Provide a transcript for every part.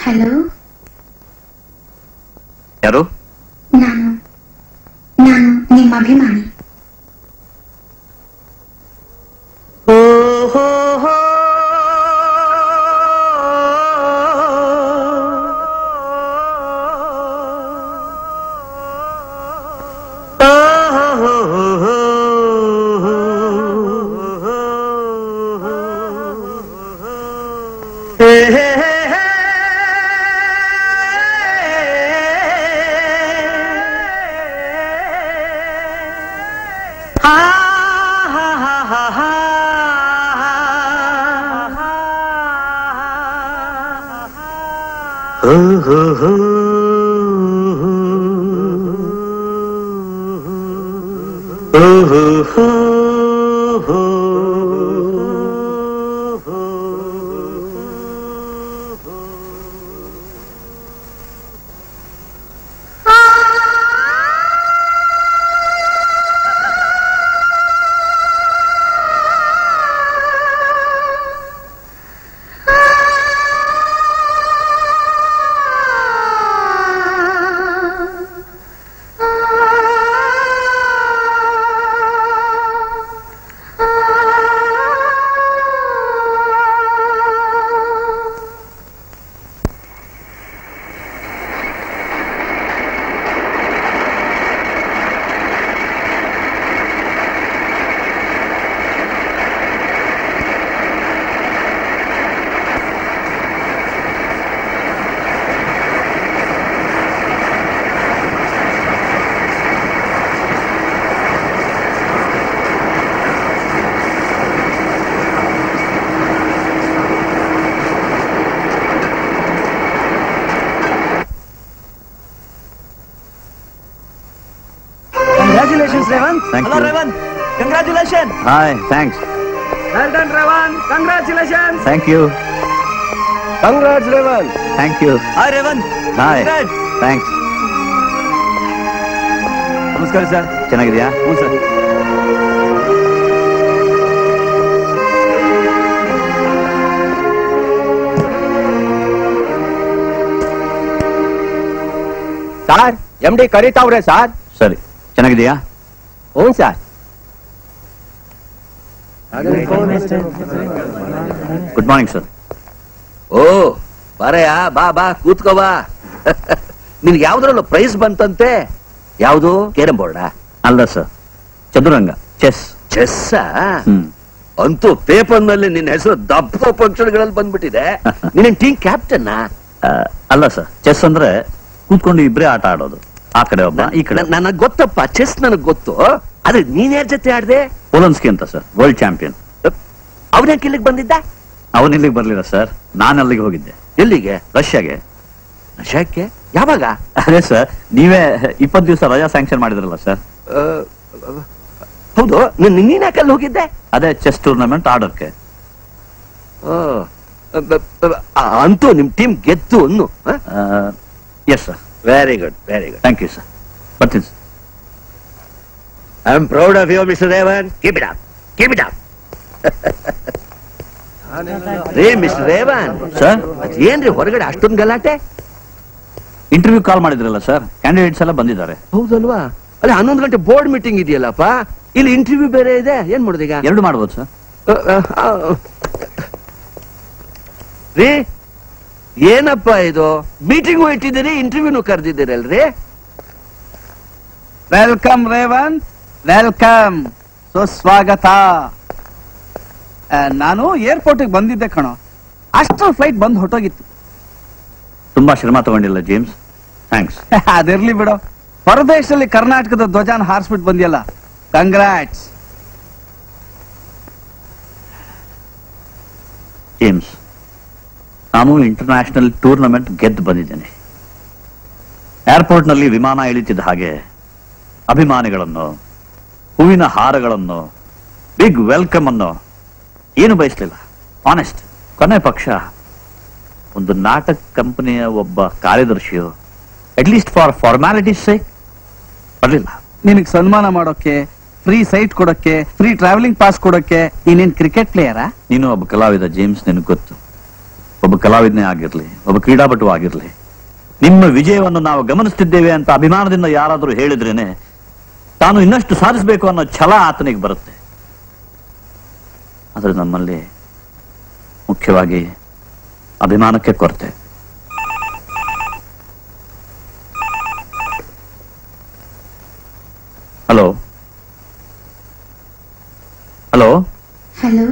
Hello ಯಾರು ನಾನು ನಾನು ನಿಮ್ಮ ಅಭಿಮಾನಿ Congratulations, Revan. Thank Hello, you. Revan. Congratulations. Hi thanks Well done, Revan. Congratulations. Thank you Congrats, Revan. Thank you Hi, Revan. Hi Congrats. Thanks ನಮಸ್ಕಾರ sir ಚೆನ್ನಾಗಿದ್ಯಾ ಹ್ಞೂ sir sir M D ಕರೀತಾವ್ರೆ sir ಸರಿ ಚೆನ್ನಾಗಿದ್ಯಾ ಹ್ಞೂ ಸರ್ ಗುಡ್ ಮಾರ್ನಿಂಗ್ ಸರ್ ಓ ಬಾರಯ್ಯ ಬಾ ಬಾ ಕೂತ್ಕೋ ಬಾ ನಿನ್ಗೆ ಯಾವ್ದ್ರಲ್ಲೂ ಪ್ರೈಸ್ ಬಂತಂತೆ ಯಾವುದು ಕೇರಂ ಬೋರ್ಡಾ ಅಲ್ಲ ಸರ್ ಚದುರಂಗ ಚೆಸ್ ಚೆಸ್ಸ ಹ್ಮ್ ಅಂತೂ ಪೇಪರ್ ನಲ್ಲಿ ನಿನ್ನ ಹೆಸರು ದಪ್ಪ ಪಕ್ಷಗಳಲ್ಲಿ ಬಂದ್ಬಿಟ್ಟಿದೆ ನಿನ್ನ ಟೀಮ್ ಕ್ಯಾಪ್ಟನ್ ಆ, ಅಲ್ಲ ಸರ್ ಚೆಸ್ ಅಂದ್ರೆ ಕೂತ್ಕೊಂಡು ಇಬ್ರೇ ಆಟ ಆಡೋದು ಆ ಕಡೆ ಒಬ್ಬ ಈ ಕಡೆ ನನಗ್ ಗೊತ್ತಪ್ಪ ಚೆಸ್ ನನಗ್ ಗೊತ್ತು ಆದ್ರೆ ನೀನ್ ಯಾರ ಜೊತೆ ಆಡ್ದೆ ಪೋಲನ್ಸ್ಕಿ ಅಂತ ಸರ್ ವರ್ಲ್ಡ್ ಚಾಂಪಿಯನ್ ಅವನ ಇಲ್ಲಿಗೆ ಬಂದಿದ್ದ ಅವನ್ ಇಲ್ಲಿಗೆ ಬರ್ಲಿಲ್ಲ ಸರ್ ನಾನು ಅಲ್ಲಿಗೆ ಹೋಗಿದ್ದೆ ಎಲ್ಲಿಗೆ ರಷ್ಯಾಗೆ ರಷ್ಯಾಕ್ಕೆ ಯಾವಾಗ ಅದೇ ಸರ್ ನೀವೇ ಇಪ್ಪತ್ತು ದಿವಸ ರಜಾ ಸ್ಯಾಂಕ್ಷನ್ ಮಾಡಿದ್ರಲ್ಲ ಸರ್ ಆ, ಹೌದು ನೀನ್ ನೀನ್ ಯಾಕಲ್ಲಿ ಹೋಗಿದ್ದೆ ಅದೇ ಚೆಸ್ ಟೂರ್ನಮೆಂಟ್ ಆಡೋಕೆ ಆ, ಬ- ಬ- ಆ, ಅಂತೂ ನಿಮ್ ಟೀಮ್ ಗೆದ್ದು ಅನ್ನು yes sir very good very good thank you sir ಬರ್ತೀನಿ sir I am proud of you mister Revan keep it up keep it up ರೇ ಮಿಸ್ಟರ್ ರೇವನ್ ಸರ್ ಏನ್ರಿ ಹೊರಗಡೆ ಅಷ್ಟೊಂದು ಗಲಾಟೆ ಇಂಟರ್ವ್ಯೂ ಕಾಲ್ ಮಾಡಿದ್ರಲ್ಲ ಸರ್ ಕ್ಯಾಂಡಿಡೇಟ್ಸ್ ಎಲ್ಲ ಬಂದಿದ್ದಾರೆ ಹೌದಲ್ವಾ ಅಲ್ಲ ಹನ್ನೊಂದು ಗಂಟೆ ಬೋರ್ಡ್ ಮೀಟಿಂಗ್ ಇದೆಯಲ್ಲಪ್ಪ ಇಲ್ಲಿ ಇಂಟರ್ವ್ಯೂ ಬೇರೆ ಇದೆ ಏನ್ ಮಾಡುದು ಈಗ ಎರಡು ಮಾಡ್ಬೋದು ಸರ್ ಅ, ಅ, ಅ, ರೀ ಏನಪ್ಪ ಇದು ಮೀಟಿಂಗು ಇಟ್ಟಿದ್ದೀರಿ ಇಂಟರ್ವ್ಯೂನು ಕರೆದಿದ್ದೀರಲ್ರಿ ವೆಲ್ಕಮ್ ರೇವಂತ್ ವೆಲ್ಕಮ್ ಸುಸ್ವಾಗತ ಆ, ನಾನು ಏರ್ಪೋರ್ಟಿಗೆ ಬಂದಿದ್ದೆ ಕಣೋ ಅಷ್ಟರ ಫ್ಲೈಟ್ ಬಂದು ಹೊಟ್ಟೋಗಿತ್ತು ತುಂಬಾ ಶ್ರಮ ತಗೊಂಡಿಲ್ಲ ಜೇಮ್ಸ್ ಥ್ಯಾಂಕ್ಸ್ ಅದಿರ್ಲಿ ಬಿಡು ಹೊರದೇಶದಲ್ಲಿ ಕರ್ನಾಟಕದ ಧ್ವಜಾನ ಹಾರಿಸ್ಬಿಟ್ಟು ಬಂದಿಯಲ್ಲ ಕಂಗ್ರಾಟ್ಸ್ ಜೇಮ್ಸ್ ನಾನು ಇಂಟರ್ನ್ಯಾಷನಲ್ ಟೂರ್ನಮೆಂಟ್ ಗೆದ್ದು ಬಂದಿದ್ದೇನೆ ಏರ್ಪೋರ್ಟ್ನಲ್ಲಿ ವಿಮಾನ ಇಳಿತಿದ್ದ ಹಾಗೆ ಅಭಿಮಾನಿಗಳನ್ನು ಹೂವಿನ ಹಾರಗಳನ್ನು ಬಿಗ್ ವೆಲ್ಕಮ್ ಅನ್ನು ಏನು ಬಯಸಲಿಲ್ಲ ಆನೆಸ್ಟ್ ಕೊನೆ ಪಕ್ಷ ಒಂದು ನಾಟಕ ಕಂಪನಿಯ ಒಬ್ಬ ಕಾರ್ಯದರ್ಶಿಯು ಅಟ್ಲೀಸ್ಟ್ ಫಾರ್ ಫಾರ್ಮ್ಯಾಲಿಟೀಸ್ ಸೇಕ್ ಬರಲಿಲ್ಲ ನಿನಗೆ ಸನ್ಮಾನ ಮಾಡೋಕೆ ಫ್ರೀ ಸೈಟ್ ಕೊಡೋಕೆ ಫ್ರೀ ಟ್ರಾವೆಲಿಂಗ್ ಪಾಸ್ ಕೊಡೋಕೆ ನೀನೇನ್ ಕ್ರಿಕೆಟ್ ಪ್ಲೇಯರಾ ನೀನು ಒಬ್ಬ ಕಲಾವಿದ ಜೇಮ್ಸ್ ನಿನಗೆ ಗೊತ್ತು ಒಬ್ಬ ಕಲಾವಿದನೇ ಆಗಿರ್ಲಿ ಒಬ್ಬ ಕ್ರೀಡಾಪಟು ಆಗಿರ್ಲಿ ನಿಮ್ಮ ವಿಜಯವನ್ನು ನಾವು ಗಮನಿಸ್ತಿದ್ದೇವೆ ಅಂತ ಅಭಿಮಾನದಿಂದ ಯಾರಾದರೂ ಹೇಳಿದ್ರೇನೆ ತಾನು ಇನ್ನಷ್ಟು ಸಾಧಿಸಬೇಕು ಅನ್ನೋ ಛಲ ಆತನಿಗೆ ಬರುತ್ತೆ ಆದ್ರೆ ನಮ್ಮಲ್ಲಿ ಮುಖ್ಯವಾಗಿ ಅಭಿಮಾನಕ್ಕೆ ಕೊರತೆ ಹಲೋ ಹಲೋ ಹಲೋ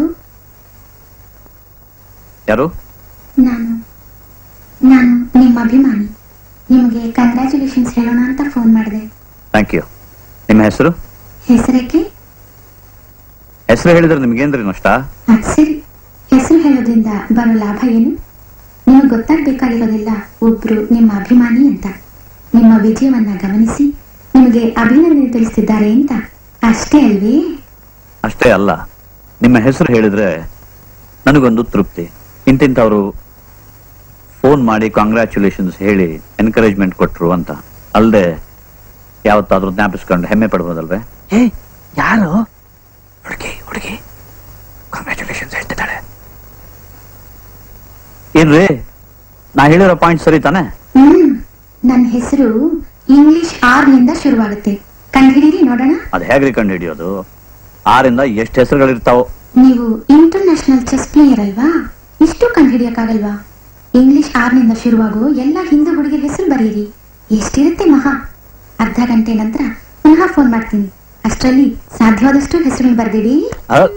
ಯಾರು ನಾನು ನಾನು ನಿಮ್ಮ ಅಭಿಮಾನಿ ನಿಮಗೆ ಕಂಗ್ರ್ಯಾಚುಲೇಷನ್ಸ್ ಹೇಳೋಣ ಅಂತ ಫೋನ್ ಮಾಡಿದೆ ಥ್ಯಾಂಕ್ ಯು ನಿಮ್ಮ ಹೆಸರು ಹೆಸರಕ್ಕೆ ಹೆಸರು ಹೇಳಿದ್ರೆ ನಿಮ್ಗೇನ್ರಿ ನಷ್ಟ ಅದ್ ಸರಿ ಹೆಸರು ಹೇಳೋದ್ರಿಂದ ಬರೋ ಲಾಭ ಏನು ನಿಮಗೆ ಗೊತ್ತಾಗ್ಬೇಕಾಗಿರೋದಿಲ್ಲ ಒಬ್ರು ನಿಮ್ಮ ಅಭಿಮಾನಿ ಅಂತ ನಿಮ್ಮ ವಿಜಯವನ್ನ ಗಮನಿಸಿ ನಿಮಗೆ ಅಭಿನಂದನೆ ತಿಳಿಸ್ತಿದ್ದಾರೆ ಅಂತ ಅಷ್ಟೇ ಅಲ್ವೇ ಅಷ್ಟೇ ಅಲ್ಲ ನಿಮ್ಮ ಹೆಸರು ಹೇಳಿದ್ರೆ ನನಗೊಂದು ತೃಪ್ತಿ ಇಂತಿಂತವರು ಫೋನ್ ಮಾಡಿ ಕಾಂಗ್ರ್ಯಾಚುಲೇಷನ್ಸ್ ಹೇಳಿ ಎನ್ಕರೇಜ್ಮೆಂಟ್ ಕೊಟ್ರು ಅಂತ ಅಲ್ಲದೆ ಯಾವತ್ತಾದ್ರೂ ಜ್ಞಾಪಿಸ್ಕೊಂಡು ಹೆಮ್ಮೆ ಪಡ್ಬೋದಲ್ವೇ ಏ ಯಾರು ಹುಡುಗಿ ಹುಡುಗಿ ಕಾಂಗ್ರ್ಯಾಚುಲೇಷನ್ಸ್ ಹೇಳ್ತಿದ್ದಾಳೆ ಏನ್ರಿ ನಾ ಹೇಳಿರೋ ಪಾಯಿಂಟ್ ಸರಿ ತಾನೆ ಹ್ಮ್ ನನ್ನ ಹೆಸರು ಇಂಗ್ಲಿಷ್ ಆರ್ ನಿಂದ ಶುರುವಾಗುತ್ತೆ ಕಂಡುಹಿಡೀರಿ ನೋಡೋಣ ಅದು ಹೇಗ್ರಿ ಕಂಡು ಹಿಡಿಯೋದು ಆರಿಂದ ಎಷ್ಟು ಹೆಸರುಗಳಿರ್ತಾವೋ ನೀವು ಇಂಟರ್ನ್ಯಾಷನಲ್ ಚೆಸ್ ಪ್ಲೇಯರ್ ಅಲ್ವಾ ಇಷ್ಟು ಕಂಡುಹಿಡಿಯಕ್ಕಾಗಲ್ವಾ ಇಂಗ್ಲಿಷ್ ಆರ್ ನಿಂದ ಶುರುವಾಗೋ ಎಲ್ಲ ಹಿಂದೂ ಹುಡುಗಿರ ಹೆಸರು ಬರೀರಿ ಎಷ್ಟಿರುತ್ತೆ ಮಹಾ ಅರ್ಧ ಗಂಟೆ ನಂತರ ಪುನಃ ಫೋನ್ ಮಾಡ್ತೀನಿ ಅಷ್ಟರಲ್ಲಿ ಸಾಧ್ಯವಾದಷ್ಟು ಹೆಸರು ಬರ್ದಿಡಿ ಅ-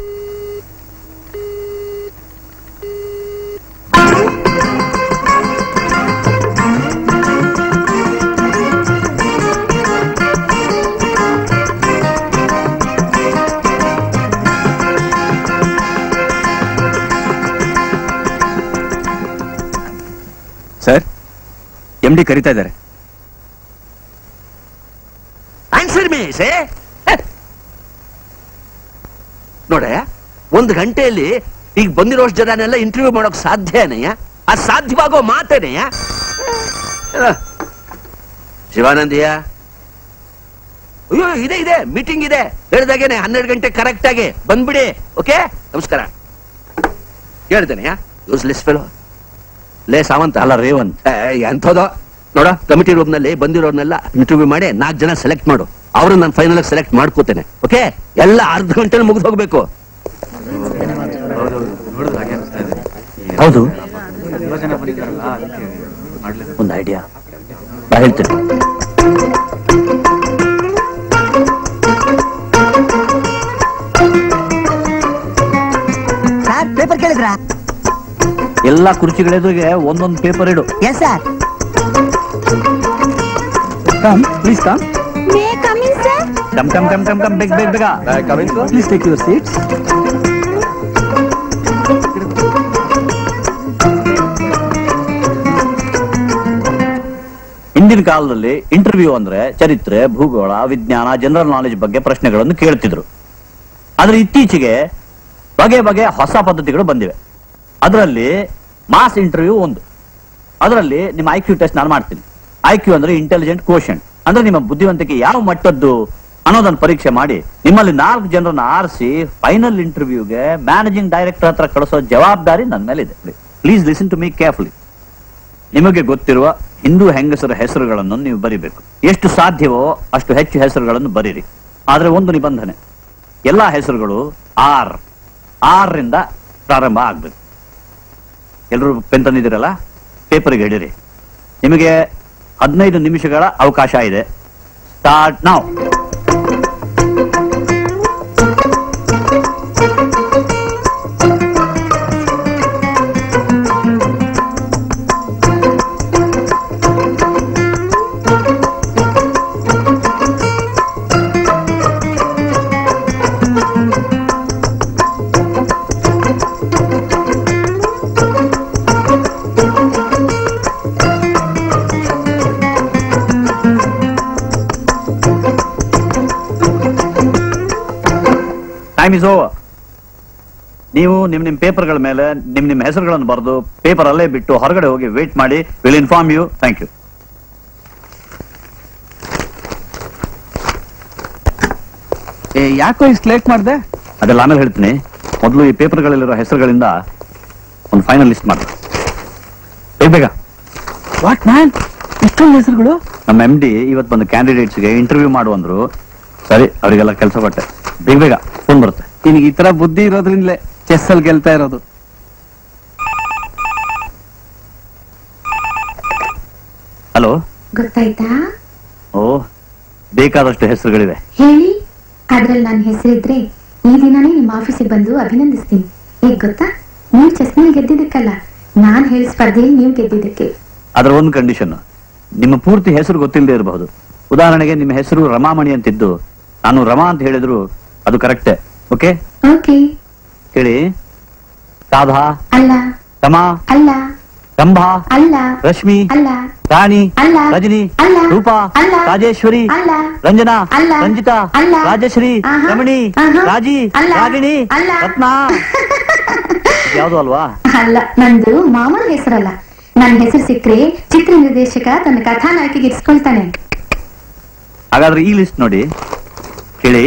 ಸರ್ ಎಂ ಡಿ ಕರಿತಾ ಇದ್ದಾರೆ ಆನ್ಸರ್ ಮೀ ಸೇ ನೋಡೆ ಒಂದು ಗಂಟೆಯಲ್ಲಿ ಈಗ ಬಂದಿರೋಷ್ಟು ಜನನೆಲ್ಲ ಇಂಟರ್ವ್ಯೂ ಮಾಡೋಕ್ ಸಾಧ್ಯನೇಯ ಅದು ಸಾಧ್ಯವಾಗೋ ಮಾತೇನೆಯ ಶಿವಾನಂದಿಯ ಅಯ್ಯೋ ಇದೆ ಇದೆ ಮೀಟಿಂಗ್ ಇದೆ ಹೇಳಿದಾಗೇನೆ ಹನ್ನೆರಡು ಗಂಟೆ ಕರೆಕ್ಟ್ ಆಗಿ ಬಂದ್ಬಿಡಿ ಓಕೆ ನಮಸ್ಕಾರ ಹೇಳ್ತೇನೆಯ ಯೂಸ್ಲೆಸ್ ಫೆಲೋ ಲೇ ಸಾವಂತ ಅಲ್ಲ ರೇವಂತ್ ಏ, ಎಂಥದೋ ನೋಡ ಕಮಿಟಿ ರೂಮ್ ನಲ್ಲಿ ಬಂದಿರೋರ್ನೆಲ್ಲ ಇಂಟರ್ವ್ಯೂ ಮಾಡಿ ನಾಲ್ಕು ಜನ ಸೆಲೆಕ್ಟ್ ಮಾಡು ಅವ್ರನ್ನ ನಾನು ಫೈನಲ್ ಸೆಲೆಕ್ಟ್ ಮಾಡ್ಕೋತೇನೆ ಓಕೆ ಎಲ್ಲ ಅರ್ಧ ಗಂಟೆ ಮುಗಿದು ಹೋಗ್ಬೇಕು ಹೌದು ಒಂದು ಐಡಿಯಾ ನಾ ಹೇಳ್ತೇನೆ ಸರ್ ಪೇಪರ್ ಕೇಳಿದ್ರಾ ಎಲ್ಲಾ ಕುರ್ಚಿಗಳೆದುರಿಗೆ ಒಂದೊಂದು ಪೇಪರ್ ಇಡು yes sir come please come may coming sir come come come come come ಬೇಗ ಬೇಗ ಬೇಗ ಪ್ಲೀಸ್ ಟೇಕ್ ಯುವರ್ ಸೀಟ್ಸ್ ಹಿಂದಿನ ಕಾಲದಲ್ಲಿ ಇಂಟರ್ವ್ಯೂ ಅಂದ್ರೆ ಚರಿತ್ರೆ ಭೂಗೋಳ ವಿಜ್ಞಾನ ಜನರಲ್ ನಾಲೆಜ್ ಬಗ್ಗೆ ಪ್ರಶ್ನೆಗಳನ್ನು ಕೇಳ್ತಿದ್ರು ಆದ್ರೆ ಇತ್ತೀಚೆಗೆ ಬಗೆ ಬಗೆ ಹೊಸ ಪದ್ಧತಿಗಳು ಬಂದಿವೆ ಅದರಲ್ಲಿ ಮಾಸ್ ಇಂಟರ್ವ್ಯೂ ಒಂದು ಅದರಲ್ಲಿ ನಿಮ್ಮ ಐ ಕ್ಯೂ ಟೆಸ್ಟ್ ನಾನು ಮಾಡ್ತೀನಿ ಐ ಕ್ಯೂ ಅಂದ್ರೆ ಇಂಟೆಲಿಜೆಂಟ್ ಕೋಶನ್ ಅಂದ್ರೆ ನಿಮ್ಮ ಬುದ್ಧಿವಂತಿಕೆ ಯಾವ ಮಟ್ಟದ್ದು ಅನ್ನೋದನ್ನ ಪರೀಕ್ಷೆ ಮಾಡಿ ನಿಮ್ಮಲ್ಲಿ ನಾಲ್ಕು ಜನರನ್ನ ಆರಿಸಿ ಫೈನಲ್ ಇಂಟರ್ವ್ಯೂಗೆ ಮ್ಯಾನೇಜಿಂಗ್ ಡೈರೆಕ್ಟರ್ ಹತ್ರ ಕಳಿಸೋ ಜವಾಬ್ದಾರಿ ನನ್ನ ಮೇಲೆ ಇದೆ please listen to me carefully ನಿಮಗೆ ಗೊತ್ತಿರುವ ಹಿಂದೂ ಹೆಂಗಸರ ಹೆಸರುಗಳನ್ನು ನೀವು ಬರಿಬೇಕು ಎಷ್ಟು ಸಾಧ್ಯವೋ ಅಷ್ಟು ಹೆಚ್ಚು ಹೆಸರುಗಳನ್ನು ಬರೀರಿ ಆದ್ರೆ ಒಂದು ನಿಬಂಧನೆ ಎಲ್ಲಾ ಹೆಸರುಗಳು ಆರ್ ಆರ್ ರಿಂದ ಪ್ರಾರಂಭ ಆಗ್ಬೇಕು ಎಲ್ಲರೂ ಪೆನ್ ತಂದಿದ್ದೀರಲ್ಲ ಪೇಪರ್ಗೆ ಹಿಡಿರಿ ನಿಮಗೆ ಹದಿನೈದು ನಿಮಿಷಗಳ ಅವಕಾಶ ಇದೆ ಸ್ಟಾರ್ಟ್ ನಾವು ಟೈಮ್ ಇಸ್ ಓವರ್ ನೀವು ನಿಮ್ ನಿಮ್ ಪೇಪರ್ಗಳ ಮೇಲೆ ನಿಮ್ ನಿಮ್ ಹೆಸರುಗಳನ್ನು ಬರೆದು ಪೇಪರ್ ಅಲ್ಲೇ ಬಿಟ್ಟು ಹೊರಗಡೆ ಹೋಗಿ ವೇಟ್ ಮಾಡಿ will inform you thank you ಏ ಯಾಕೋ ಇಷ್ಟು ಲೇಟ್ ಮಾಡಿದೆ ಅದೆಲ್ಲ ಆಮೇಲೆ ಹೇಳ್ತೀನಿ ಮೊದಲು ಈ ಪೇಪರ್ಗಳಲ್ಲಿರೋ ಹೆಸರುಗಳಿಂದ ಒಂದು ಫೈನಲ್ ಲಿಸ್ಟ್ ಮಾಡಿ ಬೇಗ ಬೇಗ ವಾಟ್ ಮ್ಯಾನ್ ಇಷ್ಟೊಂದು ಹೆಸರುಗಳು ನಮ್ಮ ಎಂ ಡಿ ಇವತ್ತು ಬಂದು ಕ್ಯಾಂಡಿಡೇಟ್ಸ್ಗೆ ಇಂಟರ್ವ್ಯೂ ಮಾಡು ಅಂದ್ರು ಸರಿ ಅವರಿಗೆಲ್ಲ ಕೆಲಸ ಕೊಟ್ಟೆ ಬೇಗ ಬೇಗ ಫೋನ್ ಬರುತ್ತೆ ನಿನಗೆ ಈ ತರ ಬುದ್ಧಿ ಇರೋದ್ರಿಂದಲೇ ಚೆಸ್ ಅಲ್ಲಿ ಗೆಲ್ತಾ ಇರೋದು ಹಲೋ ಗೊತ್ತಾಯ್ತಾ ಓ ಬೇಕಾದಷ್ಟು ಹೆಸರುಗಳಿವೆ ಹೇಳಿ ಅದ್ರಲ್ಲಿ ನನ್ನ ಹೆಸರಿದ್ರೆ ಈ ದಿನಾನೇ ನಿಮ್ಮ ಆಫೀಸಿಗೆ ಬಂದು ಅಭಿನಂದಿಸ್ತೀನಿ ಹೇಗ್ ಗೊತ್ತಾ ನೀವು ಚೆಸ್ನಲ್ಲಿ ಗೆದ್ದಿದ್ದಕ್ಕಲ್ಲ ನಾನ್ ಹೇಳಿ ಸ್ಪರ್ಧೆಯಲ್ಲಿ ನೀವು ಗೆದ್ದಿದ್ದಕ್ಕೆ ಅದರ ಒಂದು ಕಂಡೀಷನ್ ನಿಮ್ಮ ಪೂರ್ತಿ ಹೆಸರು ಗೊತ್ತಿಲ್ಲದೆ ಇರಬಹುದು ಉದಾಹರಣೆಗೆ ನಿಮ್ಮ ಹೆಸರು ರಮಾಮಣಿ ಅಂತಿದ್ದು ನಾನು ರಮಾ ಅಂತ ಹೇಳಿದ್ರು ಅದು ಕರೆಕ್ಟೇ ಓಕೆ ಓಕೆ ಹೇಳಿ ರಾಧಾ ಅಲ್ಲ ರಮಾ ಅಲ್ಲ ರಂಭಾ ಅಲ್ಲ ರಶ್ಮಿ ಅಲ್ಲ ರಾಣಿ ಅಲ್ಲ. ರಜನಿ ಅಲ್ಲ. ರೂಪಾ ಅಲ್ಲ. ರಾಜೇಶ್ವರಿ ಅಲ್ಲ. ರಂಜನಾ ಅಲ್ಲ. ರಂಜಿತಾ ಅಲ್ಲ. ರಾಜಶ್ರೀ ಆಹಾ. ರಮಣಿ ಆಹಾ. ರಾಜಿ ಅಲ್ಲ. ರಾಗಿಣಿ ಅಲ್ಲ. ರತ್ನ ಯಾವುದು ಅಲ್ವಾ ಅಲ್ಲ ನಂದು ಮಾಮೂಲ್ ಹೆಸರಲ್ಲ ನನ್ನ ಹೆಸರು ಸಿಕ್ಕ್ರೆ ಚಿತ್ರ ನಿರ್ದೇಶಕ ತನ್ನ ಕಥಾನಾಯಕಿಗೆ ಇರಿಸ್ಕೊಳ್ತಾನೆ ಹಾಗಾದ್ರೆ ಈ ಲಿಸ್ಟ್ ನೋಡಿ ಕೇಳಿ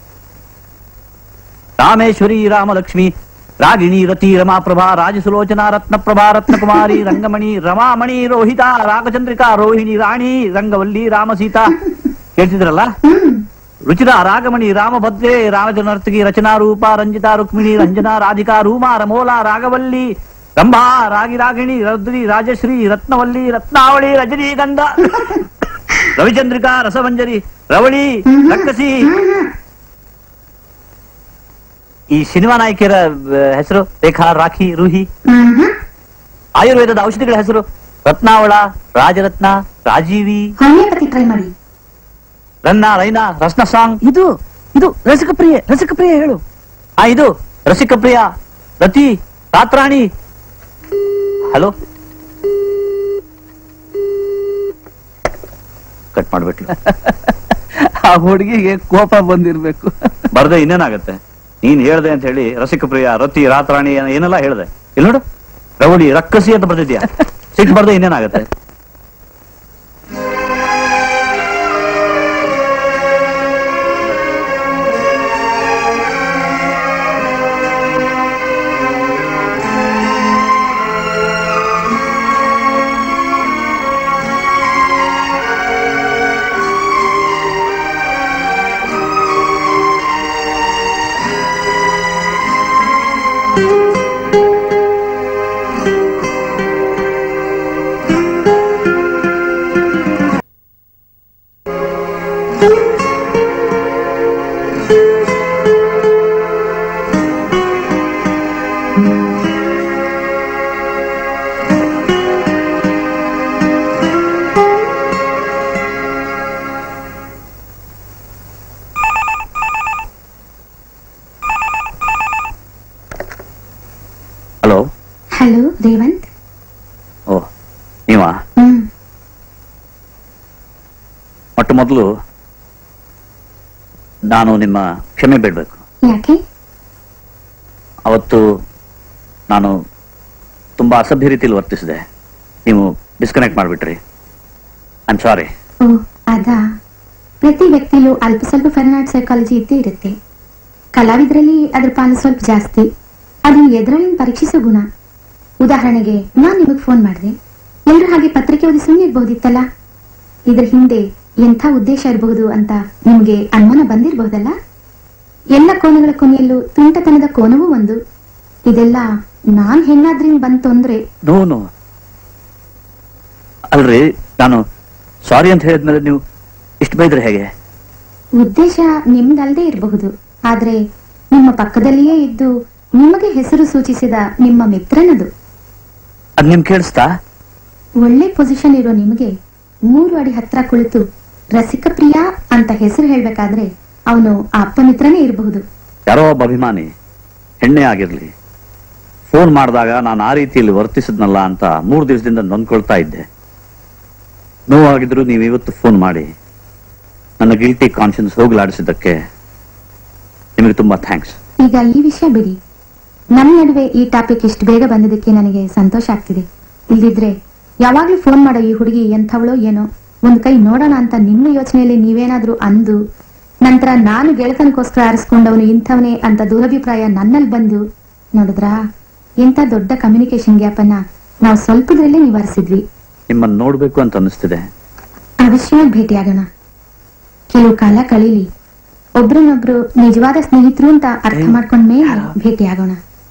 ರಾಮೇಶ್ವರಿ ರಾಮಲಕ್ಷ್ಮಿ ರಾಗಿಣಿ ರತಿ ರಮಾಪ್ರಭಾ ರಾಜಸುಲೋಚನಾ ರತ್ನಪ್ರಭಾ ರತ್ನಕುಮಾರಿ ರಂಗಮಣಿ ರಮಾಮಣಿ ರೋಹಿತ ರಾಗಚಂದ್ರಿಕಾ ರೋಹಿಣಿ ರಾಣಿ ರಂಗವಲ್ಲಿ ರಾಮಸೀತಾ ಕೇಳ್ತಿದ್ರಲ್ಲ ಹ್ಮ್ ರುಚಿರ ರಾಗಮಣಿ ರಾಮಭದ್ರೆ ರಾಮಜನರ್ತಗಿ ರಚನಾ ರೂಪ ರಂಜಿತಾ ರುಕ್ಮಿಣಿ ರಂಜನಾ ರಾಧಿಕಾ ರೂಮಾ ರಮೋಲಾ ರಾಗವಲ್ಲಿ ರಂಭಾ ರಾಗಿ ರಾಗಿಣಿ ರದ್ರಿ ರಾಜಶ್ರೀ ರತ್ನವಲ್ಲಿ ರತ್ನಾವಳಿ ರಜನೀಗಂಧ ರವಿಚಂದ್ರಿಕಾ ರಸಮಂಜರಿ ರವಳಿ ರಕ್ಕಸಿ ಈ ಸಿನಿಮಾ ನಾಯಕಿಯರ ಆ, ಹೆಸರು ರೇಖಾ ರಾಖಿ ರೂಹಿ ಹ್ಮ್ ಹ್ಮ್. ಆಯುರ್ವೇದದ ಔಷಧಿಗಳ ಹೆಸರು ರತ್ನಾವಳ ರಾಜರತ್ನ ರಾಜೀವಿ ಹೋಮಿಯೋಪತಿ ಟ್ರೈ ಮಾಡಿ ರನ್ನ ರೈನಾ ರಸ್ನ ಸಾಂಗ್ ಇದು ಇದು ರಸಿಕಪ್ರಿಯೆ ರಸಿಕಪ್ರಿಯೆ ಹೇಳು ಆ ಇದು ರಸಿಕಪ್ರಿಯ ರತಿ ರಾತ್ರಾಣಿ ಹಲೋ ಕಟ್ ಮಾಡ್ಬಿಟ್ಲು ಆ ಹುಡುಗಿಗೆ ಕೋಪ ಬಂದಿರ್ಬೇಕು ಬರ್ದೆ ಇನ್ನೇನಾಗತ್ತೆ ನೀನ್ ಹೇಳ್ದೆ ಅಂತ ಹೇಳಿ ರಸಿಕಪ್ರಿಯ ರತಿ ರಾತ್ರಾಣಿ ಏನ- ಏನೆಲ್ಲ ಹೇಳ್ದೆ ಇಲ್ಲಿ ನೋಡು ರವಳಿ ರಕ್ಕಸಿ ಅಂತ ಬರ್ದಿದ್ಯಾ ಸಿಟ್ ಬರ್ದೆ ಇನ್ನೇನಾಗತ್ತೆ ಹಲೋ ಹಲೋ ರೇವಂತ್ ಓ ನೀವಾ ಹ್ಮ್ ಮೊಟ್ಟ ಮೊದಲು ನಾನು ನಿಮ್ಮ ಕ್ಷಮೆ ಬೇಡಬೇಕು ಯಾಕೆ ಅವತ್ತು ನಾನು ತುಂಬಾ ಅಸಭ್ಯ ರೀತಿಯಲ್ಲಿ ವರ್ತಿಸಿದೆ ನೀವು ಡಿಸ್ಕನೆಕ್ಟ್ ಮಾಡಿಬಿಟ್ರಿ ಐ ಆಮ್ ಸಾರಿ ಓ ಅದಾ ಪ್ರತಿ ವ್ಯಕ್ತಿಲೂ ಅಲ್ಪ ಸ್ವಲ್ಪ ಫರ್ನಾಡ್ ಸೈಕಾಲಜಿ ಇದ್ದೇ ಇರುತ್ತೆ ಕಲಾವಿದರಲ್ಲಿ ಅದ್ರ ಪಾಲು ಸ್ವಲ್ಪ ಜಾಸ್ತಿ ಅದು ಎದುರಲ್ಲಿ ಪರೀಕ್ಷಿಸೋ ಗುಣ ಉದಾಹರಣೆಗೆ ನಾನ್ ನಿಮಗ್ ಫೋನ್ ಮಾಡಿದೆ ಎಲ್ರು ಹಾಗೆ ಪತ್ರಿಕೆ ಓದಿ ಸುಮ್ಮನೆ ಇರ್ಬಹುದಿತ್ತಲ್ಲ ಇದ್ರ ಹಿಂದೆ ಎಂಥ ಉದ್ದೇಶ ಇರಬಹುದು ಅಂತ ನಿಮ್ಗೆ ಅನುಮಾನ ಬಂದಿರಬಹುದಲ್ಲ ಎಲ್ಲ ಕೋನಗಳ ಕೊನೆಯಲ್ಲೂ ತುಂಟತನದ ಕೋನವೂ ಒಂದು ಇದೆಲ್ಲ ನಾನ್ ಹೆಣ್ಣಾದ್ರಿಂದ ಬಂತು ಅಂದ್ರೆ ನೋ ನೋ ಅಲ್ರಿ ನಾನು ಸಾರಿ ಅಂತ ಹೇಳಿದ್ಮೇಲೆ ನೀವು ಇಷ್ಟು ಬೈದ್ರೆ ಹೇಗೆ ಉದ್ದೇಶ ನಿಮ್ದಲ್ದೇ ಇರಬಹುದು ಆದ್ರೆ ನಿಮ್ಮ ಪಕ್ಕದಲ್ಲಿಯೇ ಇದ್ದು ನಿಮಗೆ ಹೆಸರು ಸೂಚಿಸಿದ ನಿಮ್ಮ ಮಿತ್ರನದು ಅದ್ ನಿಮ್ ಕೇಳಿಸ್ತಾ ಒಳ್ಳೆ ಪೊಸಿಷನ್ ಇರೋ ನಿಮಗೆ ಮೂರು ಅಡಿ ಹತ್ರ ಕುಳಿತು ರಸಿಕಪ್ರಿಯ ಅಂತ ಹೆಸರು ಹೇಳ್ಬೇಕಾದ್ರೆ ಅವನು ಅಪ್ಪ ಮಿತ್ರನೇ ಇರಬಹುದು ಯಾರೋ ಒಬ್ಬ ಅಭಿಮಾನಿ ಹೆಣ್ಣೆ ಆಗಿರ್ಲಿ ಫೋನ್ ಮಾಡಿದಾಗ ನಾನು ಆ ರೀತಿಯಲ್ಲಿ ವರ್ತಿಸಿದ್ನಲ್ಲ ಅಂತ ಮೂರು ದಿವಸದಿಂದ ನೊಂದ್ಕೊಳ್ತಾ ಇದ್ದೆ ನೋವಾಗಿದ್ರು ನೀವು ಇವತ್ತು ಫೋನ್ ಮಾಡಿ ನನ್ನ ಗಿಲ್ಟಿ ಕಾನ್ಶಿಯನ್ಸ್ ಹೋಗ್ಲಾಡಿಸಿದ್ದಕ್ಕೆ ನಿಮಗೆ ತುಂಬಾ ಥ್ಯಾಂಕ್ಸ್ ಈಗ ಈ ವಿಷಯ ಬಿಡಿ ನಮ್ಮ ನಡುವೆ ಈ ಟಾಪಿಕ್ ಇಷ್ಟು ಬೇಗ ಬಂದಿದ್ದಕ್ಕೆ ನನಗೆ ಸಂತೋಷ ಆಗ್ತಿದೆ ಇಲ್ದಿದ್ರೆ ಯಾವಾಗ್ಲೂ ಫೋನ್ ಮಾಡೋ ಈ ಹುಡುಗಿ ಎಂಥವಳೋ ಏನೋ ಒಂದ್ ಕೈ ನೋಡೋಣ ಅಂತ ನಿಮ್ಮ ಯೋಚನೆಯಲ್ಲಿ ನೀವೇನಾದ್ರೂ ಅಂದು ನಂತರ ನಾನು ಗೆಳತನಕ್ಕೋಸ್ಕರ ಆರಿಸ್ಕೊಂಡವನು ಇಂಥವನೇ ಅಂತ ದುರಭಿಪ್ರಾಯ ನನ್ನಲ್ಲಿ ಬಂದು ನೋಡಿದ್ರಾ ಇಂಥ ದೊಡ್ಡ ಕಮ್ಯುನಿಕೇಶನ್ ಗ್ಯಾಪ್ ಅನ್ನ ನಾವು ಸ್ವಲ್ಪದ್ರಲ್ಲೇ ನಿವಾರಿಸಿದ್ವಿ ನಿಮ್ಮನ್ನ ನೋಡ್ಬೇಕು ಅಂತ ಅನಿಸ್ತಿದೆ ಅವಶ್ಯವಾಗಿ ಭೇಟಿಯಾಗೋಣ ಕೆಲವು ಕಾಲ ಕಳೀಲಿ ಒಬ್ರನ್ನೊಬ್ರು ನಿಜವಾದ ಸ್ನೇಹಿತರು ಅಂತ ಅರ್ಥ ಮಾಡ್ಕೊಂಡ ಮೇಲೆ ಭೇಟಿಯಾಗೋಣ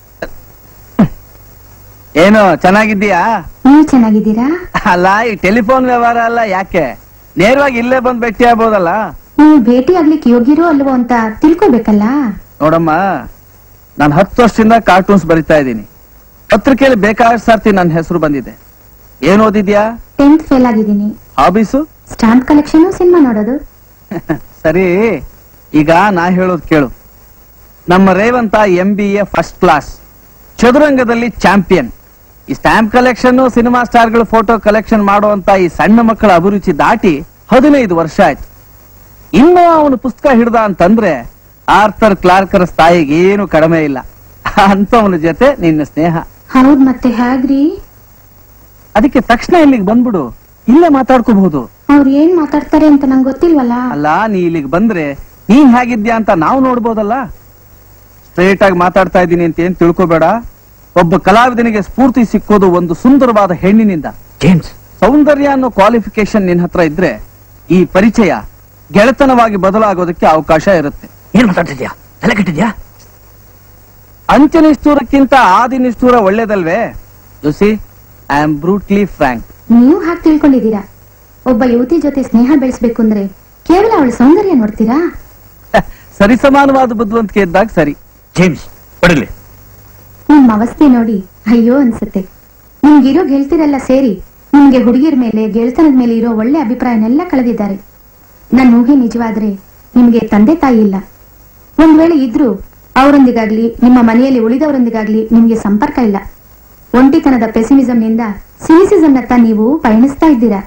ಏನು ಚೆನ್ನಾಗಿದ್ದೀಯಾ ನೀವು ಚೆನ್ನಾಗಿದ್ದೀರಾ ಅಲ್ಲ ಈ ಟೆಲಿಫೋನ್ ವ್ಯವಹಾರ ಅಲ್ಲ ಯಾಕೆ ನೇರವಾಗಿ ಇಲ್ಲೇ ಬಂದ್ ಭೇಟಿ ಆಗ್ಬೋದಲ್ಲ ನೀವು ಭೇಟಿ ಆಗ್ಲಿಕ್ಕೆ ಯೋಗ್ಯರೋ ಅಲ್ವೋ ಅಂತ ತಿಳ್ಕೊಬೇಕಲ್ಲ ನೋಡಮ್ಮ ನಾನು ಹತ್ತು ವರ್ಷದಿಂದ ಕಾರ್ಟೂನ್ಸ್ ಬರಿತಾ ಇದ್ದೀನಿ ಪತ್ರಿಕೆಯಲ್ಲಿ ಬೇಕಾದಷ್ಟು ಸರ್ತಿ ನನ್ನ ಹೆಸರು ಬಂದಿದೆ ಏನ್ ಓದಿದ್ಯಾ ಟೆಂತ್ ಫೇಲ್ ಆಗಿದ್ದೀನಿ ಹಾಬೀಸು ಸ್ಟಾಂಪ್ ಕಲೆಕ್ಷನ್ ಸಿನಿಮಾ ನೋಡೋದು ಸರಿ ಈಗ ನಾ ಹೇಳೋದು ಕೇಳು ನಮ್ಮ Revanth M B A first class ಚದುರಂಗದಲ್ಲಿ ಚಾಂಪಿಯನ್ ಈ ಸ್ಟಾಂಪ್ ಕಲೆಕ್ಷನ್ ಸಿನಿಮಾ ಸ್ಟಾರ್ಗಳ ಫೋಟೋ ಕಲೆಕ್ಷನ್ ಮಾಡುವಂತ ಈ ಸಣ್ಣ ಮಕ್ಕಳ ಅಭಿರುಚಿ ದಾಟಿ ಹದಿನೈದು ವರ್ಷ ಆಯ್ತು ಇನ್ನು ಅವನು ಪುಸ್ತಕ ಹಿಡ್ದ ಅಂತಂದ್ರೆ ಆರ್ಥರ್ ಕ್ಲಾರ್ಕರ್ ಸ್ಥಾಯಿಗೆ ಏನು ಕಡಿಮೆ ಇಲ್ಲ ಅಂತವನ ಜೊತೆ ನಿನ್ನ ಸ್ನೇಹ ಹೌದ್ ಮತ್ತೆ ಹೇಗ್ರಿ ಅದಕ್ಕೆ ತಕ್ಷಣ ಇಲ್ಲಿಗೆ ಬಂದ್ಬಿಡು ಇಲ್ಲೇ ಮಾತಾಡ್ಕೋಬಹುದು ಅವ್ರು ಏನ್ ಮಾತಾಡ್ತಾರೆ ಅಂತ ನಂಗೆ ಗೊತ್ತಿಲ್ವಲ್ಲ ಅಲ್ಲ ನೀ ಇಲ್ಲಿಗೆ ಬಂದ್ರೆ ನೀನ್ ಹೇಗಿದ್ಯಾ ಅಂತ ನಾವು ನೋಡ್ಬೋದಲ್ಲ ಸ್ಟ್ರೇಟ್ ಆಗಿ ಮಾತಾಡ್ತಾ ಇದ್ದೀನಿ ಅಂತ ಏನ್ ತಿಳ್ಕೊಬೇಡ ಒಬ್ಬ ಕಲಾವಿದನಿಗೆ ಸ್ಫೂರ್ತಿ ಸಿಕ್ಕೋದು ಒಂದು ಸುಂದರವಾದ ಹೆಣ್ಣಿನಿಂದ ಜೇಮ್ಸ್ ಸೌಂದರ್ಯ ಅನ್ನೋ ಕ್ವಾಲಿಫಿಕೇಶನ್ ನಿನ್ ಹತ್ರ ಇದ್ರೆ ಈ ಪರಿಚಯ ಗೆಳೆತನವಾಗಿ ಬದಲಾಗೋದಕ್ಕೆ ಅವಕಾಶ ಇರುತ್ತೆ ಏನ್ ಮಾತಾಡ್ತಿದ್ಯಾ ತಲೆ ಕೆಟ್ಟಿದ್ಯಾ ಅಂತ್ಯ ನಿಷ್ಠೂರಕ್ಕಿಂತ ಆದಿ ನಿಷ್ಠೂರ ಒಳ್ಳೇದಲ್ವೇ see I am brutally frank ನೀವು ಹಾಗೆ ತಿಳ್ಕೊಂಡಿದ್ದೀರಾ ಒಬ್ಬ ಯುವತಿ ಜೊತೆ ಸ್ನೇಹ ಬೆಳೆಸ್ಬೇಕು ಅಂದ್ರೆ ಕೇವಲ ಅವಳ ಸೌಂದರ್ಯ ನೋಡ್ತೀರಾ ಸರಿಸಮಾನವಾದ ಬುದ್ಧಿವಂತಿಕೆ ಇದ್ದಾಗ ಸರಿ ಜೇಮ್ಸ್ ಹೊಡಿಲಿ ನಿಮ್ ಅವಸ್ಥೆ ನೋಡಿ ಅಯ್ಯೋ ಅನ್ಸುತ್ತೆ ನಿಮ್ಗಿರೋ ಗೆಳ್ತಿರೆಲ್ಲ ಸೇರಿ ನಿಮ್ಗೆ ಹುಡುಗಿಯರ ಮೇಲೆ ಗೆಳ್ತನದ ಮೇಲೆ ಇರೋ ಒಳ್ಳೆ ಅಭಿಪ್ರಾಯನೆಲ್ಲ ಕಳೆದಿದ್ದಾರೆ ನನ್ನ ಊಹೆ ನಿಜವಾದ್ರೆ ನಿಮ್ಗೆ ತಂದೆ ತಾಯಿ ಇಲ್ಲ ಒಂದ್ ವೇಳೆ ಇದ್ರೂ ಅವರೊಂದಿಗಾಗ್ಲಿ ನಿಮ್ಮ ಮನೆಯಲ್ಲಿ ಉಳಿದವರೊಂದಿಗಾಗ್ಲಿ ನಿಮ್ಗೆ ಸಂಪರ್ಕ ಇಲ್ಲ ಒಂಟಿತನದ ಪೆಸಿಮಿಸಂನಿಂದ ಸಿನಿಸಿಸಂನತ್ತ ನೀವು ಪಯಣಿಸ್ತಾ ಇದ್ದೀರಾ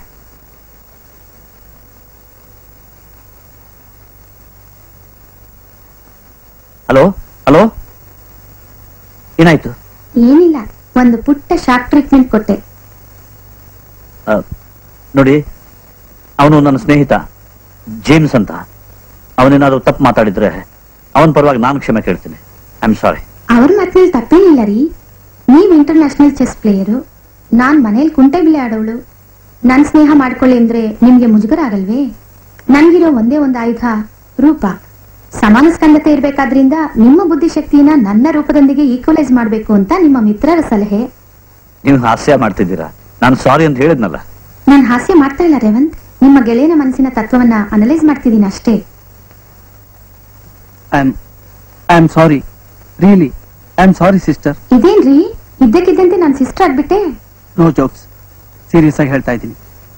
ಹಲೋ ಹಲೋ ಏನಾಯ್ತು ಏನಿಲ್ಲ ಒಂದು ಪುಟ್ಟ ಶಾಕ್ ಟ್ರೀಟ್ಮೆಂಟ್ ಕೊಟ್ಟೆ ಆ, ನೋಡಿ ಅವನು ನನ್ನ ಸ್ನೇಹಿತ ಜೇಮ್ಸ್ ಅಂತ ಅವನೇನಾದ್ರೂ ತಪ್ಪು ಮಾತಾಡಿದ್ರೆ ಅವನ ಪರವಾಗಿ ನಾನು ಕ್ಷಮೆ ಕೇಳ್ತೀನಿ ಐ ಆಮ್ ಸಾರಿ ಅವ್ರ ಮಾತಿನಲ್ಲಿ ತಪ್ಪೇನಿಲ್ಲ ರೀ ನೀವ್ ಇಂಟರ್ನ್ಯಾಷನಲ್ ಚೆಸ್ ಪ್ಲೇಯರು ನಾನ್ ಮನೇಲಿ ಕುಂಟೆ ಬಿಳೆ ಆಡೋಳು ನನ್ ಸ್ನೇಹ ಮಾಡ್ಕೊಳ್ಳಿ ಅಂದ್ರೆ ನಿಮ್ಗೆ ಮುಜುಗರ ಆಗಲ್ವೇ ನನ್ಗಿರೋ ಒಂದೇ ಒಂದು ಆಯುಧ ರೂಪ ಸಮಾನ ಸ್ಕಂದತೆ ಇರ್ಬೇಕಾದ್ರಿಂದ ನಿಮ್ಮ ಬುದ್ಧಿಶಕ್ತಿಯನ್ನ ನನ್ನ ರೂಪದೊಂದಿಗೆ ಈಕ್ವಲೈಸ್ ಮಾಡ್ಬೇಕು ಅಂತ ನಿಮ್ಮ ಮಿತ್ರರ ಸಲಹೆ ನೀವು ಹಾಸ್ಯ ಮಾಡ್ತಿದ್ದೀರಾ ನಾನು ಸಾರಿ ಅಂತ ಹೇಳಿದ್ನಲ್ಲ ನಾನ್ ಹಾಸ್ಯ ಮಾಡ್ತಾ ಇಲ್ಲ ರೇವಂತ್ ನಿಮ್ಮ ಗೆಳೆಯನ ಮನಸ್ಸಿನ ತತ್ವವನ್ನ ಅನಲೈಸ್ ಮಾಡ್ತಿದ್ದೀನಿ ಅಷ್ಟೇ I am I am sorry really I am sorry sister ಇದೇನ್ರಿ ಇದ್ದಕ್ಕಿದ್ದಂತೆ ನಾನ್ ಸಿಸ್ಟರ್ ಆಗ್ಬಿಟ್ಟೆ ನೋ ಜೋಕ್ಸ್ ಸೀರಿಯಸ್ ಆಗಿ ಹೇಳ್ತಾ ಇದ್ದೀನಿ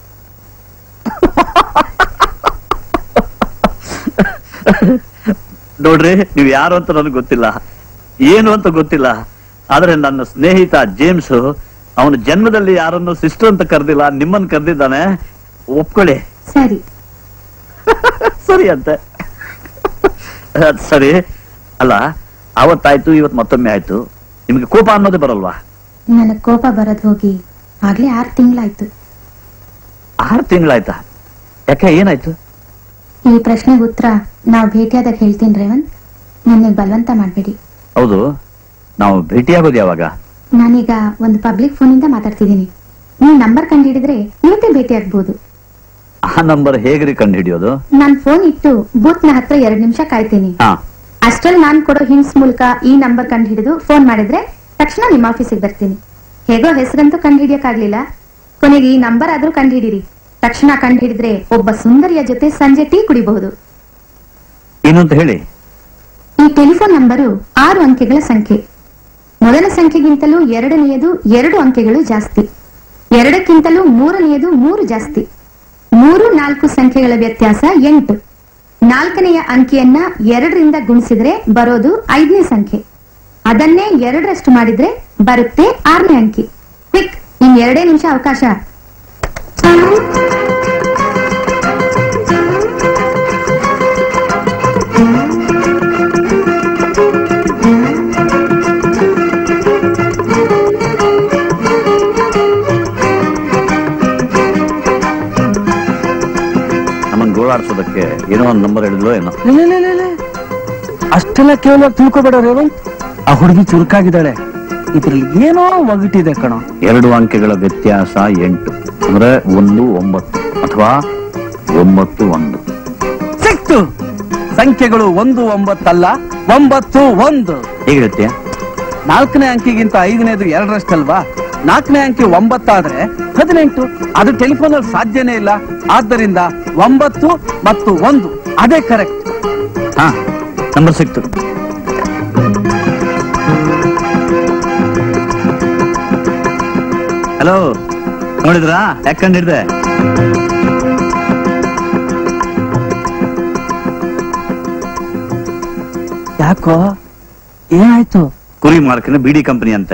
ನೋಡ್ರಿ ನೀವು ಯಾರು ಅಂತ ನನಗೆ ಗೊತ್ತಿಲ್ಲ ಏನು ಅಂತ ಗೊತ್ತಿಲ್ಲ ಆದ್ರೆ ನನ್ನ ಸ್ನೇಹಿತ ಜೇಮ್ಸ್ ಅವನ ಜನ್ಮದಲ್ಲಿ ಯಾರನ್ನು ಸಿಸ್ಟರ್ ಅಂತ ಕರೆದಿಲ್ಲ ನಿಮ್ಮನ್ನ ಕರೆದಿದ್ದಾನೆ ಒಪ್ಕೊಳ್ಳಿ ಸರಿ ಸರಿ ಅಂತೆ ಅದ್ ಸರಿ ಅಲ್ಲ ಅವತ್ತಾಯ್ತು ಇವತ್ತು ಮತ್ತೊಮ್ಮೆ ಆಯ್ತು ನಿಮ್ಗೆ ಕೋಪ ಅನ್ನೋದೇ ಬರಲ್ವಾ ನನಗ್ ಕೋಪ ಬರೋದ್ ಹೋಗಿ ಆಗ್ಲೇ ಆರ್ ತಿಂಗಳಾಯ್ತು ಆರು ತಿಂಗಳಾಯ್ತಾ ಯಾಕೆ ಏನಾಯ್ತು ಈ ಪ್ರಶ್ನೆಗೆ ಉತ್ತರ ನಾವು ಭೇಟಿಯಾದಾಗ ಹೇಳ್ತೀನಿ ರೇವಂತ್ ನನಗೆ ಬಲವಂತ ಮಾಡಬೇಡಿ ಹೌದು ನಾವು ಭೇಟಿಯಾಗೋದು ಯಾವಾಗ ನಾನೀಗ ಒಂದು ಪಬ್ಲಿಕ್ ಫೋನಿಂದ ಮಾತಾಡ್ತಿದ್ದೀನಿ ನೀವು ನಂಬರ್ ಕಂಡುಹಿಡಿದ್ರೆ ಇವತ್ತೇ ಭೇಟಿ ಆಗ್ಬೋದು ಆ ನಂಬರ್ ಹೇಗ್ರಿ ಕಂಡು ಹಿಡಿಯೋದು ನಾನ್ ಫೋನ್ ಇಟ್ಟು ಬೂತ್ ನ ಹತ್ರ ಎರಡ್ ನಿಮಿಷ ಕಾಯ್ತೀನಿ ಹಾ ಅಷ್ಟ್ರಲ್ಲಿ ನಾನ್ ಕೊಡೋ ಹಿಂಟ್ಸ್ ಮೂಲಕ ಈ ನಂಬರ್ ಕಂಡು ಹಿಡಿದು ಫೋನ್ ಮಾಡಿದ್ರೆ ತಕ್ಷಣ ನಿಮ್ಮ ಆಫೀಸಿಗೆ ಬರ್ತೀನಿ ಹೇಗೋ ಹೆಸರಂತೂ ಕಂಡು ಹಿಡಿಯಕ್ಕಾಗ್ಲಿಲ್ಲ ಕೊನೆಗೆ ಈ ನಂಬರ್ ಆದ್ರೂ ಕಂಡು ಹಿಡೀರಿ ತಕ್ಷಣ ಕಂಡು ಹಿಡಿದ್ರೆ ಒಬ್ಬ ಸುಂದರಿಯ ಜೊತೆ ಸಂಜೆ ಟೀ ಕುಡಿಬಹುದು ಏನು ಅಂತ ಹೇಳಿ ಈ ಟೆಲಿಫೋನ್ ನಂಬರು ಆರು ಅಂಕೆಗಳ ಸಂಖ್ಯೆ ಮೊದಲ ಸಂಖ್ಯೆಗಿಂತಲೂ ಎರಡನೆಯದು ಎರಡು ಅಂಕೆಗಳು ಜಾಸ್ತಿ ಎರಡಕ್ಕಿಂತಲೂ ಮೂರನೆಯದು ಮೂರು ಜಾಸ್ತಿ ಮೂರು ನಾಲ್ಕು ಸಂಖ್ಯೆಗಳ ವ್ಯತ್ಯಾಸ ಎಂಟು ನಾಲ್ಕನೆಯ ಅಂಕಿಯನ್ನ ಎರಡರಿಂದ ಗುಣಿಸಿದ್ರೆ ಬರೋದು ಐದನೇ ಸಂಖ್ಯೆ ಅದನ್ನೇ ಎರಡರಷ್ಟು ಮಾಡಿದ್ರೆ ಬರುತ್ತೆ ಆರನೇ ಅಂಕಿ ಕ್ವಿಕ್ ಇನ್ ಎರಡೇ ನಿಮಿಷ ಅವಕಾಶ ನಮ್ಮನ್ನ ಗೋಳಾಡ್ಸೋದಕ್ಕೆ ಏನೋ ಒಂದು ನಂಬರ್ ಹೇಳಿದ್ಲೋ ಏನೋ ಲೇ, ಲೇ, ಲೇ, ಲೇ. ಅಷ್ಟೆಲ್ಲ ಕೇವಲ ತಿಳ್ಕೊಬೇಡ ರೇವಂತ್ ಆ ಹುಡುಗಿ ಚುರುಕಾಗಿದ್ದಾಳೆ ಇದ್ರಲ್ಲಿ ಏನೋ ಒಗಟಿದೆ ಕಣೋ ಎರಡು ಅಂಕೆಗಳ ವ್ಯತ್ಯಾಸ ಎಂಟು ಅಂದ್ರೆ ಒಂದು ಒಂಬತ್ತು ಅಥವಾ ಒಂಬತ್ತು ಒಂದು ಸಿಕ್ತು ಸಂಖ್ಯೆಗಳು ಒಂದು ಒಂಬತ್ತಲ್ಲ ಒಂಬತ್ತು ಒಂದು ಹೇಗೆ ಹೇಳ್ತೀಯ ನಾಲ್ಕನೇ ಅಂಕಿಗಿಂತ ಐದನೇದು ಎರಡರಷ್ಟಲ್ವಾ ನಾಲ್ಕನೇ ಅಂಕಿ ಒಂಬತ್ತಾದ್ರೆ ಹದಿನೆಂಟು ಅದು ಟೆಲಿಫೋನ್ ಅಲ್ಲಿ ಸಾಧ್ಯನೇ ಇಲ್ಲ ಆದ್ದರಿಂದ ಒಂಬತ್ತು ಮತ್ತು ಒಂದು ಅದೇ ಕರೆಕ್ಟ್ ಹಾ ನಂಬರ್ ಸಿಕ್ತು ಹಲೋ ನೋಡಿದ್ರಾ ಯಾಕಂಡಿಡ್ದೆ ಯಾಕೋ ಏನಾಯ್ತು ಕುರಿ ಮಾರ್ಕಿನ ಬಿಡಿ ಕಂಪನಿ ಅಂತೆ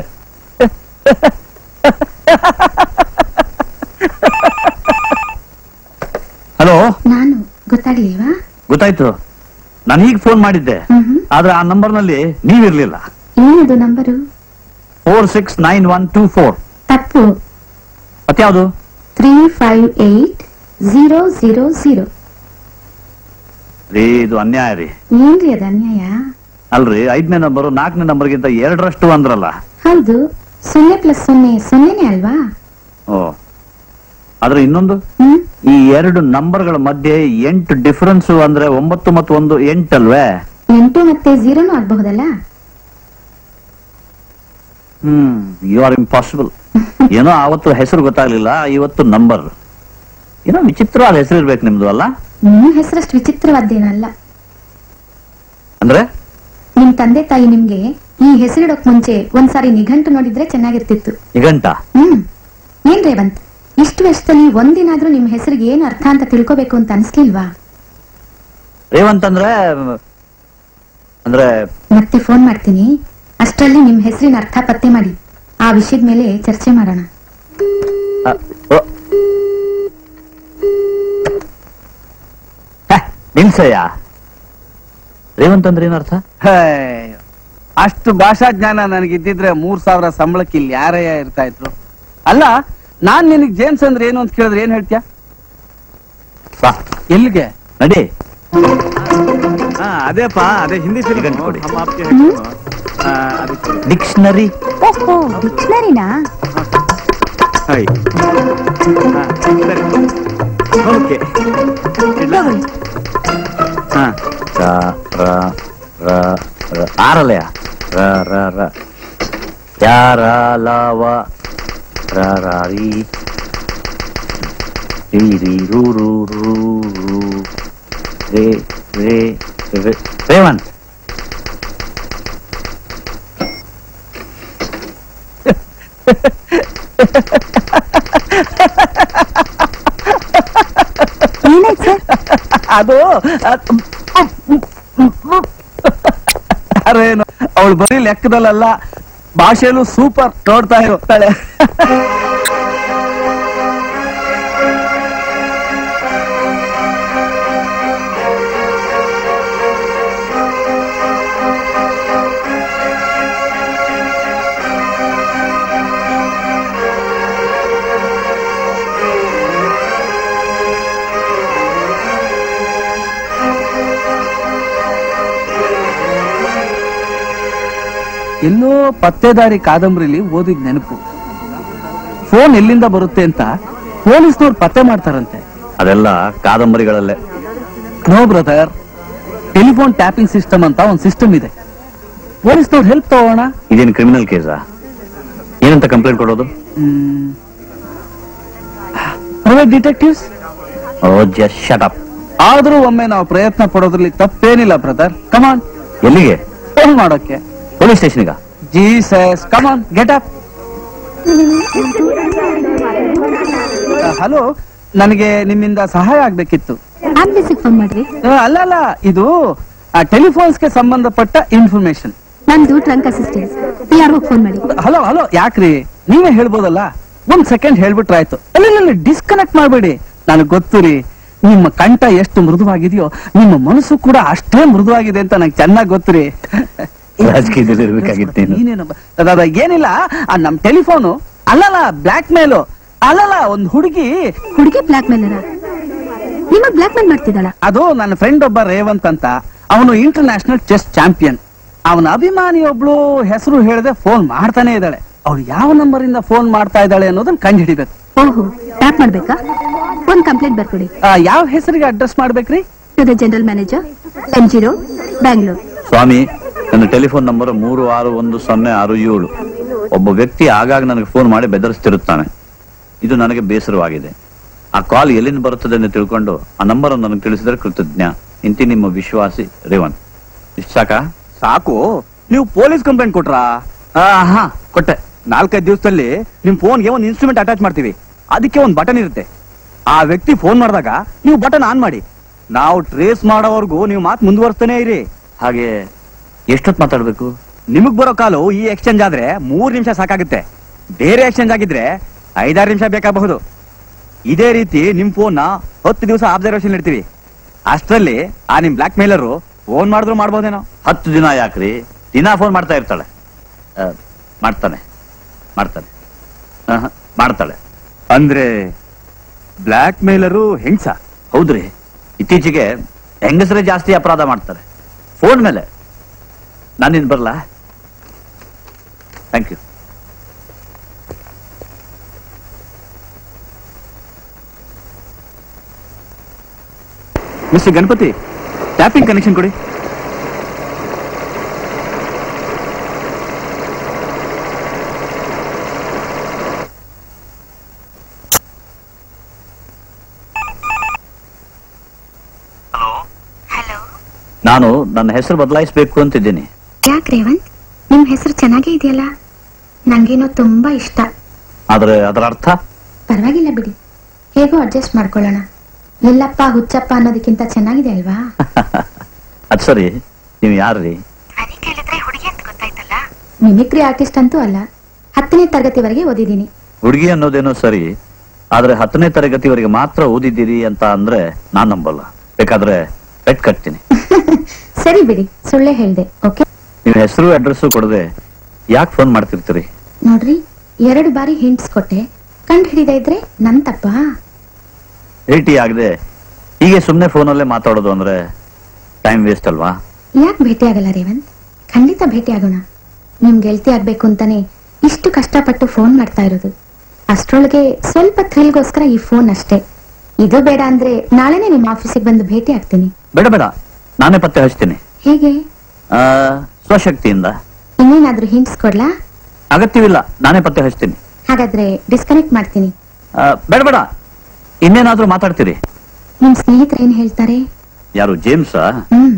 ಹಲೋ ನಾನು ಗೊತ್ತಾಗ್ಲಿಲ್ವಾ ಗೊತ್ತಾಯ್ತು ನಾನು ಈಗ ಫೋನ್ ಮಾಡಿದ್ದೆ ಹ್ಮ್ ಆದ್ರೆ ಆ ನಂಬರ್ ನಲ್ಲಿ ನೀವಿರ್ಲಿಲ್ಲ ಏನದು number four six nine one two four ತಪ್ಪು ಮತ್ಯಾವುದು three five eight zero zero zero ರೀ ಇದು ಅನ್ಯಾಯ ರೀ ಏನ್ರಿ ಅದು ಅನ್ಯಾಯ ಅಲ್ರಿ ಐದನೇ ನಂಬರ್ ನಾಲ್ಕನೇ ನಂಬರ್ಗಿಂತ ಎರಡರಷ್ಟು ಅಂದ್ರಲ್ಲ ಹೌದು ಸೊನ್ನೆ ಪ್ಲಸ್ ಸೊನ್ನೆ ಸೊನ್ನೆನೇ ಅಲ್ವಾ ಓ ಆದ್ರೆ ಇನ್ನೊಂದು ಹ್ಮ್ ಈ ಎರಡು ನಂಬರ್ಗಳ ಮಧ್ಯೆ ಎಂಟು ಡಿಫರೆನ್ಸ್ ಅಂದ್ರೆ ಒಂಬತ್ತು ಮತ್ತು ಒಂದು ಎಂಟಲ್ವೇ ಎಂಟು ಮತ್ತೆ ಝೀರೋನು ಆಗ್ಬಹುದಲ್ಲ ಹ್ಮ್ ಯು ಆರ್ ಇಂಪಾಸಿಬಲ್ ಏನೋ ಆವತ್ತು ಹೆಸರು ಗೊತ್ತಾಗ್ಲಿಲ್ಲ ಇವತ್ತು ನಂಬರ್ ಏನೋ ವಿಚಿತ್ರವಾದ ಹೆಸರು ಇರ್ಬೇಕು ನಿಮ್ದು ಅಲ್ಲ ನಿಮ್ ಹೆಸರಷ್ಟು ವಿಚಿತ್ರವಾದ್ದೇನಲ್ಲ ಅಂದ್ರೆ ನಿಮ್ ತಂದೆ ತಾಯಿ ನಿಮ್ಗೆ ಈ ಹೆಸರಿಡೋಕ್ ಮುಂಚೆ ಒಂದ್ಸಾರಿ ನಿಘಂಟು ನೋಡಿದ್ರೆ ಚೆನ್ನಾಗಿರ್ತಿತ್ತು ನಿಘಂಟ ಹ್ಮ್ ಏನ್ ರೇವಂತ್ ಇಷ್ಟು ವರ್ಷದಲ್ಲಿ ಒಂದಿನಾದ್ರೂ ನಿಮ್ ಹೆಸರಿಗೆ ಏನ್ ಅರ್ಥ ಅಂತ ತಿಳ್ಕೋಬೇಕು ಅಂತ ಅನ್ಸ್ಲಿಲ್ವಾ ರೇವಂತ್ ಅಂದ್ರೆ ಅಂದ್ರೆ ಮತ್ತೆ ಫೋನ್ ಮಾಡ್ತೀನಿ ಅಷ್ಟರಲ್ಲಿ ನಿಮ್ ಹೆಸರಿನ ಅರ್ಥ ಪತ್ತೆ ಮಾಡಿ ಆ ವಿಷಯದ ಮೇಲೆ ಚರ್ಚೆ ಮಾಡೋಣ ಅ, ಓ. ಹೆ, ನಿಲ್ಸಯ್ಯ ರೇವಂತ್ ಅಂದ್ರೆ ಏನರ್ಥ ಹೇ, ಅಷ್ಟು ಭಾಷಾ ಜ್ಞಾನ ನನಗಿದ್ದಿದ್ರೆ ಮೂರ್ ಸಾವಿರ ಸಂಬಳಕ್ಕೆ ಇಲ್ಲಿ ಯಾರೇ ಇರ್ತಾ ಇದ್ರು ಅಲ್ಲ ನಾನ್ ನಿನಗ್ ಜೇಮ್ಸ್ ಅಂದ್ರೆ ಏನು ಅಂತ ಕೇಳಿದ್ರೆ ಏನ್ ಹೇಳ್ತೀಯ ಬಾ ಎಲ್ಲಿಗೆ ನಡಿ ಅದೇಪ್ಪ ಅದೇ ಹಿಂದಿ ಗಂಟು ಕೊಡಿ. ಅದಕ್ಕೆ ಡಿಕ್ಷನರಿ ಓಹೋ ಡಿಕ್ಷನರಿನಾ ಓಕೆ ಹಾ ರ ರ ರ ರ ಆರಲಯ ರ ರ ರ ಯಾರ ಲವ ರ ರ ರಿ ರಿ ರಿ ರು ರು ರು ರು ರೇ ರೇ ರೇ ರೇವಂತ್ ಏನಾಯ್ತು ಸರ್ ಅದು ಅರೇನು ಅವಳು ಬರೀ ಲೆಕ್ಕದಲ್ಲ ಭಾಷೆಯಲ್ಲೂ ಸೂಪರ್ ನೋಡ್ತಾ ಇರ್ತಾಳೆ ಎಲ್ಲೋ ಪತ್ತೇದಾರಿ ಕಾದಂಬರಿಲಿ ಓದಿದ್ ನೆನಪು ಫೋನ್ ಎಲ್ಲಿಂದ ಬರುತ್ತೆ ಅಂತ ಪೊಲೀಸ್ನವ್ರು ಪತ್ತೆ ಮಾಡ್ತಾರಂತೆ ಅದೆಲ್ಲ ಕಾದಂಬರಿಗಳಲ್ಲೇ no brother telephone tapping system ಅಂತ ಒಂದು ಸಿಸ್ಟಮ್ ಇದೆ ಪೊಲೀಸ್ನವ್ರು ಹೆಲ್ಪ್ ತಗೋಣ ಇದೇನು ಕ್ರಿಮಿನಲ್ ಕೇಸಾ ಏನಂತ ಕಂಪ್ಲೇಂಟ್ ಕೊಡೋದು private detectives oh just shut up ಆದ್ರೂ ಒಮ್ಮೆ ನಾವು ಪ್ರಯತ್ನ ಪಡೋದ್ರಲ್ಲಿ ತಪ್ಪೇನಿಲ್ಲ ಬ್ರದರ್ ಕಮಾನ್ ಎಲ್ಲಿಗೆ ಫೋನ್ ಮಾಡೋಕೆ ಪೊಲೀಸ್ ಸ್ಟೇಷನ್ಗ Jesus come on get up hello ನನಗೆ ನಿಮ್ಮಿಂದ ಸಹಾಯ ಆಗ್ಬೇಕಿತ್ತು ಆಂಬ್ಯುಲೆನ್ಸ್ಗೆ ಫೋನ್ ಮಾಡ್ರಿ ಆ, ಅಲ್ಲ ಅಲ್ಲ ಇದು ಟೆಲಿಫೋನ್ಸ್ಗೆ ಸಂಬಂಧಪಟ್ಟ ಇನ್ಫಾರ್ಮೇಶನ್ ನಂದು ಟ್ರಂಕ್ ಅಸಿಸ್ಟೆಂಟ್ ಯಾರಿಗೂ ಫೋನ್ ಮಾಡಿ ಹಲೋ ಹಲೋ ಯಾಕ್ರಿ ನೀವೇ ಹೇಳ್ಬೋದಲ್ಲ ಒಂದ್ ಸೆಕೆಂಡ್ ಹೇಳ್ಬಿಟ್ರಾಯ್ತು ಅಲ್ಲ ಡಿಸ್ಕನೆಕ್ಟ್ ಮಾಡ್ಬೇಡಿ ನನಗೆ ಗೊತ್ತು ರೀ ನಿಮ್ಮ ಕಂಠ ಎಷ್ಟು ಮೃದುವಾಗಿದೆಯೋ ನಿಮ್ಮ ಮನಸ್ಸು ಕೂಡ ಅಷ್ಟೇ ಮೃದುವಾಗಿದೆ ಅಂತ ನಂಗೆ ಚೆನ್ನಾಗಿ ಗೊತ್ತು ರೀ ರಾಜಕೀಯದಲ್ಲಿ ಇರ್ಬೇಕಾಗಿತ್ತು ನೀನು. ನೀನೇನಪ್ಪ? ಅದ- ಅದ ಏನಿಲ್ಲ ಆ ನಮ್ ಟೆಲಿಫೋನು ಅಲ್ಲಲ್ಲ ಬ್ಲಾಕ್ ಮೇಲು ಅಲ್ಲಲ್ಲ ಒಂದ್ ಹುಡುಗಿ ಹುಡುಗಿ ಬ್ಲಾಕ್ ಮೇಲರ ನಿಮಗ್ ಬ್ಲಾಕ್ ಮೇಲ್ ಮಾಡ್ತಿದ್ದಾಳ ಅದು ನನ್ನ ಫ್ರೆಂಡ್ ಒಬ್ಬ ರೇವಂತ್ ಅಂತ ಅವನು ಇಂಟರ್ ನ್ಯಾಷನಲ್ ಚೆಸ್ ಚಾಂಪಿಯನ್ ಅವನ ಅಭಿಮಾನಿ ಒಬ್ಳು ಹೆಸರು ಹೇಳದೆ ಫೋನ್ ಮಾಡ್ತಾನೆ ಇದ್ದಾಳೆ ಅವಳು ಯಾವ ನಂಬರ್ ಇಂದ ಫೋನ್ ಮಾಡ್ತಾ ಇದ್ದಾಳೆ ಅನ್ನೋದನ್ನ ಕಂಡು ಹಿಡಿಬೇಕು ಓಹೋ ಟ್ಯಾಪ್ ಮಾಡ್ಬೇಕಾ ಒಂದ್ ಕಂಪ್ಲೇಂಟ್ ಬರ್ಕೊಡಿ ಆ, ಯಾವ ಹೆಸರಿಗೆ ಅಡ್ರೆಸ್ ಮಾಡ್ಬೇಕ್ರಿ to the general manager N zero Bangalore ಸ್ವಾಮಿ ನನ್ನ ಟೆಲಿಫೋನ್ ನಂಬರ್ ಮೂರು ಆರು ಒಂದು ಸೊನ್ನೆ ಆರು ಏಳು ಒಬ್ಬ ವ್ಯಕ್ತಿ ಆಗಾಗ ನನಗೆ ಫೋನ್ ಮಾಡಿ ಬೆದರಿಸ್ತಿರುತ್ತಾನೆ ಇದು ನನಗೆ ಬೇಸರವಾಗಿದೆ ಆ ಕಾಲ್ ಎಲ್ಲಿಂದ ಬರುತ್ತದೆ ಎಂದು ತಿಳ್ಕೊಂಡು ಆ ನಂಬರ್ ನನಗೆ ತಿಳಿಸಿದರೆ ಕೃತಜ್ಞ ಇಂತಿ ನಿಮ್ಮ ವಿಶ್ವಾಸಿ ರೇವಂತ್ ಇಷ್ಟ ಸಾಕಾ ಸಾಕು ನೀವು ಪೊಲೀಸ್ ಕಂಪ್ಲೇಂಟ್ ಕೊಟ್ರಾ ಆ, ಹಾ ಕೊಟ್ಟೆ ನಾಲ್ಕೈದು ದಿವಸದಲ್ಲಿ ನಿಮ್ ಫೋನ್ಗೆ ಒಂದು ಇನ್ಸ್ಟ್ರೂಮೆಂಟ್ ಅಟ್ಯಾಚ್ ಮಾಡ್ತೀವಿ ಅದಕ್ಕೆ ಒಂದು ಬಟನ್ ಇರುತ್ತೆ ಆ ವ್ಯಕ್ತಿ ಫೋನ್ ಮಾಡಿದಾಗ ನೀವು ಬಟನ್ ಆನ್ ಮಾಡಿ ನಾವು ಟ್ರೇಸ್ ಮಾಡೋವರೆಗೂ ನೀವು ಮಾತು ಮುಂದುವರಿಸ್ತಾನೆ ಇರಿ ಹಾಗೆ ಎಷ್ಟೊತ್ತು ಮಾತಾಡ್ಬೇಕು ನಿಮಗ್ ಬರೋ ಕಾಲು ಈ ಎಕ್ಸ್ಚೇಂಜ್ ಆದ್ರೆ ಮೂರ್ ನಿಮಿಷ ಸಾಕಾಗುತ್ತೆ ಬೇರೆ ಎಕ್ಸ್ಚೇಂಜ್ ಆಗಿದ್ರೆ ಐದಾರು ನಿಮಿಷ ಬೇಕಾಗಬಹುದು ಇದೇ ರೀತಿ ನಿಮ್ ಫೋನ್ ನ ಹತ್ತು ದಿವಸ ಅಬ್ಸರ್ವೇಷನ್ ಇಡ್ತೀವಿ ಅಷ್ಟರಲ್ಲಿ ಆ ನಿಮ್ ಬ್ಲಾಕ್ ಮೇಲರು ಫೋನ್ ಮಾಡಿದ್ರು ಮಾಡ್ಬೋದೇನೋ ಹತ್ತು ದಿನ ಯಾಕ್ರಿ ದಿನ ಫೋನ್ ಮಾಡ್ತಾ ಇರ್ತಾಳೆ ಆ, ಮಾಡ್ತಾನೆ ಮಾಡ್ತಾನೆ ಆಹಾ, ಮಾಡ್ತಾಳೆ ಅಂದ್ರೆ ಬ್ಲಾಕ್ ಮೇಲರು ಹೆಂಗ್ಸ ಹೌದ್ರಿ ಇತ್ತೀಚೆಗೆ ಹೆಂಗಸರೇ ಜಾಸ್ತಿ ಅಪರಾಧ ಮಾಡ್ತಾರೆ ಫೋನ್ ಮೇಲೆ ನಾನಿನ್ ಬರಲ್ಲ thank you mister Ganapathi tapping connection ಕೊಡಿ ಹಲೋ ನಾನು ನನ್ನ ಹೆಸರು ಬದಲಾಯಿಸಬೇಕು ಅಂತಿದ್ದೀನಿ ಯಾಕೆ ರೇವಂತ್ ನಿಮ್ ಹೆಸರು ಚೆನ್ನಾಗೇ ಇದೆಯಲ್ಲ ನಂಗೇನೋ ತುಂಬಾ ಇಷ್ಟ ಆದ್ರೆ ಅದರ ಅರ್ಥ ಪರವಾಗಿಲ್ಲ ಬಿಡಿ ಹೇಗೋ ಅಡ್ಜಸ್ಟ್ ಮಾಡ್ಕೊಳ್ಳೋಣ ಎಲ್ಲಪ್ಪ ಹುಚ್ಚಪ್ಪ ಅನ್ನೋದಕ್ಕಿಂತ ಚೆನ್ನಾಗಿದೆ ಅಲ್ವಾ ಅದ್ ಸರಿ ನೀವು ಯಾರ್ರಿ ಕೇಳಿದ್ರೆ ಹುಡುಗಿ ಅಂತ ಗೊತ್ತಾಯ್ತಲ್ಲ ಮಿಮಿಕ್ರಿ ಆರ್ಟಿಸ್ಟ್ ಅಂತೂ ಅಲ್ಲ ಹತ್ತನೇ ತರಗತಿವರೆಗೆ ಓದಿದ್ದೀನಿ ಹುಡುಗಿ ಅನ್ನೋದೇನೋ ಸರಿ ಆದ್ರೆ ಹತ್ತನೇ ತರಗತಿವರೆಗೆ ಮಾತ್ರ ಓದಿದ್ದೀರಿ ಅಂತ ಅಂದ್ರೆ ನಾನ್ ನಂಬಲ್ಲ ಬೇಕಾದ್ರೆ ಪೆಟ್ ಕಟ್ತೀನಿ ಸರಿ ಬಿಡಿ ಸುಳ್ಳೆ ಹೇಳ್ದೆ ಓಕೆ ನೀವು ಹೆಸರು ಅಡ್ರೆಸ್ಸು ಕೊಡದೆ ಯಾಕೆ ಫೋನ್ ಮಾಡ್ತಿರ್ತೀರಿ ನೋಡ್ರಿ ಎರಡು ಬಾರಿ ಹಿಂಟ್ಸ್ ಕೊಟ್ಟೆ ಕಂಡು ಹಿಡಿದ ಇದ್ರೆ ನನ್ ತಪ್ಪಾ ಭೇಟಿ ಆಗದೆ ಹೀಗೆ ಸುಮ್ಮನೆ ಫೋನಲ್ಲೇ ಮಾತಾಡೋದು ಅಂದ್ರೆ ಟೈಮ್ ವೇಸ್ಟ್ ಅಲ್ವಾ ಯಾಕೆ ಭೇಟಿ ಆಗಲ್ಲ ರೇವಂತ್ ಖಂಡಿತ ಭೇಟಿ ಆಗೋಣ ನಿಮ್ ಗೆಳತಿ ಆಗ್ಬೇಕು ಅಂತಾನೆ ಇಷ್ಟು ಕಷ್ಟಪಟ್ಟು ಫೋನ್ ಮಾಡ್ತಾ ಇರೋದು ಅಷ್ಟ್ರೊಳಗೆ ಸ್ವಲ್ಪ ಥ್ರಿಲ್ಗೋಸ್ಕರ ಈ ಫೋನ್ ಅಷ್ಟೇ ಇದು ಬೇಡ ಅಂದ್ರೆ ನಾಳೆನೆ ನಿಮ್ಮ ಆಫೀಸಿಗೆ ಬಂದು ಭೇಟಿ ಆಗ್ತೀನಿ ಬೇಡ ಬೇಡ ನಾನೇ ಪತ್ತೆ ಹಚ್ತೀನಿ ಹೇಗೆ ಆ, ಸ್ವಶಕ್ತಿಯಿಂದ ಇನ್ನೇನಾದ್ರೂ ಹಿಂಟ್ಸ್ ಕೊಡ್ಲಾ ಅಗತ್ಯವಿಲ್ಲ ನಾನೇ ಪತ್ತೆ ಹಚ್ತೀನಿ ಹಾಗಾದ್ರೆ ಡಿಸ್ಕನೆಕ್ಟ್ ಮಾಡ್ತೀನಿ ಆ, ಬೇಡ ಬೇಡ ಇನ್ನೇನಾದ್ರೂ ಮಾತಾಡ್ತೀರಿ ನಿಮ್ ಸ್ನೇಹಿತರು ಏನ್ ಹೇಳ್ತಾರೆ ಯಾರು ಜೇಮ್ಸಾ ಹ್ಮ್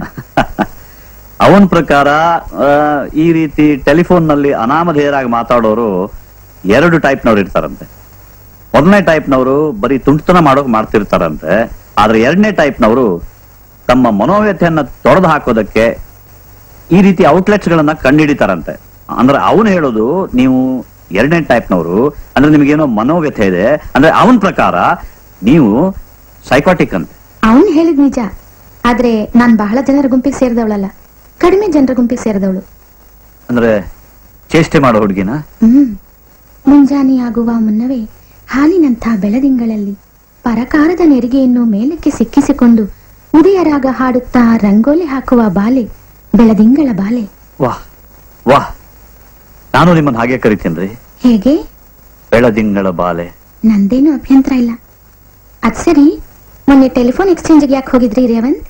ಅವನ ಪ್ರಕಾರ ಆ, ಈ ರೀತಿ ಟೆಲಿಫೋನ್ ನಲ್ಲಿ ಅನಾಮಧೇಯರಾಗಿ ಮಾತಾಡೋರು ಎರಡು ಟೈಪ್ನವ್ರು ಇರ್ತಾರಂತೆ ಮೊದಲನೇ ಟೈಪ್ನವರು ಬರೀ ತುಂಟತನ ಮಾಡೋಕ್ ಮಾಡ್ತಿರ್ತಾರಂತೆ ಆದ್ರೆ ಎರಡನೇ ಟೈಪ್ನವರು ತಮ್ಮ ಮನೋವ್ಯಥೆಯನ್ನ ತೊಡೆದು ಹಾಕೋದಕ್ಕೆ ಈ ರೀತಿ ಔಟ್ಲೆಟ್ಸ್ ಗಳನ್ನ ಕಂಡುಹಿಡಿತಾರಂತೆ ಅಂದ್ರೆ ಅವನು ಹೇಳೋದು ನೀವು ಎರಡನೇ ಟೈಪ್ನವರು ಅಂದ್ರೆ ನಿಮಗೇನೋ ಮನೋವ್ಯಥೆ ಇದೆ ಅಂದ್ರೆ ಅವನ ಪ್ರಕಾರ ನೀವು ಸೈಕಾಟಿಕ್ ಅಂತೆ ಅವನ್ ಹೇಳಿದ್ ನಿಜ ಆದ್ರೆ ನಾನ್ ಬಹಳ ಜನರ ಗುಂಪಿಗೆ ಸೇರಿದವಳಲ್ಲ ಕಡಿಮೆ ಜನರ ಗುಂಪಿಗೆ ಸೇರಿದವಳು ಅಂದ್ರೆ ಚೇಷ್ಟೆ ಮಾಡೋ ಹುಡುಗಿನ ಹ್ಮ್ ಮುಂಜಾನೆ ಆಗುವ ಮುನ್ನವೇ ಹಾಲಿನಂಥ ಬೆಳದಿಂಗಳಲ್ಲಿ ಪರಕಾರದ ನೆರಿಗೆಯನ್ನು ಮೇಲಕ್ಕೆ ಸಿಕ್ಕಿಸಿಕೊಂಡು ಉದಯರಾಗ ಹಾಡುತ್ತಾ ರಂಗೋಲಿ ಹಾಕುವ ಬಾಲೆ ಬೆಳದಿಂಗಳ ಬಾಲೆ ವಾಹ್ ವಾಹ್ ನಾನು ನಿಮ್ಮನ್ನ ಹಾಗೆ ಕರಿತೀನ್ರಿ ಹೇಗೆ ಬೆಳದಿಂಗಳ ಬಾಲೆ ನಂದೇನು ಅಭ್ಯಂತರ ಇಲ್ಲ ಅದ್ ಸರಿ ಮೊನ್ನೆ ಟೆಲಿಫೋನ್ ಎಕ್ಸ್ಚೇಂಜ್ಗೆ ಯಾಕೆ ಹೋಗಿದ್ರಿ ರೇವಂತ್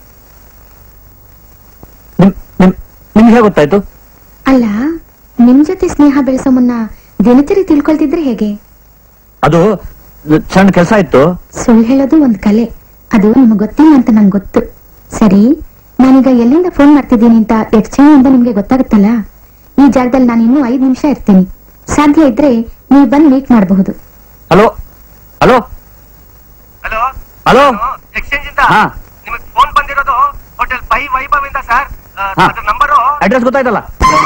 ನಿಮ್ ನಿಮ್ ನಿಮ್ಗೆ ಹೇಗೆ ಗೊತ್ತಾಯ್ತು ಅಲ್ಲ ನಿಮ್ ಜೊತೆ ಸ್ನೇಹ ಬೆಳೆಸೋ ಮುನ್ನ ದಿನಚರಿ ತಿಳ್ಕೊಳ್ತಿದ್ರೆ ಹೇಗೆ ಅದು ಸಣ್ಣ ಕೆಲಸ ಇತ್ತು ಸುಳ್ಳು ಹೇಳೋದು ಒಂದ್ ಕಲೆ ಅದು ನಿಮಗೆ ಗೊತ್ತಿಲ್ಲ ಅಂತ ನಂಗೆ ಗೊತ್ತು ಸರಿ ನಾನೀಗ ಎಲ್ಲಿಂದ ಫೋನ್ ಮಾಡ್ತಿದ್ದೀನಿ ಅಂತ ಎಕ್ಸ್ಚೇಂಜ್ ಇಂದ ನಿಮ್ಗೆ ಗೊತ್ತಾಗುತ್ತಲ್ಲ ಈ ಜಾಗದಲ್ಲಿ ನಾನು ಇನ್ನೂ ಐದು ನಿಮಿಷ ಇರ್ತೀನಿ ಸಾಧ್ಯ ಇದ್ರೆ ನೀವು ಬಂದು ಮೀಟ್ ಮಾಡಬಹುದು hello hello hello hello exchange ಇಂದ ಹಾ. ನಿಮಗೆ ಫೋನ್ ಬಂದಿರೋದು ಹೋಟೆಲ್ ಪೈ ವೈಭವ್ ಇಂದ ಸರ್ ಹಾ. ಅದ್ರ ನಂಬರು ಅಡ್ರೆಸ್ ಗೊತ್ತಾಯ್ತಲ್ಲ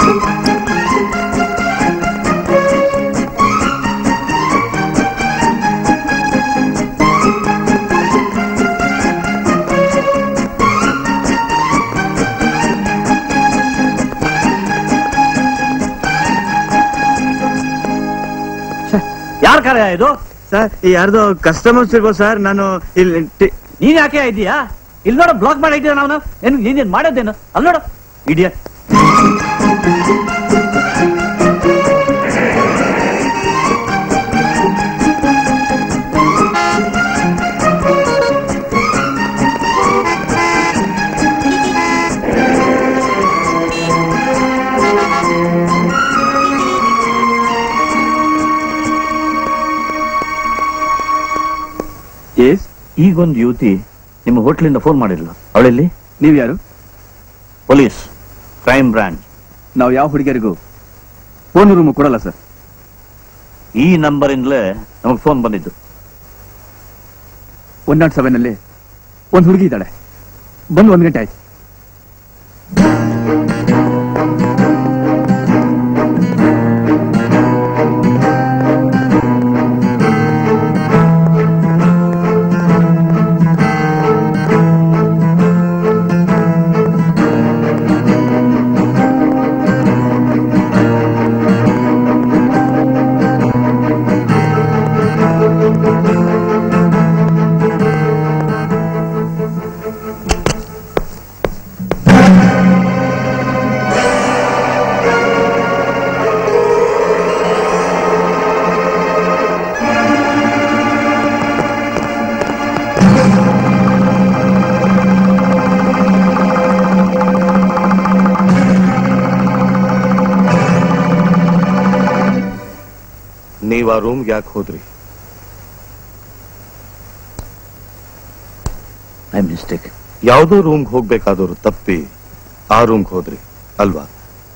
ಯಾರ ಕಾರ್ಯ ಇದು ಸರ್ ಯಾರ್ದೋ ಕಸ್ಟಮರ್ಸ್ ಇರ್ಬೋದು ಸರ್ ನಾನು ಇಲ್ಲಿ ಟಿ- ನೀನ್ ಯಾಕೆ ಇದೀಯಾ ಇಲ್ಲಿ ನೋಡು ಬ್ಲಾಕ್ ಮಾಡಿ ಇದೀಯ ನಾವು ನೀನ್ ನೀನ್ ಮಾಡೋದೇನು ಅಲ್ಲಿ ನೋಡು ಇಡಿಯಟ್ ಎಸ್ ಈಗೊಂದು ಯುವತಿ ನಿಮ್ಮ ಹೋಟ್ಲಿಂದ ಫೋನ್ ಮಾಡಿಲ್ಲ ಅವಳೆಲ್ಲಿ ನೀವ್ ಯಾರು ಪೊಲೀಸ್ ಕ್ರೈಮ್ ಬ್ರಾಂಚ್ ನಾವು ಯಾವ ಹುಡುಗಿಯರಿಗೂ ಫೋನ್ ರೂಮ್ ಕೊಡಲ್ಲ ಸರ್ ಈ ನಂಬರಿಂದಲೇ ನಮಗೆ ಫೋನ್ ಬಂದಿದ್ದು ಒನ್ ನಾಟ್ ಸೆವೆನ್ ಅಲ್ಲಿ ಒಂದು ಹುಡುಗಿ ಇದ್ದಾಳೆ ಬಂದು ಒಂದ್ ಗಂಟೆ ಆಯ್ತು ನೀವ್ ಆ ರೂಮ್ಗೆ ಯಾಕೆ ಹೋದ್ರಿ ಐ ಮಿಸ್ಟೇಕ್ ಯಾವ್ದೋ ರೂಮ್ಗೆ ಹೋಗ್ಬೇಕಾದವ್ರು ತಪ್ಪಿ ಆ ರೂಮ್ಗೆ ಹೋದ್ರಿ ಅಲ್ವಾ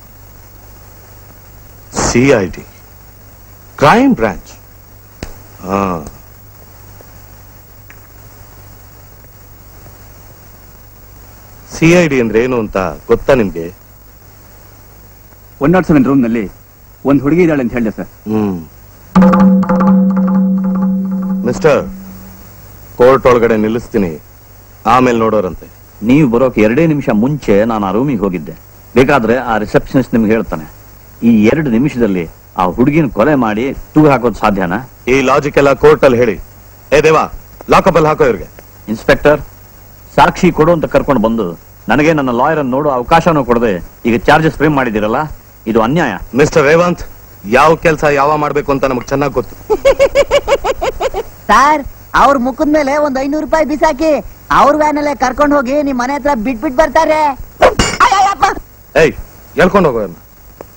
C I D crime branch ಹಾ ಸಿ ಐ ಡಿ ಅಂದ್ರೆ ಏನು ಅಂತ ಗೊತ್ತಾ ನಿಮ್ಗೆ ಒನ್ ನಾಟ್ ಸೆವೆನ್ ರೂಮ್ ನಲ್ಲಿ ಒಂದು ಹುಡುಗಿ ಇದ್ದಾಳೆ ಅಂತ ಹೇಳಿದೆ ಸರ್ ಹ್ಮ್ ಮಿಸ್ಟರ್ ಕೋರ್ಟ್ ಒಳಗಡೆ ನಿಲ್ಲಿಸ್ತೀನಿ ಆಮೇಲೆ ನೋಡೋರಂತೆ ನೀವು ಬರೋಕೆ ಎರಡೇ ನಿಮಿಷ ಮುಂಚೆ ನಾನು ಆ ರೂಮಿಗೆ ಹೋಗಿದ್ದೆ ಬೇಕಾದ್ರೆ ಆ ರಿಸೆಪ್ಷನಿಸ್ಟ್ ನಿಮ್ಗೆ ಹೇಳ್ತಾನೆ ಈ ಎರಡು ನಿಮಿಷದಲ್ಲಿ ಆ ಹುಡುಗಿನ ಕೊಲೆ ಮಾಡಿ ತೂಗು ಹಾಕೋದು ಸಾಧ್ಯನಾ ಈ ಲಾಜಿಕ್ ಎಲ್ಲ ಕೋರ್ಟ್ ಅಲ್ಲಿ ಹೇಳಿ ಏ ದೇವಾ ಲಾಕಪ್ ಅಲ್ಲಿ ಹಾಕೋ ಇವ್ರಿಗೆ ಇನ್ಸ್ಪೆಕ್ಟರ್ ಸಾಕ್ಷಿ ಕೊಡು ಅಂತ ಕರ್ಕೊಂಡು ಬಂದು ನನಗೆ ನನ್ನ ಲಾಯರ್ ಅನ್ನು ನೋಡೋ ಅವಕಾಶನೂ ಕೊಡದೆ ಈಗ ಚಾರ್ಜಸ್ ಫ್ರೇಮ್ ಮಾಡಿದಿರಲ್ಲ ಇದು ಅನ್ಯಾಯ ಮಿಸ್ಟರ್ ರೇವಂತ್ ಯಾವ ಕೆಲಸ ಯಾವ ಮಾಡ್ಬೇಕು ಅಂತ ನಮಗ್ ಚೆನ್ನಾಗಿ ಗೊತ್ತು ಸರ್ ಅವ್ರ ಮುಖದ ಮೇಲೆ ಒಂದ್ ಐನೂರು ರೂಪಾಯಿ ಬಿಸಾಕಿ ಅವ್ರ ವ್ಯಾನ್ ಅಲ್ಲೇ ಕರ್ಕೊಂಡು ಹೋಗಿ ನಿಮ್ ಮನೆ ಹತ್ರ ಬಿಟ್ ಬಿಟ್ ಬರ್ತಾರೆ ಅಯ್ಯಯ್ಯಪ್ಪ. ಏಯ್ ಎಳ್ಕೊಂಡು ಹೋಗೋ ಇವ್ನ.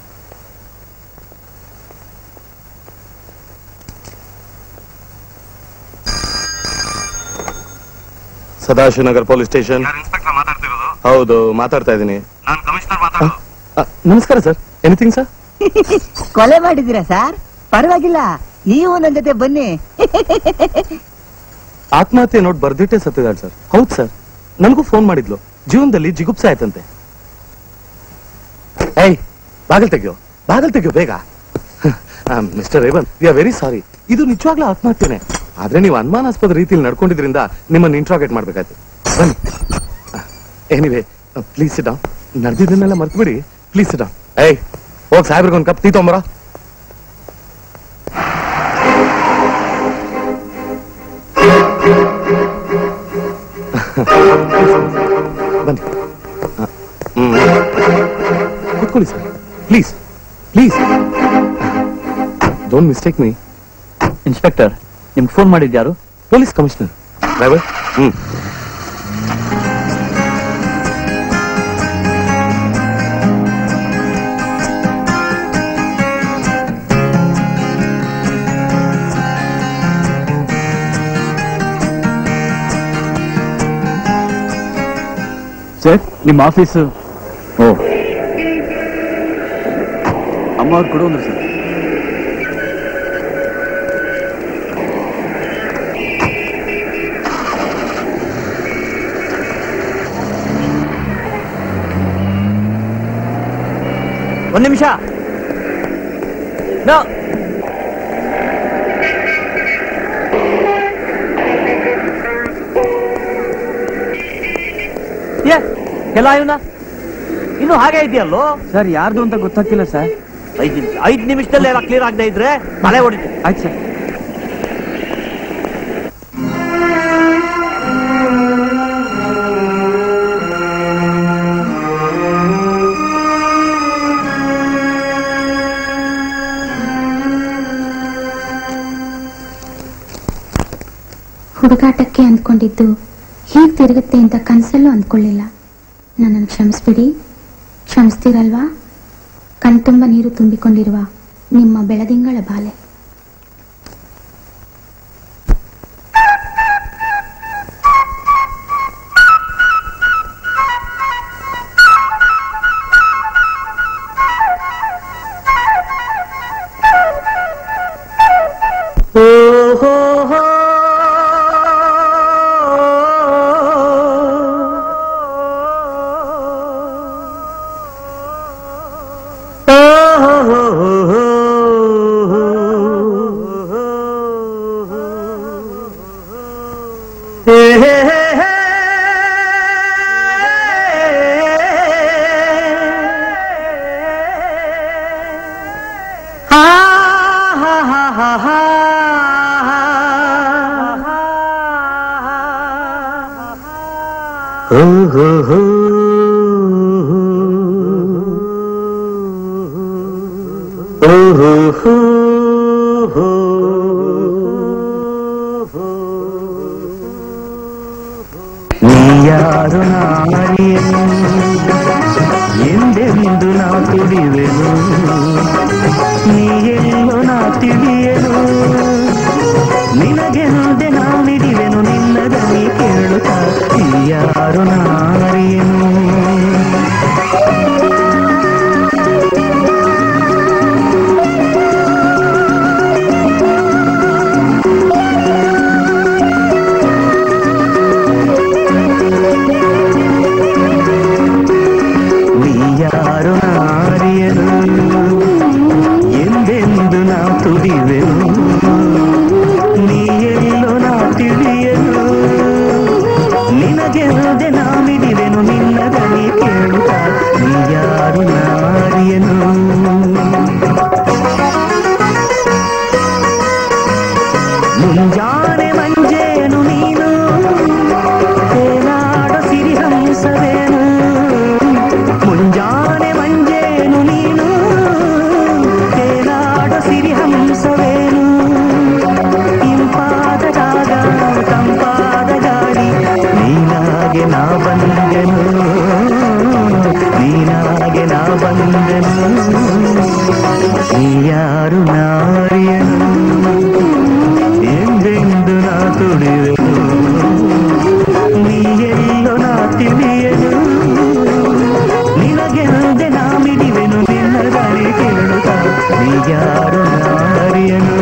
ಸದಾಶಿವನಗರ್ ಪೊಲೀಸ್ ಸ್ಟೇಷನ್ ಯಾರು ಇನ್ಸ್ಪೆಕ್ಟರ್ ಮಾತಾಡ್ತಿರೋದು ಹೌದು ಮಾತಾಡ್ತಾ ಇದ್ದೀನಿ ನಾನು ಕಮಿಷನರ್ ಮಾತಾಡೋದು ನಮಸ್ಕಾರ ಸರ್ ಎನಿಥಿಂಗ್ ಸರ್ ಕೊಲೆ ಮಾಡಿದ್ದೀರಾ ಸರ್ ಪರವಾಗಿಲ್ಲ ನೀವು ನನ್ ಜೊತೆ ಬನ್ನಿ ಆತ್ಮಹತ್ಯೆ ನೋಟ್ ಬರ್ದಿಟ್ಟೆ ಸತ್ತಿದ್ದಾಳೆ ಸರ್ ಹೌದು ಸರ್ ನನಗೂ ಫೋನ್ ಮಾಡಿದ್ಲು ಜೀವನದಲ್ಲಿ ಜಿಗುಪ್ಸೆ ಆಯ್ತಂತೆ ಏಯ್ ಬಾಗಲ್ ತೆಗಿಯೋ ಬಾಗಲ್ ತೆಗಿಯೋ ಬೇಗ mister Revanth we are very sorry ಇದು ನಿಜವಾಗ್ಲೂ ಆತ್ಮಹತ್ಯೆನೆ ಆದ್ರೆ ನೀವು ಅನುಮಾನಾಸ್ಪದ ರೀತಿಯಲ್ಲಿ ನಡ್ಕೊಂಡಿದ್ರಿಂದ ನಿಮ್ಮನ್ನ ಇಂಟ್ರಾಗೇಟ್ ಮಾಡ್ಬೇಕಾಯ್ತು ಬನ್ನಿ ಎನಿವೆ ಪ್ಲೀಸ್ ಸಿಡಾ ನಡೆದಿದ್ದನ್ನೆಲ್ಲ ಮರ್ತ್ಬಿಡಿ ಪ್ಲೀಸ್ ಸಿಡಾ ಏಯ್ ಹೋಗ್ ಸಾಹೇಬ್ರಿಗೆ ಒಂದು ಕಪ್ ಟೀ ತೊಂಬರ ಬನ್ನಿ ಹ, ಹ್ಮ್ ಕೂತ್ಕೊಳ್ಳಿ sir please please don't mistake me inspector ನಿಮ್ಗೆ ಫೋನ್ ಮಾಡಿದ್ಯಾರು ಪೊಲೀಸ್ ಕಮಿಷನರ್ ಡ್ರೈವರ್ ಹ್ಮ್ ಸರ್ ನಿಮ್ಮ ಆಫೀಸು ಓ ಅಮ್ಮ ಅವ್ರು ಕೊಡು ಅಂದ್ರು ಸರ್ ಒಂದ್ ನಿಮಿಷ ನೋ ಎಲ್ಲ ಇವನ ಇನ್ನು ಹಾಗೆ ಇದೆಯಲ್ಲೋ ಸರ್ ಯಾರ್ದು ಅಂತ ಗೊತ್ತಾಗ್ತಿಲ್ಲ ಸರ್ ಐದ್ ನಿಮಿಷ ಐದ್ ನಿಮಿಷದಲ್ಲಿ ಎಲ್ಲ ಕ್ಲಿಯರ್ ಆಗದೆ ಇದ್ರೆ ತಲೆ ಹೊಡಿತು ಆಯ್ತು ಸರ್ ಹುಡುಗಾಟಕ್ಕೆ ಅಂದ್ಕೊಂಡಿದ್ದು ಹೀಗೆ ತಿರುಗುತ್ತೆ ಅಂತ ಕನಸಲ್ಲೂ ಅಂದ್ಕೊಳ್ಳಿಲ್ಲ ನನ್ನನ್ನು ಕ್ಷಮಿಸ್ಬಿಡಿ ಕ್ಷಮಿಸ್ತೀರಲ್ವಾ ಕಣ್ತುಂಬ ನೀರು ತುಂಬಿಕೊಂಡಿರುವ ನಿಮ್ಮ ಬೆಳದಿಂಗಳ ಬಾಲೆ ನೀಯಾರು ನಾರಿಯನು ಎಂದೆಂದು ನಾ ತುಡಿವೆನು ನೀ ಎಲ್ಲೋ ನಾ ತಿಳಿಯನು ನಿನಗೆಂದೆ ನಾ ಮಿಡಿವೆನು ನಿನ್ನದ ನೀ ಕೇಳುತ್ತಾ ನೀಯಾರು ನಾರಿಯನು ನೀಯಾರು ನಾರಿಯನು ಎಂದೆಂದು ನಾ ತುಡಿವೆನು ನೀ ಎಲ್ಲೋ ನಾ ತಿಳಿಯನು ನಿನಗೆಲ್ಲದೆ ನಾ ಮಿಡಿವೆನು ನಿನ್ನದ ನೀ ಕೇಳುತ್ತಾ ನೀಯಾರು ನಾರಿಯನು ಮುಂಜಾನೆ ಮಂಜೇನು ನೀನು ತೇನಾಡ ಸಿರಿಹಂಸವೇನು ಮುಂಜಾನೆ ಮಂಜೇನು ನೀನು ತೇನಾಡ ಸಿರಿಹಂಸವೇನು ಇಂಪಾದ ಜಾಗ ತಂಪಾದ ಗಾಳಿ ನೀನಾಗೆ ನಾ ಬಂದೆನು ನೀನಾಗೆ ನಾ ಬಂದೆನು ನೀಯಾರು ನಾರಿಯನು ಎಂದೆಂದು ನಾ ತುಡಿವೆನು ನೀ ಎಲ್ಲೋ ನಾ ತಿಳಿಯನು ನಿನಗೆಂದೆ ನಾ ಮಿಡಿವೆನು ನಿನ್ನ ದಾರಿ ಕೇಳುತ್ತಾ ನೀ ಯಾರು ನಾರಿಯನು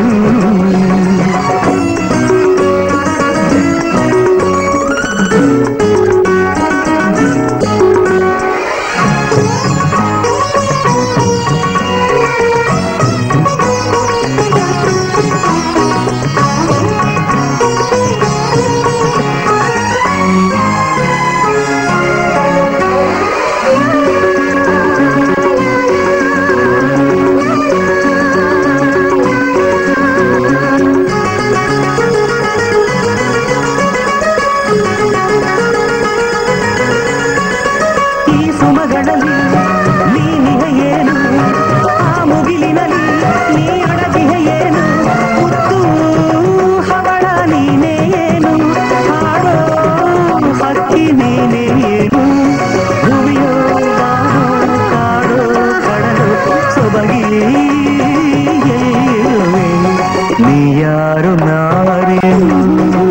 ಈ ಸುಮಗಳಲ್ಲಿ ನೀನಿಹ ಏನು ಆ ಮುಗಿಲಿನಲ್ಲಿ ನೀ ಅಡಗಿಹ ಏನು ಮುತ್ತು ಹವಳ ನೀನೇ ಏನು ಹಾಡೋ ಹಕ್ಕಿ ನೀನೇ ಏನು ಭುವಿಯೋ ಬಾನೋ ಕಾಡೋ ಕಡಲು ಸೊಬಗಿ ಎಲ್ಲಿರುವೆ ನೀಯಾರು ನಾರೇನು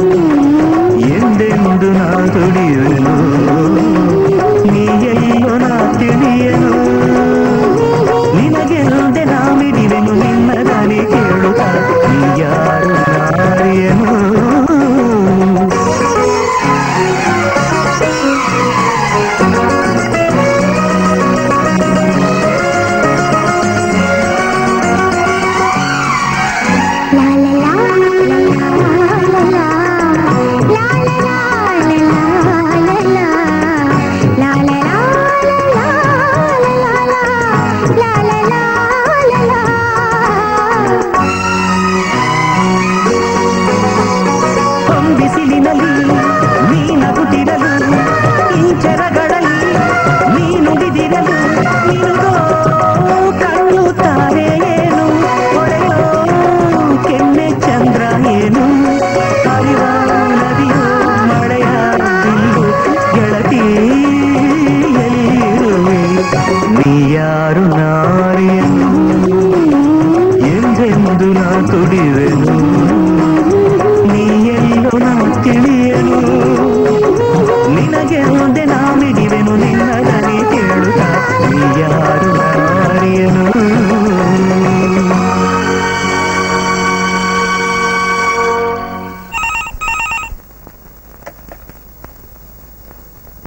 ಎಂದೆಂದು ನಾ ದುಡಿಯುವೆನು ನೀ ಎಲ್ಲೋ ನಾ ತಿಳಿಯನು ನಿನಗೆಲ್ಲದೆ ನಾ ಮಿಡಿವೆನು ನಿನ್ನ ದಾರಿ ಕೇಳುತ್ತಾ ನೀ ಯಾರು ನಾರಿಯನು ಲಾ ಲಾ ಲಾ ಲಾ ಲಾ ಲಾ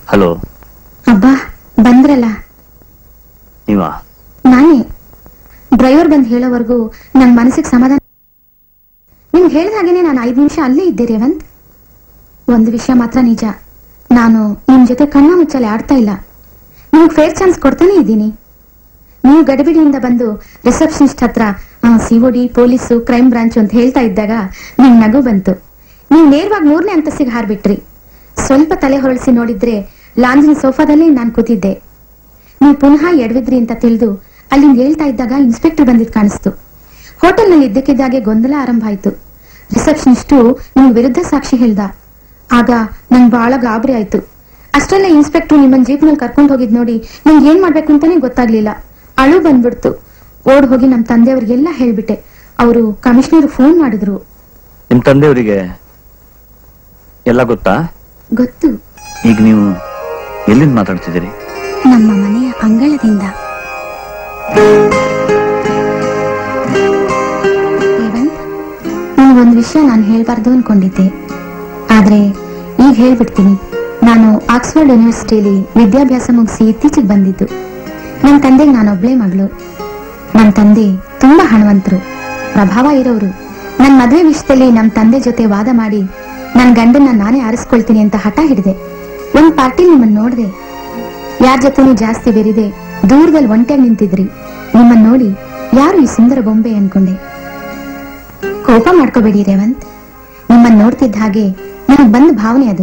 ಹಲೋ ಅಬ್ಬಾ ಬಂದ್ರಲ್ಲ ನೀವ ನಾನೇ ಡ್ರೈವರ್ ಬಂದು ಹೇಳೋವರೆಗೂ ನನ್ನ ಮನಸ್ಸಿಗೆ ಸಮಾಧಾನ ನಿಮ್ಗೆ ಹೇಳಿದ ಹಾಗೇನೆ ನಾನು ಐದು ನಿಮಿಷ ಅಲ್ಲೇ ಇದ್ದೆ ರೇವಂತ್ ಒಂದು ವಿಷಯ ಮಾತ್ರ ನಿಜ ನಾನು ನಿಮ್ ಜೊತೆ ಕಣ್ಣ ಮುಚ್ಚಲೆ ಆಡ್ತಾ ಇಲ್ಲ ನಿಮ್ಗೆ ಫೇರ್ ಚಾನ್ಸ್ ಕೊಡ್ತಾನೆ ಇದ್ದೀನಿ ನೀವು ಗಡಿಬಿಡಿಯಿಂದ ಬಂದು ರಿಸೆಪ್ಷನಿಸ್ಟ್ ಹತ್ರ ಸಿಒಡಿ ಪೊಲೀಸು ಕ್ರೈಮ್ ಬ್ರಾಂಚ್ ಅಂತ ಹೇಳ್ತಾ ಇದ್ದಾಗ ನಿಮ್ ನಗು ಬಂತು ನೀವು ನೇರವಾಗಿ ಮೂರನೇ ಅಂತಸ್ತಿಗೆ ಹಾರ್ಬಿಟ್ರಿ ಸ್ವಲ್ಪ ತಲೆ ಹೊರಳಿಸಿ ನೋಡಿದ್ರೆ ಲಾಂಜಿನ ಸೋಫಾದಲ್ಲಿ ನಾನು ಕೂತಿದ್ದೆ ನೀವು ಪುನಃ ಎಡವಿದ್ರಿ ಅಂತ ತಿಳಿದು ಅಲ್ಲಿಂದ ಹೇಳ್ತಾ ಇದ್ದಾಗ ಇನ್ಸ್ಪೆಕ್ಟರ್ ಬಂದಿದ್ ಕಾಣಿಸ್ತು ಹೋಟೆಲ್ನಲ್ಲಿ ಇದ್ದಕ್ಕಿದ್ದಾಗೆ ಗೊಂದಲ ಆರಂಭ ಆಯ್ತು ರಿಸೆಪ್ಷನಿಸ್ಟು ನಿಮ್ ವಿರುದ್ಧ ಸಾಕ್ಷಿ ಹೇಳ್ದ ಆಗ ನಂಗೆ ಬಹಳ ಗಾಬರಿ ಆಯ್ತು ಅಷ್ಟೆಲ್ಲ ಇನ್ಸ್ಪೆಕ್ಟರ್ ನಿಮ್ಮನ್ನ ಜೀಪ್ನಲ್ಲಿ ಕರ್ಕೊಂಡು ಹೋಗಿದ್ ನೋಡಿ ನಂಗೆ ಏನ್ ಮಾಡ್ಬೇಕು ಅಂತಾನೆ ಗೊತ್ತಾಗ್ಲಿಲ್ಲ ಅಳು ಬಂದ್ಬಿಡ್ತು ಓಡ್ ಹೋಗಿ ನಮ್ ತಂದೆಯವ್ರಿಗೆಲ್ಲ ಹೇಳ್ಬಿಟ್ಟೆ ಅವರು ಕಮಿಷನರ್ ಫೋನ್ ಮಾಡಿದ್ರು ನಿಮ್ ತಂದೆಯವರಿಗೆ ಎಲ್ಲ ಗೊತ್ತಾ ಗೊತ್ತು ಈಗ ನೀವು ಎಲ್ಲಿಂದ ಮಾತಾಡ್ತಿದ್ದೀರಿ ನಮ್ಮ ಮನೆಯ ಅಂಗಳದಿಂದ ರೇವಂತ್ ನಿಮ್ಗೊಂದು ವಿಷಯ ನಾನು ಹೇಳ್ಬಾರ್ದು ಅನ್ಕೊಂಡಿದ್ದೆ ಆದ್ರೆ ಈಗ ಹೇಳ್ಬಿಡ್ತೀನಿ ನಾನು ಆಕ್ಸ್ಫರ್ಡ್ ಯೂನಿವರ್ಸಿಟಿಯಲ್ಲಿ ವಿದ್ಯಾಭ್ಯಾಸ ಮುಗಿಸಿ ಇತ್ತೀಚೆಗೆ ಬಂದಿದ್ದು ನನ್ನ ತಂದೆಗೆ ನಾನೊಬ್ಳೇ ಮಗಳು ನನ್ನ ತಂದೆ ತುಂಬಾ ಹಣವಂತರು ಪ್ರಭಾವ ಇರೋರು ನನ್ನ ಮದುವೆ ವಿಷಯದಲ್ಲಿ ನಮ್ಮ ತಂದೆ ಜೊತೆ ವಾದ ಮಾಡಿ ನನ್ನ ಗಂಡನ್ನ ನಾನೇ ಆರಿಸ್ಕೊಳ್ತೀನಿ ಅಂತ ಹಠ ಹಿಡಿದೆ ಒಂದ್ ಪಾರ್ಟಿ ನಿಮ್ಮನ್ನ ನೋಡ್ದೆ ಯಾರ ಜೊತೆನೂ ಜಾಸ್ತಿ ಬೆರಿದೆ ದೂರದಲ್ಲಿ ಒಂಟಿಯಾಗಿ ನಿಂತಿದ್ರಿ ನಿಮ್ಮನ್ನ ನೋಡಿ ಯಾರು ಈ ಸುಂದರ ಬೊಂಬೆ ಅನ್ಕೊಂಡೆ ಕೋಪ ಮಾಡ್ಕೋಬೇಡಿ ರೇವಂತ್ ನಿಮ್ಮನ್ನ ನೋಡ್ತಿದ್ದ ಹಾಗೆ ನನಗ್ ಬಂದ ಭಾವನೆ ಅದು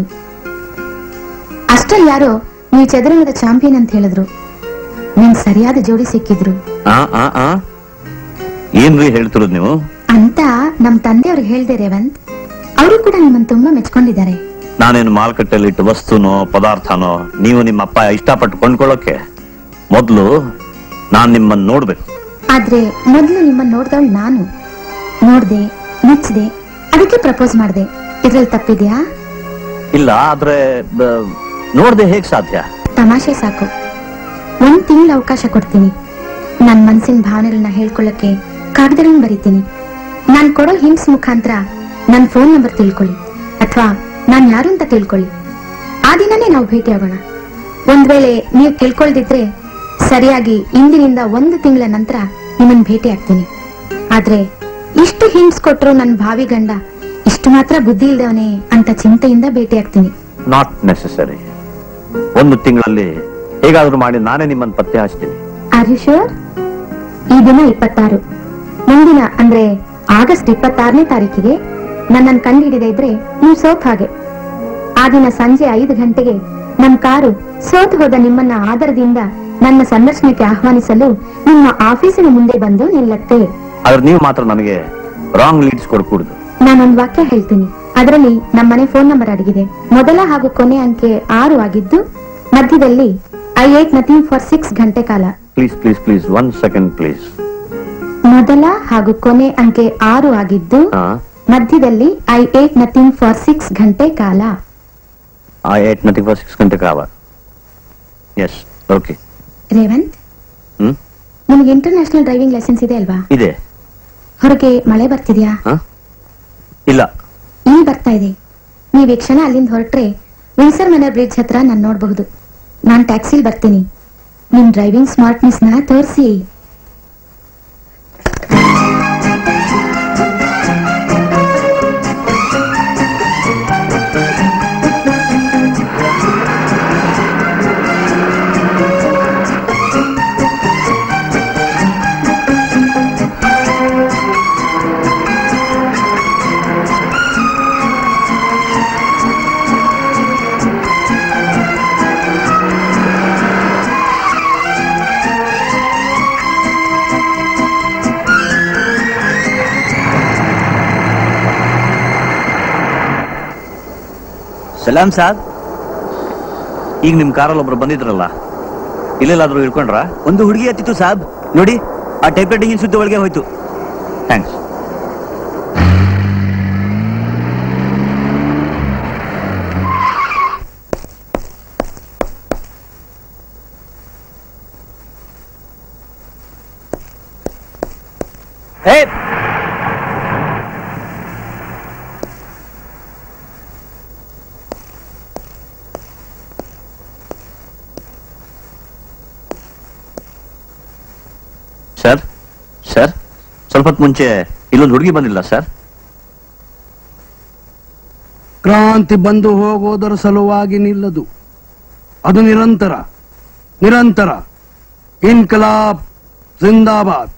ಅಷ್ಟ್ರಲ್ಲಿ ಯಾರೋ ನೀವು ಚದುರಂಗದ ಚಾಂಪಿಯನ್ ಅಂತ ಹೇಳಿದ್ರು ನಿಮ್ಗೆ ಸರಿಯಾದ ಜೋಡಿ ಸಿಕ್ಕಿದ್ರು ಆ ಆ ಆ ಏನ್ರಿ ಹೇಳ್ತಿರೋದು ನೀವು ಅಂತ ನಮ್ ತಂದೆಯವ್ರಿಗೆ ಹೇಳ್ದೆ ರೇವಂತ್ ಅವರು ಕೂಡ ನಿಮ್ಮನ್ನ ತುಂಬಾ ಮೆಚ್ಕೊಂಡಿದ್ದಾರೆ ನಾನೇನು ಮಾರುಕಟ್ಟೆಯಲ್ಲಿ ಇಟ್ಟು ವಸ್ತುನೋ ಪದಾರ್ಥನೋ ನೀವು ನಿಮ್ಮ ಅಪ್ಪ ಇಷ್ಟಪಟ್ಟು ಕೊಂಡ್ಕೊಳ್ಳೋಕೆ ಮೊದಲು ನಾನ್ ನಿಮ್ಮನ್ನ ನೋಡ್ಬೇಕು ಆದ್ರೆ ಮೊದ್ಲು ನಿಮ್ಮನ್ನ ನೋಡ್ದವಳು ನಾನು ನೋಡ್ದೆ ಮೆಚ್ಚಿದೆ ಅದಕ್ಕೆ ಪ್ರಪೋಸ್ ಮಾಡ್ದೆ ಇದ್ರಲ್ಲಿ ತಪ್ಪಿದ್ಯಾ ಇಲ್ಲ ಆದ್ರೆ ಬ- ನೋಡ್ದೆ ಹೇಗ್ ಸಾಧ್ಯ ತಮಾಷೆ ಸಾಕು ಒಂದ್ ತಿಂಗಳ ಅವಕಾಶ ಕೊಡ್ತೀನಿ ನನ್ ಮನ್ಸಿನ ಭಾವನೆಗಳನ್ನ ಹೇಳ್ಕೊಳ್ಳಕ್ಕೆ ಕಾಗದಗಳನ್ನ ಬರೀತೀನಿ ನಾನ್ ಕೊಡೋ ಹಿಂಟ್ಸ್ ಮುಖಾಂತರ ನನ್ ಫೋನ್ ನಂಬರ್ ತಿಳ್ಕೊಳ್ಳಿ ಅಥವಾ ನಾನ್ ಯಾರು ಅಂತ ತಿಳ್ಕೊಳ್ಳಿ ಆ ದಿನನೇ ನಾವು ಭೇಟಿ ಆಗೋಣ ಒಂದ್ ವೇಳೆ ನೀವು ತಿಳ್ಕೊಳ್ದಿದ್ರೆ ಸರಿಯಾಗಿ ಇಂದಿನಿಂದ ಒಂದು ತಿಂಗಳ ನಂತರ ನಿಮ್ಮನ್ನ ಭೇಟಿ ಆಗ್ತೀನಿ ಆದ್ರೆ ಇಷ್ಟು ಹಿಂಟ್ಸ್ ಕೊಟ್ರು ನನ್ ಭಾವಿ ಗಂಡ ಇಷ್ಟು ಮಾತ್ರ ಬುದ್ಧಿ ಇಲ್ದವನೇ ಅಂತ ಚಿಂತೆಯಿಂದ ಭೇಟಿ ಆಗ್ತೀನಿ ನಾಟ್ ನೆಸೆಸರಿ ಒಂದು ತಿಂಗಳಲ್ಲಿ ಹೇಗಾದ್ರೂ ಮಾಡಿ ನಾನೇ ನಿಮ್ಮನ್ನ ಪತ್ತೆ ಹಚ್ತೀನಿ ಆರ್ ಯು ಶೂರ್ ಈ ದಿನ ಇಪ್ಪತ್ತಾರು ಮುಂದಿನ ಅಂದ್ರೆ ಆಗಸ್ಟ್ ಇಪ್ಪತ್ತಾರನೇ ತಾರೀಕಿಗೆ ನನ್ನನ್ನು ಕಂಡುಹಿಡಿದೇ ಇದ್ರೆ ನೀವು ಸೋತ್ ಹಾಗೆ ಆ ದಿನ ಸಂಜೆ ಐದು ಗಂಟೆಗೆ ನಮ್ ಕಾರು ಸೋತ್ ಹೋದ ನಿಮ್ಮನ್ನ ಆದರದಿಂದ ನನ್ನ ಸಂದರ್ಶನಕ್ಕೆ ಆಹ್ವಾನಿಸಲು ನಿಮ್ಮ ಆಫೀಸಿನ ಮುಂದೆ ಬಂದು ನಿಲ್ಲತ್ತೆ ಆದ್ರೆ ನೀವು ಮಾತ್ರ ನನಗೆ ರಾಂಗ್ ಲೀಡ್ಸ್ ಕೊಡ್ಕೂಡ್ದು ನಾನೊಂದು ವಾಕ್ಯ ಹೇಳ್ತೀನಿ ಅದರಲ್ಲಿ ನಮ್ಮನೆ ಫೋನ್ ನಂಬರ್ ಅಡಗಿದೆ ಮೊದಲ ಹಾಗೂ ಕೊನೆ ಅಂಕೆ ಆರು ಆಗಿದ್ದು ಮಧ್ಯದಲ್ಲಿ I eight nothing for six ಗಂಟೆ ಕಾಲ please please please one second please ಮೊದಲ ಹಾಗೂ ಕೊನೆ ಅಂಕೆ ಆರು ಆಗಿದ್ದು ಮಧ್ಯದಲ್ಲಿ I eight nothing for six ಗಂಟೆ ಕಾಲ ಆ ಏಟ್ ನಥಿಂಗ್ ಫಾರ್ ಸಿಕ್ಸ್ ಗಂಟೆ ಕಾವ ಎಸ್ ಓಕೆ ರೇವಂತ್ ಹ್ಮ್ ನಿಮ್ಗೆ ಇಂಟರ್ನ್ಯಾಷನಲ್ ಡ್ರೈವಿಂಗ್ ಲೈಸೆನ್ಸ್ ಇದೆ ಅಲ್ವಾ ಇದೆ ಹೊರಗೆ ಮಳೆ ಬರ್ತಿದ್ಯಾ ಹ? ಇಲ್ಲ ಇಲ್ಲಿ ಬರ್ತಾ ಇದೆ ನೀವ್ ಈ ಕ್ಷಣ ಅಲ್ಲಿಂದ ಹೊರಟ್ರೆ ವಿಲ್ಸರ್ ಮನರ್ ಬ್ರಿಡ್ಜ್ ಹತ್ರ ನಾನು ನೋಡಬಹುದು ನಾನ್ ಟ್ಯಾಕ್ಸಿಲ್ ಬರ್ತೀನಿ ನಿಮ್ ಡ್ರೈವಿಂಗ್ ಸ್ಮಾರ್ಟ್ನೆಸ್ ನ ತೋರಿಸಿ ಸಲಾಂ ಸಾಬ್ ಈಗ ನಿಮ್ ಕಾರಲ್ಲಿ ಒಬ್ರು ಬಂದಿದ್ರಲ್ಲ ಇಲ್ಲೆಲ್ಲಾದ್ರೂ ಇಳ್ಕೊಂಡ್ರ ಒಂದು ಹುಡುಗಿ ಹತ್ತಿತ್ತು ಸಾಬ್ ನೋಡಿ ಆ ಟೈಪ್ ರೈಟಿಂಗ್ ಸುದ್ದಿ ಒಳಗೆ ಹೋಯ್ತು ಥ್ಯಾಂಕ್ಸ್ ಹೇ ಹೊತ್ತು ಮುಂಚೆ ಇಲ್ಲೊಂದು ಹುಡುಗಿ ಬಂದಿಲ್ಲ ಸರ್ ಕ್ರಾಂತಿ ಬಂದು ಹೋಗೋದರ ಸಲುವಾಗಿ ನಿಲ್ಲದು ಅದು ನಿರಂತರ ನಿರಂತರ ಇನ್ಕಲಾಬ್ ಜಿಂದಾಬಾದ್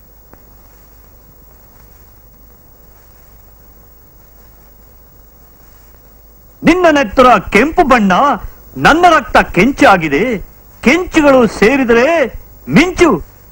ನಿನ್ನ ನೆತ್ತರ ಕೆಂಪು ಬಣ್ಣ ನನ್ನ ರಕ್ತ ಕೆಂಚಾಗಿದೆ ಕೆಂಚುಗಳು ಸೇರಿದರೆ ಮಿಂಚು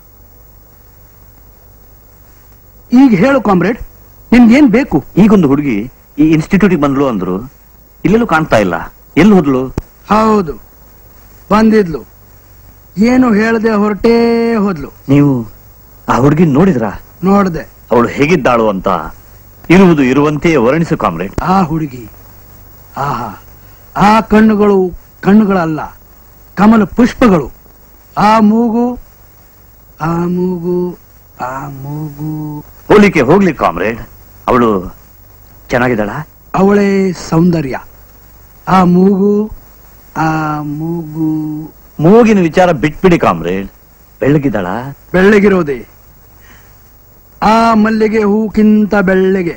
ಈಗ ಹೇಳು ಕಾಮ್ರೇಡ್ ನಿನ್ಗೇನ್ ಬೇಕು ಈಗೊಂದು ಹುಡುಗಿ ಈ ಇನ್ಸ್ಟಿಟ್ಯೂಟಿಗೆ ಬಂದ್ಲು ಅಂದ್ರು ಇಲ್ಲೆಲ್ಲೂ ಕಾಣ್ತಾ ಇಲ್ಲ ಎಲ್ಲಿ ಹೋದ್ಲು ಹೌದು ಬಂದಿದ್ಲು ಏನು ಹೇಳದೆ ಹೊರಟೇ ಹೋದ್ಲು ನೀವು ಆ ಹುಡುಗಿ ನೋಡಿದ್ರಾ ನೋಡ್ದೆ ಅವಳು ಹೇಗಿದ್ದಾಳು ಅಂತ ಇರುವುದು ಇರುವಂತೆಯೇ ವರ್ಣಿಸು ಕಾಮ್ರೇಡ್ ಆ ಹುಡುಗಿ ಆಹಾ ಆ ಕಣ್ಣುಗಳು ಕಣ್ಣುಗಳಲ್ಲ ಕಮಲ ಪುಷ್ಪಗಳು ಆ ಮೂಗು ಆ ಮೂಗು ಆ ಮೂಗು ಹೋಲಿಕೆ ಹೋಗ್ಲಿ ಕಾಮ್ರೇಡ್ ಅವಳು ಚೆನ್ನಾಗಿದ್ದಾಳ ಅವಳೇ ಸೌಂದರ್ಯ ಆ ಮೂಗು ಆ ಮೂಗು ಮೂಗಿನ ವಿಚಾರ ಬಿಟ್ಬಿಡಿ ಕಾಮ್ರೇಡ್ ಬೆಳ್ಳಗಿದ್ದಾಳ ಬೆಳ್ಳಗಿರೋದೆ ಆ ಮಲ್ಲಿಗೆ ಹೂಕ್ಕಿಂತ ಬೆಳ್ಳಗೆ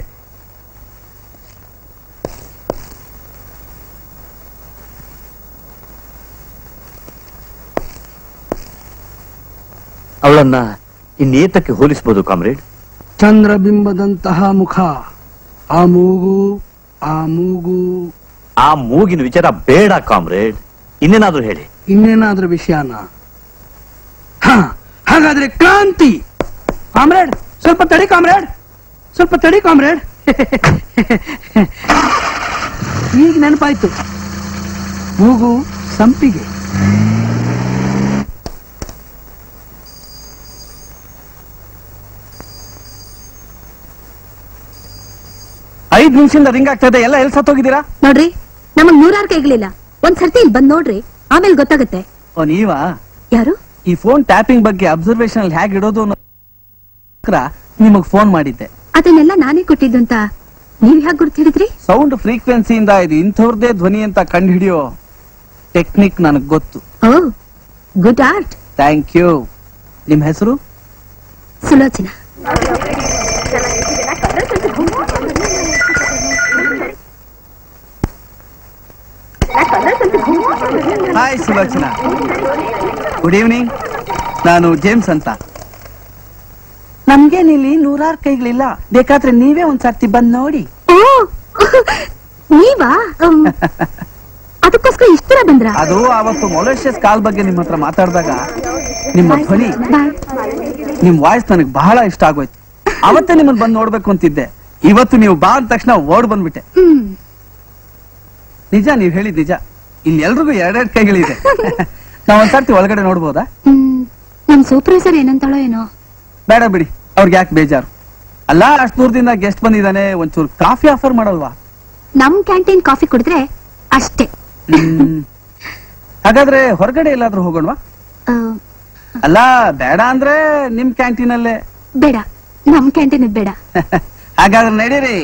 ಅವಳನ್ನ ಇನ್ನೇತಕ್ಕೆ ಹೋಲಿಸ್ಬೋದು ಕಾಮ್ರೇಡ್ ಚಂದ್ರಬಿಂಬದಂತಹ ಮುಖ ಆ ಮೂಗು ಆ ಮೂಗು ಆ ಮೂಗಿನ ವಿಚಾರ ಬೇಡ ಕಾಮ್ರೇಡ್ ಇನ್ನೇನಾದ್ರೂ ಹೇಳಿ ಇನ್ನೇನಾದ್ರೂ ವಿಷಯನ ಹ, ಹಾಗಾದ್ರೆ ಕ್ರಾಂತಿ ಕಾಮ್ರೇಡ್ ಸ್ವಲ್ಪ ತಡಿ ಕಾಮ್ರೇಡ್ ಸ್ವಲ್ಪ ತಡಿ ಕಾಮ್ರೇಡ್ ಈಗ ನೆನಪಾಯ್ತು ಮೂಗು ಸಂಪಿಗೆ ಐದ್ ನಿಮಿಷದಿಂದ ರಿಂಗ್ ಆಗ್ತಾ ಇದೆ ಎಲ್ಲ ಎಲ್ಲಿ ಸತ್ತೋಗಿದ್ದೀರಾ ನೋಡ್ರಿ ನಮಗ್ ನೂರಾರು ಕೈಗಳಿಲ್ಲ ಒಂದ್ ಸರ್ತಿ ಇಲ್ಲಿ ಬಂದ್ ನೋಡ್ರಿ ಆಮೇಲೆ ಗೊತ್ತಾಗುತ್ತೆ ಓ ನೀವಾ ಯಾರು ಈ ಫೋನ್ ಟ್ಯಾಪಿಂಗ್ ಬಗ್ಗೆ ಅಬ್ಸರ್ವೇಷನ್ ಅಲ್ಲಿ ಹೇಗೆ ಇಡೋದು ಅನ್ನೋ ನಿಮಗ್ ಫೋನ್ ಮಾಡಿದ್ದೆ ಅದನ್ನೆಲ್ಲ ನಾನೇ ಕೊಟ್ಟಿದ್ದು ಅಂತ ನೀವ್ ಯಾಕೆ ಗುರ್ತಿಡಿದ್ರಿ ಸೌಂಡ್ ಫ್ರೀಕ್ವೆನ್ಸಿಯಿಂದ ಇದು ಇಂಥವ್ರದೇ ಧ್ವನಿ ಅಂತ ಕಂಡು ಹಿಡಿಯೋ ಟೆಕ್ನಿಕ್ ನನಗ್ ಗೊತ್ತು oh good art thank you ನಿಮ್ ಹೆಸರು Sulochana hi Sulochana good evening ನಾನು ಜೇಮ್ಸ್ ಅಂತ ನಮ್ಗೆ ಇಲ್ಲಿ ನೂರಾರು ಕೈಗಳಿಲ್ಲ ಬೇಕಾದ್ರೆ ನೀವೇ ಒಂದ್ ಸರ್ತಿ ಬಂದ್ ನೋಡಿ ಓ ನೀವಾ ಉಮ್, ಅದಕ್ಕೋಸ್ಕರ ಇಷ್ಟ ದೂರ ಬಂದ್ರ ಅದು ಅವತ್ತು ಮೊಲೇಷಿಯಸ್ ಕಾಲ್ ಬಗ್ಗೆ ನಿಮ್ಮ ಹತ್ರ ಮಾತಾಡಿದಾಗ ನಿಮ್ಮ ಧ್ವನಿ ಬಾಯ್ ನಿಮ್ ವಾಯ್ಸ್ ನನಗೆ ಬಹಳ ಇಷ್ಟ ಆಗೋಯ್ತು ಅವತ್ತೇ ನಿಮ್ಮನ್ನ ಬಂದ್ ನೋಡ್ಬೇಕು ಅಂತಿದ್ದೆ ಇವತ್ತು ನೀವು ಬಾ ಅಂದ ತಕ್ಷಣ ಓಡ್ ಬಂದ್ಬಿಟ್ಟೆ ಹ್ಮ್ ನಿಜ ನೀವ್ ಹೇಳಿದ್ ನಿಜ ಇಲ್ಲಿ ಎಲ್ರಿಗೂ ಎರಡೆರಡು ಕೈಗಳಿದೆ ನಾವ್ ಒಂದ್ಸರ್ತಿ ಒಳಗಡೆ ನೋಡ್ಬೋದಾ ಹ್ಮ್ ನಮ್ ಸೂಪರ್ವೈಸರ್ ಏನಂತಾಳೋ ಏನೋ ಬೇಡ ಬಿಡಿ ಅವ್ರಿಗೆ ಯಾಕೆ ಬೇಜಾರು ಅಲ್ಲ ಅಷ್ಟು ದೂರದಿಂದ ಗೆಸ್ಟ್ ಬಂದಿದ್ದಾನೆ ಒಂಚೂರು ಕಾಫಿ ಆಫರ್ ಮಾಡಲ್ವಾ ನಮ್ ಕ್ಯಾಂಟೀನ್ ಕಾಫಿ ಕುಡಿದ್ರೆ ಅಷ್ಟೇ ಹ್ಮ್. ಹಾಗಾದ್ರೆ ಹೊರಗಡೆ ಎಲ್ಲಾದ್ರೂ ಹೋಗೋಣವಾ ಆ, ಅಲ್ಲ ಬೇಡ ಅಂದ್ರೆ ನಿಮ್ ಕ್ಯಾಂಟೀನಲ್ಲೇ ಬೇಡ ನಮ್ ಕ್ಯಾಂಟೀನ್ ಬೇಡ ಹಾಗಾದ್ರೆ ನಡೀರಿ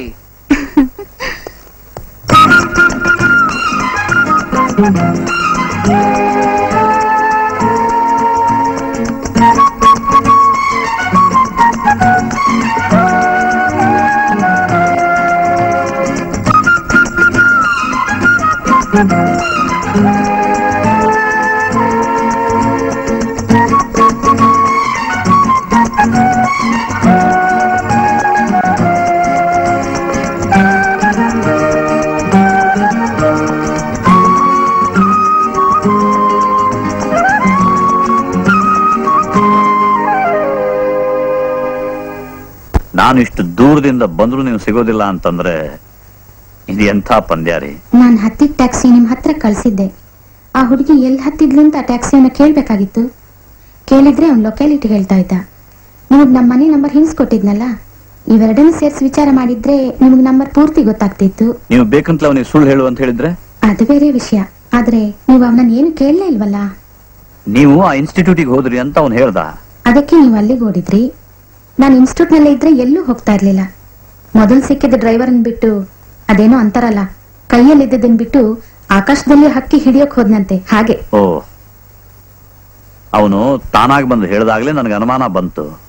ನಾನು ಇಷ್ಟು ದೂರದಿಂದ ಬಂದ್ರು ನೀವು ಸಿಗೋದಿಲ್ಲ ಅಂತಂದ್ರೆ ಇದು ಎಂಥ ಪಂದ್ಯ ರೀ ನಾನ್ ಹತ್ತಿದ ಟ್ಯಾಕ್ಸಿ ನಿಮ್ ಹತ್ರ ಕಳ್ಸಿದ್ದೆ ಆ ಹುಡುಗಿ ಎಲ್ಲಿ ಹತ್ತಿದ್ಲು ಅಂತ ಟ್ಯಾಕ್ಸಿಯನ್ನ ಕೇಳ್ಬೇಕಾಗಿತ್ತು ಕೇಳಿದ್ರೆ ಅವ್ನ್ ಲೊಕ್ಯಾಲಿಟಿ ಹೇಳ್ತಾ ಇದ್ದ ನಿಮಗ್ ನಮ್ಮ ಮನೆ ನಂಬರ್ ಹಿಂಸ್ಕೊಟ್ಟಿದ್ನಲ್ಲ ಇವೆರಡನ್ನೂ ಸೇರಿಸಿ ವಿಚಾರ ಮಾಡಿದ್ರೆ ನಿಮಗ್ ನಂಬರ್ ಪೂರ್ತಿ ಗೊತ್ತಾಗ್ತಿತ್ತು ನೀವು ಬೇಕಂತಲೇ ಅವನಿಗೆ ಸುಳ್ಳು ಹೇಳು ಅಂತ ಹೇಳಿದ್ರೆ ಅದು ಬೇರೆ ವಿಷಯ ಆದ್ರೆ ನೀವು ಅವನನ್ನ ಏನು ಕೇಳಲೇ ಇಲ್ವಲ್ಲ ನೀವು ಆ ಇನ್ಸ್ಟಿಟ್ಯೂಟಿಗೆ ಹೋದ್ರಿ ಅಂತ ಅವ್ನು ಹೇಳ್ದ ಅದಕ್ಕೆ ನೀವು ಅಲ್ಲಿಗೆ ಓಡಿದ್ರಿ ನಾನು ಇನ್ಸ್ಟಿಟ್ಯೂಟ್ ನಲ್ಲೇ ಇದ್ರೆ ಎಲ್ಲೂ ಹೋಗ್ತಾ ಇರ್ಲಿಲ್ಲ ಮೊದಲು ಸಿಕ್ಕಿದ ಡ್ರೈವರ್ನ್ ಬಿಟ್ಟು ಅದೇನೋ ಅಂತಾರಲ್ಲ ಕೈಯಲ್ಲಿದ್ದದನ್ ಬಿಟ್ಟು ಆಕಾಶದಲ್ಲಿ ಹಕ್ಕಿ ಹಿಡಿಯೋಕ್ ಹೋದ್ನಂತೆ ಹಾಗೆ ಓ ಅವನು ತಾನಾಗಿ ಬಂದು ಹೇಳ್ದಾಗ್ಲೇ ನನಗೆ ಅನುಮಾನ ಬಂತು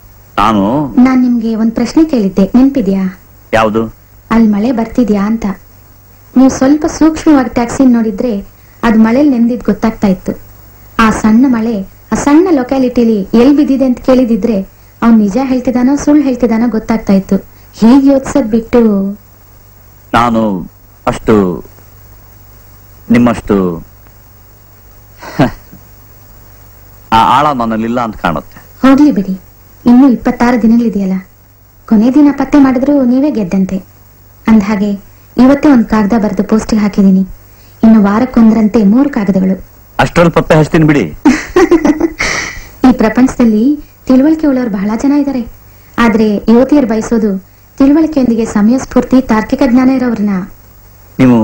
ನಾನು ನಾನ್ ನಿಮ್ಗೆ ಒಂದ್ ಪ್ರಶ್ನೆ ಕೇಳಿದ್ದೆ ನೆನ್ಪಿದ್ಯಾ ಯಾವುದು ಅಲ್ಲಿ ಮಳೆ ಬರ್ತಿದ್ಯಾ ಅಂತ ನೀವು ಸ್ವಲ್ಪ ಸೂಕ್ಷ್ಮವಾಗಿ ಟ್ಯಾಕ್ಸಿ ನೋಡಿದ್ರೆ ಅದು ಮಳೆಲ್ ನೆಂದಿದ್ ಗೊತ್ತಾಗ್ತಾ ಇತ್ತು ಆ ಸಣ್ಣ ಮಳೆ ಆ ಸಣ್ಣ ಲೊಕ್ಯಾಲಿಟಿಲಿ ಎಲ್ ಬಿದ್ದಿದೆ ಅಂತ ಕೇಳಿದಿದ್ರೆ ಅವ್ನ್ ನಿಜ ಹೇಳ್ತಿದಾನೋ ಸುಳ್ಳು ಹೇಳ್ತಿದಾನೋ ಗೊತ್ತಾಗ್ತಾ ಇತ್ತು ಹೀಗೆ ಯೋಚಿಸೋದ್ ಬಿಟ್ಟು ನಾನು ಅಷ್ಟು ನಿಮ್ಮಷ್ಟು ಹ, ಆ ಆಳ ನನ್ನಲ್ಲಿಲ್ಲ ಅಂತ ಕಾಣುತ್ತೆ ಹೋಗ್ಲಿ ಬಿಡಿ ಇನ್ನೂ ಇಪ್ಪತ್ತಾರು ದಿನಗಳಿದೆಯಲ್ಲ ಕೊನೆ ದಿನ ಪತ್ತೆ ಮಾಡಿದ್ರು ನೀವೇ ಗೆದ್ದಂತೆ ಅಂದ್ಹಾಗೆ ಇವತ್ತೇ ಒಂದ್ ಕಾಗದ ಬರೆದು ಪೋಸ್ಟಿಗೆ ಹಾಕಿದೀನಿ ಇನ್ನು ವಾರಕ್ಕೊಂದರಂತೆ ಮೂರು ಕಾಗದಗಳು ಅಷ್ಟರಲ್ಲಿ ಪತ್ತೆ ಹಚ್ತೀನಿ ಬಿಡಿ ಈ ಪ್ರಪಂಚದಲ್ಲಿ ತಿಳುವಳಿಕೆ ಉಳ್ಳವರು ಬಹಳ ಜನ ಇದ್ದಾರೆ ಆದ್ರೆ ಯುವತಿಯರು ಬಯಸೋದು ತಿಳುವಳಿಕೆಯೊಂದಿಗೆ ಸಮಯ ಸ್ಫೂರ್ತಿ ತಾರ್ಕಿಕ ಜ್ಞಾನ ಇರೋವ್ರನ್ನ ನೀವು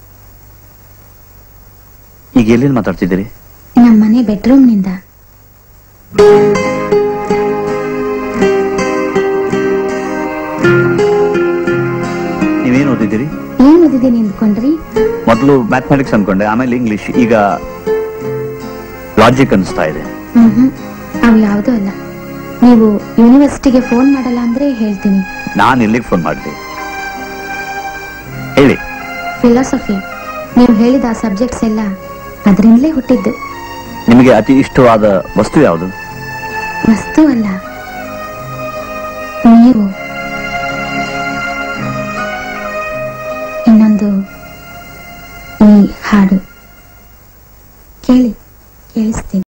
ಈಗ ಎಲ್ಲಿಂದ ಮಾತಾಡ್ತಿದ್ದೀರಿ ನಮ್ಮ ಮನೆ ಬೆಡ್ರೂಮ್ನಿಂದ ನೀವೇನು ಓದಿದ್ದೀರಿ ಏನ್ ಓದಿದ್ದೀನಿ ಅಂದ್ಕೊಂಡ್ರಿ ಮೊದಲು ಮ್ಯಾಥಮೆಟಿಕ್ಸ್ ಅನ್ಕೊಂಡೆ ಆಮೇಲೆ ಇಂಗ್ಲಿಷ್ ಈಗ ಲಾಜಿಕ್ ಅನಿಸ್ತಾ ಇದೆ ಹ್ಮ್ ಹ್ಮ್ ಅವು ಯಾವುದೂ ಅಲ್ಲ ನೀವು ಯೂನಿವರ್ಸಿಟಿಗೆ ಫೋನ್ ಮಾಡಲ್ಲ ಅಂದ್ರೆ ಹೇಳ್ತೀನಿ ನಾನು ಎಲ್ಲಿಗೆ ಫೋನ್ ಮಾಡಿದೆ ಹೇಳಿ ಫಿಲಾಸಫಿ ನೀವು ಹೇಳಿದ ಸಬ್ಜೆಕ್ಟ್ಸ್ ಎಲ್ಲ ಅದರಿಂದಲೇ ಹುಟ್ಟಿದ್ದು ನಿಮಗೆ ಅತಿ ಇಷ್ಟವಾದ ವಸ್ತು ಯಾವುದು ವಸ್ತು ಅಲ್ಲ ನೀವು ಇನ್ನೊಂದು ಈ ಹಾಡು ಕೇಳಿ ಕೇಳಿಸ್ತೀನಿ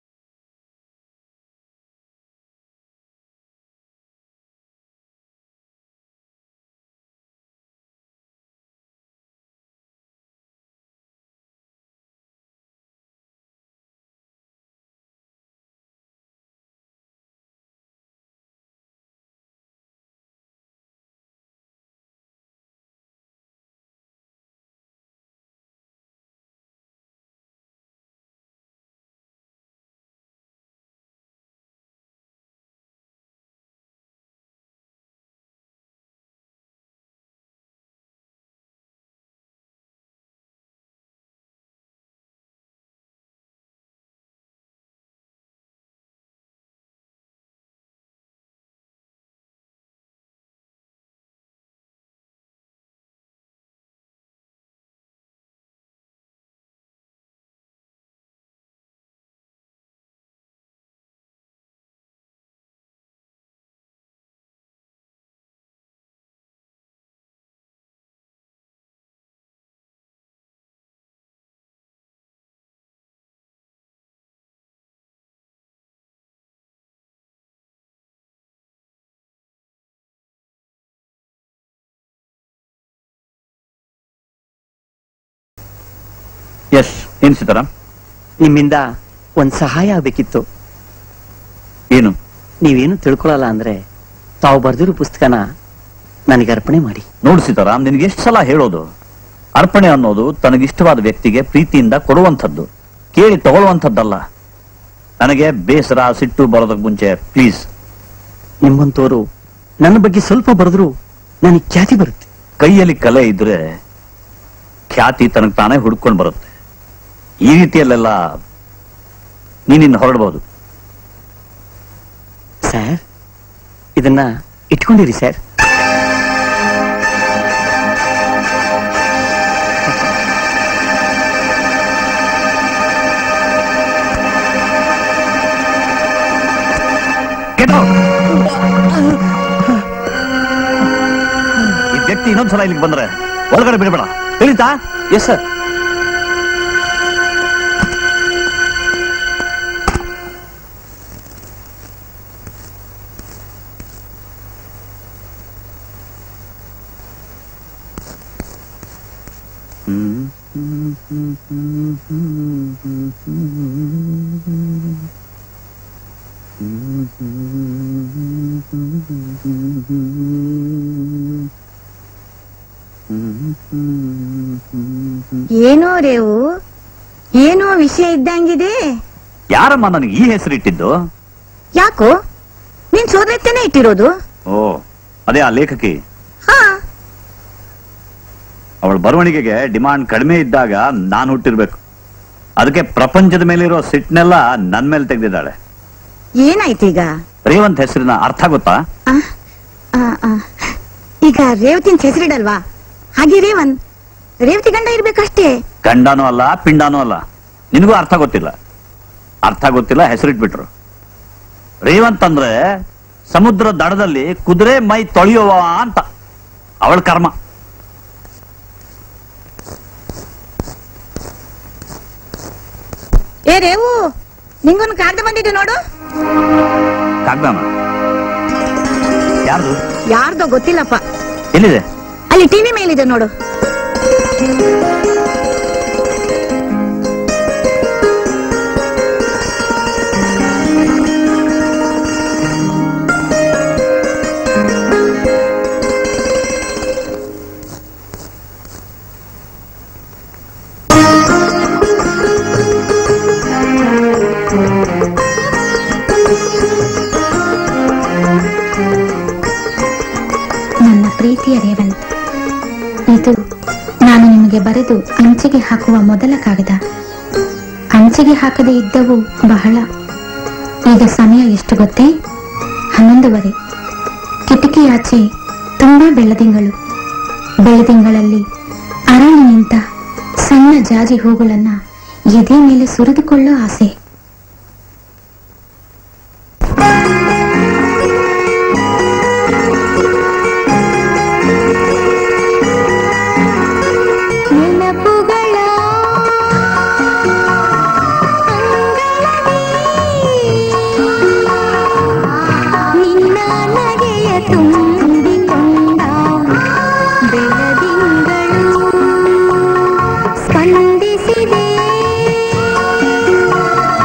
ಎಸ್ ಏನ್ ಸೀತಾರಾಮ್ ನಿಮ್ಮಿಂದ ಒಂದ್ ಸಹಾಯ ಆಗ್ಬೇಕಿತ್ತು ಏನು ನೀವೇನು ತಿಳ್ಕೊಳಲ್ಲ ಅಂದ್ರೆ ತಾವು ಬರ್ದಿರೋ ಪುಸ್ತಕನ ನನಗೆ ಅರ್ಪಣೆ ಮಾಡಿ ನೋಡು ಸೀತಾರಾಮ್ ನಿನಗೆ ಎಷ್ಟು ಸಲ ಹೇಳೋದು ಅರ್ಪಣೆ ಅನ್ನೋದು ತನಗಿಷ್ಟವಾದ ವ್ಯಕ್ತಿಗೆ ಪ್ರೀತಿಯಿಂದ ಕೊಡುವಂಥದ್ದು ಕೇಳಿ ತಗೊಳ್ಳುವಂಥದ್ದಲ್ಲ ನನಗೆ ಬೇಸರ ಸಿಟ್ಟು ಬರೋದಕ್ಕೆ ಮುಂಚೆ ಪ್ಲೀಸ್ ನಿಮ್ಮಂತೋರು ನನ್ನ ಬಗ್ಗೆ ಸ್ವಲ್ಪ ಬರೆದ್ರು ನನಗೆ ಖ್ಯಾತಿ ಬರುತ್ತೆ ಕೈಯಲ್ಲಿ ಕಲೆ ಇದ್ರೆ ಖ್ಯಾತಿ ತನಗೆ ತಾನೇ ಹುಡ್ಕೊಂಡು ಬರುತ್ತೆ ಈ ರೀತಿಯಲ್ಲೆಲ್ಲ ನೀನಿನ್ನು ಹೊರಡಬಹುದು ಸರ್ ಇದನ್ನ ಇಟ್ಕೊಂಡಿರಿ ಸರ್ ಈ ವ್ಯಕ್ತಿ ಇನ್ನೊಂದ್ಸಲ ಇಲ್ಲಿಗೆ ಬಂದ್ರೆ ಒಳಗಡೆ ಬಿಡಬೇಡ ತಿಳಿತಾ ಎಸ್ ಸರ್ ಏನೋ ರೇವು ಏನೋ ವಿಷಯ ಇದ್ದಂಗಿದೆ ಯಾರಮ್ಮ ನನಗೆ ಈ ಹೆಸರಿಟ್ಟಿದ್ದು ಯಾಕೋ ನೀನ್ ಸೋದರತ್ತೇನೆ ಇಟ್ಟಿರೋದು ಓ ಅದೇ ಆ ಲೇಖಕಿ ಹಾ ಅವಳ ಬರವಣಿಗೆಗೆ ಡಿಮಾಂಡ್ ಕಡಿಮೆ ಇದ್ದಾಗ ನಾನು ಹುಟ್ಟಿರ್ಬೇಕು ಅದಕ್ಕೆ ಪ್ರಪಂಚದ ಮೇಲಿರೋ ಸಿಟ್ನೆಲ್ಲ ನನ್ ಮೇಲೆ ತೆಗೆದಿದ್ದಾಳೆ ಏನಾಯ್ತೀಗ ರೇವಂತ್ ಹೆಸರಿನ ಅರ್ಥ ಗೊತ್ತಾ ಆ, ಆ, ಆ. ಈಗ ರೇವತಿನ್ ಹೆಸರಿಡಲ್ವಾ ಹಾಗೆ ರೇವನ್ ರೇವತಿ ಗಂಡ ಇರ್ಬೇಕಷ್ಟೇ ಗಂಡನೂ ಅಲ್ಲ ಪಿಂಡನೂ ಅಲ್ಲ ನಿನಗೂ ಅರ್ಥ ಗೊತ್ತಿಲ್ಲ ಅರ್ಥ ಗೊತ್ತಿಲ್ಲ ಹೆಸರಿಟ್ಬಿಟ್ರು ರೇವಂತ್ ಅಂದ್ರೆ ಸಮುದ್ರ ದಡದಲ್ಲಿ ಕುದುರೆ ಮೈ ತೊಳೆಯುವ ಅಂತ ಅವಳ ಕರ್ಮ ಏ ರೇವು ನಿಂಗೊಂದು ಕಾಗ್ದ ಬಂದಿದೆ ನೋಡು ಕಾಗ್ದಾನ ಯಾರ್ದು ಯಾರ್ದೋ ಗೊತ್ತಿಲ್ಲಪ್ಪ ಎಲ್ಲಿದೆ ಅಲ್ಲಿ ಟಿವಿ ಮೇಲಿದೆ ನೋಡು ನನ್ನ ಪ್ರೀತಿಯ ರೇವಂತ್ ಇದು ನಾನು ನಿಮಗೆ ಬರೆದು ಅಂಚೆಗೆ ಹಾಕುವ ಮೊದಲ ಕಾಗದ ಅಂಚೆಗೆ ಹಾಕದೇ ಇದ್ದವು ಬಹಳ ಈಗ ಸಮಯ ಎಷ್ಟು ಗೊತ್ತೇ ಹನ್ನೊಂದುವರೆ ಕಿಟಕಿಯಾಚೆ ತುಂಬಾ ಬೆಳದಿಂಗಳು ಬೆಳದಿಂಗಳಲ್ಲಿ ಅರಳಿ ನಿಂತ ಸಣ್ಣ ಜಾಜಿ ಹೂಗಳನ್ನ ಎದೆ ಮೇಲೆ ಸುರಿದುಕೊಳ್ಳೋ ಆಸೆ ನೆನಪುಗಳ ನಿನ್ನ ನಗೆಯ ತುಂಬಿಕೊಂಡ ಬೆಳದಿಂಗಳು ಸ್ಪಂದಿಸಿದೆ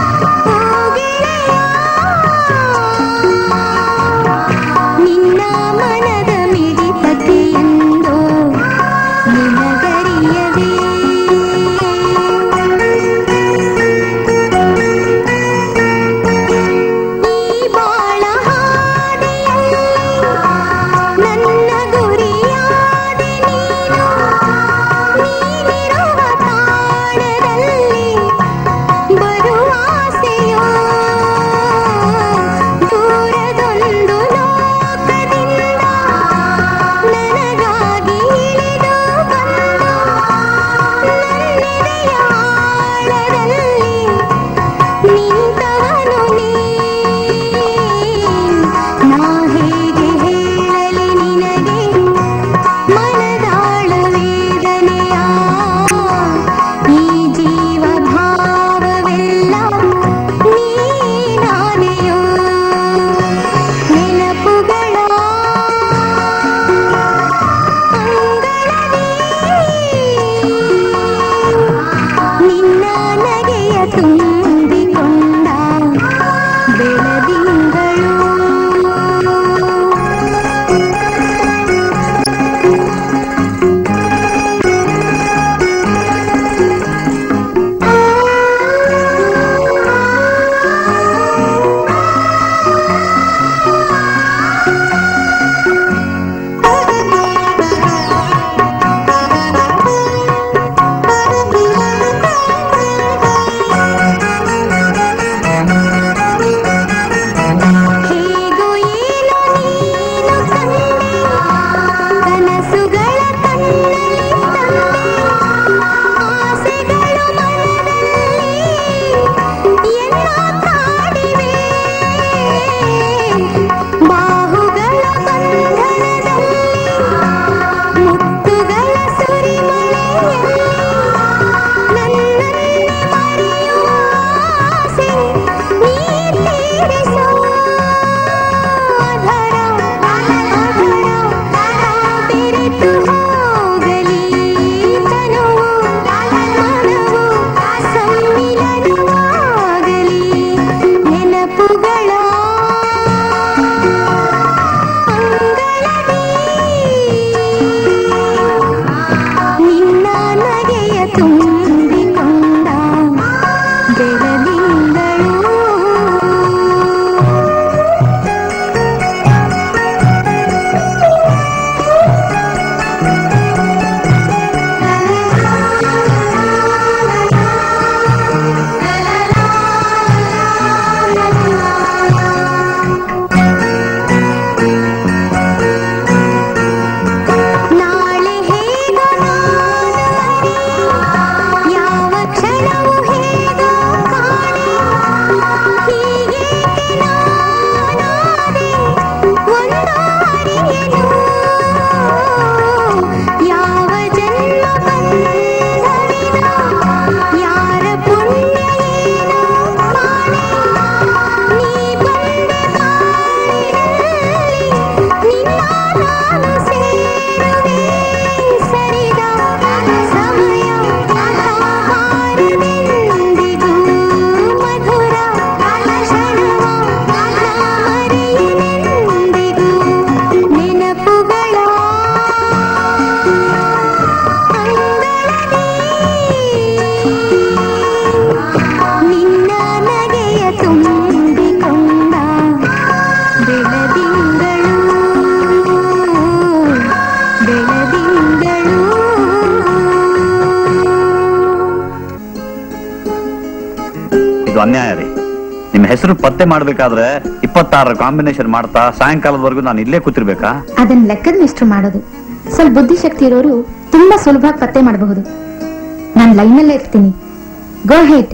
ಅನ್ಯಾಯ ರೀ ನಿಮ್ ಹೆಸರು ಪತ್ತೆ ಮಾಡ್ಬೇಕಾದ್ರೆ ಇಪ್ಪತ್ತಾರರ ಕಾಂಬಿನೇಷನ್ ಮಾಡ್ತಾ ಸಾಯಂಕಾಲದವರೆಗೂ ನಾನು ಇಲ್ಲೇ ಕೂತಿರ್ಬೇಕಾ ಅದನ್ನ ಲೆಕ್ಕದ ಮಿಸ್ಟ್ರು ಮಾಡೋದು ಸ್ವಲ್ಪ ಬುದ್ಧಿಶಕ್ತಿ ಇರೋರು ತುಂಬಾ ಸುಲಭವಾಗಿ ಪತ್ತೆ ಮಾಡಬಹುದು ನಾನು ಲೈನಲ್ಲೇ ಇರ್ತೀನಿ ಗೋ ಹೆಡ್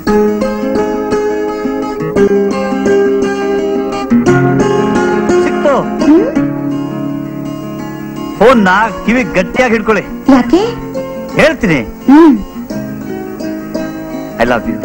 ಸಿಕ್ತು ಫೋನ್ ನ ಕಿವಿ ಗಟ್ಟಿಯಾಗಿ ಹಿಡ್ಕೊಳ್ಳಿ ಯಾಕೆ ಹೇಳ್ತೀನಿ hmm I love you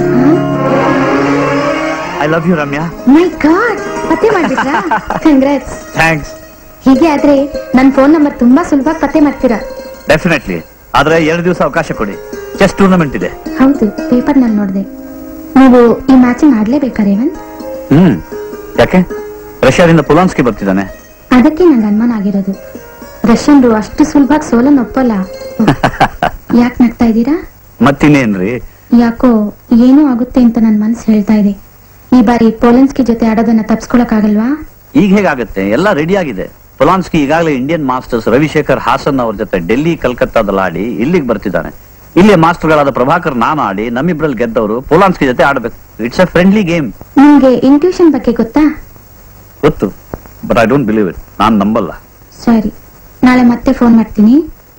I love you Ramya my god ಪತ್ತೆ ಮಾಡ್ಬಿಟ್ರಾ ಕಂಗ್ರಾಟ್ಸ್ ಥ್ಯಾಂಕ್ಸ್ ಹೀಗೆ ಆದ್ರೆ ನನ್ ಫೋನ್ ನಂಬರ್ ತುಂಬಾ ಸುಲಭವಾಗಿ ಪತ್ತೆ ಮಾಡ್ತೀರಾ ಡೆಫಿನೆಟ್ಲಿ ಆದ್ರೆ ಎರಡು ದಿವಸ ಅವಕಾಶ ಕೊಡಿ ಚೆಸ್ ಟೂರ್ನಮೆಂಟ್ ಇದೆ ಹೌದು ಪೇಪರ್ ನಲ್ಲಿ ನೋಡಿದೆ ನೀವು ಈ ಮ್ಯಾಚಿಂಗ್ ಆಡ್ಲೇಬೇಕಾ ರೇವಂತ್ ಹ್ಮ್ ಯಾಕೆ ರಷ್ಯಾದಿಂದ ಪುಲಾನ್ಸ್ಕಿ ಬರ್ತಿದ್ದಾನೆ ಅದಕ್ಕೆ ನಂಗೆ ಅನುಮಾನ ಆಗಿರೋದು ರಷ್ಯನ್ರು ಅಷ್ಟು ಸುಲಭವಾಗಿ ಸೋಲನ್ನು ಒಪ್ಪಲ್ಲ ಯಾಕೆ ನಗ್ತಾ ಇದ್ದೀರಾ ಮತ್ತಿನ್ನೇನ್ರಿ ಯಾಕೋ ಏನೋ ಆಗುತ್ತೆ ಅಂತ ನನ್ ಮನ್ಸು ಹೇಳ್ತಾ ಇದೆ ಈ ಬಾರಿ ಪೋಲೆನ್ಸ್ಕಿ ಜೊತೆ ಆಡೋದನ್ನ ತಪ್ಸ್ಕೊಳಕ್ಕಾಗಲ್ವಾ ಈಗ ಹೇಗಾಗುತ್ತೆ ಎಲ್ಲ ರೆಡಿ ಆಗಿದೆ ಪೊಲಾನ್ಸ್ಕಿ ಈಗಾಗಲೇ ಇಂಡಿಯನ್ ಮಾಸ್ಟರ್ಸ್ ರವಿಶೇಖರ್ ಹಾಸನ್ ಅವ್ರ ಜೊತೆ ಡೆಲ್ಲಿ ಕಲ್ಕತ್ತಾದಲ್ಲಿ ಆಡಿ ಇಲ್ಲಿಗೆ ಬರ್ತಿದ್ದಾನೆ ಇಲ್ಲಿ ಮಾಸ್ಟರ್ಗಳಾದ ಪ್ರಭಾಕರ್ ನಾನು ಆಡಿ ನಮ್ಮಿಬ್ರಲ್ಲಿ ಗೆದ್ದವರು ಪೊಲಾನ್ಸ್ಕಿ ಜೊತೆ ಆಡ್ಬೇಕು ಇಟ್ಸ್ ಅ ಫ್ರೆಂಡ್ಲಿ ಗೇಮ್ ನಿಮ್ಗೆ ಇಂಟ್ಯೂಷನ್ ಬಗ್ಗೆ ಗೊತ್ತಾ ಗೊತ್ತು but I don't believe it ನಾನ್ ನಂಬಲ್ಲ ಸರಿ ನಾಳೆ ಮತ್ತೆ ಫೋನ್ ಮಾಡ್ತೀನಿ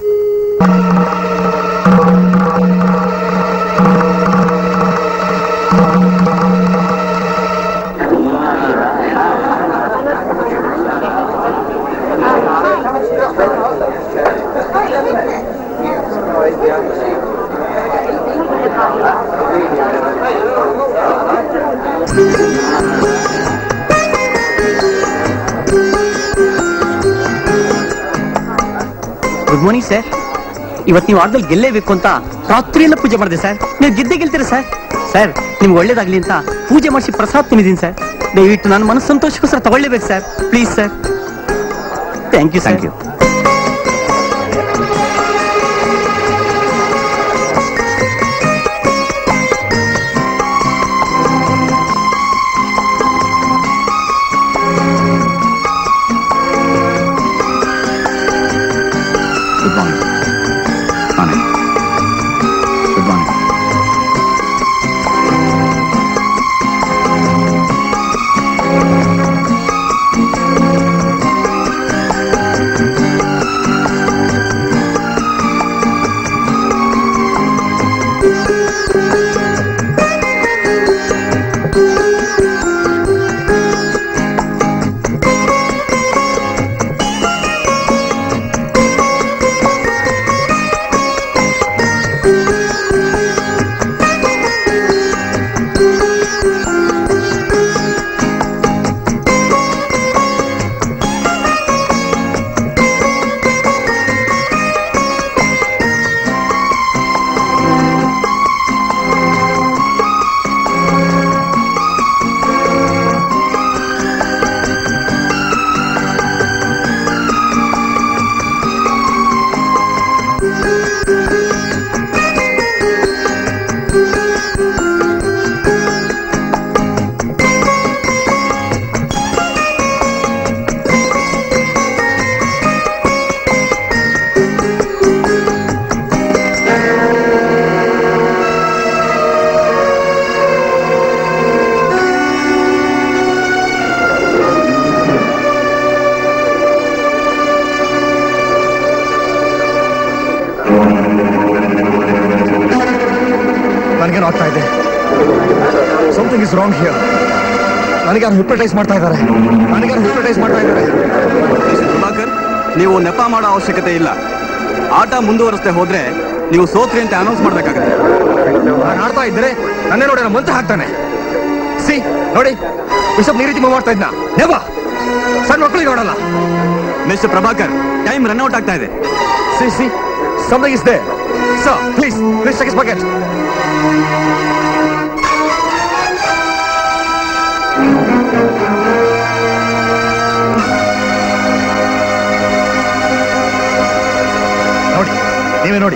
ಗುಡ್ ಮಾರ್ನಿಂಗ್ ಸರ್ ಇವತ್ತು ನೀವು ಆಟದಲ್ಲಿ ಗೆಲ್ಲೇಬೇಕು ಅಂತ ರಾತ್ರಿಯೆಲ್ಲ ಪೂಜೆ ಮಾಡಿದೆ ಸರ್ ನೀವು ಗೆದ್ದೇ ಗೆಲ್ತೀರಾ ಸರ್ ಸರ್ ನಿಮ್ಗೆ ಒಳ್ಳೇದಾಗ್ಲಿ ಅಂತ ಪೂಜೆ ಮಾಡಿಸಿ ಪ್ರಸಾದ್ ತಿಂದಿದ್ದೀನಿ ಸರ್ ದಯವಿಟ್ಟು ನನ್ನ ಮನಸ್ಸು ಸಂತೋಷಕ್ಕೋಸ್ಕರ ತಗೊಳ್ಳೇಬೇಕು sir please sir thank you thank you good morning morning good morning ನನಗೇನು ಆಗ್ತಾ ಇದೆ ಸಮಥಿಂಗ್ ಇಸ್ ರಾಂಗ್ ಹಿಯರ್ ನನಗ್ಯಾರು ಹಿಪ್ನಟೈಸ್ ಮಾಡ್ತಾ ಇದ್ದಾರೆ ನನಗ್ಯಾರು ಹಿಪ್ನಟೈಸ್ ಮಾಡ್ತಾ ಇದ್ದಾರೆ ಪ್ರಭಾಕರ್ ನೀವು ನೆಪ ಮಾಡೋ ಅವಶ್ಯಕತೆ ಇಲ್ಲ ಆಟ ಮುಂದುವರಿಸದೆ ಹೋದ್ರೆ ನೀವು ಸೋತ್ರಿ ಅಂತ ಅನೌನ್ಸ್ ಮಾಡ್ಬೇಕಾಗತ್ತೆ ನಾನು ಆಡ್ತಾ ಇದ್ರೆ ನನ್ನೇ ನೋಡಿ ಮಂಚ ಹಾಕ್ತಾನೆ ಸಿ ನೋಡಿ ಬಿಷಪ್ ನೀ ರೀತಿ ಮೂವ್ ಮಾಡ್ತಾ ಇದ್ನ ನೆವ ಸಣ್ಣ ಮಕ್ಕಳಿಗೆ ನೋಡಲ್ಲ mister Prabhakar time run out ಆಗ್ತಾ ಇದೆ see see something is there sir please please take is bucket ನೋಡಿ ನೀವೇ ನೋಡಿ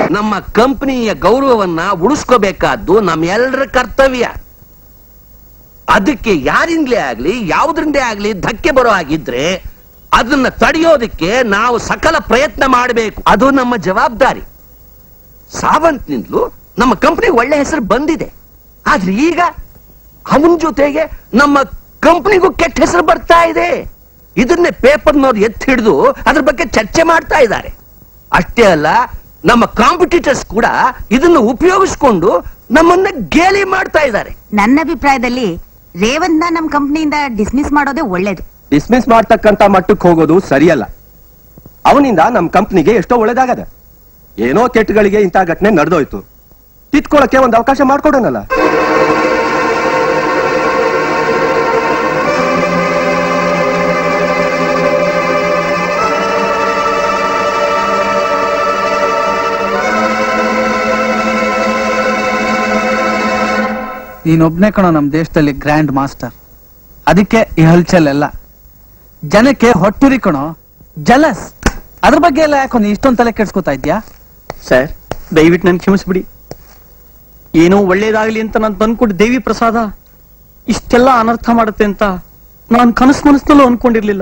ನಮ್ಮ ಕಂಪನಿಯ ಗೌರವವನ್ನ ಉಳಿಸ್ಕೋಬೇಕಾದ್ದು ನಮ್ಮೆಲ್ಲರ ಕರ್ತವ್ಯ ಅದಕ್ಕೆ ಯಾರಿಂದಲೇ ಆಗ್ಲಿ ಯಾವ್ದ್ರಿಂದೇ ಆಗ್ಲಿ ಧಕ್ಕೆ ಬರೋ ಹಾಗಿದ್ರೆ ಅದನ್ನ ತಡೆಯೋದಕ್ಕೆ ನಾವು ಸಕಲ ಪ್ರಯತ್ನ ಮಾಡಬೇಕು ಅದು ನಮ್ಮ ಜವಾಬ್ದಾರಿ ಸಾವಂತ್ನಿಂದಲೂ ನಮ್ಮ ಕಂಪನಿ ಒಳ್ಳೆ ಹೆಸರು ಬಂದಿದೆ ಆದ್ರೆ ಈಗ ಅವನ ಜೊತೆಗೆ ನಮ್ಮ ಕಂಪನಿಗೂ ಕೆಟ್ಟ ಹೆಸರು ಬರ್ತಾ ಇದೆ ಇದನ್ನೇ ಪೇಪರ್ನವ್ರು ಎತ್ತಿ ಹಿಡಿದು ಅದ್ರ ಬಗ್ಗೆ ಚರ್ಚೆ ಮಾಡ್ತಾ ಇದ್ದಾರೆ ಅಷ್ಟೇ ಅಲ್ಲ ನಮ್ಮ ಕಾಂಪಿಟೇಟರ್ಸ್ ಕೂಡ ಇದನ್ನು ಉಪಯೋಗಿಸ್ಕೊಂಡು ನಮ್ಮನ್ನ ಗೇಲಿ ಮಾಡ್ತಾ ಇದ್ದಾರೆ ನನ್ನ ಅಭಿಪ್ರಾಯದಲ್ಲಿ ರೇವಂತ್ ನಮ್ ಕಂಪ್ನಿಯಿಂದ ಡಿಸ್ಮಿಸ್ ಮಾಡೋದೇ ಒಳ್ಳೇದು ಡಿಸ್ಮಿಸ್ ಮಾಡ್ತಕ್ಕಂತ ಮಟ್ಟಕ್ಕೆ ಹೋಗೋದು ಸರಿಯಲ್ಲ ಅವನಿಂದ ನಮ್ ಕಂಪ್ನಿಗೆ ಎಷ್ಟೋ ಒಳ್ಳೇದಾಗದೆ ಏನೋ ಕೆಟ್ಟಗಳಿಗೆ ಇಂಥ ಘಟನೆ ನಡೆದೋಯ್ತು ತಿತ್ಕೊಳಕ್ಕೆ ಒಂದು ಅವಕಾಶ ಮಾಡ್ಕೊಡೋಣಲ್ಲ ನೀನೊಬ್ನೇ ಕಣೋ ನಮ್ ದೇಶದಲ್ಲಿ ಗ್ರ್ಯಾಂಡ್ ಮಾಸ್ಟರ್ ಅದಕ್ಕೆ ಈ ಹಲ್ಚಲ್ ಎಲ್ಲ ಜನಕ್ಕೆ ಹೊಟ್ಟುರಿ ಕಣೋ ಜಲಸ್ ಅದ್ರ ಬಗ್ಗೆ ಎಲ್ಲ ಯಾಕೋ ನೀ ಇಷ್ಟೊಂದ್ ತಲೆ ಕೆಡ್ಸ್ಕೊತಾ ಇದ್ಯಾ ಸರ್ ದಯವಿಟ್ಟು ನನ್ ಕ್ಷಮಿಸ್ಬಿಡಿ ಏನೋ ಒಳ್ಳೇದಾಗ್ಲಿ ಅಂತ ನಾನು ತಂದ್ಕೊಟ್ಟು ದೇವಿ ಪ್ರಸಾದ ಇಷ್ಟೆಲ್ಲ ಅನರ್ಥ ಮಾಡುತ್ತೆ ಅಂತ ನಾನು ಕನಸು ಮನಸ್ಸಿನಲ್ಲೂ ಅನ್ಕೊಂಡಿರ್ಲಿಲ್ಲ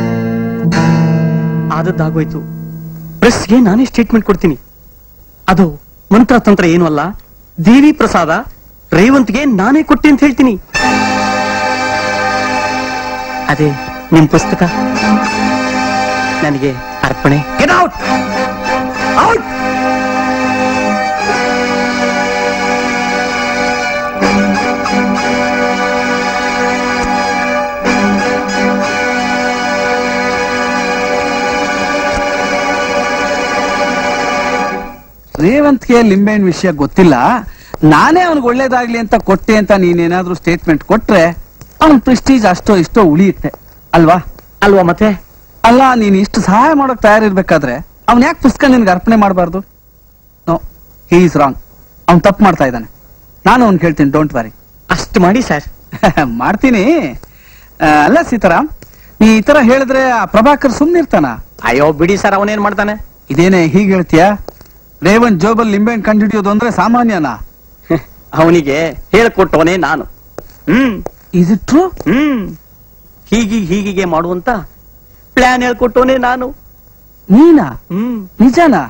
ಆದದ್ದಾಗೋಯ್ತು ಪ್ರೆಸ್ಗೆ ನಾನೇ ಸ್ಟೇಟ್ಮೆಂಟ್ ಕೊಡ್ತೀನಿ ಅದು ಮಂತ್ರ ತಂತ್ರ ಏನು ಅಲ್ಲ ದೇವಿ ಪ್ರಸಾದ ರೇವಂತ್ಗೆ ನಾನೇ ಕೊಟ್ಟೆ ಅಂತ ಹೇಳ್ತೀನಿ ಅದೇ ನಿಮ್ ಪುಸ್ತಕ ನನಗೆ ಅರ್ಪಣೆ ಗೆಟ್ ಔಟ್ ಔಟ್ ರೇವಂತ್ಗೆ ಲಿಂಬೆಹಣ್ಣು ವಿಷಯ ಗೊತ್ತಿಲ್ಲ ನಾನೇ ಅವ್ನಿಗೆ ಒಳ್ಳೇದಾಗ್ಲಿ ಅಂತ ಕೊಟ್ಟೆ ಅಂತ ನೀನೇನಾದ್ರೂ ಸ್ಟೇಟ್ಮೆಂಟ್ ಕೊಟ್ರೆ ಅವನ್ ಪ್ರೆಸ್ಟೀಜ್ ಅಷ್ಟೋ ಇಷ್ಟೋ ಉಳಿಯುತ್ತೆ ಅಲ್ವಾ ಅಲ್ವಾ ಮತ್ತೆ ಅಲ್ಲ ನೀನ್ ಇಷ್ಟು ಸಹಾಯ ಮಾಡೋಕ್ ತಯಾರಿರ್ಬೇಕಾದ್ರೆ ಅವ್ನ್ ಯಾಕೆ ಪುಸ್ತಕ ನಿನ್ಗೆ ಅರ್ಪಣೆ ಮಾಡಬಾರ್ದು ನೋ ಹಿ ಈಸ್ ರಾಂಗ್ ಅವ್ನ್ ತಪ್ಪು ಮಾಡ್ತಾ ಇದ್ದಾನೆ ನಾನು ಅವ್ನ್ ಹೇಳ್ತೀನಿ ಡೋಂಟ್ ವರಿ ಅಷ್ಟು ಮಾಡಿ ಸರ್ ಮಾಡ್ತೀನಿ ಆ, ಅಲ್ಲ ಸೀತಾರಾಮ್ ನೀ ಈ ತರ ಹೇಳಿದ್ರೆ ಆ ಪ್ರಭಾಕರ್ ಸುಮ್ನಿರ್ತಾನ ಅಯ್ಯೋ ಬಿಡಿ ಸರ್ ಅವನೇನ್ ಮಾಡ್ತಾನೆ ಇದೇನೆ ಹೀಗೆ ಹೇಳ್ತೀಯಾ ರೇವನ್ ಜೋಬಲ್ ಲಿಂಬೆಹಣ್ಣು ಕಂಡುಹಿಡಿಯೋದು ಅಂದ್ರೆ ಸಾಮಾನ್ಯನಾ ಅವನಿಗೆ ಹೇಳ್ಕೊಟ್ಟವನೇ ನಾನು hmm is it true hmm ಹೀಗಿ ಹೀಗಿಗೆ ಮಾಡುವಂತ ಪ್ಲಾನ್ ಹೇಳ್ಕೊಟ್ಟವನೇ ನಾನು ನೀನಾ ಹ್ಮ್ ನಿಜನಾ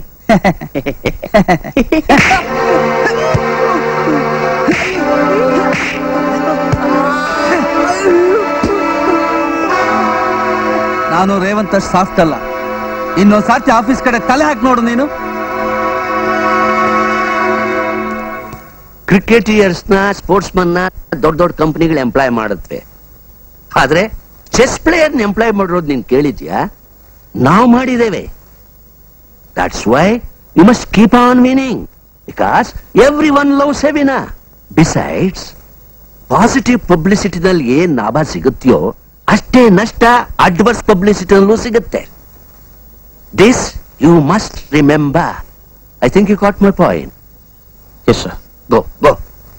ನಾನು ರೇವಂತ್ ಅಷ್ಟು ಸಾಫ್ಟ್ ಅಲ್ಲ ಇನ್ನೊಂದ್ ಸಾರ್ತಿ ಆಫೀಸ್ ಕಡೆ ತಲೆ ಹಾಕಿ ನೋಡು ನೀನು ಕ್ರಿಕೆಟಿಯರ್ಸ್ ನ ಸ್ಪೋರ್ಟ್ಸ್ ಮನ್ ನ ದೊಡ್ಡ ದೊಡ್ಡ ಕಂಪನಿಗಳು ಎಂಪ್ಲಾಯ್ ಮಾಡುತ್ತೆ ಆದ್ರೆ ಚೆಸ್ ಪ್ಲೇಯರ್ ಎಂಪ್ಲಾಯ್ ಮಾಡಿರೋದು ನೀನ್ ಕೇಳಿದ್ಯಾ ನಾವು ಮಾಡಿದ್ದೇವೆ that's why you must keep on meaning because every one love seven besides positive ಪಬ್ಲಿಸಿಟಿನಲ್ಲಿ ಏನ್ ಲಾಭ ಸಿಗುತ್ತೆಯೋ ಅಷ್ಟೇ ನಷ್ಟ ಅಡ್ವರ್ಸ್ ಪಬ್ಲಿಸಿಟಿನಲ್ಲೂ ಸಿಗುತ್ತೆ this you must remember I think you got my point yes sir go go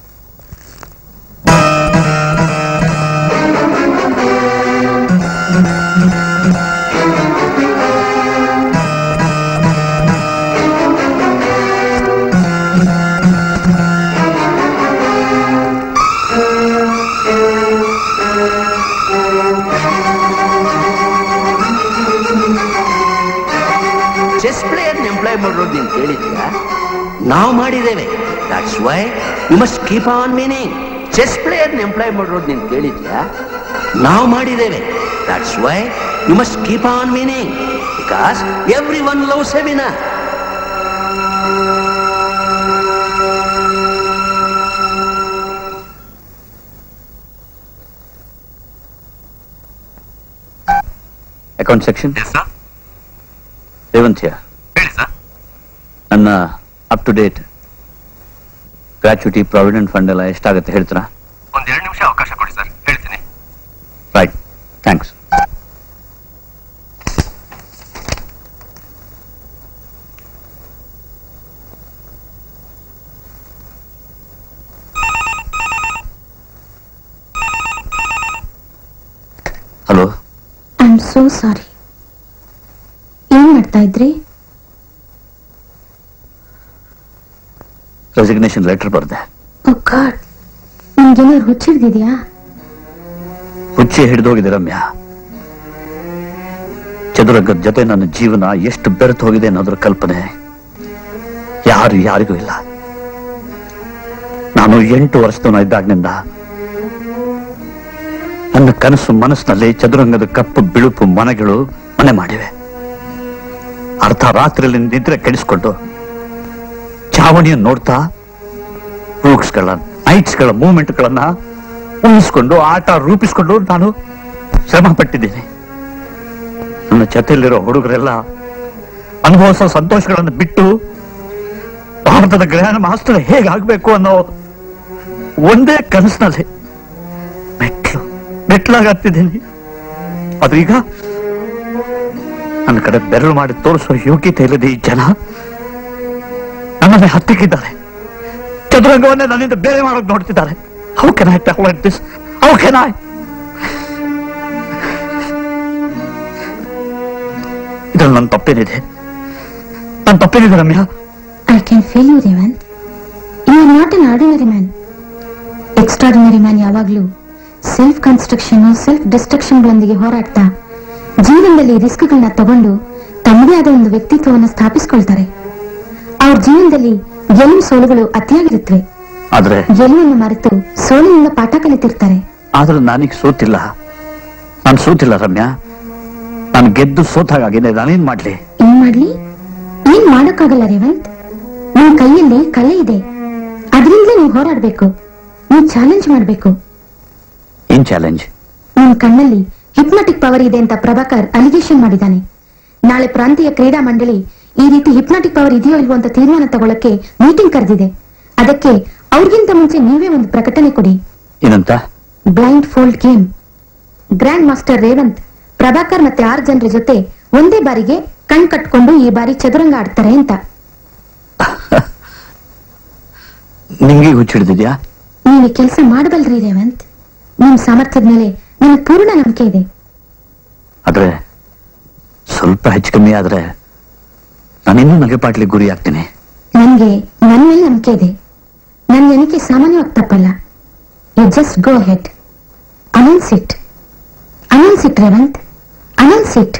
chess player employ ಮಾಡಿರೋದು ನೀನ್ ಕೇಳಿದ್ಯಾ ನಾವು ಮಾಡಿದ್ದೇವೆ that's why you must keep on meaning chess player employ ಮಾಡಿರೋದು ನೀನ್ ಕೇಳಿದ್ಯಾ ನಾವು ಮಾಡಿದ್ದೇವೆ that's why you must keep on meaning because every one love seven account section Revanth here. ನನ್ನ up to date gratuity provident fund ಎಲ್ಲ ಎಷ್ಟಾಗುತ್ತೆ ಹೇಳ್ತೀರಾ ಒಂದ್ ಎರಡು ನಿಮಿಷ ಅವಕಾಶ ಕೊಡಿ ಸರ್ ಹೇಳ್ತೀನಿ right thanks hello I am so sorry ಏನ್ ಮಾಡ್ತಾ ಇದ್ರಿ ರೆಸಿಗ್ನೇಷನ್ ಲೆಟರ್ ಬರ್ದೆ ಓ ಗಾಡ್ ನಿಮ್ಗೇನಾದ್ರು ಹುಚ್ಚಿಡ್ದಿದ್ಯಾ ಹುಚ್ಚಿ ಹಿಡಿದೋಗಿದೆ ರಮ್ಯಾ ಚದುರಂಗದ ಜೊತೆ ನನ್ನ ಜೀವನ ಎಷ್ಟು ಬೆರೆತು ಹೋಗಿದೆ ಅನ್ನೋದ್ರ ಕಲ್ಪನೆ ಯಾರು ಯಾರಿಗೂ ಇಲ್ಲ ನಾನು ಎಂಟು ವರ್ಷದವನ ಇದ್ದಾಗಿನಿಂದ ನನ್ನ ಕನಸು ಮನಸ್ಸಿನಲ್ಲಿ ಚದುರಂಗದ ಕಪ್ಪು ಬಿಳುಪು ಮನೆಗಳು ಮನೆ ಮಾಡಿವೆ ಅರ್ಧ ರಾತ್ರಿಯಲ್ಲಿ ನಿದ್ರೆ ಕೆಡಿಸ್ಕೊಂಡು ಚಾವಣಿಯನ್ನು ನೋಡ್ತಾ ರೂಕ್ಸ್ಗಳ ನೈಟ್ಸ್ಗಳ ಮೂವ್ಮೆಂಟ್ಗಳನ್ನ ಊಹಿಸ್ಕೊಂಡು ಆಟ ರೂಪಿಸ್ಕೊಂಡು ನಾನು ಶ್ರಮ ಪಟ್ಟಿದ್ದೀನಿ ನನ್ನ ಜೊತೆಯಲ್ಲಿರೋ ಹುಡುಗರೆಲ್ಲ ಅನುಭವಿಸೋ ಸಂತೋಷಗಳನ್ನು ಬಿಟ್ಟು ಭಾರತದ ಗ್ರಹಣ ಮಾಸ್ಟರ್ ಹೇಗಾಗ್ಬೇಕು ಅನ್ನೋ ಒಂದೇ ಕನಸಿನಲ್ಲಿ ಮೆಟ್ಲು ಮೆಟ್ಲಾಗ ಹತ್ತಿದ್ದೀನಿ ಅದು ಈಗ ನನ್ನ ಕಡೆ ಬೆರಳು ಮಾಡಿ ತೋರಿಸೋ ಯೋಗ್ಯತೆ ಇಲ್ಲದೆ ಈ ಜನ ನನ್ನನ್ನೇ ಹತ್ತಿಕ್ಕಿದ್ದಾರೆ ಚದುರಂಗವನ್ನೇ ನನ್ನಿಂದ ಬೇರೆ ಮಾಡೋಕ್ ನೋಡ್ತಿದ್ದಾರೆ how can I talk this how can I ಇದ್ರಲ್ಲಿ ನನ್ನ ತಪ್ಪೇನಿದೆ ನನ್ನ ತಪ್ಪೇನಿದೆ Ramya I can feel you Revanth you are not an ordinary man extraordinary man ಯಾವಾಗ್ಲೂ ಸೆಲ್ಫ್ ಕನ್ಸ್ಟ್ರಕ್ಷನ್ ಸೆಲ್ಫ್ ಡಿಸ್ಟ್ರಕ್ಷನ್ಗಳೊಂದಿಗೆ ಹೋರಾಡ್ತಾ ಜೀವನದಲ್ಲಿ ರಿಸ್ಕ್ಗಳನ್ನ ತಗೊಂಡು ತಮ್ಮದೇ ಆದ ಒಂದು ವ್ಯಕ್ತಿತ್ವವನ್ನು ಸ್ಥಾಪಿಸ್ಕೊಳ್ತಾರೆ ಅವ್ರ ಜೀವನದಲ್ಲಿ ಗೆಲುವು ಸೋಲುಗಳು ಅತಿಯಾಗಿರುತ್ತವೆ ಆದ್ರೆ ಗೆಲುವನ್ನು ಮರೆತು ಸೋಲಿನಿಂದ ಪಾಠ ಕಲಿತಿರ್ತಾರೆ ಆದ್ರೆ ನಾನೀಗ ಸೋತಿಲ್ಲ ನಾನು ಸೋತಿಲ್ಲ ರಮ್ಯಾ ನಾನು ಗೆದ್ದು ಸೋತಾಗಿದೆ ನಾನೇನ್ ಮಾಡ್ಲಿ ಏನ್ ಮಾಡ್ಲಿ ಏನ್ ಮಾಡಕ್ಕಾಗಲ್ಲ ರೇವಂತ್ ನಿಮ್ ಕೈಯಲ್ಲಿ ಕಲೆ ಇದೆ ಅದರಿಂದಲೇ ನೀವು ಹೋರಾಡ್ಬೇಕು ನೀವು ಚಾಲೆಂಜ್ ಮಾಡ್ಬೇಕು ಏನ್ ಚಾಲೆಂಜ್ ನಿಮ್ ಕಣ್ಣಲ್ಲಿ ಹಿಪ್ನಾಟಿಕ್ ಪವರ್ ಇದೆ ಅಂತ ಪ್ರಭಾಕರ್ ಅಲಿಗೇಷನ್ ಮಾಡಿದ್ದಾನೆ ನಾಳೆ ಪ್ರಾಂತೀಯ ಕ್ರೀಡಾ ಮಂಡಳಿ ಈ ರೀತಿ ಹಿಪ್ನಾಟಿಕ್ ಪವರ್ ಇದೆಯೋ ಇಲ್ವೋ ಅಂತ ತೀರ್ಮಾನ ತಗೊಳಕ್ಕೆ ಮೀಟಿಂಗ್ ಕರೆದಿದೆ ಅದಕ್ಕೆ ಅವ್ರಿಗಿಂತ ಮುಂಚೆ ನೀವೇ ಒಂದು ಪ್ರಕಟಣೆ ಕೊಡಿ ಏನಂತ blindfold game grandmaster Revanth Prabhakar ಮತ್ತೆ ಆರು ಜನರ ಜೊತೆ ಒಂದೇ ಬಾರಿಗೆ ಕಣ್ ಕಟ್ಕೊಂಡು ಈ ಬಾರಿ ಚದುರಂಗ ಆಡ್ತಾರೆ ಅಂತ ನಿಮ್ಗೆ ಹುಚ್ಚಿಡ್ದಿದ್ಯಾ ನೀವು ಕೆಲಸ ಮಾಡಬಲ್ರಿ ರೇವಂತ್ ನಿಮ್ ಸಾಮರ್ಥ್ಯದ ಮೇಲೆ ನನಗೆ ಪೂರ್ಣ ನಂಬಿಕೆ ಇದೆ ಆದ್ರೆ ಸ್ವಲ್ಪ ಹೆಚ್ಚು ಕಮ್ಮಿ ಆದ್ರೆ ನಾನಿನ್ನೂ ನಗೆಪಾಟ್ಲಿಗೆ ಗುರಿ ಆಗ್ತೀನಿ ನನ್ಗೆ ನನ್ ಮೇಲೆ ನಂಬಿಕೆ ಇದೆ ನನ್ನ ಎಣಿಕೆ ಸಾಮಾನ್ಯವಾಗಿ ತಪ್ಪಲ್ಲ you just go ahead announce it announce it Revanth announce it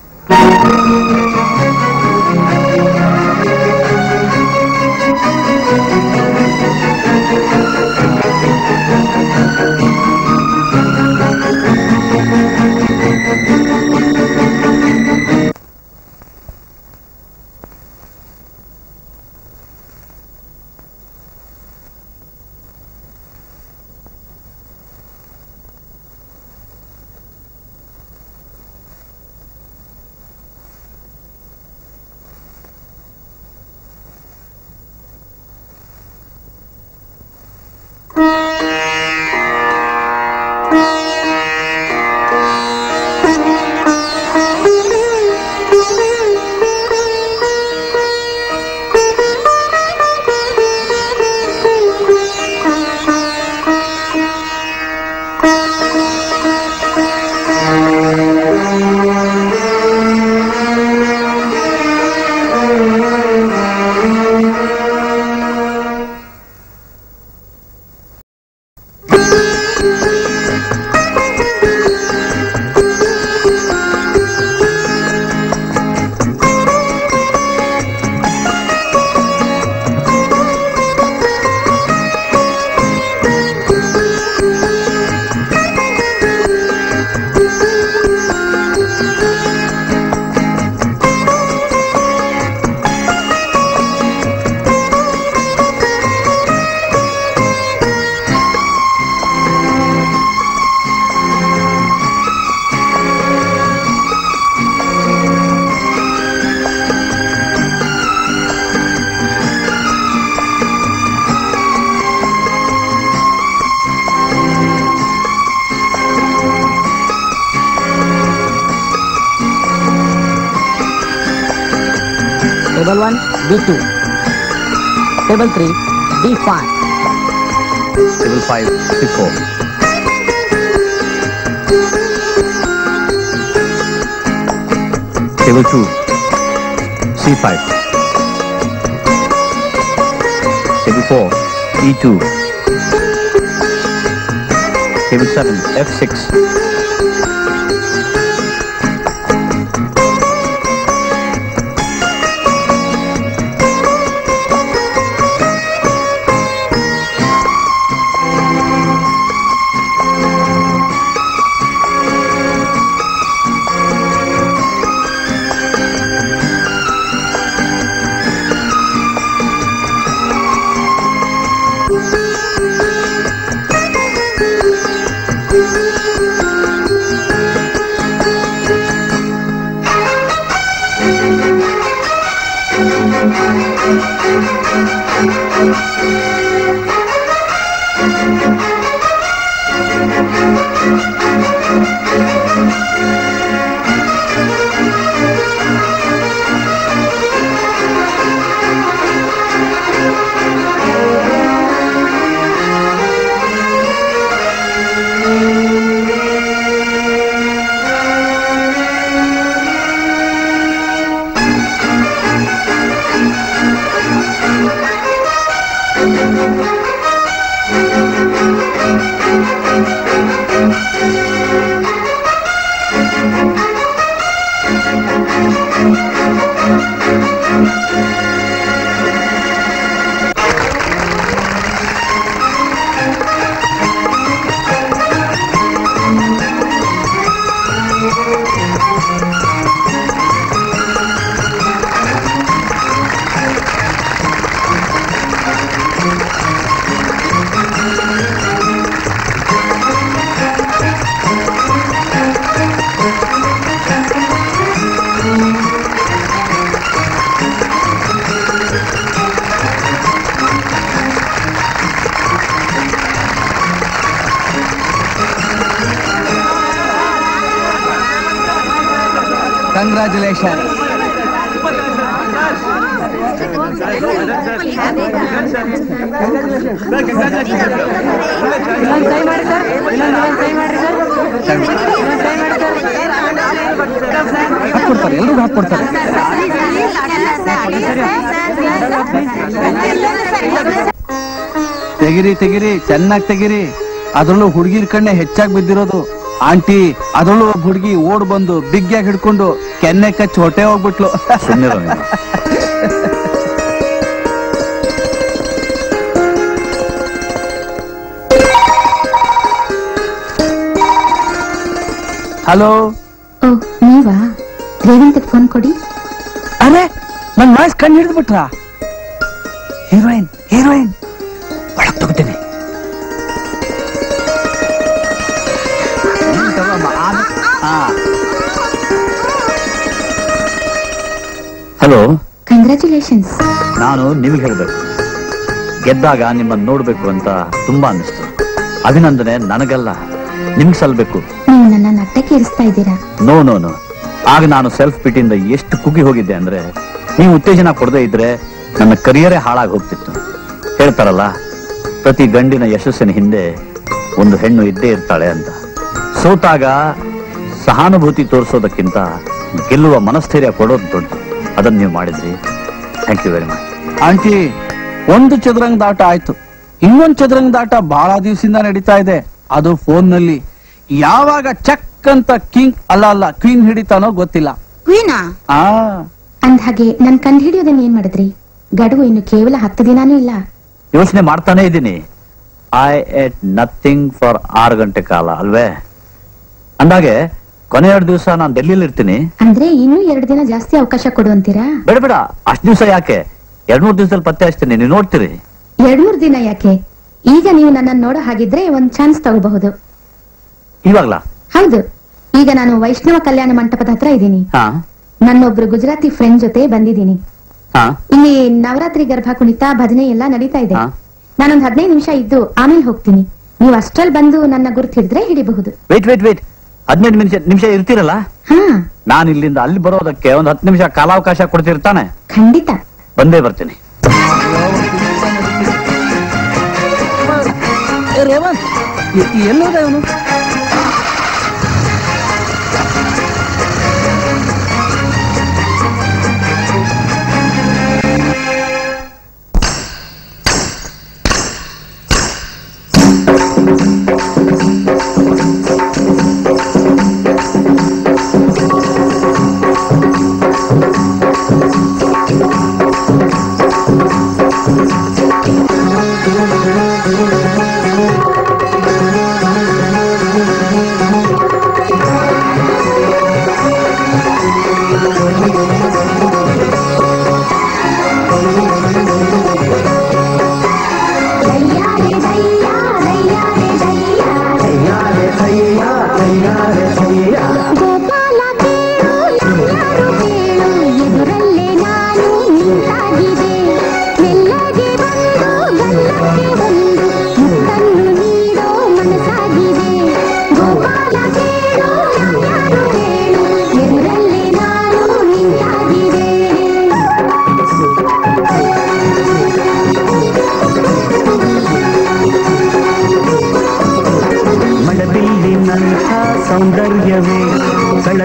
Table 1, B2. Table 3, B5. Table 5, C4. Table 2, C5. Table 4, E2. Table 7, F6. Congratulation ಹಾಕ್ಕೊಡ್ತಾರೆ ಎಲ್ರಿಗೂ ಹಾಕ್ಕೊಡ್ತಾರೆ ತೆಗಿರಿ ತೆಗಿರಿ ಚೆನ್ನಾಗಿ ತೆಗಿರಿ ಅದ್ರಲ್ಲೂ ಹುಡುಗಿರ್ ಕಣ್ಣೆ ಹೆಚ್ಚಾಗಿ ಬಿದ್ದಿರೋದು ಆಂಟಿ ಅದ್ರಲ್ಲೂ ಒಬ್ಬ ಹುಡುಗಿ ಓಡ್ ಬಂದು ಬಿಗ್ಯಾಗಿ ಹಿಡ್ಕೊಂಡು ಕೆನ್ನೆ ಕಚ್ಚಿ ಹೊಟ್ಟೆ ಹೋಗ್ಬಿಟ್ಲು ಸುಮ್ಮನಿರೋ ನೀನು. ಹಲೋ ಓ ನೀವಾ ರೇವಂತ್ ಫೋನ್ ಕೊಡಿ ಅರೆ ನನ್ ವಾಯ್ಸ್ ಕಣ್ಣು ಹಿಡಿದು ಬಿಟ್ರ ಹೀರೋಯಿನ್ ಹೀರೋಯಿನ್ ಒಳಗ್ ತಗೋತೀನಿ ಹಲೋ ಕಂಗ್ರ್ಯಾಚುಲೇಷನ್ಸ್ ನಾನು ನಿಮಗೆ ಹೇಳ್ಬೇಕು ಗೆದ್ದಾಗ ನಿಮ್ಮನ್ನು ನೋಡ್ಬೇಕು ಅಂತ ತುಂಬಾ ಅನ್ನಿಸ್ತು ಅಭಿನಂದನೆ ನನಗಲ್ಲ ನಿಮ್ಗೆ ಸಲ್ಬೇಕು ನೀವು ನನ್ನ ನಟ್ಟಕ್ಕೆ ಇರಿಸ್ತಾ ಇದ್ದೀರಾ ನೋ ನೋ ನೋ ಆಗ ನಾನು ಸೆಲ್ಫ್ ಪಿಟಿಯಿಂದ ಎಷ್ಟು ಕುಗ್ಗಿ ಹೋಗಿದ್ದೆ ಅಂದ್ರೆ ನೀವು ಉತ್ತೇಜನ ಕೊಡದೇ ಇದ್ರೆ ನನ್ನ ಕರಿಯರೇ ಹಾಳಾಗಿ ಹೋಗ್ತಿತ್ತು ಹೇಳ್ತಾರಲ್ಲ ಪ್ರತಿ ಗಂಡಿನ ಯಶಸ್ಸಿನ ಹಿಂದೆ ಒಂದು ಹೆಣ್ಣು ಇದ್ದೇ ಇರ್ತಾಳೆ ಅಂತ ಸೋತಾಗ ಸಹಾನುಭೂತಿ ತೋರಿಸೋದಕ್ಕಿಂತ ಗೆಲ್ಲುವ ಮನಸ್ಥೈರ್ಯ ಕೊಡೋದು ದೊಡ್ಡ ಅದನ್ನ ನೀವು ಮಾಡಿದ್ರಿ thank you very much aunty ಒಂದು ಚದುರಂಗದ ಆಟ ಆಯ್ತು ಇನ್ನೊಂದು ಚದುರಂಗದ ಆಟ ಬಹಳ ದಿವಸದಿಂದ ನಡೀತಾ ಇದೆ ಅದು ಫೋನ್ ನಲ್ಲಿ ಯಾವಾಗ ಚಕ್ ಅಂತ ಕಿಂಗ್ ಅಲ್ಲ ಅಲ್ಲ ಕ್ವೀನ್ ಹಿಡಿತಾನೋ ಗೊತ್ತಿಲ್ಲ ಕ್ವೀನಾ ಆ ಅಂದ್ಹಾಗೆ ನನ್ ಕಂಡು ಹಿಡಿಯೋದನ್ನ ಏನ್ ಮಾಡಿದ್ರಿ ಗಡುವು ಇನ್ನು ಕೇವಲ ಹತ್ತು ದಿನಾನೂ ಇಲ್ಲ ಯೋಚನೆ ಮಾಡ್ತಾನೆ ಇದ್ದೀನಿ ಐ ಎಟ್ ನಥಿಂಗ್ ಫಾರ್ ಆರು ಗಂಟೆ ಕಾಲ ಅಲ್ವೇ ಅಂದಾಗೆ ಕೊನೆ ಎರಡು ದಿವಸ ನಾನು ಡೆಲ್ಲಿಲಿ ಇರ್ತೀನಿ ಅಂದ್ರೆ ಇನ್ನೂ ಎರಡು ದಿನ ಜಾಸ್ತಿ ಅವಕಾಶ ಕೊಡು ಅಂತೀರಾ ಬೇಡ ಬೇಡ ಅಷ್ಟು ದಿವಸ ಯಾಕೆ ಎರಡ್ ಮೂರು ದಿವಸದಲ್ಲಿ ಪತ್ತೆ ಹಚ್ತೀನಿ ನೀವು ನೋಡ್ತೀರಿ ಎರಡ್ ಮೂರ್ ದಿನ ಯಾಕೆ ಈಗ ನೀವು ನನ್ನನ್ನು ನೋಡೋ ಹಾಗಿದ್ರೆ ಒಂದ್ ಚಾನ್ಸ್ ತಗೋಬಹುದು ಇವಾಗ್ಲಾ ಹೌದು ಈಗ ನಾನು ವೈಷ್ಣವ ಕಲ್ಯಾಣ ಮಂಟಪದ ಹತ್ರ ಇದ್ದೀನಿ ಹಾ ನನ್ನೊಬ್ರು ಗುಜರಾತಿ ಫ್ರೆಂಡ್ ಜೊತೆ ಬಂದಿದ್ದೀನಿ ಹಾ ಇಲ್ಲಿ ನವರಾತ್ರಿ ಗರ್ಭ ಕುಣಿತ ಭಜನೆ ಎಲ್ಲ ನಡೀತಾ ಇದೆ ಹಾ. ನಾನೊಂದ್ ಹದಿನೈದು ನಿಮಿಷ ಇದ್ದು ಆಮೇಲೆ ಹೋಗ್ತೀನಿ ನೀವು ಅಷ್ಟ್ರಲ್ಲಿ ಬಂದು ನನ್ನ ಗುರ್ತು ಹಿಡಿದ್ರೆ ಹಿಡಿಬಹುದು ವೇಟ್ ವೇಟ್ ವೇಟ್ ಹದಿನೈದು ನಿಮಿಷ ನಿಮಿಷ ಇರ್ತೀರಲ್ಲ ಹಾ ನಾನು ಇಲ್ಲಿಂದ ಅಲ್ಲಿ ಬರೋದಕ್ಕೆ ಒಂದು ಹತ್ತು ನಿಮಿಷ ಕಾಲಾವಕಾಶ ಕೊಡ್ತಿರ್ತಾನೆ ಖಂಡಿತ ಬಂದೇ ಬರ್ತೀನಿ ರೇವಂತ್ ಎಲ್ಲೋದ ಇವನು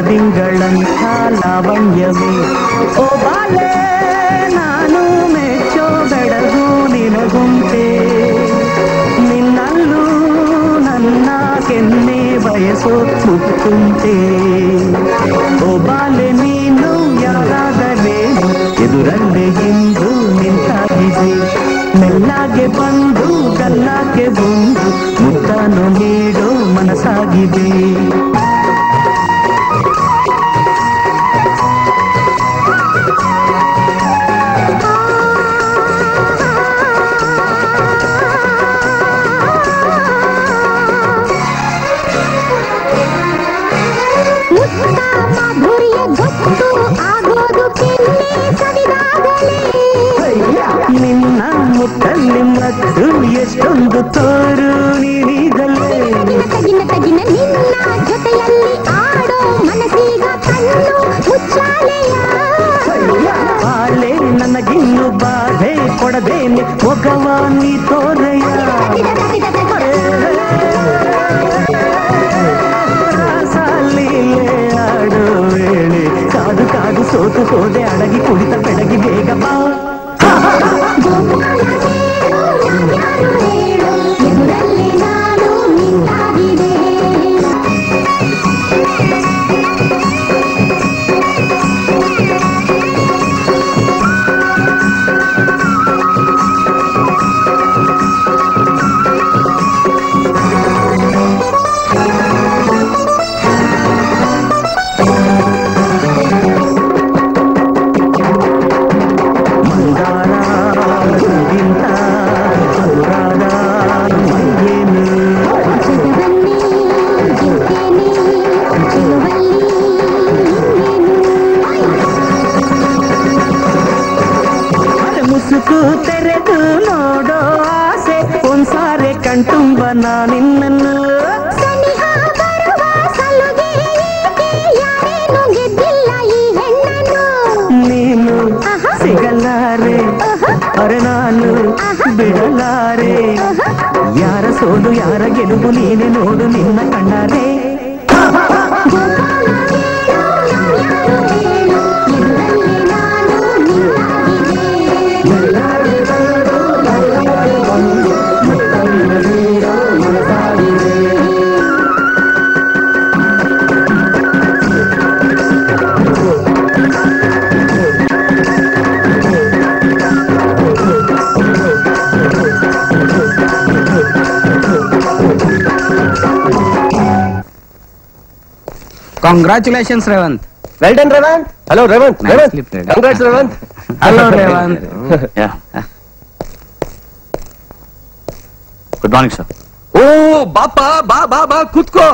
ಬೆಳದಿಂಗಳಂಥ ಲಾವಣ್ಯವೇ ಓ ಬಾಲೆ ನಾನು ಮೆಚ್ಚೋ ಬೆಳಗು ನಿನಗುಂಟೆ ನಿನ್ನಲ್ಲೂ ನನ್ನ ಕೆನ್ನೆ ಬಯಸೋ ಮುತ್ತುಂಟೆ ಓ ಬಾಲೆ ನೀನು ಯಾರಾದರೇನು ಎದುರಲ್ಲೇ ಇಂದು ನಿಂತಾಗಿದೆ ಮೆಲ್ಲಾಗೆ ಬಂದು ಗಲ್ಲಾಗೆ ಬಂದು ಮುತ್ತನು ನೀಡೋ ಮನಸ್ಸಾಗಿದೆ ಮಾಧುರ್ಯ ಗೊತ್ತು ಆಗೋದು ಕೆನ್ನೆ ಸವಿದಾಗಲೇ ನಿನ್ನ ಮುತ್ತಲ್ಲಿ ಮತ್ತು ಎಷ್ಟೊಂದು ತೋರು ನೀಡಿದಲೇ ತಗಿನ ತಗಿನ ನಿನ್ನ ಜೊತೆಯಲ್ಲಿ ಆಡೋ ಮನಸ್ಸೀಗ ಕಣ್ಣು ಮುಚ್ಚಾಲೆಯ ಬಾಳೆ ನನಗಿನ್ನು ಬಾಧೆ ಕೊಡದೇನೆ ಮೊಗವ ನೀ ತೋರಯ್ಯ ಸಾಲೀಲೆ ಆಡೋ ವೇಳೆ ಕಾದು ಕಾದು ಸೋತು ಹೋದೆ ಅಡಗಿ ಕುಡಿತ ಬೆಳಗಿ ಬೇಗ ಬಾ ಎದುರಲ್ಲಿ ನಾನು ನಿಂತಾಗಿದೆ ಅರೆ ಮುಸುಕು ತೆರೆದು ನೋಡೋ ಆಸೆ ಒಂದ್ಸಾರೆ ಕಣ್ತುಂಬ ನಾನಿನ್ನನ್ನು ಸನಿಹ ಬರುವ ಸಲುಗೆ ಏಕೆ ಯಾರೇನು ಗೆದ್ದಿಲ್ಲ ಈ ಹೆಣ್ಣನ್ನು ನೀನು ಸಿಗಲಾರೆ ಅರೆ ನಾನು ಬಿಡಲಾರೆ ಯಾರ ಸೋಲು ಯಾರ ಗೆಲುವು ನೀನೆ ನೋಡು ನಿನ್ನ ಕಣ್ಣಾರೆ congratulations Revanth well done Revanth hello Revanth Nice Revanth sleep, Revanth. Congrats Revanth hello Revanth good morning sir ಓ ಬಾಪ ಬಾ ಬಾ ಬಾ ಕೂತ್ಕೋ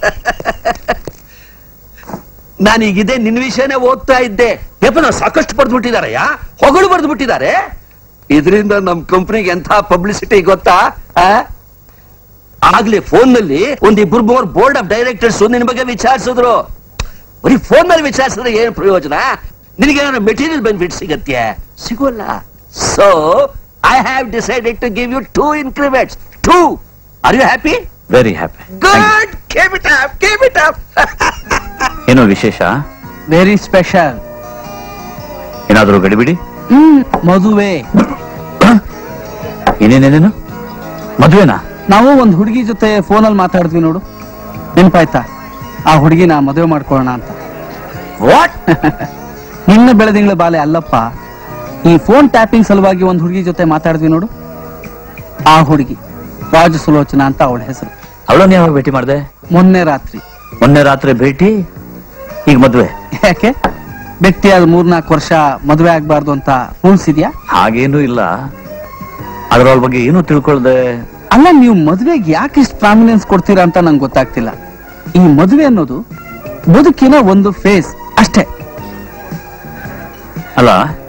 ನಾನೀಗಿದೆ ನಿನ್ ವಿಷಯನೇ ಓದ್ತಾ ಇದ್ದೆ ಪೇಪರ್ ಸಾಕಷ್ಟು ಬರೆದು ಬಿಟ್ಟಿದಾರಯ್ಯ ಹೊಗಳು ಬರೆದು ಬಿಟ್ಟಿದ್ದಾರೆ ಇದರಿಂದ ನಮ್ ಕಂಪ್ನಿಗೆ ಎಂಥ ಪಬ್ಲಿಸಿಟಿ ಗೊತ್ತಾ ಆ? ಆಗ್ಲೇ ಫೋನ್ ನಲ್ಲಿ ಒಂದ್ ಇಬ್ರು ಮೂರ್ ಬೋರ್ಡ್ ಆಫ್ ಡೈರೆಕ್ಟರ್ಸ್ ನಿನ್ ಬಗ್ಗೆ ವಿಚಾರಿಸಿದ್ರು ಬರೀ ಫೋನ್ ನಲ್ಲಿ ವಿಚಾರಿಸಿದ್ರೆ ಏನ್ ಪ್ರಯೋಜನ ನಿನಗೆ ಏನಾದ್ರು ಮೆಟೀರಿಯಲ್ ಬೆನಿಫಿಟ್ ಸಿಗತ್ತೆ ಸಿಗೋಲ್ಲ so I have decided to give you two increments two are you happy very happy good keep it up keep it up ಏನೋ ವಿಶೇಷ ವೆರಿ ಸ್ಪೆಷಲ್ ಏನಾದರೂ ಗಡಿಬಿಡಿ ಮದುವೆ ಏನೇನೇನೇನು ಮದುವೆನಾ ನಾವು ಒಂದ್ ಹುಡುಗಿ ಜೊತೆ ಫೋನಲ್ಲಿ ಮಾತಾಡಿದ್ವಿ ನೋಡು ನೆನ್ಪಾಯ್ತಾ ಆ ಹುಡುಗಿನ ಮದುವೆ ಮಾಡ್ಕೊಳ್ಳೋಣ ಅಂತ ವಾಟ್ ನಿನ್ನ ಬೆಳೆದಿಂಗಳ ಬಾಲೆ ಅಲ್ಲಪ್ಪ ಈ ಫೋನ್ ಟ್ಯಾಪಿಂಗ್ ಸಲುವಾಗಿ ಒಂದ್ ಹುಡುಗಿ ಜೊತೆ ಮಾತಾಡಿದ್ವಿ ನೋಡು ಆ ಹುಡುಗಿ ರಾಜ ಸುಲೋಚನಾ ಅಂತ ಅವಳ ಹೆಸರು ಅವಳನ್ನ ಯಾವಾಗ ಭೇಟಿ ಮಾಡಿದೆ ಮೊನ್ನೆ ರಾತ್ರಿ ಮೊನ್ನೆ ರಾತ್ರಿ ಭೇಟಿ ಈಗ ಮದುವೆ ಯಾಕೆ ಭೇಟಿಯಾದ ಮೂರ್ನಾಲ್ಕು ವರ್ಷ ಮದುವೆ ಆಗ್ಬಾರ್ದು ಅಂತ ರೂಲ್ಸ್ ಇದೆಯಾ ಹಾಗೇನೂ ಇಲ್ಲ ಅದ್ರ ಬಗ್ಗೆ ಏನು ತಿಳ್ಕೊಳ್ದೆ ಅಲ್ಲ ನೀವು ಮದುವೆಗೆ ಯಾಕೆ ಇಷ್ಟು ಪ್ರಾಮಿನೆನ್ಸ್ ಕೊಡ್ತೀರಾ ಅಂತ ನಂಗೆ ಗೊತ್ತಾಗ್ತಿಲ್ಲ ಈ ಮದುವೆ ಅನ್ನೋದು ಬದುಕಿನ ಒಂದು ಫೇಸ್ ಅಷ್ಟೇ ಅಲ್ಲ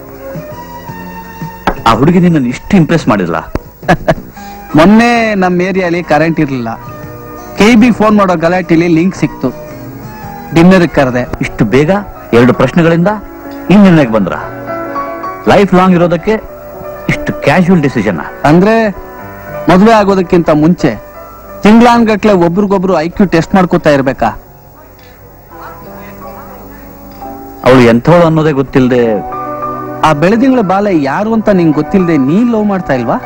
ಆ ಹುಡುಗಿ ನಿನ್ನ ಇಷ್ಟು ಇಂಪ್ರೆಸ್ ಮಾಡಿಲ್ಲ ಮೊನ್ನೆ ನಮ್ಮ ಏರಿಯಾಲಿ ಕರೆಂಟ್ ಇರ್ಲಿಲ್ಲ ಕೆ ಬಿ ಫೋನ್ ಮಾಡೋ ಗಲಾಟೆಲಿ ಲಿಂಕ್ ಸಿಕ್ತು ಡಿನ್ನರ್ ಕರೆದೆ ಇಷ್ಟು ಬೇಗ ಎರಡು ಪ್ರಶ್ನೆಗಳಿಂದ ಈ ನಿರ್ಣಯಕ್ಕೆ ಬಂದ್ರ ಲೈಫ್ ಲಾಂಗ್ ಇರೋದಕ್ಕೆ ಇಷ್ಟು ಕ್ಯಾಶುವಲ್ ಡಿಸಿಷನ್ ಅಂದ್ರೆ ಮದುವೆ ಆಗೋದಕ್ಕಿಂತ ಮುಂಚೆ ತಿಂಗ್ಳಾನ್ಗಟ್ಲೆ ಒಬ್ರಿಗೊಬ್ರು ಐ ಕ್ಯೂ ಟೆಸ್ಟ್ ಮಾಡ್ಕೋತಾ ಇರ್ಬೇಕಾ ಅವಳು ಎಂಥವಳು ಅನ್ನೋದೇ ಗೊತ್ತಿಲ್ಲದೆ ಆ ಬೆಳೆದಿಂಗಳ ಬಾಲೆ ಯಾರು ಅಂತ ನಿಂಗೆ ಗೊತ್ತಿಲ್ಲದೆ ನೀನ್ ಲವ್ ಮಾಡ್ತಾ ಇಲ್ವಾ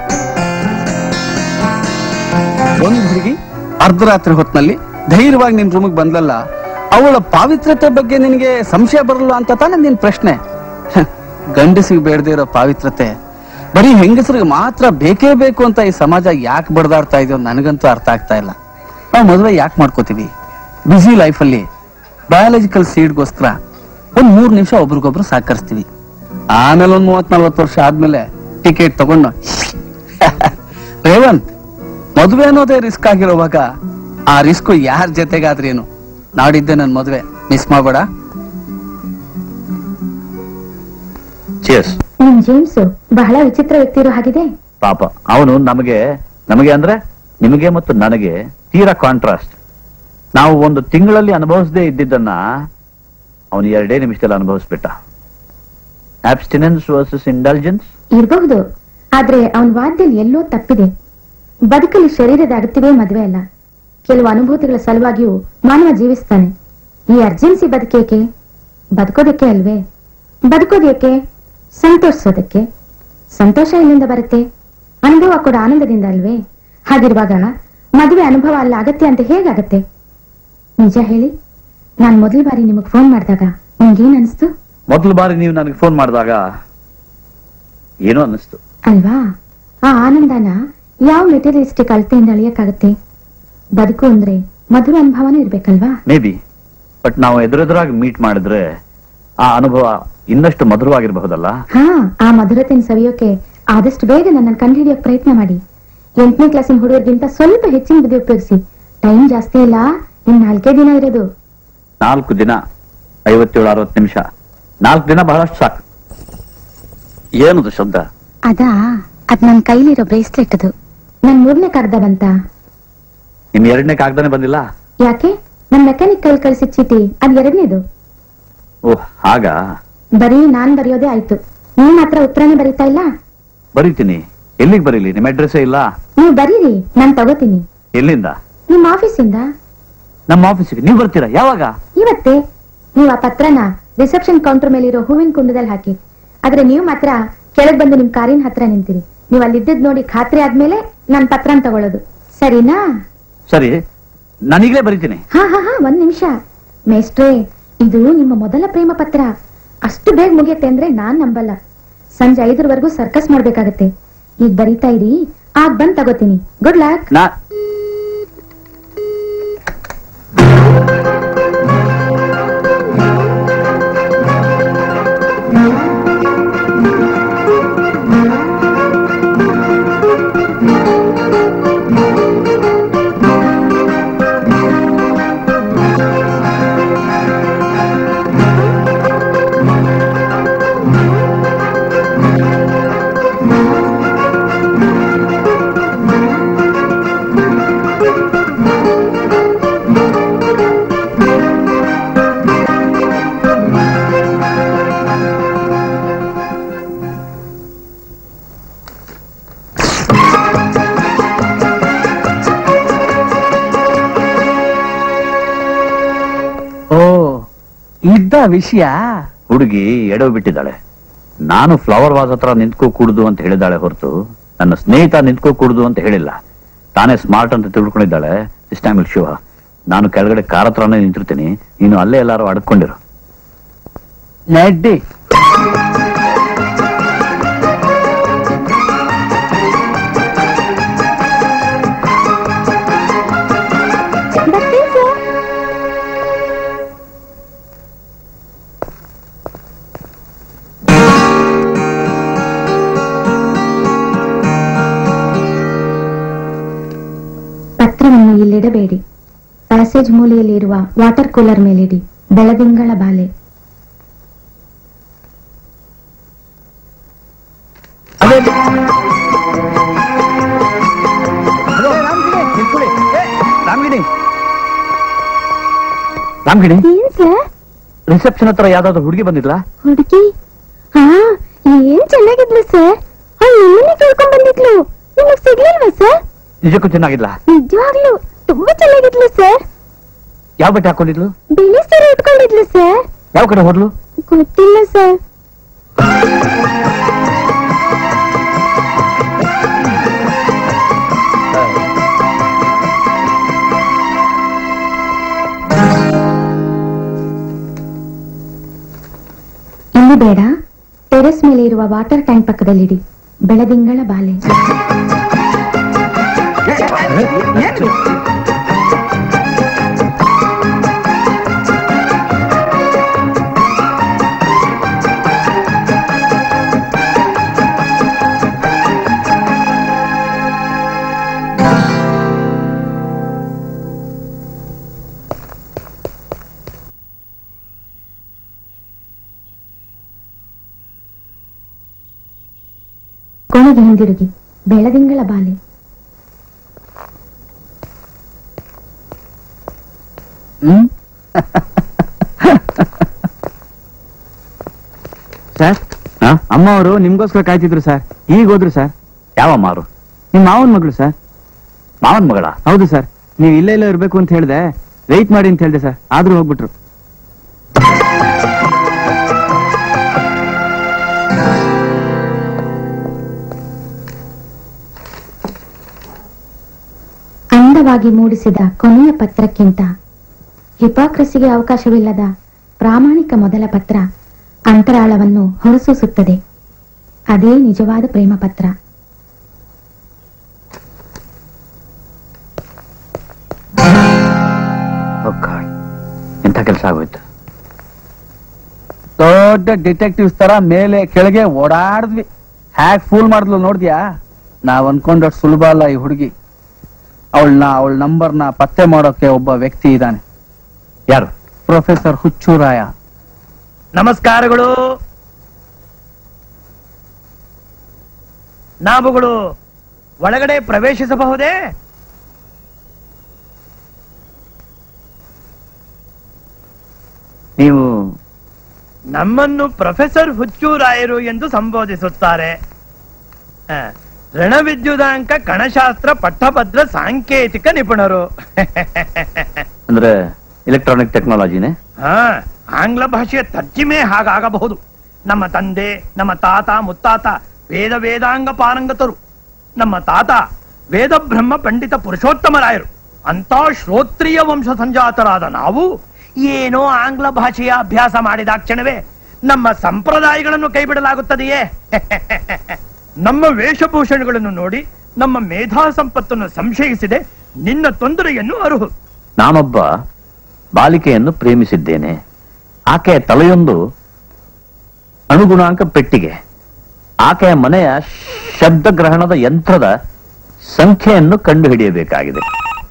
ಒಂದ್ ಹುಡುಗಿ ಅರ್ಧರಾತ್ರಿ ಹೊತ್ನಲ್ಲಿ ಧೈರ್ಯವಾಗಿ ನಿನ್ ರೂಮಿಗೆ ಬಂದಲ್ಲ ಅವಳ ಪಾವಿತ್ರತೆ ಬಗ್ಗೆ ನಿನಗೆ ಸಂಶಯ ಬರಲ್ಲ ಅಂತ ತಾನೇ ನಿನ್ ಪ್ರಶ್ನೆ ಹ, ಗಂಡಸಿಗೆ ಬೇಡದೇ ಇರೋ ಪಾವಿತ್ರತೆ ಬರೀ ಹೆಂಗಸರಿಗೆ ಮಾತ್ರ ಬೇಕೇ ಬೇಕು ಅಂತ ಈ ಸಮಾಜ ಯಾಕೆ ಬಡ್ದಾಡ್ತಾ ಇದೆಯೋ ನನಗಂತೂ ಅರ್ಥ ಆಗ್ತಾ ಇಲ್ಲ ನಾವು ಮದುವೆ ಯಾಕೆ ಮಾಡ್ಕೋತೀವಿ ಬ್ಯುಸಿ ಲೈಫಲ್ಲಿ ಬಯಾಲಜಿಕಲ್ ಸೀಡ್ಗೋಸ್ಕರ ಒಂದ್ ಮೂರ್ ನಿಮಿಷ ಒಬ್ರಿಗೊಬ್ರು ಸಹಕರಿಸ್ತೀವಿ ಆಮೇಲೆ ಒಂದ್ ಮೂವತ್ ನಲ್ವತ್ತು ವರ್ಷ ಆದ್ಮೇಲೆ ಟಿಕೆಟ್ ತಗೊಂಡು ರೇವಂತ್ ಮದುವೆ ಅನ್ನೋದೇ ರಿಸ್ಕ್ ಆಗಿರೋವಾಗ ಆ ರಿಸ್ಕ್ ಯಾರ ಜೊತೆಗಾದ್ರೇನು ನಾಡಿದ್ದೆ ನನ್ ಮದುವೆ ಮಿಸ್ ಮಾಡಬೇಡ ಚಿಯರ್ಸ್ ನಿಮ್ ಜೇಮ್ಸ್ ಬಹಳ ವಿಚಿತ್ರ ವ್ಯಕ್ತಿ ಇರೋ ಹಾಗಿದೆ ಪಾಪ ಅವನು ನಮಗೆ ನಮಗೆ ಅಂದ್ರೆ ನಿಮಗೆ ಮತ್ತು ನನಗೆ ತೀರಾ ಕಾಂಟ್ರಾಸ್ಟ್ ನಾವು ಒಂದು ತಿಂಗಳಲ್ಲಿ ಅನುಭವಿಸದೇ ಇದ್ದಿದ್ದನ್ನ ಅವನು ಎರಡೇ ನಿಮಿಷದಲ್ಲಿ ಅನುಭವಿಸ್ಬಿಟ್ಟ ಆಬ್ಸ್ಟಿನೆನ್ಸ್ ವರ್ಸಸ್ ಇಂಟೆಲಿಜೆನ್ಸ್ ಇರಬಹುದು ಆದ್ರೆ ಅವನ್ ವಾದ್ಯದಲ್ಲಿ ಎಲ್ಲೋ ತಪ್ಪಿದೆ ಬದುಕಲು ಶರೀರದ ಅಗತ್ಯವೇ ಮದುವೆ ಅಲ್ಲ ಕೆಲವು ಅನುಭೂತಿಗಳ ಸಲುವಾಗಿಯೂ ಮಾನವ ಜೀವಿಸ್ತಾನೆ ಈ ಅರ್ಜೆನ್ಸಿ ಬದುಕೇಕೆ ಬದುಕೋದಕ್ಕೆ ಅಲ್ವೇ ಬದುಕೋದೇಕೆ ಸಂತೋಷಿಸೋದಕ್ಕೆ ಸಂತೋಷ ಎಲ್ಲಿಂದ ಬರುತ್ತೆ ಅನುಭವ ಕೂಡ ಆನಂದದಿಂದ ಅಲ್ವೇ ಹಾಗಿರುವಾಗ ಮದುವೆ ಅನುಭವ ಅಲ್ಲ ಅಗತ್ಯ ಅಂತ ಹೇಗಾಗತ್ತೆ ನಿಜ ಹೇಳಿ ನಾನ್ ಮೊದಲ ಬಾರಿ ನಿಮಗ್ ಫೋನ್ ಮಾಡಿದಾಗ ನಿಮ್ಗೇನ್ ಅನಿಸ್ತು ಮೊದಲ ಬಾರಿ ನೀವು ನನಗೆ ಫೋನ್ ಮಾಡಿದಾಗ ಏನೋ ಅನ್ನಿಸ್ತು ಅಲ್ವಾ ಆ ಆನಂದನ ಯಾವ ಮೆಟೀರಿಯಲಿಸ್ಟಿಕ್ ಅಳತೆಯಿಂದ ಅಳಿಯಕ್ಕಾಗತ್ತೆ ಬದುಕು ಅಂದ್ರೆ ಮಧುರ ಅನುಭವನೂ ಇರ್ಬೇಕಲ್ವಾ ಮೇ ಬಿ ಬಟ್ ನಾವು ಎದುರೆದುರಾಗಿ ಮೀಟ್ ಮಾಡಿದ್ರೆ ಆ ಅನುಭವ ಇನ್ನಷ್ಟು ಮಧುರವಾಗಿರಬಹುದಲ್ಲ ಹಾ ಆ ಮಧುರತೆನ ಸವಿಯೋಕೆ ಆದಷ್ಟು ಬೇಗ ನನ್ನ ಕಂಡುಹಿಡಿಯೋಕ್ ಪ್ರಯತ್ನ ಮಾಡಿ ಎಂಟನೇ ಕ್ಲಾಸಿನ ಹುಡುಗರಿಗಿಂತ ಸ್ವಲ್ಪ ಹೆಚ್ಚಿನ ಬುದ್ಧಿ ಉಪಯೋಗಿಸಿ ಟೈಮ್ ಜಾಸ್ತಿ ಇಲ್ಲ ಇನ್ ನಾಲ್ಕೇ ದಿನ ಇರೋದು ನಾಲ್ಕು ದಿನ ಐವತ್ತೇಳು ಅರವತ್ತು ನಿಮಿಷ ನಾಲ್ಕು ದಿನ ಬಹಳಷ್ಟು ಸಾಕು ಏನದು ಶಬ್ದ ಅದಾ ಅದ್ ನನ್ ಕೈಲಿರೋ ಬ್ರೇಸ್ಲೆಟ್ ಅದು ನನ್ ಮೂರನೇ ಕರ್ದ ಬಂತ ನಿಮ್ ಎರಡನೇ ಕಾಗ್ದಾನೆ ಬಂದಿಲ್ಲ ಯಾಕೆ ನನ್ ಮೆಕ್ಯಾನಿಕ್ ಕೈಲಿ ಕಳ್ಸಿದ್ ಚೀಟಿ ಅದ್ ಎರಡನೇದು ಓಹ್ ಹಾಗಾ ಬರೀ ನಾನ್ ಬರೆಯೋದೇ ಆಯ್ತು ನೀವ್ ಮಾತ್ರ ಉತ್ತರನೇ ಬರೀತಾ ಇಲ್ಲ ಬರೀತೀನಿ ಎಲ್ಲಿಗೆ ಬರೀಲಿ ನಿಮ್ಮ ಅಡ್ರೆಸ್ಸೇ ಇಲ್ಲ ನೀವು ಬರೀರಿ ನಾನ್ ತಗೋತೀನಿ ಎಲ್ಲಿಂದ ನಿಮ್ ಆಫೀಸಿಂದ ನಮ್ಮ ಆಫೀಸಿಗೆ ನೀವು ಬರ್ತೀರಾ ಯಾವಾಗ ಇವತ್ತೇ ನೀವು ಆ ಪತ್ರನ ರಿಸೆಪ್ಷನ್ ಕೌಂಟರ್ ಮೇಲಿರೋ ಹೂವಿನ ಕುಂಡದಲ್ಲಿ ಹಾಕಿ ಆದ್ರೆ ನೀವು ಮಾತ್ರ ಕೆಳಗ್ ಬಂದು ನಿಮ್ ಕಾರಿನ ಹತ್ರ ನಿಂತಿರಿ ನೀವು ಅಲ್ಲಿದ್ದದ್ ನೋಡಿ ಖಾತ್ರಿ ಆದ್ಮೇಲೆ ನಾನ್ ಪತ್ರನ ತಗೊಳ್ಳೋದು ಸರಿನಾ ಸರಿ ನಾನೀಗಲೇ ಬರೀತೀನಿ ಹಾ ಹಾ ಹಾ ಒಂದ್ ನಿಮಿಷ ಮೇಸ್ಟ್ರೇ ಇದು ನಿಮ್ಮ ಮೊದಲ ಪ್ರೇಮ ಪತ್ರ ಅಷ್ಟು ಬೇಗ ಮುಗಿಯತ್ತೆ ಅಂದ್ರೆ ನಾನ್ ನಂಬಲ್ಲ ಸಂಜೆ ಐದರವರೆಗೂ ಸರ್ಕಸ್ ಮಾಡ್ಬೇಕಾಗತ್ತೆ ಈಗ ಬರೀತಾ ಇರಿ ಆಗ ಬಂದ್ ತಗೋತೀನಿ ಗುಡ್ ಲಕ್ ನಾ ಓ ಇದ್ದ ವಿಷಯ ಹುಡುಗಿ ಎಡವು ಬಿಟ್ಟಿದ್ದಾಳೆ ನಾನು ಫ್ಲವರ್ ವಾಸ್ ಹತ್ರ ನಿಂತ್ಕೋ ಕೂಡುದು ಅಂತ ಹೇಳಿದಾಳೆ ಹೊರತು ನನ್ನ ಸ್ನೇಹಿತ ನಿಂತ್ಕೋ ಕೂಡುದು ಅಂತ ಹೇಳಿಲ್ಲ ತಾನೇ ಸ್ಮಾರ್ಟ್ ಅಂತ ತಿಳ್ಕೊಂಡಿದ್ದಾಳೆ ಇಸ್ ಟೈಮ್ ಶಿವ ನಾನು ಕೆಳಗಡೆ ಕಾರ್ ಹತ್ರನೇ ನಿಂತಿರ್ತೀನಿ ನೀನು ಅಲ್ಲೇ ಎಲ್ಲಾರು ಅಡ್ಕೊಂಡಿರು ನಡ್ಡಿ ಪತ್ರವನ್ನು ಇಲ್ಲಿಡಬೇಡಿ ಪ್ಯಾಸೇಜ್ ಮೂಲೆಯಲ್ಲಿ ಇರುವ ವಾಟರ್ ಕೂಲರ್ ಮೇಲಿಡಿ ಬೆಳದಿಂಗಳ ಬಾಲೆ ರಾಮಗಿಣಿ ರಾಮಗಿಣಿ ಏನ್ ಸರ್ ರಿಸೆಪ್ಷನ್ ಹತ್ರ ಯಾವ್ದಾದ್ರು ಹುಡುಗಿ ಬಂದಿದ್ಲಾ ಹುಡುಗಿ ಹಾ ಏನ್ ಚೆನ್ನಾಗಿದ್ಲು ಸರ್ ಅವ್ಳು ನಿಮ್ಮನ್ನೇ ಕೇಳ್ಕೊಂಡ್ ಬಂದಿದ್ಲು ನಿಮಗ್ ಸಿಗ್ಲಿಲ್ವಾ ಸರ್ ನಿಜಕ್ಕೂ ಚೆನ್ನಾಗಿಲ್ಲ ನಿಜವಾಗ್ಲು ತುಂಬಾ ಚೆನ್ನಾಗಿದ್ಲು ಸರ್ ಯಾವ ಬಟ್ಟೆ ಹಾಕೊಂಡಿದ್ಲು ಬಿಳಿ ಸೀರೆ ಉಟ್ಕೊಂಡಿದ್ಲು ಸರ್ ಯಾವ ಕಡೆ ಹೋದ್ಲು ಗೊತ್ತಿಲ್ಲ ಸರ್ ಇಲ್ಲಿ ಬೇಡ ಟೆರೆಸ್ ಮೇಲೆ ಇರುವ ವಾಟರ್ ಟ್ಯಾಂಕ್ ಪಕ್ಕದಲ್ಲಿಡಿ ಬೆಳದಿಂಗಳ ಬಾಲೆ ಕೋಣೆಗೆ ಹಿಂದಿರುಗಿ ಬೆಳದಿಂಗಳ ಬಾಲೆ ಹ್ಮ್ ಸರ್ ಅಮ್ಮ ಅವರು ನಿಮ್ಗೋಸ್ಕರ ಕಾಯ್ತಿದ್ರು ಸರ್ ಈಗ ಹೋದ್ರು ಸರ್ ಯಾವ ಮಾರು ನಿಮ್ ಮಾವನ್ ಮಗಳು ಸರ್ ಮಾವನ್ ಮಗಳ ಹೌದು ಸರ್ ನೀವ್ ಇಲ್ಲೇ ಇಲ್ಲ ಇರ್ಬೇಕು ಅಂತ ಹೇಳ್ದೆ ವೆಯ್ಟ್ ಮಾಡಿ ಅಂತ ಹೇಳ್ದೆ ಸರ್ ಆದ್ರೂ ಹೋಗ್ಬಿಟ್ರು ಅಂದವಾಗಿ ಮೂಡಿಸಿದ ಕೊನೆಯ ಪತ್ರಕ್ಕಿಂತ ಹಿಪಾಕ್ರಸಿಗೆ ಅವಕಾಶವಿಲ್ಲದ ಪ್ರಾಮಾಣಿಕ ಮೊದಲ ಪತ್ರ ಅಂತರಾಳವನ್ನು ಹೊರಸೂಸುತ್ತದೆ ಅದೇ ನಿಜವಾದ ಪ್ರೇಮ ಪತ್ರ ಎಂಥ ಕೆಲಸ ಆಗೋಯ್ತು ದೊಡ್ಡ ಡಿಟೆಕ್ಟಿವ್ಸ್ ತರ ಮೇಲೆ ಕೆಳಗೆ ಓಡಾಡಿದ್ವಿ ಹ್ಯಾಕ್ ಫೂಲ್ ಮಾಡಿದ್ಲು ನೋಡ್ದ್ಯಾ ನಾವ್ ಅನ್ಕೊಂಡಷ್ಟು ಸುಲಭ ಅಲ್ಲ ಈ ಹುಡುಗಿ ಅವಳನ್ನ ಅವಳ ನಂಬರ್ನ ಪತ್ತೆ ಮಾಡೋಕೆ ಒಬ್ಬ ವ್ಯಕ್ತಿ ಇದ್ದಾನೆ ಯಾರು ಪ್ರೊಫೆಸರ್ ಹುಚ್ಚುರಾಯ ನಮಸ್ಕಾರಗಳು ನಾವುಗಳು ಒಳಗಡೆ ಪ್ರವೇಶಿಸಬಹುದೇ ನೀವು ನಮ್ಮನ್ನು ಪ್ರೊಫೆಸರ್ ಹುಚ್ಚೂರಾಯರು ಎಂದು ಸಂಬೋಧಿಸುತ್ತಾರೆ ಹ, ಋಣವಿದ್ಯುದಾಂಕ ಕಣಶಾಸ್ತ್ರ ಪಟ್ಟಭದ್ರ ಸಾಂಕೇತಿಕ ನಿಪುಣರು ಅಂದ್ರೆ ಎಲೆಕ್ಟ್ರಾನಿಕ್ ಟೆಕ್ನಾಲಜಿನೇ ಹಾ ಆಂಗ್ಲ ಭಾಷೆಯ ತರ್ಜಿಮೆ ಹಾಗಾಗಬಹುದು ನಮ್ಮ ತಂದೆ ನಮ್ಮ ತಾತ ಮುತ್ತಾತ ವೇದ ವೇದಾಂಗ ಪಾರಂಗತರು ನಮ್ಮ ತಾತ ವೇದ ಬ್ರಹ್ಮ ಪಂಡಿತ ಪುರುಷೋತ್ತಮರಾಯರು ಅಂತ ಶ್ರೋತ್ರಿಯ ವಂಶ ಸಂಜಾತರಾದ ನಾವು ಏನೋ ಆಂಗ್ಲ ಭಾಷೆಯ ಅಭ್ಯಾಸ ಮಾಡಿದಾಕ್ಷಣವೇ ನಮ್ಮ ಸಂಪ್ರದಾಯಗಳನ್ನು ಕೈಬಿಡಲಾಗುತ್ತದೆಯೇ ನಮ್ಮ ವೇಷಭೂಷಣಗಳನ್ನು ನೋಡಿ ನಮ್ಮ ಮೇಧಾ ಸಂಪತ್ತನ್ನು ಸಂಶಯಿಸಿದೆ ನಿನ್ನ ತೊಂದರೆಯನ್ನು ಅರುಹು ನಾನೊಬ್ಬ ಬಾಲಿಕೆಯನ್ನು ಪ್ರೇಮಿಸಿದ್ದೇನೆ ಆಕೆಯ ತಲೆಯೊಂದು ಅಣುಗುಣಾಂಕ ಪೆಟ್ಟಿಗೆ ಆಕೆಯ ಮನೆಯ ಶಬ್ದಗ್ರಹಣದ ಯಂತ್ರದ ಸಂಖ್ಯೆಯನ್ನು ಕಂಡುಹಿಡಿಯಬೇಕಾಗಿದೆ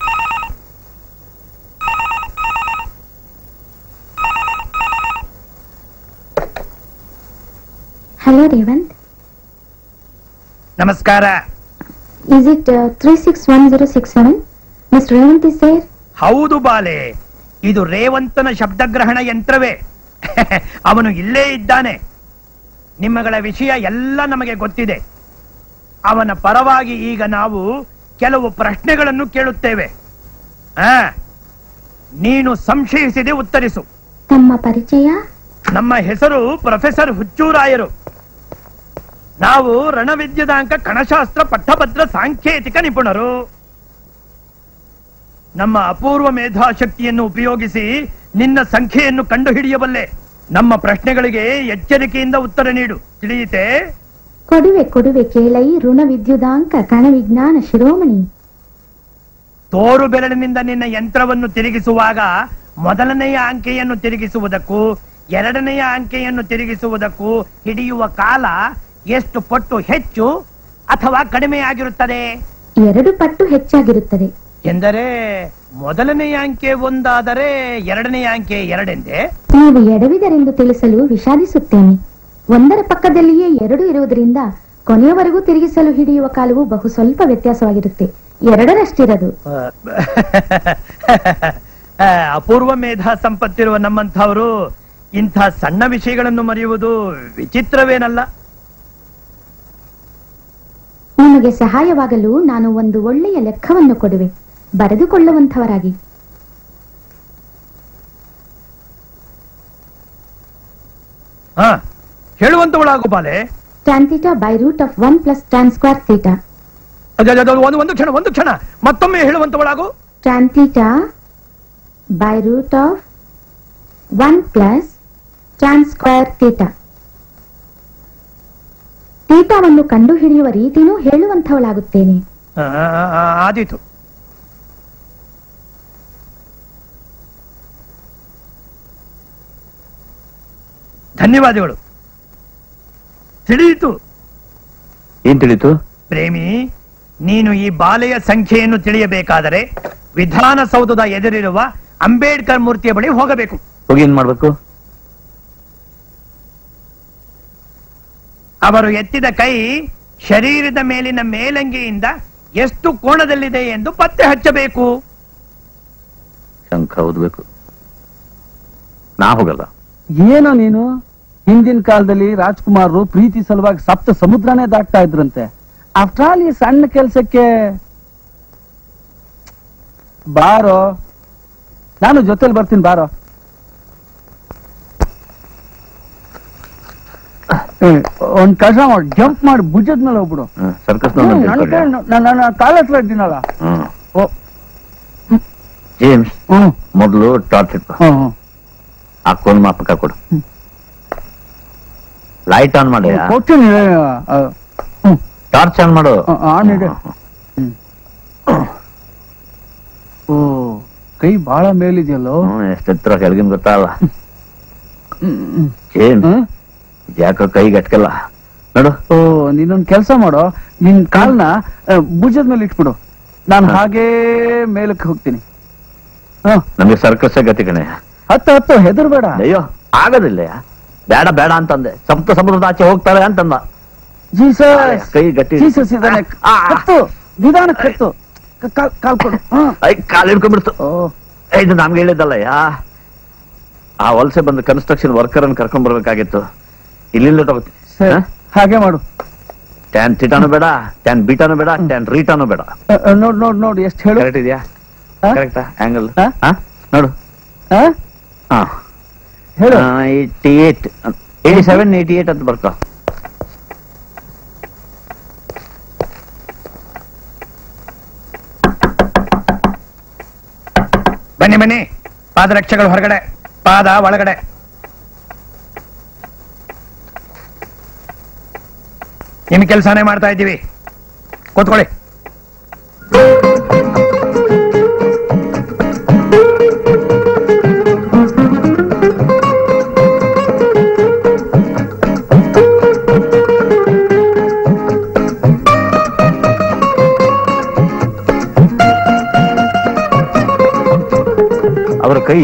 ಹಲೋ ರೇವಂತ್ ನಮಸ್ಕಾರ is it three six one zero six seven miss Revanth is there ಹೌದು ಬಾಲೆ ಇದು ರೇವಂತನ ಶಬ್ದಗ್ರಹಣ ಯಂತ್ರವೇ ಅವನು ಇಲ್ಲೇ ಇದ್ದಾನೆ ನಿಮ್ಮಗಳ ವಿಷಯ ಎಲ್ಲ ನಮಗೆ ಗೊತ್ತಿದೆ ಅವನ ಪರವಾಗಿ ಈಗ ನಾವು ಕೆಲವು ಪ್ರಶ್ನೆಗಳನ್ನು ಕೇಳುತ್ತೇವೆ ಆ, ನೀನು ಸಂಶಯಿಸಿದೆ ಉತ್ತರಿಸು ತಮ್ಮ ಪರಿಚಯ ನಮ್ಮ ಹೆಸರು ಪ್ರೊಫೆಸರ್ ಹುಚ್ಚೂರಾಯರು ನಾವು ರಣವಿದ್ಯುದಾಂಕ ಕಣಶಾಸ್ತ್ರ ಪಟ್ಟಭದ್ರ ಸಾಂಕೇತಿಕ ನಿಪುಣರು ನಮ್ಮ ಅಪೂರ್ವ ಮೇಧಾಶಕ್ತಿಯನ್ನು ಉಪಯೋಗಿಸಿ ನಿನ್ನ ಸಂಖ್ಯೆಯನ್ನು ಕಂಡುಹಿಡಿಯಬಲ್ಲೆ ನಮ್ಮ ಪ್ರಶ್ನೆಗಳಿಗೆ ಎಚ್ಚರಿಕೆಯಿಂದ ಉತ್ತರ ನೀಡು ತಿಳಿಯಿತೆ ಕೊಡುವೆ ಕೊಡುವೆ ಕೇಳೈ ಋಣ ವಿದ್ಯುದಾಂಕ ಕಣ ವಿಜ್ಞಾನ ಶಿರೋಮಣಿ ತೋರು ಬೆರಳಿನಿಂದ ನಿನ್ನ ಯಂತ್ರವನ್ನು ತಿರುಗಿಸುವಾಗ ಮೊದಲನೆಯ ಅಂಕೆಯನ್ನು ತಿರುಗಿಸುವುದಕ್ಕೂ ಎರಡನೆಯ ಅಂಕೆಯನ್ನು ತಿರುಗಿಸುವುದಕ್ಕೂ ಹಿಡಿಯುವ ಕಾಲ ಎಷ್ಟು ಪಟ್ಟು ಹೆಚ್ಚು ಅಥವಾ ಕಡಿಮೆಯಾಗಿರುತ್ತದೆ ಎರಡು ಪಟ್ಟು ಹೆಚ್ಚಾಗಿರುತ್ತದೆ ಎಂದರೆ ಮೊದಲನೆಯ ಅಂಕೆ ಒಂದಾದರೆ ಎರಡನೆಯ ಅಂಕೆ ಎರಡೆಂದೇ ನೀವು ಎಡವಿದರೆಂದು ತಿಳಿಸಲು ವಿಷಾದಿಸುತ್ತೇನೆ ಒಂದರ ಪಕ್ಕದಲ್ಲಿಯೇ ಎರಡು ಇರುವುದರಿಂದ ಕೊನೆಯವರೆಗೂ ತಿರುಗಿಸಲು ಹಿಡಿಯುವ ಕಾಲವು ಬಹು ಸ್ವಲ್ಪ ವ್ಯತ್ಯಾಸವಾಗಿರುತ್ತೆ ಎರಡರಷ್ಟಿರದು ಆ, ಅಪೂರ್ವ ಮೇಧಾ ಸಂಪತ್ತಿರುವ ನಮ್ಮಂಥವರು ಇಂಥ ಸಣ್ಣ ವಿಷಯಗಳನ್ನು ಮರೆಯುವುದು ವಿಚಿತ್ರವೇನಲ್ಲ ನಿಮಗೆ ಸಹಾಯವಾಗಲು ನಾನು ಒಂದು ಒಳ್ಳೆಯ ಲೆಕ್ಕವನ್ನು ಕೊಡುವೆ ಬರೆದುಕೊಳ್ಳುವಂಥವರಾಗಿ ಹೇಳುವಂತವಳಾಗು ಬಾಲೆ tan theta by root of 1 plus tan square theta. ಅದ- ಅದ- ಅದ- ಒಂದು ಒಂದು ಕ್ಷಣ ಒಂದು ಕ್ಷಣ ಮತ್ತೊಮ್ಮೆ ಹೇಳುವಂತವಳಾಗು tan theta by root of 1 plus tan square theta. ಥೀಟಾವನ್ನು ಕಂಡುಹಿಡಿಯುವ ರೀತಿನೂ ಹೇಳುವಂಥವಳಾಗುತ್ತೇನೆ ಆ, ಆ, ಆ, ಆದೀತು ಧನ್ಯವಾದಗಳು ತಿಳಿಯಿತು ಏನ್ ತಿಳಿತು ಪ್ರೇಮಿ ನೀನು ಈ ಬಾಲೆಯ ಸಂಖ್ಯೆಯನ್ನು ತಿಳಿಯಬೇಕಾದರೆ ವಿಧಾನಸೌಧದ ಎದುರಿರುವ ಅಂಬೇಡ್ಕರ್ ಮೂರ್ತಿಯ ಬಳಿ ಹೋಗಬೇಕು ಹೋಗಿ ಏನ್ ಮಾಡ್ಬೇಕು ಅವರು ಎತ್ತಿದ ಕೈ ಶರೀರದ ಮೇಲಿನ ಮೇಲಂಗಿಯಿಂದ ಎಷ್ಟು ಕೋಣದಲ್ಲಿದೆ ಎಂದು ಪತ್ತೆ ಹಚ್ಚಬೇಕು ಶಂಖ ಓದ್ಬೇಕು ನಾ ಹೋಗಲ್ಲ ಏನೋ ನೀನು ಹಿಂದಿನ ಕಾಲದಲ್ಲಿ ರಾಜ್ಕುಮಾರರು ಪ್ರೀತಿ ಸಲುವಾಗಿ ಸಪ್ತ ಸಮುದ್ರನೇ ದಾಟ್ತಾ ಇದ್ರಂತೆ ಆಫ್ಟರ್ ಆಲ್ ಈ ಸಣ್ಣ ಕೆಲ್ಸಕ್ಕೆ ಬಾರೋ ನಾನು ಜೊತೆಲಿ ಬರ್ತೀನಿ ಬಾರೋ ಏ, ಒಂದ್ ಕೆಲಸ ಮಾಡಿ ಜಂಪ್ ಮಾಡಿ ಭುಜದ ಮೇಲೆ ಹೋಗ್ಬಿಡು ಸರ್ಕಸ್ ಹ್ಮ್, ನನ್ ಕೈ ನನ್ನ ಕಾಲ ಹತ್ರ ಇದ್ದೀನಲ್ಲ ಓ ಜೇಮ್ಸ್ ಹ್ಮ್ ಮೊದಲು ಟಾರ್ಚ್ ಇಟ್ಕೊ ಹ್ಮ್ ಹ್ಮ್. ಆ ಕೋನ್ ಮಾಪಕ ಕೊಡು ಲೈಟ್ ಆನ್ ಮಾಡಿ ಕೊಡ್ತೀನಿ ಆ, ಹ್ಮ್ ಟಾರ್ಚ್ ಆನ್ ಮಾಡು ಆ, ಆನ್ ಇದೆ ಹ್ಮ್. ಓ ಕೈ ಬಹಳ ಮೇಲಿದೆಯಲ್ಲೋ ಹ್ಮ್, ಎಷ್ಟ್ ಎತ್ತರ ಕೆಳಗಿನ ಗೊತ್ತಾಗಲ್ಲ ಹ್ಮ್, ಹ್ಮ್. ಜೇಮ್ಸ್ ಯಾಕೋ ಕೈ ಗಟ್ಕಲ್ಲ ನೋಡು ಓ ನೀನೊಂದ್ ಕೆಲಸ ಮಾಡೋ ನಿನ್ ಕಾಲ್ನ ಭುಜದ ಮೇಲೆ ಇಟ್ಬಿಡು ನಾನು ಹಾಗೇ ಮೇಲಕ್ಕೆ ಹೋಗ್ತೀನಿ ಹ ನಮಗೆ ಸರ್ಕಸ್ ಗತಿ ಕಣೆ ಹತ್ತು ಹತ್ತು ಹೆದರ್ಬೇಡ ಅಯ್ಯೋ ಆಗೋದಿಲ್ಲ ಬೇಡ ಬೇಡ ಅಂತಂದೆ ಸಪ್ತ ಸಮುದ್ರದ ಆಚೆ ಹೋಗ್ತಾರೆ ಅಂತಂದ ಜೀಸಸ್ ಕೈ ಗಟ್ಟಿ ಜೀಸಸ್ ಇದಾನೆ ಹತ್ತು ನಿಧಾನಕ್ಕೆ ಹತ್ತು ಕ- ಕಾಲ್ ಕಾಲ್ ಕೊಡು ಹ. ಐ ಕಾಲ್ ಹಿಡ್ಕೊಂಡ್ಬಿಡ್ತು ಓ ಏ, ಇದು ನಮ್ಗೆ ಹೇಳಿದ್ದಲ್ಲ ಯಾ ಆ ವಲಸೆ ಬಂದು ಕನ್ಸ್ಟ್ರಕ್ಷನ್ ವರ್ಕರ್ ಅನ್ನು ಕರ್ಕೊಂಡ್ ಬರ್ಬೇಕಾಗಿತ್ತು ಇಲ್ಲಿಂದ ಹೋಗ್ತೀನಿ ಸರಿ ಹಾಗೆ ಮಾಡು ಟ್ಯಾನ್ ಟಿಟಾನು ಬೇಡ ಟ್ಯಾನ್ ಬೀಟಾನು ಬೇಡ ಟ್ಯಾನ್ ರೀಟಾನು ಬೇಡ ಅ, ಅ, ನೋಡ್ ನೋಡ್ ನೋಡ್ ಎಷ್ಟು ಹೇಳು ಕರೆಕ್ಟ್ ಇದೆಯಾ ಹ? ಕರೆಕ್ಟಾ ಆಂಗಲ್ ಹ? ನೋಡು ಹ? ಹಾ ಹೇಳು eighty eight eighty seven eighty eight ಅಂತ ಬರ್ಕೋ ಬನ್ನಿ ಬನ್ನಿ ಪಾದರಕ್ಷೆಗಳು ಹೊರಗಡೆ ಪಾದ ಒಳಗಡೆ ನಿಮ್ ಕೆಲಸನೇ ಮಾಡ್ತಾ ಇದ್ದೀವಿ ಕೂತ್ಕೊಳ್ಳಿ ಅವರ ಕೈ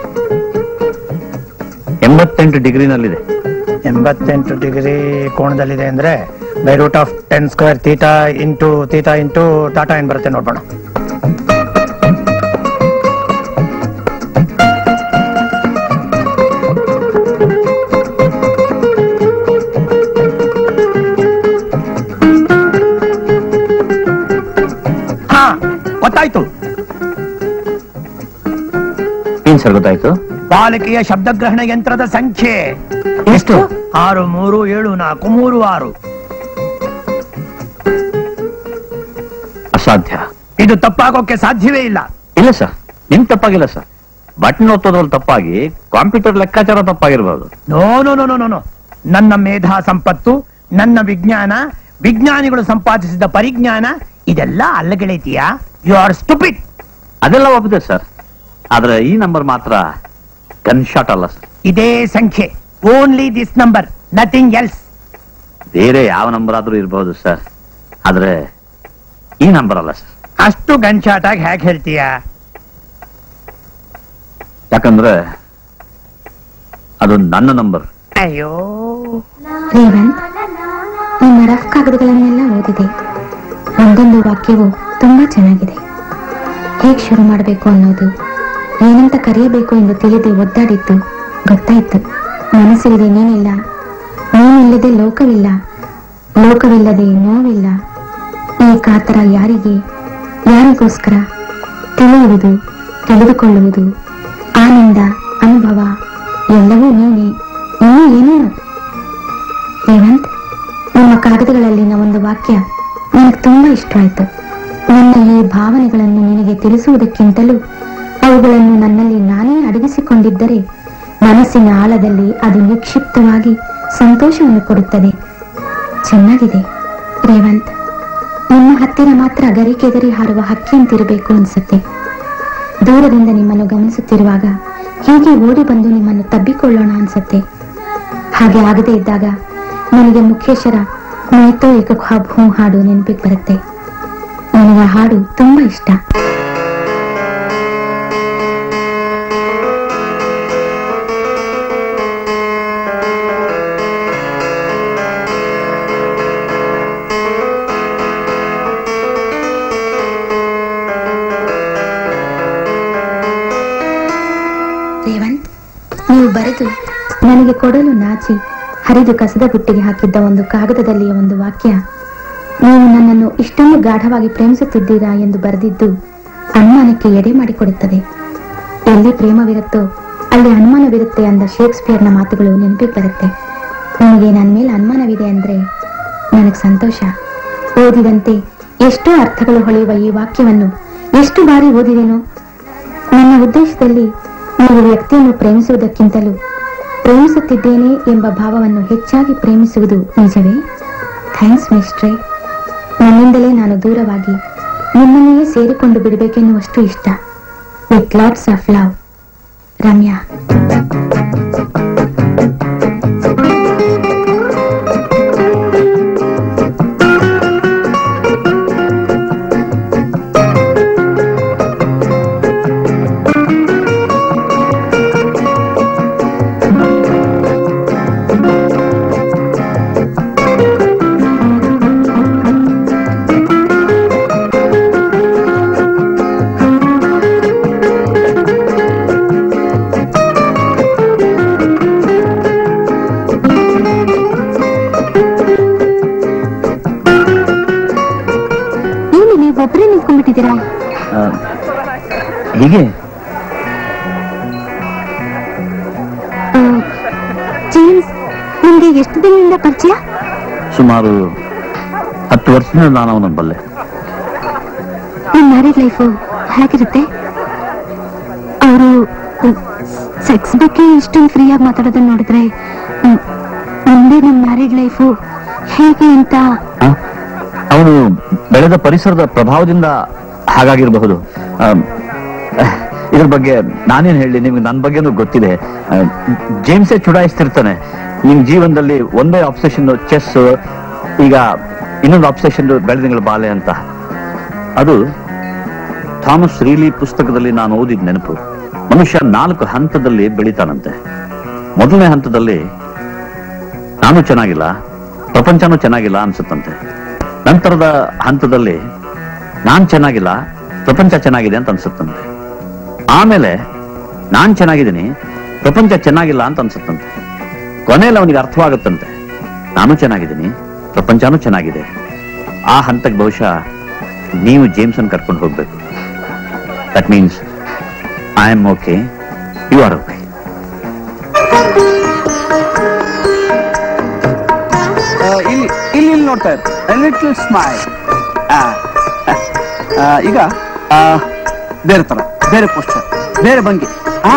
ಎಂಬತ್ತೆಂಟು ಡಿಗ್ರಿನಲ್ಲಿದೆ ಎಂಬತ್ತೆಂಟು ಡಿಗ್ರಿ ಕೋಣದಲ್ಲಿದೆ ಅಂದ್ರೆ by root of ten square theta into theta into ಟಾಟಾ ಏನ್ ಬರುತ್ತೆ ನೋಡ್ಬೋಣ ಹಾ ಗೊತ್ತಾಯ್ತು ಏನ್ ಸರ್ ಗೊತ್ತಾಯ್ತು ಬಾಲಕಿಯ ಶಬ್ದಗ್ರಹಣ ಯಂತ್ರದ ಸಂಖ್ಯೆ ಎಷ್ಟು ಆರು ಮೂರು ಏಳು ನಾಲ್ಕು ಮೂರು ಆರು ಅಸಾಧ್ಯ ಇದು ತಪ್ಪಾಗೋಕೆ ಸಾಧ್ಯವೇ ಇಲ್ಲ ಇಲ್ಲ ಸರ್ ನಿಮ್ ತಪ್ಪಾಗಿಲ್ಲ ಸರ್ ಬಟನ್ ಒತ್ತೋದ್ರಲ್ಲಿ ತಪ್ಪಾಗಿ ಕಂಪ್ಯೂಟರ್ ಲೆಕ್ಕಾಚಾರ ತಪ್ಪಾಗಿರ್ಬೋದು no no no no no no ನನ್ನ ಮೇಧಾ ಸಂಪತ್ತು ನನ್ನ ವಿಜ್ಞಾನ ವಿಜ್ಞಾನಿಗಳು ಸಂಪಾದಿಸಿದ ಪರಿಜ್ಞಾನ ಇದೆಲ್ಲ ಅಲ್ಲಗೆಳೆತೀಯಾ ಯು ಆರ್ ಸ್ಟುಪಿಡ್ ಅದೆಲ್ಲ ಒಪ್ಪಿದೆ ಸರ್ ಆದ್ರೆ ಈ ನಂಬರ್ ಮಾತ್ರ ಗನ್ ಶಾಟ್ ಅಲ್ಲ ಸರ್ ಇದೇ ಸಂಖ್ಯೆ only this number nothing else ಬೇರೆ ಯಾವ ನಂಬರ್ ಆದ್ರೂ ಇರಬಹುದು ಸರ್ ಆದ್ರೆ ಈ ನಂಬರ್ ಅಲ್ಲ ಸರ್ ಅಷ್ಟು ಗನ್ಶಾಟ್ ಆಗಿ ಹೇಗೆ ಹೇಳ್ತೀಯಾ ಯಾಕಂದ್ರೆ ಅದು ನನ್ನ ನಂಬರ್ ಅಯ್ಯೋ ರೇವಂತ್ ನಿಮ್ಮ ರಫ್ ಕಾಗದಗಳನ್ನೆಲ್ಲ ಓದಿದೆ ಒಂದೊಂದು ವಾಕ್ಯವು ತುಂಬಾ ಚೆನ್ನಾಗಿದೆ ಹೇಗ್ ಶುರು ಮಾಡಬೇಕು ಅನ್ನೋದು ಏನಂತ ಕರೆಯಬೇಕು ಎಂದು ತಿಳಿದು ಒದ್ದಾಡಿದ್ದು ಗೊತ್ತಾಯ್ತು ಮನಸ್ಸಿಲ್ಲದೆ ನೀನಿಲ್ಲ ನೀನಿಲ್ಲದೆ ಲೋಕವಿಲ್ಲ ಲೋಕವಿಲ್ಲದೆ ನೋವಿಲ್ಲ ಈ ಕಾತರ ಯಾರಿಗೆ ಯಾರಿಗೋಸ್ಕರ ತಿಳಿಯುವುದು ತಿಳಿದುಕೊಳ್ಳುವುದು ಆನಂದ ಅನುಭವ ಎಲ್ಲವೂ ನೀನೆ ಇನ್ನೂ ಏನೇನು ರೇವಂತ್ ನಿಮ್ಮ ಕಾಗದಗಳಲ್ಲಿನ ಒಂದು ವಾಕ್ಯ ನನಗೆ ತುಂಬಾ ಇಷ್ಟವಾಯಿತು ನನ್ನ ಈ ಭಾವನೆಗಳನ್ನು ನಿನಗೆ ತಿಳಿಸುವುದಕ್ಕಿಂತಲೂ ಅವುಗಳನ್ನು ನನ್ನಲ್ಲಿ ನಾನೇ ಅಡಗಿಸಿಕೊಂಡಿದ್ದರೆ ಮನಸ್ಸಿನ ಆಳದಲ್ಲಿ ಅದು ನಿಕ್ಷಿಪ್ತವಾಗಿ ಸಂತೋಷವನ್ನು ಕೊಡುತ್ತದೆ ಚೆನ್ನಾಗಿದೆ ರೇವಂತ್ ನಿಮ್ಮ ಹತ್ತಿರ ಮಾತ್ರ ಗರಿಕೆದರಿ ಹಾರುವ ಹಕ್ಕಿಯಂತಿರಬೇಕು ಅನ್ಸುತ್ತೆ ದೂರದಿಂದ ನಿಮ್ಮನ್ನು ಗಮನಿಸುತ್ತಿರುವಾಗ ಹೀಗೆ ಓಡಿ ಬಂದು ನಿಮ್ಮನ್ನು ತಬ್ಬಿಕೊಳ್ಳೋಣ ಅನ್ಸುತ್ತೆ ಹಾಗೆ ಆಗದೇ ಇದ್ದಾಗ ನನಗೆ ಮುಖೇಶರ ಮೈತೋ ಏಕ ಖ್ವಾಬ್ ಹೂ ಹಾಡು ನೆನಪಿಗೆ ಬರುತ್ತೆ ನನಗೆ ಆ ಹಾಡು ತುಂಬಾ ಇಷ್ಟ ರೇವಂತ್ ನೀವು ಬರೆದು ನನಗೆ ಕೊಡಲು ನಾಚಿ ಹರಿದು ಕಸದ ಬುಟ್ಟಿಗೆ ಹಾಕಿದ್ದ ಒಂದು ಕಾಗದದಲ್ಲಿಯ ಒಂದು ವಾಕ್ಯ ನೀವು ನನ್ನನ್ನು ಇಷ್ಟೊಂದು ಗಾಢವಾಗಿ ಪ್ರೇಮಿಸುತ್ತಿದ್ದೀರಾ ಎಂದು ಬರೆದಿದ್ದು ಅನುಮಾನಕ್ಕೆ ಎಡೆ ಮಾಡಿಕೊಡುತ್ತದೆ ಎಲ್ಲಿ ಪ್ರೇಮವಿರುತ್ತೋ ಅಲ್ಲಿ ಅನುಮಾನವಿರುತ್ತೆ ಅಂದ ಶೇಕ್ಸ್ಪಿಯರ್ನ ಮಾತುಗಳು ನೆನಪಿಗೆ ಬರುತ್ತೆ ನಿಮಗೆ ನನ್ನ ಮೇಲೆ ಅನುಮಾನವಿದೆ ಅಂದ್ರೆ ನನಗೆ ಸಂತೋಷ ಓದಿದಂತೆ ಎಷ್ಟೋ ಅರ್ಥಗಳು ಹೊಳೆಯುವ ಈ ವಾಕ್ಯವನ್ನು ಎಷ್ಟು ಬಾರಿ ಓದಿದೆನೋ ನನ್ನ ಉದ್ದೇಶದಲ್ಲಿ ನೀವು ವ್ಯಕ್ತಿಯನ್ನು ಪ್ರೇಮಿಸುವುದಕ್ಕಿಂತಲೂ ಪ್ರೇಮಿಸುತ್ತಿದ್ದೇನೆ ಎಂಬ ಭಾವವನ್ನು ಹೆಚ್ಚಾಗಿ ಪ್ರೇಮಿಸುವುದು ನಿಜವೇ ಥ್ಯಾಂಕ್ಸ್ ಮಿಸ್ಟ್ರೇ ನನ್ನಿಂದಲೇ ನಾನು ದೂರವಾಗಿ ನಿಮ್ಮನ್ನೆಯೇ ಸೇರಿಕೊಂಡು ಬಿಡಬೇಕೆನ್ನುವಷ್ಟು ಇಷ್ಟ with lots of love Ramya ಏನು ನೀವು ಒಬ್ಬರೇ ನಿಂತ್ಕೊಂಡ್ಬಿಟ್ಟಿದ್ದೀರಾ ಆ, ಹೀಗೆ ಆ, ಜೇಮ್ಸ್ ನಿಮ್ಗೆ ಎಷ್ಟು ದಿನದಿಂದ ಪರಿಚಯ ಸುಮಾರು ಹತ್ತು ವರ್ಷದಿಂದ ನಾನು ಅವನನ್ನು ಬಲ್ಲೆ ನಿಮ್ ಮ್ಯಾರೇಜ್ ಲೈಫು ಹೇಗಿರುತ್ತೆ ಅವರು ಸೆಕ್ಸ್ ಬಗ್ಗೆ ಇಷ್ಟೊಂದು ಫ್ರೀಯಾಗಿ ಮಾತಾಡೋದನ್ನ ನೋಡಿದ್ರೆ ಮ್, ಮುಂದೆ ನಮ್ಮ ಮ್ಯಾರೇಜ್ ಲೈಫು ಹೇಗೆ ಅಂತ ಅವನು ಬೆಳೆದ ಪರಿಸರದ ಪ್ರಭಾವದಿಂದ ಹಾಗಾಗಿರಬಹುದು ಆಮ್, ಇದ್ರ ಬಗ್ಗೆ ನಾನೇನ್ ಹೇಳಿ ನಿಮ್ಗೆ ನನ್ನ ಬಗ್ಗೆನೂ ಗೊತ್ತಿದೆ ಆ, ಜೇಮ್ಸೇ ಚುಡಾಯಿಸ್ತಿರ್ತಾನೆ ನಿಮ್ ಜೀವನದಲ್ಲಿ ಒಂದೇ ಆಬ್ಸೆಷನ್ ಚೆಸ್ ಈಗ ಇನ್ನೊಂದು ಆಬ್ಸೆಷನ್ ಬೆಳೆದಿಂಗಳ ಬಾಲೆ ಅಂತ ಅದು ಥಾಮಸ್ ರೀಲಿ ಪುಸ್ತಕದಲ್ಲಿ ನಾನು ಓದಿದ ನೆನಪು ಮನುಷ್ಯ ನಾಲ್ಕು ಹಂತದಲ್ಲಿ ಬೆಳಿತಾನಂತೆ ಮೊದಲನೇ ಹಂತದಲ್ಲಿ ನಾನು ಚೆನ್ನಾಗಿಲ್ಲ ಪ್ರಪಂಚನೂ ಚೆನ್ನಾಗಿಲ್ಲ ಅನ್ಸುತ್ತಂತೆ ನಂತರದ ಹಂತದಲ್ಲಿ ನಾನ್ ಚೆನ್ನಾಗಿಲ್ಲ ಪ್ರಪಂಚ ಚೆನ್ನಾಗಿದೆ ಅಂತ ಅನ್ಸುತ್ತಂತೆ ಆಮೇಲೆ ನಾನ್ ಚೆನ್ನಾಗಿದ್ದೀನಿ ಪ್ರಪಂಚ ಚೆನ್ನಾಗಿಲ್ಲ ಅಂತ ಅನ್ಸುತ್ತಂತೆ ಕೊನೆಯಲ್ಲಿ ಅವನಿಗೆ ಅರ್ಥವಾಗುತ್ತಂತೆ ನಾನು ಚೆನ್ನಾಗಿದ್ದೀನಿ ಪ್ರಪಂಚನೂ ಚೆನ್ನಾಗಿದೆ ಆ ಹಂತಕ್ಕೆ ಬಹುಶಃ ನೀವು ಜೇಮ್ಸನ್ ಕರ್ಕೊಂಡು ಹೋಗ್ಬೇಕು that means I am okay you are okay ಆ, ಇಲ್ಲಿ ಇಲ್ಲಿ ಇಲ್ಲಿ ನೋಡ್ತಾ ಇರು ಲಿಟಲ್ ಸ್ಮೈಲ್ ಈಗ ಆ, ಬೇರೆ ತರ ಬೇರೆ ಪೋಸ್ಟರ್ ಬೇರೆ ಭಂಗಿ ಆ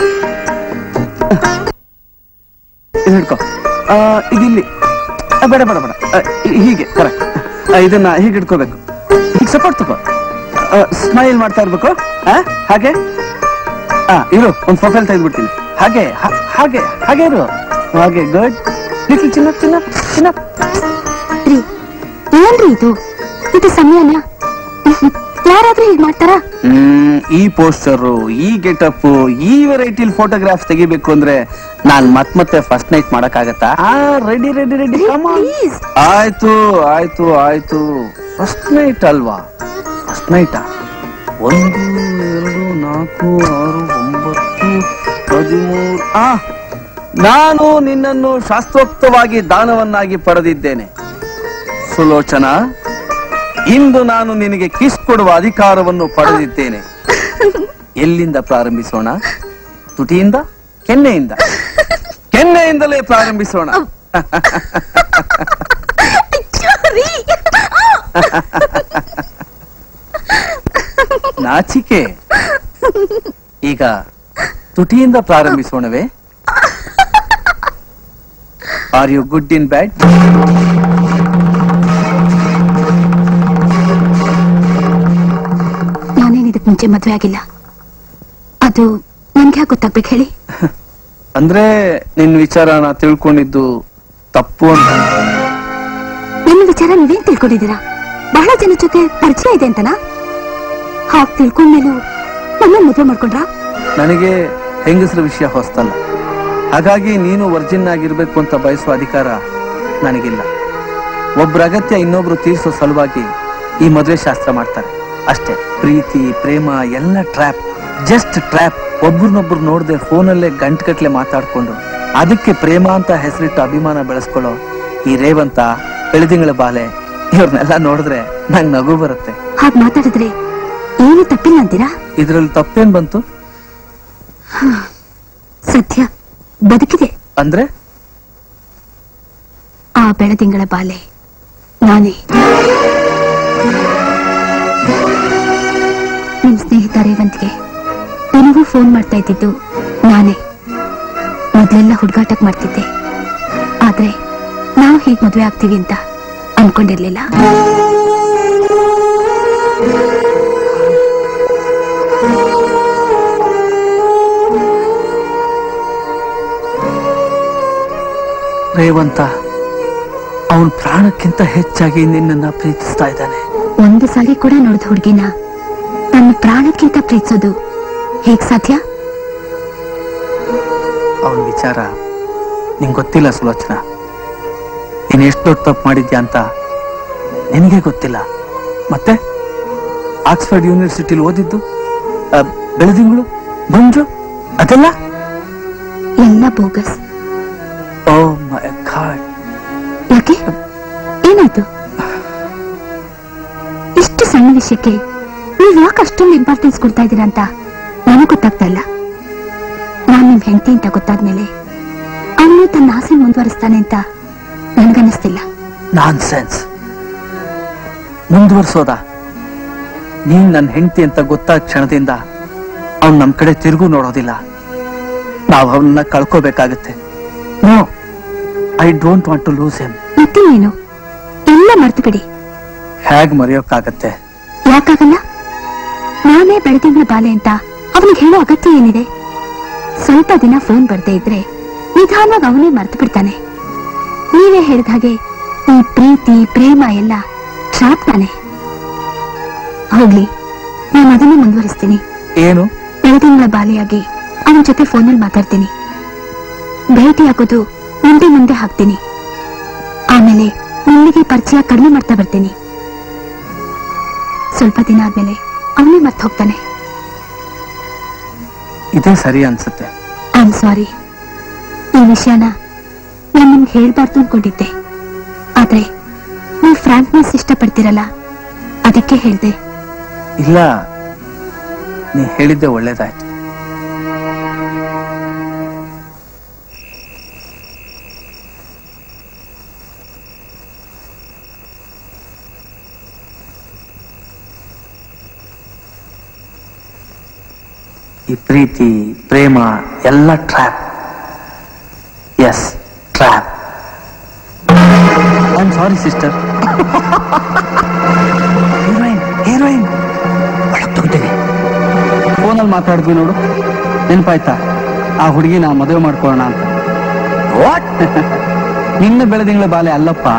ಇದು ಹಿಡ್ಕೊ ಆ, ಇದು ಇಲ್ಲಿ ಆ, ಬೇಡ ಬೇಡ ಬೇಡ ಆ, ಹಿ- ಹೀಗೆ ಕರೆಕ್ಟ್ ಇದನ್ನ ಹೀಗೆ ಹಿಡ್ಕೋಬೇಕು ಹೀಗೆ ಸಪೋರ್ಟ್ ತಗೋ ಸ್ಮೈಲ್ ಮಾಡ್ತಾ ಇರ್ಬೇಕು ಆ, ಹಾಗೆ ಆ ಇರು ಒಂದು ಪ್ರೊಫೈಲ್ ತೆಗೆದ್ಬಿಡ್ತೀನಿ ಹಾಗೆ ಹಾ- ಹಾಗೆ ಹಾಗೆ ಇರು ಹಾಗೆ ಗುಡ್ ಲಿಟಲ್ ಚಿನ್ನ ಚಿನ್ನ ಚಿನ್ನ ರೀ ಏನ್ರಿ ಇದು ಇದು ಸಮಯನ ಯಾರಾದ್ರೂ ಹೀಗ್ ಮಾಡ್ತಾರಾ ಹ್ಮ್ ಈ ಪೋಸ್ಟರ್ ಈ ಗೆಟಪ್ ಈ ವೆರೈಟಿಲ್ ಫೋಟೋಗ್ರಾಫ್ ತೆಗಿಬೇಕು ಅಂದ್ರೆ ನಾನ್ ಮತ್ ಮತ್ತೆ ಫಸ್ಟ್ ನೈಟ್ ಮಾಡಕ್ಕಾಗತ್ತಾ ಆ ರೆಡಿ ರೆಡಿ ರೆಡಿ ಆಯ್ತು ಆಯ್ತು ಆಯ್ತು ಫಸ್ಟ್ ನೈಟ್ ಅಲ್ವಾ ಫಸ್ಟ್ ನೈಟಾ ಒಂದು ಎರಡು ನಾಲ್ಕು ಆರು ಒಂಬತ್ತು ಹದಿಮೂರು ಆ ನಾನು ನಿನ್ನನ್ನು ಶಾಸ್ತ್ರೋಕ್ತವಾಗಿ ದಾನವನ್ನಾಗಿ ಪಡೆದಿದ್ದೇನೆ ಸುಲೋಚನಾ ಇಂದು ನಾನು ನಿನಗೆ ಕಿಸ್ ಕೊಡುವ ಅಧಿಕಾರವನ್ನು ಪಡೆದಿದ್ದೇನೆ ಎಲ್ಲಿಂದ ಪ್ರಾರಂಭಿಸೋಣ ತುಟಿಯಿಂದ ಕೆನ್ನೆಯಿಂದ ಕೆನ್ನೆಯಿಂದಲೇ ಪ್ರಾರಂಭಿಸೋಣ ನಾಚಿಕೆ ಈಗ ತುಟಿಯಿಂದ ಪ್ರಾರಂಭಿಸೋಣವೇ are you good in bad ನಾನೇನ್ ಇದಕ್ ಮುಂಚೆ ಮದ್ವೆ ಆಗಿಲ್ಲ ಅದು ನನ್ಗೆ ಯಾಕೆ ಗೊತ್ತಾಗ್ಬೇಕು ಹೇಳಿ ಅಂದ್ರೆ ನಿನ್ ವಿಚಾರನ ತಿಳ್ಕೊಂಡಿದ್ದು ತಪ್ಪು ಅಂತ ನನ್ನ ವಿಚಾರ ನೀವೇನ್ ತಿಳ್ಕೊಂಡಿದ್ದೀರಾ ಬಹಳ ಜನ ಜೊತೆ ಪರಿಚಯ ಇದೆ ಅಂತನಾ ಹಾಗ್ ತಿಳ್ಕೊಂಡ್ಮೇಲೂ ನನ್ನ ಮದ್ವೆ ಮಾಡ್ಕೊಂಡ್ರಾ ನನಗೆ ಹೆಂಗಸರ ವಿಷಯ ಹೊಸ್ತಲ್ಲ ಹಾಗಾಗಿ ನೀನು ವರ್ಜಿನ್ ಆಗಿರ್ಬೇಕು ಅಂತ ಬಯಸುವ ಅಧಿಕಾರ ನನಗಿಲ್ಲ ಒಬ್ಬರ ಅಗತ್ಯ ಇನ್ನೊಬ್ರು ತೀರಿಸೋ ಸಲುವಾಗಿ ಈ ಮದುವೆ ಶಾಸ್ತ್ರ ಮಾಡ್ತಾರೆ ಅಷ್ಟೇ ಪ್ರೀತಿ ಪ್ರೇಮ ಎಲ್ಲ ಟ್ರ್ಯಾಪ್ ಜಸ್ಟ್ ಟ್ರ್ಯಾಪ್ ಒಬ್ರನ್ನೊಬ್ರು ನೋಡದೆ ಫೋನಲ್ಲೇ ಗಂಟ್ಗಟ್ಲೆ ಮಾತಾಡ್ಕೊಂಡು ಅದಕ್ಕೆ ಪ್ರೇಮ ಅಂತ ಹೆಸರಿಟ್ಟು ಅಭಿಮಾನ ಬೆಳೆಸ್ಕೊಳ್ಳೋ ಈ ರೇವಂತ ಬೆಳೆದಿಂಗಳ ಬಾಲೆ ಇವ್ರನ್ನೆಲ್ಲ ನೋಡಿದ್ರೆ ನಂಗೆ ನಗು ಬರುತ್ತೆ ಹಾಗ್ ಮಾತಾಡಿದ್ರೆ ಏನು ತಪ್ಪಿಲ್ಲ ಅಂತೀರಾ ಇದ್ರಲ್ಲಿ ತಪ್ಪೇನ್ ಬಂತು ಸತ್ಯ ಬದುಕಿದೆ ಅಂದ್ರೆ ಆ ಬೆಳದಿಂಗಳ ಬಾಲೆ ನಾನೇ ನಿಮ್ ಸ್ನೇಹಿತ ರೇವಂತ್ಗೆ ನನಗೂ ಫೋನ್ ಮಾಡ್ತಾ ಇದ್ದಿದ್ದು ನಾನೇ ಮೊದ್ಲೆಲ್ಲ ಹುಡುಗಾಟಕ್ ಮಾಡ್ತಿದ್ದೆ ಆದ್ರೆ ನಾವು ಹೀಗ್ ಮದ್ವೆ ಆಗ್ತೀವಿ ಅಂತ ಅನ್ಕೊಂಡಿರ್ಲಿಲ್ಲ ರೇವಂತ ಅವನ್ ಪ್ರಾಣಕ್ಕಿಂತ ಹೆಚ್ಚಾಗಿ ನಿನ್ನನ್ನ ಪ್ರೀತಿಸ್ತಾ ಇದ್ದಾನೆ ಒಂದು ಸಲ ಕೂಡ ನೋಡಿದ ಹುಡುಗಿನ ತನ್ನ ಪ್ರಾಣಕ್ಕಿಂತ ಪ್ರೀತಿಸೋದು ಹೇಗ್ ಸಾಧ್ಯ ಅವನ ವಿಚಾರ ನಿಂಗೆ ಗೊತ್ತಿಲ್ಲ ಸುಲೋಚನ ನೀನ್ ಎಷ್ಟು ದೊಡ್ಡ ತಪ್ಪು ಮಾಡಿದ್ಯಾ ಅಂತ ನಿನಗೆ ಗೊತ್ತಿಲ್ಲ ಮತ್ತೆ ಆಕ್ಸ್ಫರ್ಡ್ ಯೂನಿವರ್ಸಿಟಿಲಿ ಓದಿದ್ದು ಆ, ಬೆಳದಿಂಗಳು ಮಂಜು ಅದೆಲ್ಲ ಎಲ್ಲ ಬೋಗಸ್ ಓ ಮೈ ಗಾಡ್ ಯಾಕೆ ಏನಾಯ್ತು ಇಷ್ಟು ಸಣ್ಣ ವಿಷಯಕ್ಕೆ ನೀವ್ ಯಾಕೆ ಅಷ್ಟೊಂದು ಇಂಪಾರ್ಟೆನ್ಸ್ ಕೊಡ್ತಾ ಇದ್ದೀರಾ ಅಂತ ನನಗೆ ಗೊತ್ತಾಗ್ತಾ ಇಲ್ಲ ನಾನ್ ನಿಮ್ ಹೆಂಡತಿ ಅಂತ ಗೊತ್ತಾದ್ಮೇಲೆ ಅವನು ತನ್ನ ಆಸೆ ಮುಂದುವರಿಸ್ತಾನೆ ಅಂತ ನನ್ಗನ್ನಿಸ್ತಿಲ್ಲ ನಾನ್ ಸೆನ್ಸ್ ಮುಂದುವರ್ಸೋದ ನೀನ್ ನನ್ನ ಹೆಂಡತಿ ಅಂತ ಗೊತ್ತಾದ ಕ್ಷಣದಿಂದ ಅವ್ನ್ ನಮ್ ಕಡೆ ತಿರುಗು ನೋಡೋದಿಲ್ಲ ನಾವು ಅವನ್ನ ಕಳ್ಕೋಬೇಕಾಗತ್ತೆ no I don't want to lose him ಮತ್ತೆ ಏನು ಎಲ್ಲ ಮರ್ತು ಬಿಡಿ ಹೇಗ್ ಮರೆಯೋಕ್ಕಾಗತ್ತೆ ಯಾಕಾಗಲ್ಲ ನಾನೇ ಬೆಳದಿಂಗಳ ಬಾಲೆ ಅಂತ ಅವನಿಗೆ ಹೇಳೋ ಅಗತ್ಯ ಏನಿದೆ ಸ್ವಲ್ಪ ದಿನ ಫೋನ್ ಬರ್ದೇ ಇದ್ರೆ ನಿಧಾನವಾಗಿ ಅವನೇ ಮರ್ತು ಬಿಡ್ತಾನೆ ನೀವೇ ಹೇಳಿದ ಹಾಗೆ ಈ ಪ್ರೀತಿ ಪ್ರೇಮ ಎಲ್ಲ ಟ್ರಾಪ್ ತಾನೆ ಹೋಗ್ಲಿ ನಾನು ಅದನ್ನೇ ಮುಂದುವರಿಸ್ತೀನಿ ಏನು ಬೆಳದಿಂಗಳ ಬಾಲೆಯಾಗಿ ಅವನ ಜೊತೆ ಫೋನಲ್ಲಿ ಮಾತಾಡ್ತೀನಿ ಭೇಟಿ ಹಾಕೋದು ಮುಂದೆ ಮುಂದೆ ಹಾಕ್ತೀನಿ ಆಮೇಲೆ ನಿಮಗೆ ಪರಿಚಯ ಕಡಿಮೆ ಮಾಡ್ತಾ ಬರ್ತೀನಿ ಸ್ವಲ್ಪ ದಿನ ಆದ್ಮೇಲೆ ಅವನೇ ಮರ್ತು ಹೋಗ್ತಾನೆ ಇದೇ ಸರಿ ಅನ್ಸುತ್ತೆ ಐ ಆಮ್ ಸಾರಿ ಈ ವಿಷಯನ ನಾನು ನಿಮ್ಗೆ ಹೇಳ್ಬಾರ್ದು ಅನ್ಕೊಂಡಿದ್ದೆ ಆದ್ರೆ ನೀವು ಫ್ರಾಂಕ್ನೆಸ್ ಇಷ್ಟಪಡ್ತೀರಲ್ಲ ಅದಕ್ಕೆ ಹೇಳ್ದೆ ಇಲ್ಲ ನೀ ಹೇಳಿದ್ದೆ ಒಳ್ಳೇದಾಯ್ತು ಈ ಪ್ರೀತಿ ಪ್ರೇಮ ಎಲ್ಲ trap yes trap I sorry sister heroine heroine ಒಳಗ್ ತಗೋತೀನಿ ಫೋನಲ್ಲಿ ಮಾತಾಡಿದ್ವಿ ನೋಡು ನೆನಪಾಯ್ತಾ ಆ ಹುಡುಗಿನ ಮದುವೆ ಮಾಡ್ಕೊಳ್ಳೋಣ ಅಂತ ವಾಟ್ ನಿನ್ನ ಬೆಳೆದಿಂಗಳ ಬಾಲೆ ಅಲ್ಲಪ್ಪ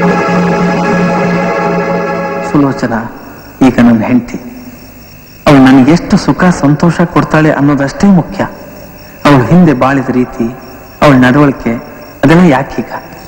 ಸುಲೋಚನ ಈಗ ನನ್ನ ಹೆಂಡತಿ ಅವಳು ನನಗೆ ಎಷ್ಟು ಸುಖ ಸಂತೋಷ ಕೊಡ್ತಾಳೆ ಅನ್ನೋದಷ್ಟೇ ಮುಖ್ಯ ಅವಳು ಹಿಂದೆ ಬಾಳಿದ ರೀತಿ ಅವಳ ನಡವಳಿಕೆ ಅದೆಲ್ಲ ಯಾಕೀಗ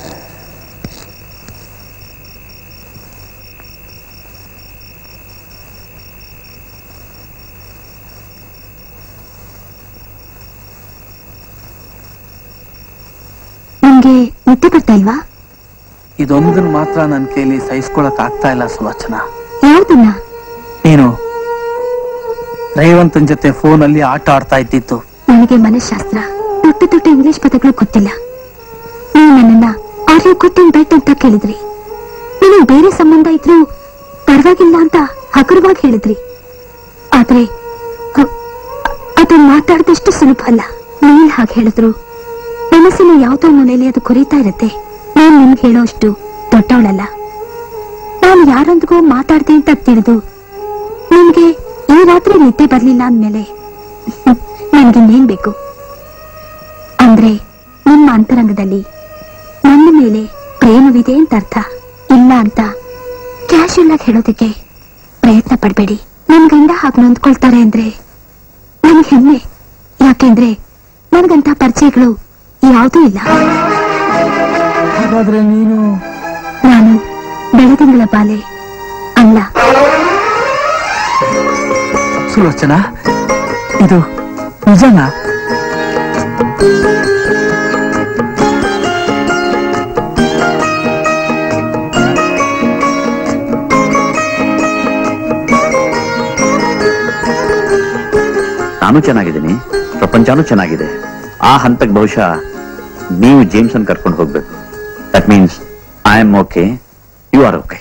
ನಿಮ್ಗೆ ನಿದ್ದೆ ಬರ್ತಾ ಇಲ್ವಾ ಇದೊಂದನ್ನು ಮಾತ್ರ ನನ್ನ ಕೈಲಿ ಸಹಿಸ್ಕೊಳಕ್ ಆಗ್ತಾ ಇಲ್ಲ ಸುಲೋಚನಾ ಯಾವ್ದನ್ನ ನೀನು ರೇವಂತನ್ ಜೊತೆ ಫೋನಲ್ಲಿ ಆಟ ಆಡ್ತಾ ಇದ್ದಿತ್ತು ನನಗೆ ಮನಃಶಾಸ್ತ್ರ ದೊಡ್ಡ ದೊಡ್ಡ ಇಂಗ್ಲಿಷ್ ಪದಗಳು ಗೊತ್ತಿಲ್ಲ ನೀವು ನನ್ನನ್ನ are you good in bet ಅಂತ ಕೇಳಿದ್ರಿ ನಿಮಗೆ ಬೇರೆ ಸಂಬಂಧ ಇದ್ರು ಪರವಾಗಿಲ್ಲ ಅಂತ ಹಗುರವಾಗಿ ಹೇಳಿದ್ರಿ ಆದ್ರೆ ಅ- ಅದು ಮಾತಾಡಿದಷ್ಟು ಸುಲಭ ಅಲ್ಲ ನೀವ್ ಹಾಗೆ ಹೇಳಿದ್ರು ಮನಸ್ಸಿನ ಯಾವ್ದೋ ಮೂಲೆಯಲ್ಲಿ ಅದು ಕೊರೀತಾ ಇರುತ್ತೆ ನಾನ್ ನಿಮ್ಗೆ ಹೇಳೋಷ್ಟು ದೊಡ್ಡವಳಲ್ಲ ನಾನು ಯಾರೊಂದಿಗೂ ಮಾತಾಡ್ದೆ ಅಂತ ತಿಳಿದು ನಿಮ್ಗೆ ಈ ರಾತ್ರಿ ನಿದ್ದೆ ಬರ್ಲಿಲ್ಲ ಅಂದ್ಮೇಲೆ ನನ್ಗಿನ್ನೇನ್ ಬೇಕು ಅಂದ್ರೆ ನಿಮ್ಮ ಅಂತರಂಗದಲ್ಲಿ ನನ್ನ ಮೇಲೆ ಪ್ರೇಮವಿದೆ ಅಂತ ಅರ್ಥ ಇಲ್ಲ ಅಂತ ಕ್ಯಾಶುಯಲ್ ಆಗಿ ಹೇಳೋದಕ್ಕೆ ಪ್ರಯತ್ನ ಪಡ್ಬೇಡಿ ನನ್ ಗಂಡ ಹಾಗೆ ನೊಂದ್ಕೊಳ್ತಾರೆ ಅಂದ್ರೆ ನನ್ಗೆ ಹೆಮ್ಮೆ ಯಾಕೆಂದ್ರೆ ನನಗಂತ ಪರಿಚಯಗಳು ಯಾವುದೂ ಇಲ್ಲ ಹಾಗಾದ್ರೆ ನೀನು ನಾನು ಬೆಳದಿಂಗಳ ಬಾಲೆ ಅಲ್ಲ ಸುಲೋಚನಾ ಇದು ನಿಜನಾ ನಾನು ಚೆನ್ನಾಗಿದ್ದೀನಿ ಪ್ರಪಂಚನೂ ಚೆನ್ನಾಗಿದೆ ಆ ಹಂತಕ್ಕೆ ಬಹುಶಃ ನೀವು ಜೇಮ್ಸನ್ ಕರ್ಕೊಂಡು ಹೋಗ್ಬೇಕು that means I am okay you are okay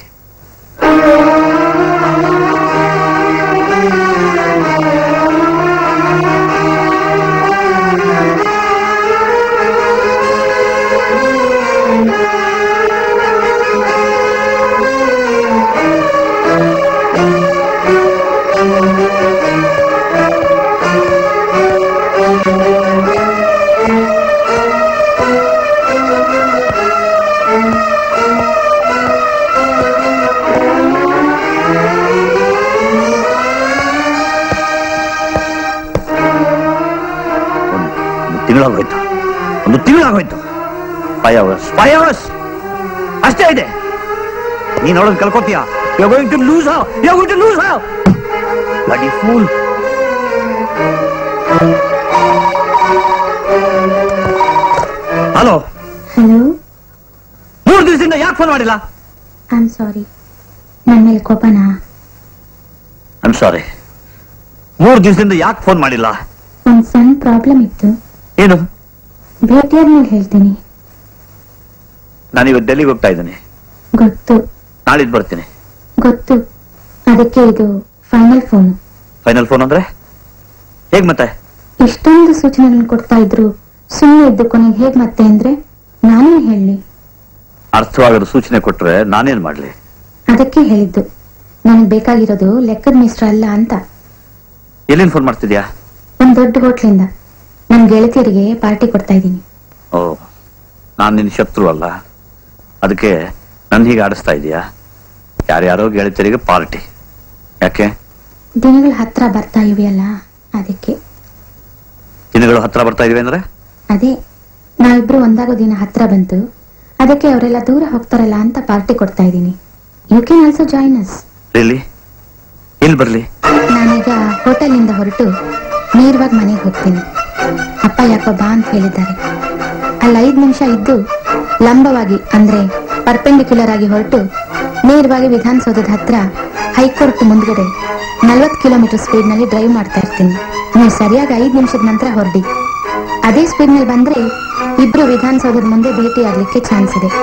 ಒಂದು ತಿಂಗಳಾಗೋಯ್ತು ಒಂದು ತಿಂಗಳಾಗೋಯ್ತು ಫೈವ್ ಅವರ್ಸ್ ಫೈವ್ ಅವರ್ಸ್ ಅಷ್ಟೇ ಇದೆ ನೀನ್ ಅವಳನ್ನು ಕಳ್ಕೊತೀಯ you going to lose have you going to lose have bloody fool hello hello ಮೂರು ದಿವಸದಿಂದ ಯಾಕೆ ಫೋನ್ ಮಾಡಿಲ್ಲ ಐ ಆಮ್ ಸಾರಿ ನನ್ನ ಮೇಲೆ ಕೋಪನಾ ಐಮ್ ಸಾರಿ ಮೂರು ದಿವಸದಿಂದ ಯಾಕೆ ಫೋನ್ ಮಾಡಿಲ್ಲ ಒಂದ್ ಸಣ್ಣ ಪ್ರಾಬ್ಲಮ್ ಇತ್ತು ಏನು ಭೇಟಿಯಾದ್ಮೇಲೆ ಹೇಳ್ತೀನಿ ನಾನು ಇವತ್ತು ಡೆಲ್ಲಿಗೆ ಹೋಗ್ತಾ ಇದ್ದೀನಿ ಗೊತ್ತು ನಾಳಿದ್ದು ಬರ್ತೀನಿ ಗೊತ್ತು ಅದಕ್ಕೆ ಇದು ಫೈನಲ್ ಫೋನ್ ಫೈನಲ್ ಫೋನ್ ಅಂದ್ರೆ ಹೇಗ್ ಮತ್ತೆ ಇಷ್ಟೊಂದು ಸೂಚನೆಗಳನ್ನು ಕೊಡ್ತಾ ಇದ್ರು ಸುಮ್ಮನೆ ಇದ್ದು ಕೊನೆಗೆ ಹೇಗ್ ಮತ್ತೆ ಅಂದ್ರೆ ನಾನೇ ಹೇಳಿ ಅರ್ಥವಾಗದ ಸೂಚನೆ ಕೊಟ್ರೆ ನಾನೇನ್ ಮಾಡ್ಲಿ ಅದಕ್ಕೆ ಹೇಳಿದ್ದು ನನಗೆ ಬೇಕಾಗಿರೋದು ಲೆಕ್ಕದ ಮಿಶ್ರ ಅಲ್ಲ ಅಂತ ಎಲ್ಲಿಂದ ಫೋನ್ ಮಾಡ್ತಿದ್ಯಾ ಒಂದ್ ದೊಡ್ಡ ಹೋಟ್ಲಿಂದ ನನ್ ಗೆಳತಿಯರಿಗೆ ಪಾರ್ಟಿ ಕೊಡ್ತಾ ಇದ್ದೀನಿ ಓ ನಾನ್ ನಿನ್ ಶತ್ರು ಅಲ್ಲ ಅದಕ್ಕೆ ನನ್ ಹೀಗೆ ಆಡಿಸ್ತಾ ಇದೀಯಾ ಯಾರ್ಯಾರೋ ಗೆಳತಿಯರಿಗೆ ಪಾರ್ಟಿ ಯಾಕೆ ದಿನಗಳ ಹತ್ರ ಬರ್ತಾ ಇವೆಯಲ್ಲ ಅದಕ್ಕೆ ದಿನಗಳು ಹತ್ರ ಬರ್ತಾ ಇದೀವಿ ಅಂದ್ರೆ ಅದೇ ನಾವಿಬ್ರು ಒಂದಾಗೋ ದಿನ ಹತ್ರ ಬಂತು ಅದಕ್ಕೆ ಅವರೆಲ್ಲ ದೂರ ಹೋಗ್ತಾರಲ್ಲ ಅಂತ ಪಾರ್ಟಿ ಕೊಡ್ತಾ ಇದ್ದೀನಿ you can also join us really ಎಲ್ಲಿ ಬರ್ಲಿ ನಾನೀಗ ಹೋಟೆಲ್ನಿಂದ ಹೊರಟು ನೇರವಾಗಿ ಮನೆಗೆ ಹೋಗ್ತೀನಿ ಅಪ್ಪ ಯಾಕೋ ಬಾ ಅಂತ ಹೇಳಿದ್ದಾರೆ ಅಲ್ಲಿ ಐದು ನಿಮಿಷ ಇದ್ದು ಲಂಬವಾಗಿ ಅಂದ್ರೆ ಪರ್ಪೆಂಡಿಕ್ಯುಲರ್ ಆಗಿ ಹೊರಟು ನೇರವಾಗಿ ವಿಧಾನಸೌಧದ ಹತ್ರ ಹೈಕೋರ್ಟ್ ಮುಂದ್ಗಡೆ ನಲ್ವತ್ತು ಕಿಲೋಮೀಟರ್ ಸ್ಪೀಡ್ ನಲ್ಲಿ ಡ್ರೈವ್ ಮಾಡ್ತಾ ಇರ್ತೀನಿ ನೀವು ಸರಿಯಾಗಿ ಐದು ನಿಮಿಷದ ನಂತರ ಹೊರಡಿ ಅದೇ ಸ್ಪೀಡ್ ನಲ್ಲಿ ಬಂದ್ರೆ ಇಬ್ರು ವಿಧಾನಸೌಧದ ಮುಂದೆ ಭೇಟಿ ಆಗ್ಲಿಕ್ಕೆ ಚಾನ್ಸ್ ಇದೆ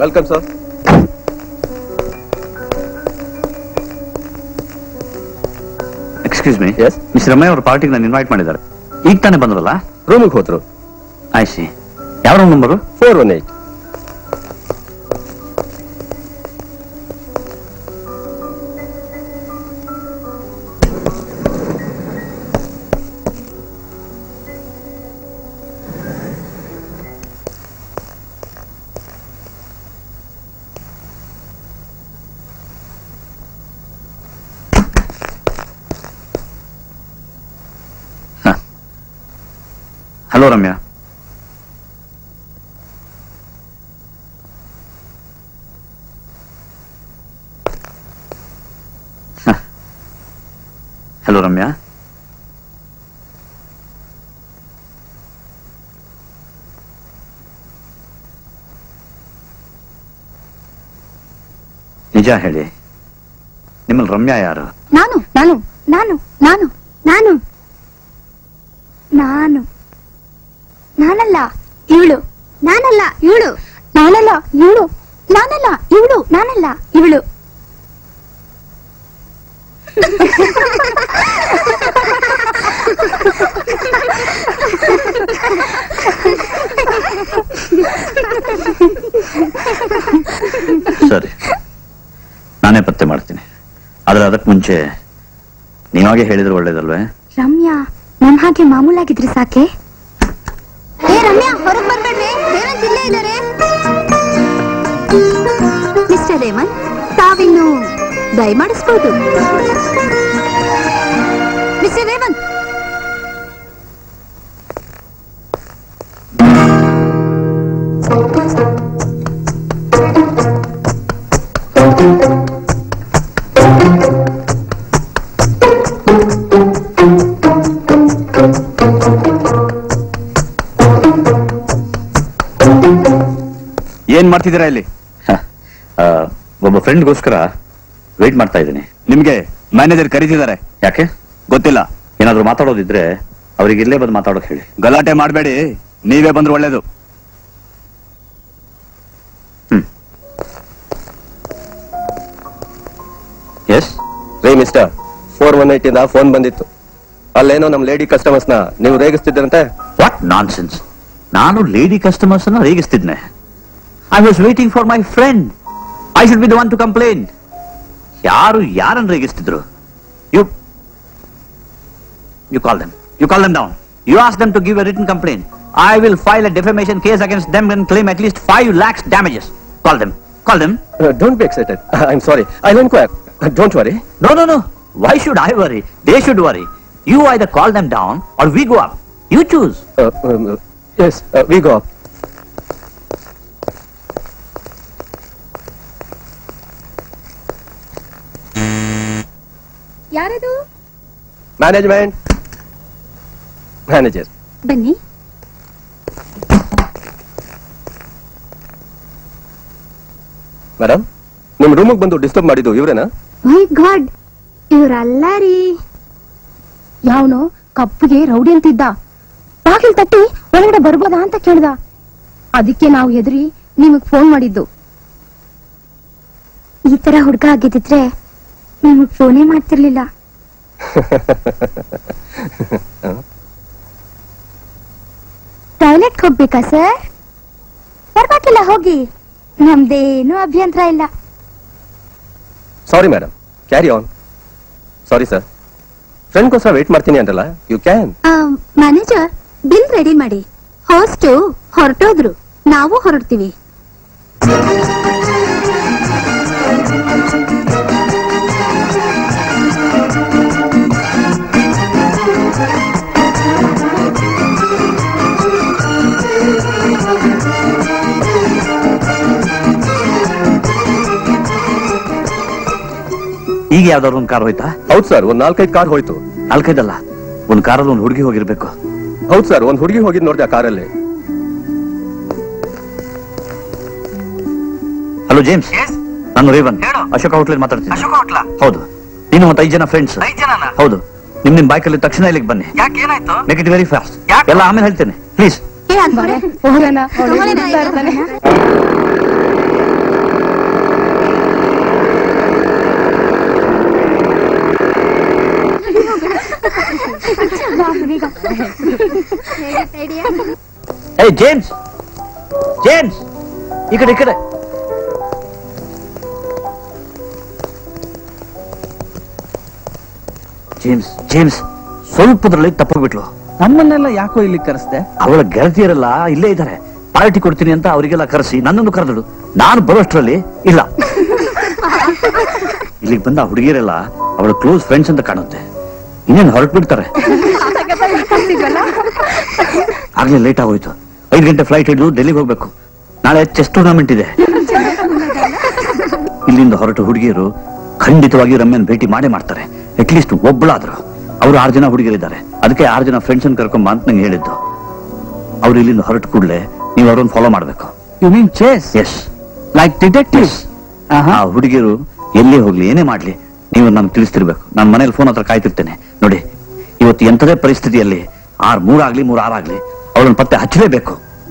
welcome sir excuse me yes miss Ramaiah ಅವ್ರ ಪಾರ್ಟಿಗೆ ನಾನು ಇನ್ವೈಟ್ ಮಾಡಿದ್ದಾರೆ ಈಗ ತಾನೇ ಬಂದ್ರಲ್ಲ ರೂಮಿಗೆ ಹೋದ್ರು ಆಯ್ಸಿ ಯಾವ room number four one eight hello Ramya hello Ramya ನಿಜ ಹೇಳಿ ನಿಮ್ಮಲ್ಲಿ ರಮ್ಯಾ ಯಾರು ನಾನು ನಾನು ನಾನು ನಾನು ನಾನು ನಾನು ನಾನಲ್ಲ ಇವಳು ನಾನಲ್ಲ ಇವಳು ನಾನಲ್ಲ ಇವಳು ನಾನಲ್ಲ ಇವಳು ನಾನಲ್ಲ ಇವಳು ಸರಿ ನಾನೇ ಪತ್ತೆ ಮಾಡ್ತೀನಿ ಆದ್ರೆ ಅದಕ್ಕೆ ಮುಂಚೆ ನೀವಾಗೆ ಹೇಳಿದ್ರೆ ಒಳ್ಳೇದಲ್ವೇ ರಮ್ಯಾ ನಮ್ ಹಾಗೆ ಮಾಮೂಲಾಗಿದ್ರೆ ಸಾಕೆ ಏ ರಮ್ಯಾ ಹೊರಗ್ ಬರ್ಬೇಡ್ರಿ ರೇವಂತ್ ಇಲ್ಲೇ ಇದ್ದಾರೆ ಮಿಸ್ಟರ್ ರೇವಂತ್ ತಾವಿನ್ನು ದಯಮಾಡಿಸ್ಬೋದು ಮಿಸ್ಟರ್ ರೇವಂತ್ ಏನ್ ಮಾಡ್ತಿದ್ದೀರಾ ಇಲ್ಲಿ ಆ, ಒಬ್ಬ ಫ್ರೆಂಡ್ಗೋಸ್ಕರ ವೇಟ್ ಮಾಡ್ತಾ ಇದ್ದೀನಿ ನಿಮ್ಗೆ ಮ್ಯಾನೇಜರ್ ಕರೀತಿದ್ದಾರೆ ಯಾಕೆ ಗೊತ್ತಿಲ್ಲ ಏನಾದ್ರು ಮಾತಾಡೋದಿದ್ರೆ ಅವ್ರಿಗೆ ಇಲ್ಲೇ ಬಂದು ಮಾತಾಡೋಕ್ ಹೇಳಿ ಗಲಾಟೆ ಮಾಡಬೇಡಿ ನೀವೇ ಬಂದ್ರೆ ಒಳ್ಳೇದು ಎಸ್ ರೇ ಮಿಸ್ಟರ್ ಫೋರ್ ಒನ್ ಏಟ್ ಇಂದ ಫೋನ್ ಬಂದಿತ್ತು ಅಲ್ಲೇನೋ ನಮ್ ಲೇಡಿ ಕಸ್ಟಮರ್ಸ್ ನ ನೀವು ರೇಗಿಸ್ತಿದ್ರಂತೆ ವಾಟ್ ನಾನ್ ಸೆನ್ಸ್ ನಾನು ಲೇಡಿ ಕಸ್ಟಮರ್ಸ್ ಅನ್ನ ರೇಗಿಸ್ತಿದ್ನೆ I was waiting for my friend I should be the one to complain ಯಾರು ಯಾರನ್ನ ರೇಗಿಸ್ತಿದ್ರು you you call them you call them down you ask them to give a written complaint I will file a defamation case against them and claim at list five lakhs damages call them call them don't be excited I am sorry I enquire don't worry No, no, no. Why should I worry? They should worry. You either call them down or we go up. You choose. Yes we go ಯಾರದು management manager ಬನ್ನಿ madam ನಿಮ್ ರೂಮಿಗೆ ಬಂದು disturb ಮಾಡಿದ್ದು ಇವ್ರೇನಾ ಮೈ god ಇವ್ರಲ್ಲ ರೀ ಯಾವನು ಕಪ್ಪುಗೆ rowdy ಅಂತಿದ್ದ ಬಾಗಿಲ್ ತಟ್ಟಿ ಒಳಗಡೆ ಬರ್ಬೋದಾ ಅಂತ ಕೇಳ್ದ ಅದಕ್ಕೆ ನಾವು ಹೆದರಿ ನಿಮಗ್ ಫೋನ್ ಮಾಡಿದ್ದು ಈ ತರ ಹುಡ್ಗ ಆಗಿದ್ದಿದ್ರೆ ನಿಮಗ್ ಫೋನೇ ಮಾಡ್ತಿರ್ಲಿಲ್ಲ ಟಾಯ್ಲೆಟ್ ಹೋಗ್ಬೇಕಾ ಸರ್ ಪರವಾಗಿಲ್ಲ ಹೋಗಿ ನಮ್ದೇನು ಅಭ್ಯಂತರ ಇಲ್ಲ sorry madam carry on sorry sir ಫ್ರೆಂಡ್ಗೋಸ್ಕರ ವೇಟ್ ಮಾಡ್ತೀನಿ ಅಂದ್ರಲ್ಲ you can manager bill ready ಮಾಡಿ ಹೋಸ್ಟು ಹೊರಟೋದ್ರು ನಾವು ಹೊರಡ್ತೀವಿ ಈಗ ಯಾವ್ದಾದ್ರು ಒಂದು ಕಾರ್ ಹೋಯ್ತಾ ಹೌದು ಸರ್ ಒಂದ್ ನಾಲ್ಕೈದು ಕಾರ್ ಹೋಯ್ತು ನಾಲ್ಕೈದಲ್ಲ ಒಂದು ಕಾರಲ್ಲಿ ಒಂದು ಹುಡುಗಿ ಹೋಗಿರ್ಬೇಕು ಹೌದು ಸರ್ ಒಂದ್ ಹುಡುಗಿ ಹೋಗಿದ್ ನೋಡಿದೆ ಆ ಕಾರಲ್ಲಿ ಹಲೋ ಜೇಮ್ಸ್ ನಾನು ರೇವನ್ ಅಶೋಕ ಹೋಟ್ಲಲ್ಲಿ ಮಾತಾಡ್ತೀನಿ ಅಶೋಕ ಹೋಟ್ಲಾ ಹೌದು ನೀನು ಮತ್ತೆ ಐದು ಜನ ಫ್ರೆಂಡ್ಸ್ ಐದ್ ಜನನಾ? ಹೌದು ನಿಮ್ ನಿಮ್ ಬೈಕಲ್ಲಿ ತಕ್ಷಣ ಇಲ್ಲಿಗೆ ಬನ್ನಿ ಯಾಕೆ ಏನಾಯ್ತು ಮೇಕ್ ಇಟ್ ವೆರಿ ಫಾಸ್ಟ್ ಎಲ್ಲ ಆಮೇಲೆ ಹೇಳ್ತೇನೆ ಪ್ಲೀಸ್ ಏ ಅನ್ಬಾರೆ ಹೋಗೋಣ ಏಯ್ ಜೇಮ್ಸ್ ಜೇಮ್ಸ್ ಈ ಕಡೆ ಈ ಕಡೆ ಜೇಮ್ಸ್ ಜೇಮ್ಸ್ ಸ್ವಲ್ಪದ್ರಲ್ಲಿ ತಪ್ಪೋಗ್ಬಿಟ್ಲು ನಮ್ಮನ್ನೆಲ್ಲ ಯಾಕೋ ಇಲ್ಲಿ ಕರೆಸ್ದೆ ಅವಳ ಗೆಳತಿಯರೆಲ್ಲ ಇಲ್ಲೇ ಇದ್ದಾರೆ ಪಾರ್ಟಿ ಕೊಡ್ತೀನಿ ಅಂತ ಅವರಿಗೆಲ್ಲ ಕರೆಸಿ ನನ್ನನ್ನು ಕರೆದಳು ನಾನು ಬರೋಷ್ಟರಲ್ಲಿ ಇಲ್ಲ ಇಲ್ಲಿಗೆ ಬಂದ ಹುಡುಗಿಯರೆಲ್ಲ ಅವಳ ಕ್ಲೋಸ್ ಫ್ರೆಂಡ್ಸ್ ಅಂತ ಕಾಣುತ್ತೆ ಇನ್ನೇನು ಹೊರಟು ಬಿಡ್ತಾರೆ ಆಗ್ಲೇ ಲೇಟ್ ಆಗೋಯ್ತು ಐದು ಗಂಟೆ ಫ್ಲೈಟ್ ಹಿಡಿದು ಡೆಲ್ಲಿಗೆ ಹೋಗ್ಬೇಕು ನಾಳೆ ಚೆಸ್ ಟೂರ್ನಮೆಂಟ್ ಇದೆ ಇಲ್ಲಿಂದ ಹೊರಟು ಹುಡುಗಿಯರು ಖಂಡಿತವಾಗಿ ರಮ್ಯನ್ ಭೇಟಿ ಮಾಡೇ ಮಾಡ್ತಾರೆ ಅಟ್ಲೀಸ್ಟ್ ಒಬ್ಬಳಾದ್ರು ಅವ್ರು ಆರು ಜನ ಹುಡುಗಿಯರಿದ್ದಾರೆ ಅದಕ್ಕೆ ಆರು ಜನ ಫ್ರೆಂಡ್ಸ್ ಅನ್ನು ಕರ್ಕೊಂಡ್ ಅಂತ ನಂಗೆ ಹೇಳಿದ್ದು ಅವ್ರು ಇಲ್ಲಿಂದ ಹೊರಟು ಕೂಡಲೇ ನೀವು ಅವ್ರನ್ನ ಫಾಲೋ ಮಾಡ್ಬೇಕು you mean chase yes like detective ಆ ಹುಡುಗಿಯರು ಎಲ್ಲೇ ಹೋಗ್ಲಿ ಏನೇ ಮಾಡ್ಲಿ ನೀವು ನನ್ಗೆ ತಿಳಿಸ್ತಿರ್ಬೇಕು ನಾನು ಮನೇಲಿ ಫೋನ್ ಹತ್ರ ಕಾಯ್ತಿರ್ತೇನೆ ನೋಡಿ ಇವತ್ತು ಎಂಥದೇ ಪರಿಸ್ಥಿತಿಯಲ್ಲಿ ಆರ್ ಮೂರಾಗ್ಲಿ ಮೂರ್ ಆರಾಗ್ಲಿ ಅವಳನ್ನ ಪತ್ತೆ ಹಚ್ಚಲೇಬೇಕು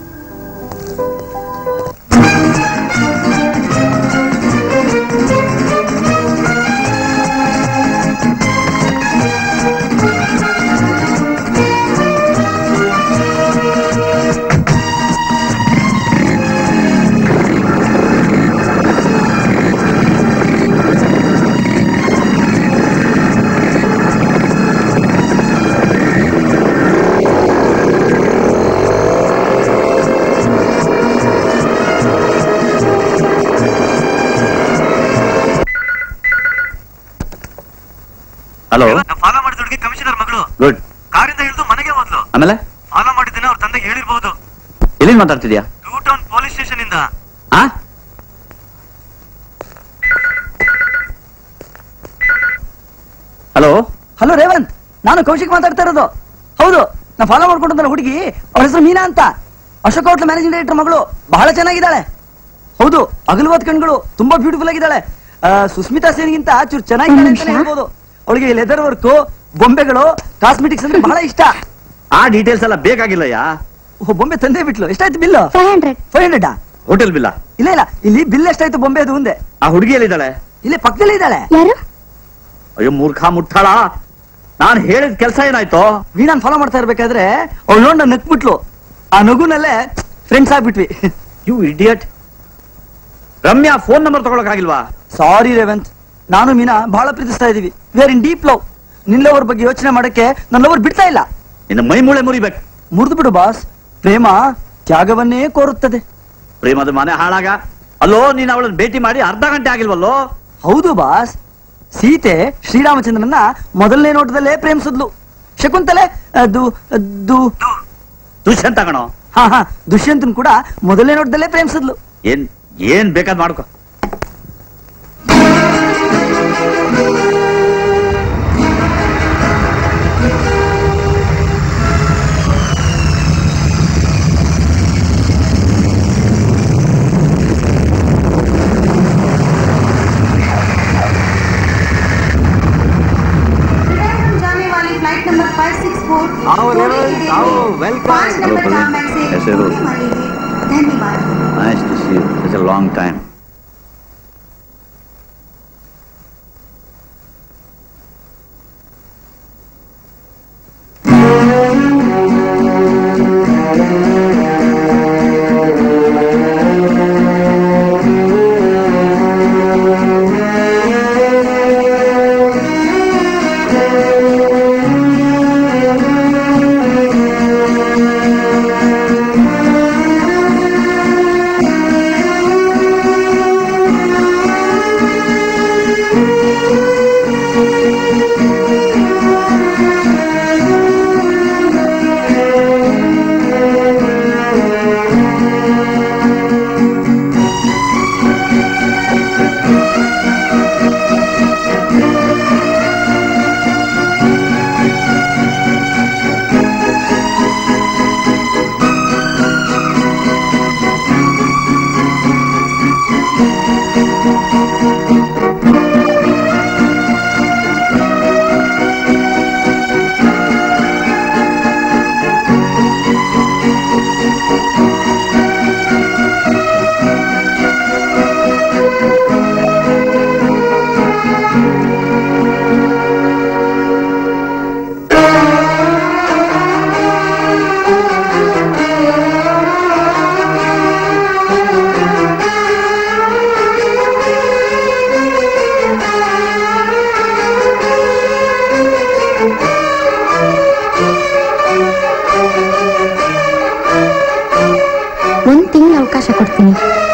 ಹಲೋ ಫಾಲೋ ಮಾಡಿದ ಹುಡುಗಿ ಕಮಿಷನರ್ ಮಗಳು ಗುಡ್ ಕಾರಿಂದ ಇಳಿದು ಮನೆಗೆ ಹೋದ್ಲು ಆಮೇಲೆ ಫಾಲೋ ಮಾಡಿದ್ದೇನೆ ಅವ್ರ ತಂದೆಗೆ ಹೇಳಿರ್ಬಹುದು ಎಲ್ಲಿಂದ ಮಾತಾಡ್ತಿದ್ಯಾ ಟೂ ಟೌನ್ ಪೊಲೀಸ್ ಸ್ಟೇಷನ್ ಇಂದ ಆ ಹಲೋ ಹಲೋ ರೇವಂತ್ ನಾನು ಕೌಶಿಕ್ ಮಾತಾಡ್ತಾ ಇರೋದು ಹೌದು ನಾ ಫಾಲೋ ಮಾಡ್ಕೊಂಡಿದ್ದಲ್ಲ ಹುಡುಗಿ ಅವಳ ಹೆಸರು ಮೀನಾ ಅಂತ ಅಶೋಕ್ ಹೋಟ್ಲ್ ಮ್ಯಾನೇಜಿಂಗ್ ಡೈರೆಕ್ಟರ್ ಮಗಳು ಬಹಳ ಚೆನ್ನಾಗಿದ್ದಾಳೆ ಹೌದು ಅಗಲವಾದ ಕಣ್ಗಳು ತುಂಬಾ ಬ್ಯೂಟಿಫುಲ್ ಆಗಿದ್ದಾಳೆ ಆ, ಸುಸ್ಮಿತಾ ಸೇನ್ಗಿಂತ ಚೂರು ಚೆನ್ನಾಗಿದ್ದಾಳೆ ಅಂತಾನೆ ಹೇಳ್ಬೋದು ಅವಳಿಗೆ ಲೆದರ್ ವರ್ಕ್ ಬೊಂಬೆಗಳು ಕಾಸ್ಮೆಟಿಕ್ಸ್ ಅಂದ್ರೆ ಬಹಳ ಇಷ್ಟ ಆ ಡೀಟೇಲ್ಸ್ ಎಲ್ಲ ಬೇಕಾಗಿಲ್ಲಯ್ಯ ಓ ಬೊಂಬೆ ತಂದೆ ಬಿಟ್ಲು ಎಷ್ಟಾಯ್ತು bill five hundred five hundred hotel ಬಿಲ್ಲ ಇಲ್ಲ ಇಲ್ಲ ಇಲ್ಲಿ ಬಿಲ್ ಎಷ್ಟಾಯ್ತು ಬೊಂಬೆ ಅದು ಮುಂದೆ ಆ ಹುಡುಗಿ ಎಲ್ಲಿದ್ದಾಳೆ ಇಲ್ಲಿ ಪಕ್ಕದಲ್ಲೇ ಇದ್ದಾಳೆ ಯಾರು ಅಯ್ಯೋ ಮೂರ್ಖ ಮುಟ್ಟಾಳ ನಾನು ಹೇಳಿದ ಕೆಲಸ ಏನಾಯ್ತು ವೀಣಾನ್ ಫಾಲೋ ಮಾಡ್ತಾ ಇರ್ಬೇಕಾದ್ರೆ ಅವಳು ನೋಡ್ ನಕ್ಬಿಟ್ಲು ಆ ನಗುನಲ್ಲೇ ಫ್ರೆಂಡ್ಸ್ ಆಗ್ಬಿಟ್ವಿ you idiot Ramya phone number ತಗೊಳಕಾಗಿಲ್ವಾ ಸಾರಿ ರೇವಂತ್ ನಾನು ಮೀನಾ ಬಹಳ ಪ್ರೀತಿಸ್ತಾ ಇದೀವಿ we are in deep love ನಿನ್ ಲವರ್ ಬಗ್ಗೆ ಯೋಚನೆ ಮಾಡಕ್ಕೆ ನನ್ನ ಲವರ್ ಬಿಡ್ತಾ ಇಲ್ಲ ನಿನ್ನ ಮೈ ಮೂಳೆ ಮುರಿಬೇಕು ಮುರಿದು ಬಿಡು ಬಾಸ್ ಪ್ರೇಮ ತ್ಯಾಗವನ್ನೇ ಕೋರುತ್ತದೆ ಪ್ರೇಮದ ಮನೆ ಹಾಳಾಗ ಅಲ್ಲೋ ನೀನ್ ಅವಳನ್ನ ಭೇಟಿ ಮಾಡಿ ಅರ್ಧ ಗಂಟೆ ಆಗಿಲ್ವಲ್ಲೋ ಹೌದು ಬಾಸ್ ಸೀತೆ ಶ್ರೀರಾಮಚಂದ್ರನ ಮೊದಲನೇ ನೋಟದಲ್ಲೇ ಪ್ರೇಮಿಸಿದ್ಲು ಶಕುಂತಲೆ ಅದು ಅದು ದುಷ್ಯಂತ ಕಣೋ ಹಾ ಹಾ ದುಷ್ಯಂತನ್ ಕೂಡ ಮೊದಲನೇ ನೋಟದಲ್ಲೇ ಪ್ರೇಮಿಸಿದ್ಲು ಏನ್ ಏನ್ ಬೇಕಾದ್ ಮಾಡ್ಕೊ जाने वाली फ्लाइट नंबर 564 आओ रेवंत, आओ, welcome. पाँच Hello, नंबर Praveen. कामैक से कैसे हो? उड़ने वाली है धन्यवाद nice to see you it's a long time Thank ಅವಕಾಶ ಕೊಡ್ತೀನಿ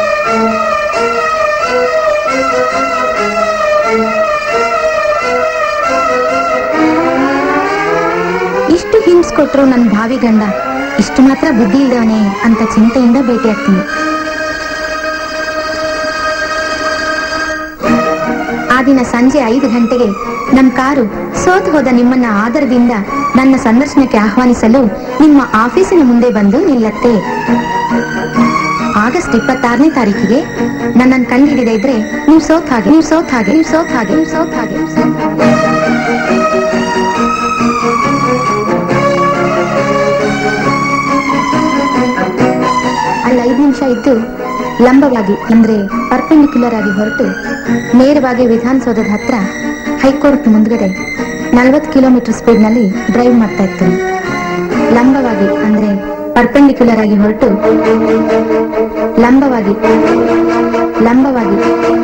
ಇಷ್ಟು ಹಿಂಸ್ ಕೊಟ್ರು ನನ್ನ ಭಾವಿ ಗಂಡ ಇಷ್ಟು ಮಾತ್ರ ಬುದ್ಧಿ ಇಲ್ದವನೇ ಅಂತ ಚಿಂತೆಯಿಂದ ಭೇಟಿಯಾಗ್ತೀನಿ ಆ ದಿನ ಸಂಜೆ ಐದು ಗಂಟೆಗೆ ನಮ್ಮ ಕಾರು ಸೋತು ಹೋದ ನಿಮ್ಮನ್ನ ಆದರದಿಂದ ನನ್ನ ಸಂದರ್ಶನಕ್ಕೆ ಆಹ್ವಾನಿಸಲು ನಿಮ್ಮ ಆಫೀಸಿನ ಮುಂದೆ ಬಂದು ನಿಲ್ಲತ್ತೆ ಆಗಸ್ಟ್ ಇಪ್ಪತ್ತಾರನೇ ತಾರೀಕಿಗೆ ನನ್ನನ್ನು ಕಂಡುಹಿಡಿದ ಇದ್ರೆ ನೀವು ಸೋತ್ ಹಾಗೆ ನೀವು ಸೋತ್ ಹಾಗೆ ನೀವು ಸೋತ್ ಹಾಗೆ ನೀವು ಸೋತ್ ಹಾಗೆ ನೀವು ಸೋತ್ ಹಾಗೆ ಅಲ್ಲಿ ಐದು ನಿಮಿಷ ಇದ್ದು ಲಂಬವಾಗಿ ಅಂದ್ರೆ ಪರ್ಪೆಂಡಿಕ್ಯುಲರ್ ಆಗಿ ಹೊರಟು ನೇರವಾಗಿ ವಿಧಾನಸೌಧದ ಹತ್ರ ಹೈಕೋರ್ಟ್ ಮುಂದ್ಗಡೆ ನಲವತ್ತು ಕಿಲೋಮೀಟರ್ ಸ್ಪೀಡ್ನಲ್ಲಿ ಡ್ರೈವ್ ಮಾಡ್ತಾ ಇರ್ತೀನಿ ಲಂಬವಾಗಿ ಅಂದ್ರೆ ಪರ್ಪೆಂಡಿಕ್ಯುಲರ್ ಆಗಿ ಹೊರಟು ಲಂಬವಾಗಿ ಲಂಬವಾಗಿ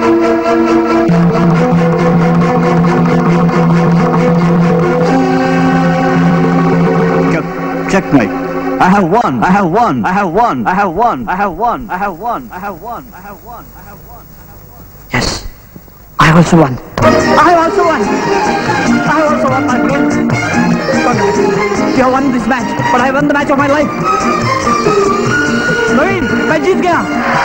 Checkmate. I have won. I have won. I have won. I have won. I have won. I have won. I have won. I have won. I have won. Yes. I also won. I have also won. I have also won, my friend. You have won this match, but I won the match of my life. नवीन मैं जीत गया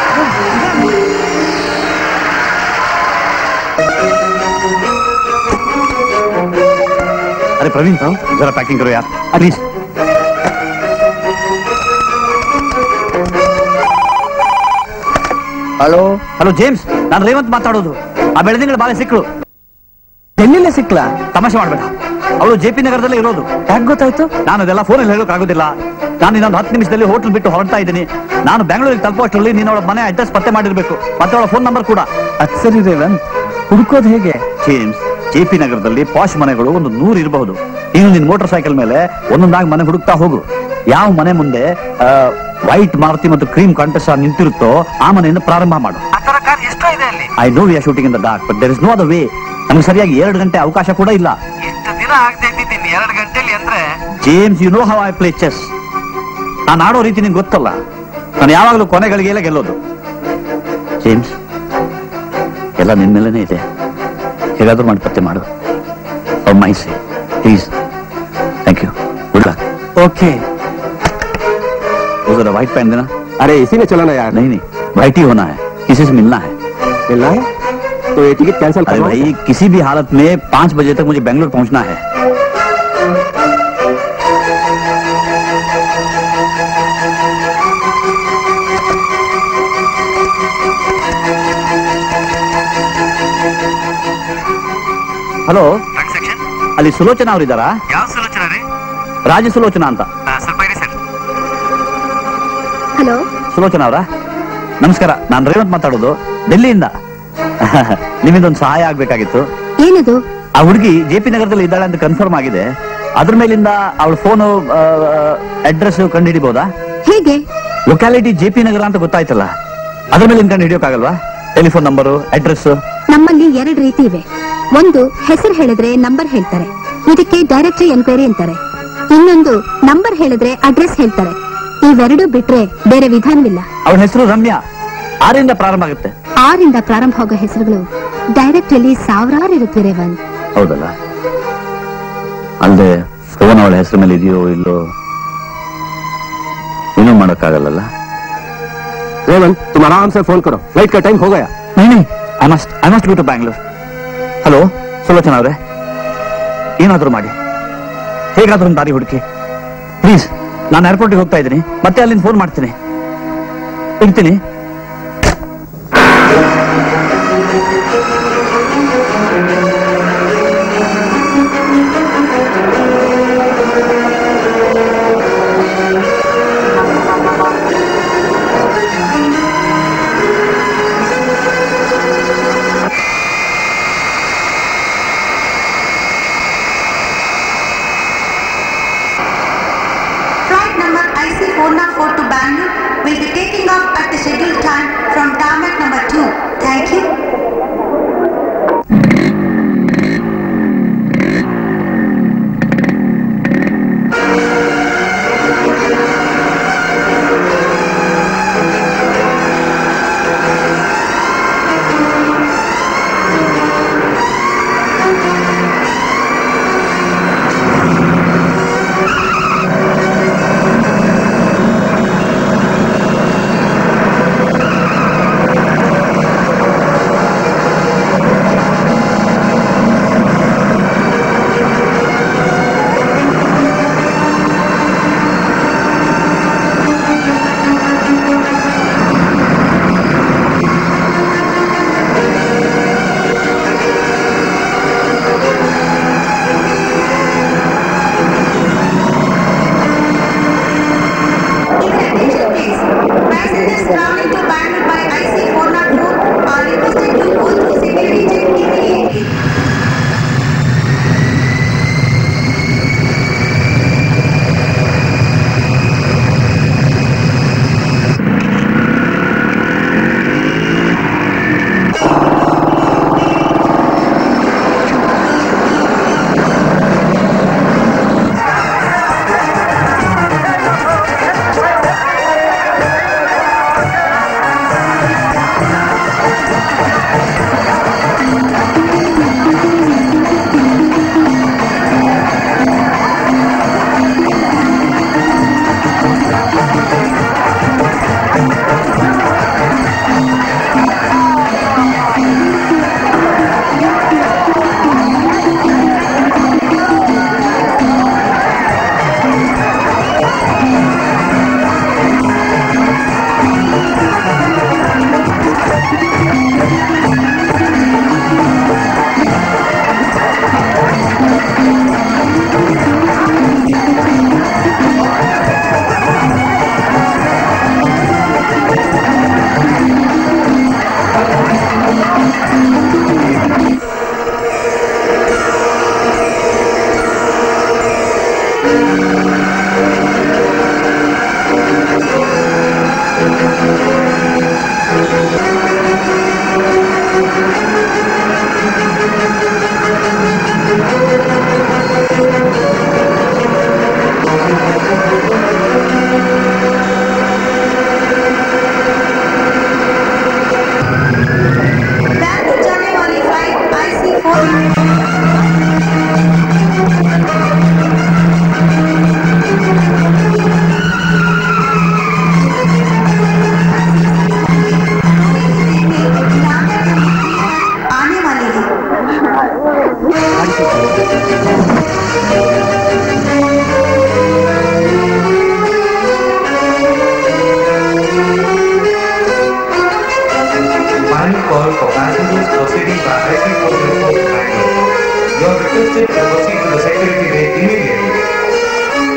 अरे प्रवीण जरा packing करो यार please hello hello James ನಾನು ರೇವಂತ್ ಮಾತಾಡೋದು ಆ ಬೆಳದಿಂಗಳ ಬಾಳೆ ಸಿಕ್ಕಳು ಡೆಲ್ಲಿಲೇ ಸಿಕ್ಲಾ ತಮಾಷೆ ಮಾಡ್ಬೇಡ ಅವಳು ಜೆ ಪಿ ನಗರದಲ್ಲೇ ಇರೋದು ಯಾಕೆ ಗೊತ್ತಾಯ್ತು ನಾನು ಅದೆಲ್ಲ ಫೋನಲ್ಲಿ ಹೇಳೋಕ್ ಆಗೋದಿಲ್ಲ ನಾನು ಇನ್ನೊಂದು ಹತ್ತು ನಿಮಿಷದಲ್ಲಿ ಹೋಟೆಲ್ ಬಿಟ್ಟು ಹೊರಡ್ತಾ ಇದ್ದೀನಿ ನಾನು ಬೆಂಗಳೂರಿಗೆ ತಲುಪೋಷ್ಟರಲ್ಲಿ ನೀನು ಅವಳ ಮನೆ ಅಡ್ರೆಸ್ ಪತ್ತೆ ಮಾಡಿರ್ಬೇಕು ಮತ್ತೆ ಅವಳ ಫೋನ್ ನಂಬರ್ ಕೂಡ ಅದ್ ಸರಿ ರೇವಂತ್ ಹುಡುಕೋದು ಹೇಗೆ ಜೇಮ್ಸ್ ಜೆ ಪಿ ನಗರದಲ್ಲಿ ಪಾಶ್ ಮನೆಗಳು ಒಂದು ನೂರು ಇರಬಹುದು ನೀನು ನಿನ್ ಮೋಟಾರ್ ಸೈಕಲ್ ಮೇಲೆ ಒಂದೊಂದಾಗಿ ಮನೆ ಹುಡುಕ್ತಾ ಹೋಗು ಯಾವ ಮನೆ ಮುಂದೆ ವೈಟ್ ಮಾರುತಿ ಮತ್ತು ಕ್ರೀಮ್ ಕಾಂಟೆಸ್ಟ್ ನಿಂತಿರುತ್ತೋ ಆ ಮನೆಯಿಂದ ಪ್ರಾರಂಭ ಮಾಡು ಎಷ್ಟೋ ಇದೆ ಅಲ್ಲಿ I know we are shooting in the dark but there is no other way ನಮ್ಗೆ ಸರಿಯಾಗಿ ಎರಡು ಗಂಟೆ ಅವಕಾಶ ಕೂಡ ಇಲ್ಲ ಇಷ್ಟು ದಿನ ಆಗದೆ ಇದ್ದಿದ್ದೀನಿ ಎರಡು ಗಂಟೆಲಿ ಅಂದ್ರೆ James you know how I play chess ನಾನು ಆಡೋ ರೀತಿ ನಿಂಗೆ ಗೊತ್ತಲ್ಲ ನಾನು ಯಾವಾಗಲೂ ಕೊನೆಗಳಿಗೆಲ್ಲ ಗೆಲ್ಲೋದು ಜೇಮ್ಸ್ ಎಲ್ಲ ನಿನ್ ಮೇಲೇನೆ ಇದೆ ಹೇಗಾದ್ರೂ ಮಾಡಿ ಪತ್ತೆ ಮಾಡು ಮೈಸಿ please thank you good luck okay वो जरा व्हाइट पहन देना अरे इसी में चलो ना यार नहीं नहीं व्हाइट ही होना है किसी से मिलना है मिलना है तो ये टिकट कैंसिल अरे करो भाई किसी भी हालत में पाँच बजे तक मुझे बेंगलोर पहुंचना है ಹಲೋ ಅಲ್ಲಿ ಸುಲೋಚನಾ ಅವರಿದ್ದಾರಾ ಯಾವ ಸುಲೋಚನ ರೀ ರಾಜ ಸುಲೋಚನಾ ಅಂತ ಆ, ಸ್ವಲ್ಪ ಇರಿ ಸರ್ ಹಲೋ ಸುಲೋಚನಾ ಅವರ ನಮಸ್ಕಾರ ನಾನು ರೇವಂತ್ ಮಾತಾಡೋದು ಡೆಲ್ಲಿಯಿಂದ ನಿಮ್ಮಿಂದೊಂದು ಸಹಾಯ ಆಗ್ಬೇಕಾಗಿತ್ತು ಏನದು ಆ ಹುಡುಗಿ ಜೆ ಪಿ ನಗರದಲ್ಲಿ ಇದ್ದಾಳೆ ಅಂತ ಕನ್ಫರ್ಮ್ ಆಗಿದೆ ಅದ್ರ ಮೇಲಿಂದ ಅವಳ ಫೋನು ಅಡ್ರೆಸ್ ಕಂಡು ಹಿಡಿಬಹುದಾ ಹೇಗೆ ಲೊಕ್ಯಾಲಿಟಿ ಜೆ ಪಿ ನಗರ ಅಂತ ಗೊತ್ತಾಯ್ತಲ್ಲ ಅದ್ರ ಮೇಲೆ ಕಂಡು ಹಿಡಿಯೋಕ್ಕಾಗಲ್ವಾ ಟೆಲಿಫೋನ್ ನಂಬರು ಅಡ್ರೆಸ್ ನಮ್ಮಲ್ಲಿ ಎರಡು ರೀತಿ ಇವೆ ಒಂದು ಹೆಸರು ಹೇಳಿದ್ರೆ ನಂಬರ್ ಹೇಳ್ತಾರೆ ಇದಕ್ಕೆ ಡೈರೆಕ್ಟರಿ ಎನ್ಕ್ವೈರಿ ಅಂತಾರೆ ಇನ್ನೊಂದು ನಂಬರ್ ಹೇಳಿದ್ರೆ ಅಡ್ರೆಸ್ ಹೇಳ್ತಾರೆ ಇವೆರಡು ಬಿಟ್ರೆ ಬೇರೆ ವಿಧಾನವಿಲ್ಲ ಅವಳ ಹೆಸರು ರಮ್ಯಾ ಆರಿಂದ ಪ್ರಾರಂಭ ಆಗುತ್ತೆ ಆರಿಂದ ಪ್ರಾರಂಭ ಆಗೋ ಹೆಸರುಗಳು ಡೈರೆಕ್ಟರಿಲಿ ಸಾವಿರಾರು ಇರುತ್ತವೆ ರೇವಂತ್ ಹೌದಲ್ಲ ಅಲ್ಲದೆ ಫೋನ್ ಅವಳ ಹೆಸರು ಮೇಲೆ ಇದೆಯೋ ಇಲ್ಲೋ ಏನೂ ಮಾಡೋಕ್ಕಾಗಲ್ಲಲ್ಲ रेवन तुम आराम से फोन करो फ्लाइट का टाइम हो गया नहीं I must I must go to Bangalore hello Sulochana ಅವರೇ ಏನಾದರೂ ಮಾಡಿ ಹೇಗಾದ್ರೂ ಒಂದು ದಾರಿ ಹುಡುಕಿ ಪ್ಲೀಸ್ ನಾನು ಏರ್ಪೋರ್ಟ್ಗೆ ಹೋಗ್ತಾ ಇದ್ದೀನಿ ಮತ್ತೆ ಅಲ್ಲಿಂದ ಫೋನ್ ಮಾಡ್ತೀನಿ ಇಡ್ತೀನಿ Flight number IC404 to Bangalore will be taking off at the scheduled time from tarmac number 2. Thank you. Back to Chennai only flight IC4. आने वाली है Final call for passengers proceeding by IC4 to Bangalore. You are requested to proceed to the security bay immediately.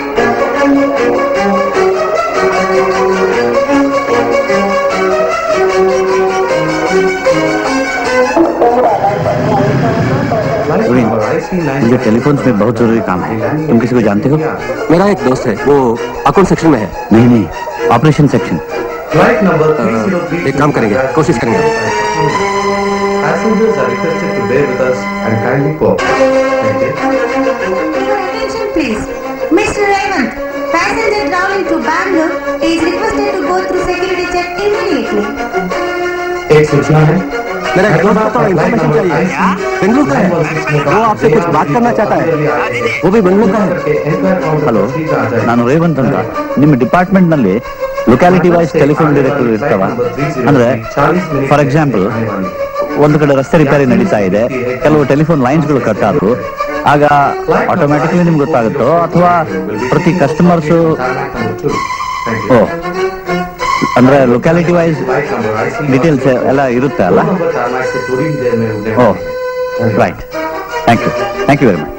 मुझे telephone में बहुत जरूरी काम है तुम किसी को जानते हो मेरा एक दोस्त है वो अकाउंट सेक्शन में है नहीं नहीं ऑपरेशन सेक्शन Flight number 303 एक काम करेंगे कोशिश करेंगे Passengers are requested to bear with us and kindly cooperate. Thank you. Your attention please. Mr. Raymond, passenger traveling to Bangalore is requested to go through security check immediately. एक सूचना है मेरा एक दोस्त को थोड़ा इन्फॉर्मेशन चाहिए बेंगलुरु का है वो आपसे कुछ बात करना चाहता है वो भी बेंगलुरु का है ಹಲೋ ನಾನು ರೇವಂತ್ ಅಂತ ನಿಮ್ಮ ಡಿಪಾರ್ಟ್ಮೆಂಟ್ ನಲ್ಲಿ ಲೊಕ್ಯಾಲಿಟಿ ವೈಸ್ ಟೆಲಿಫೋನ್ ಡೈರೆಕ್ಟರ್ ಇರ್ತಾವ ಅಂದ್ರೆ ಫಾರ್ ಎಕ್ಸಾಂಪಲ್ ಒಂದು ಕಡೆ ರಸ್ತೆ ರಿಪೇರಿ ನಡೀತಾ ಇದೆ ಕೆಲವು ಟೆಲಿಫೋನ್ ಲೈನ್ಸ್ ಗಳು ಕಟ್ ಆದ್ರು ಆಗ ಆಟೋಮ್ಯಾಟಿಕ್ಲಿ ನಿಮ್ಗೆ ಗೊತ್ತಾಗುತ್ತೋ ಅಥವಾ ಪ್ರತಿ ಕಸ್ಟಮರ್ಸ್ ಓ ಅಂದ್ರೆ ಲೊಕ್ಯಾಲಿಟಿ ವೈಸ್ ಡೀಟೇಲ್ಸ್ ಎಲ್ಲ ಇರುತ್ತೆ ಅಲ್ಲ oh right thank you thank you very much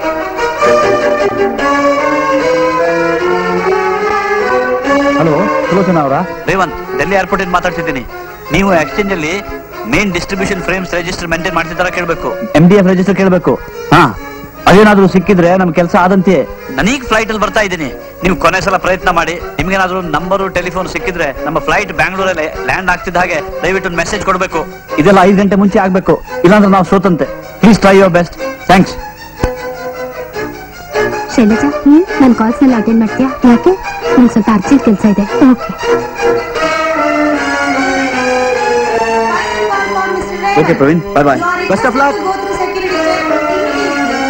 hello Sulochana ಅವರ ರೇವಂತ್ ಡೆಲ್ಲಿ ಏರ್ಪೋರ್ಟ್ ಇಂದ ಮಾತಾಡ್ತಿದ್ದೀನಿ ನೀವು ಎಕ್ಸ್ಚೇಂಜ್ ಅಲ್ಲಿ main distribution frames register maintain ಮಾಡ್ತಿದ್ದಾರ ಕೇಳಬೇಕು ಎಂ ಡಿ ಎಫ್ ರಿಜಿಸ್ಟರ್ ಕೇಳಬೇಕು ಹಾ ಅದೇನಾದ್ರೂ ಸಿಕ್ಕಿದ್ರೆ ನಮ್ ಕೆಲಸ ಆದಂತೆ ನನಗ್ ಫ್ಲೈಟ್ ಅಲ್ಲಿ ಬರ್ತಾ ಇದ್ದೀನಿ ನೀವು ಕೊನೆ ಸಲ ಪ್ರಯತ್ನ ಮಾಡಿ ನಿಮ್ಗೇನಾದ್ರೂ ನಂಬರು ಟೆಲಿಫೋನ್ ಸಿಕ್ಕಿದ್ರೆ ನಮ್ಮ ಫ್ಲೈಟ್ ಬ್ಯಾಂಗ್ಳೂರಲ್ಲಿ ಲ್ಯಾಂಡ್ ಆಗ್ತಿದ್ದ ಹಾಗೆ ದಯವಿಟ್ಟು ಮೆಸೇಜ್ ಕೊಡಬೇಕು ಇದೆಲ್ಲ ಐದು ಗಂಟೆ ಮುಂಚೆ ಆಗ್ಬೇಕು ಇಲ್ಲಾಂದ್ರೆ ನಾವು ಸೋತಂತೆ please try your best thanks Shailaja ಹ್ಮ್ ನನ್ನ ಕಾಲ್ಸ್ ನಲ್ಲಿ ಅಟೆಂಡ್ ಮಾಡ್ತೀಯಾ ಯಾಕೆ ನಂಗೆ ಸ್ವಲ್ಪ ಅರ್ಜೆಂಟ್ ಕೆಲಸ ಇದೆ okay okay Praveen bye bye Best of luck. Go through security check immediately.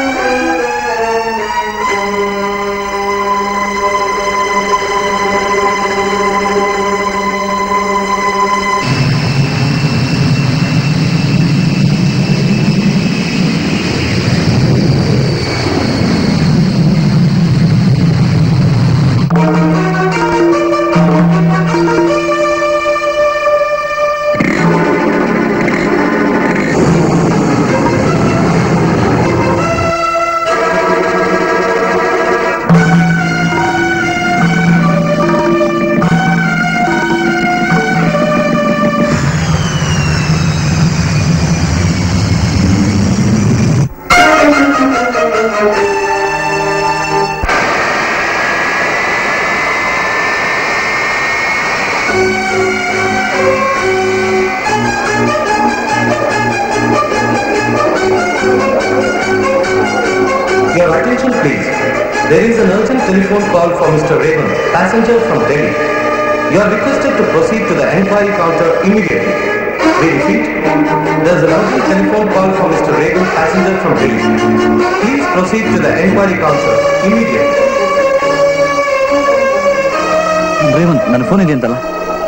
Your attention please. There is an urgent telephone call for Mr. Raymond, passenger from Delhi. You are requested to proceed to the enquiry counter immediately. We repeat, there is an urgent telephone call for Mr. Raymond, passenger from Delhi. Please proceed to the enquiry counter immediately. Revanth ನನ್ನ phone ಇದೆ ಅಂತಲ್ಲ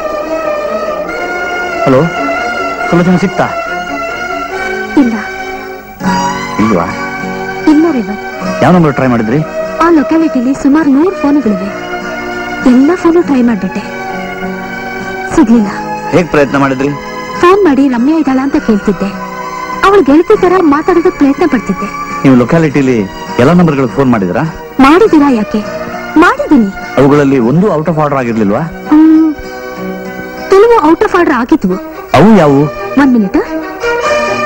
hello Sulochana ಸಿಕ್ತಾ ಇಲ್ಲ ಇಲ್ವಾ ಇಲ್ಲ ರೇವತ್ ಯಾವ number try ಮಾಡಿದ್ರಿ ಆ ಲೊಕ್ಯಾಲಿಟಿಲಿ ಸುಮಾರು ನೂರು ಫೋನುಗಳಿವೆ ಎಲ್ಲ ಫೋನು ಟ್ರೈ ಮಾಡ್ಬಿಟ್ಟೆ ಸಿಗ್ಲಿಲ್ಲ ಹೇಗ್ ಪ್ರಯತ್ನ ಮಾಡಿದ್ರಿ ಫೋನ್ ಮಾಡಿ ರಮ್ಯಾ ಇದ್ದಾಳ ಅಂತ ಕೇಳ್ತಿದ್ದೆ ಅವಳು ಗೆಳತಿ ತರ ಮಾತಾಡೋದಕ್ಕೆ ಪ್ರಯತ್ನ ಪಡ್ತಿದ್ದೆ ನೀವು ಲೊಕ್ಯಾಲಿಟಿಲಿ ಎಲ್ಲ ನಂಬರ್ಗಳಿಗೆ ಫೋನ್ ಮಾಡಿದ್ರಾ ಮಾಡಿದೀರಾ ಯಾಕೆ ಮಾಡಿದೀನಿ ಅವುಗಳಲ್ಲಿ ಒಂದು ಔಟ್ ಆಫ್ ಆರ್ಡರ್ ಆಗಿರ್ಲಿಲ್ವಾ ಹ್ಮ್. ಕೆಲವು ಔಟ್ ಆಫ್ ಆರ್ಡರ್ ಆಗಿದ್ವು ಅವು ಯಾವುವು ಒಂದ್ minute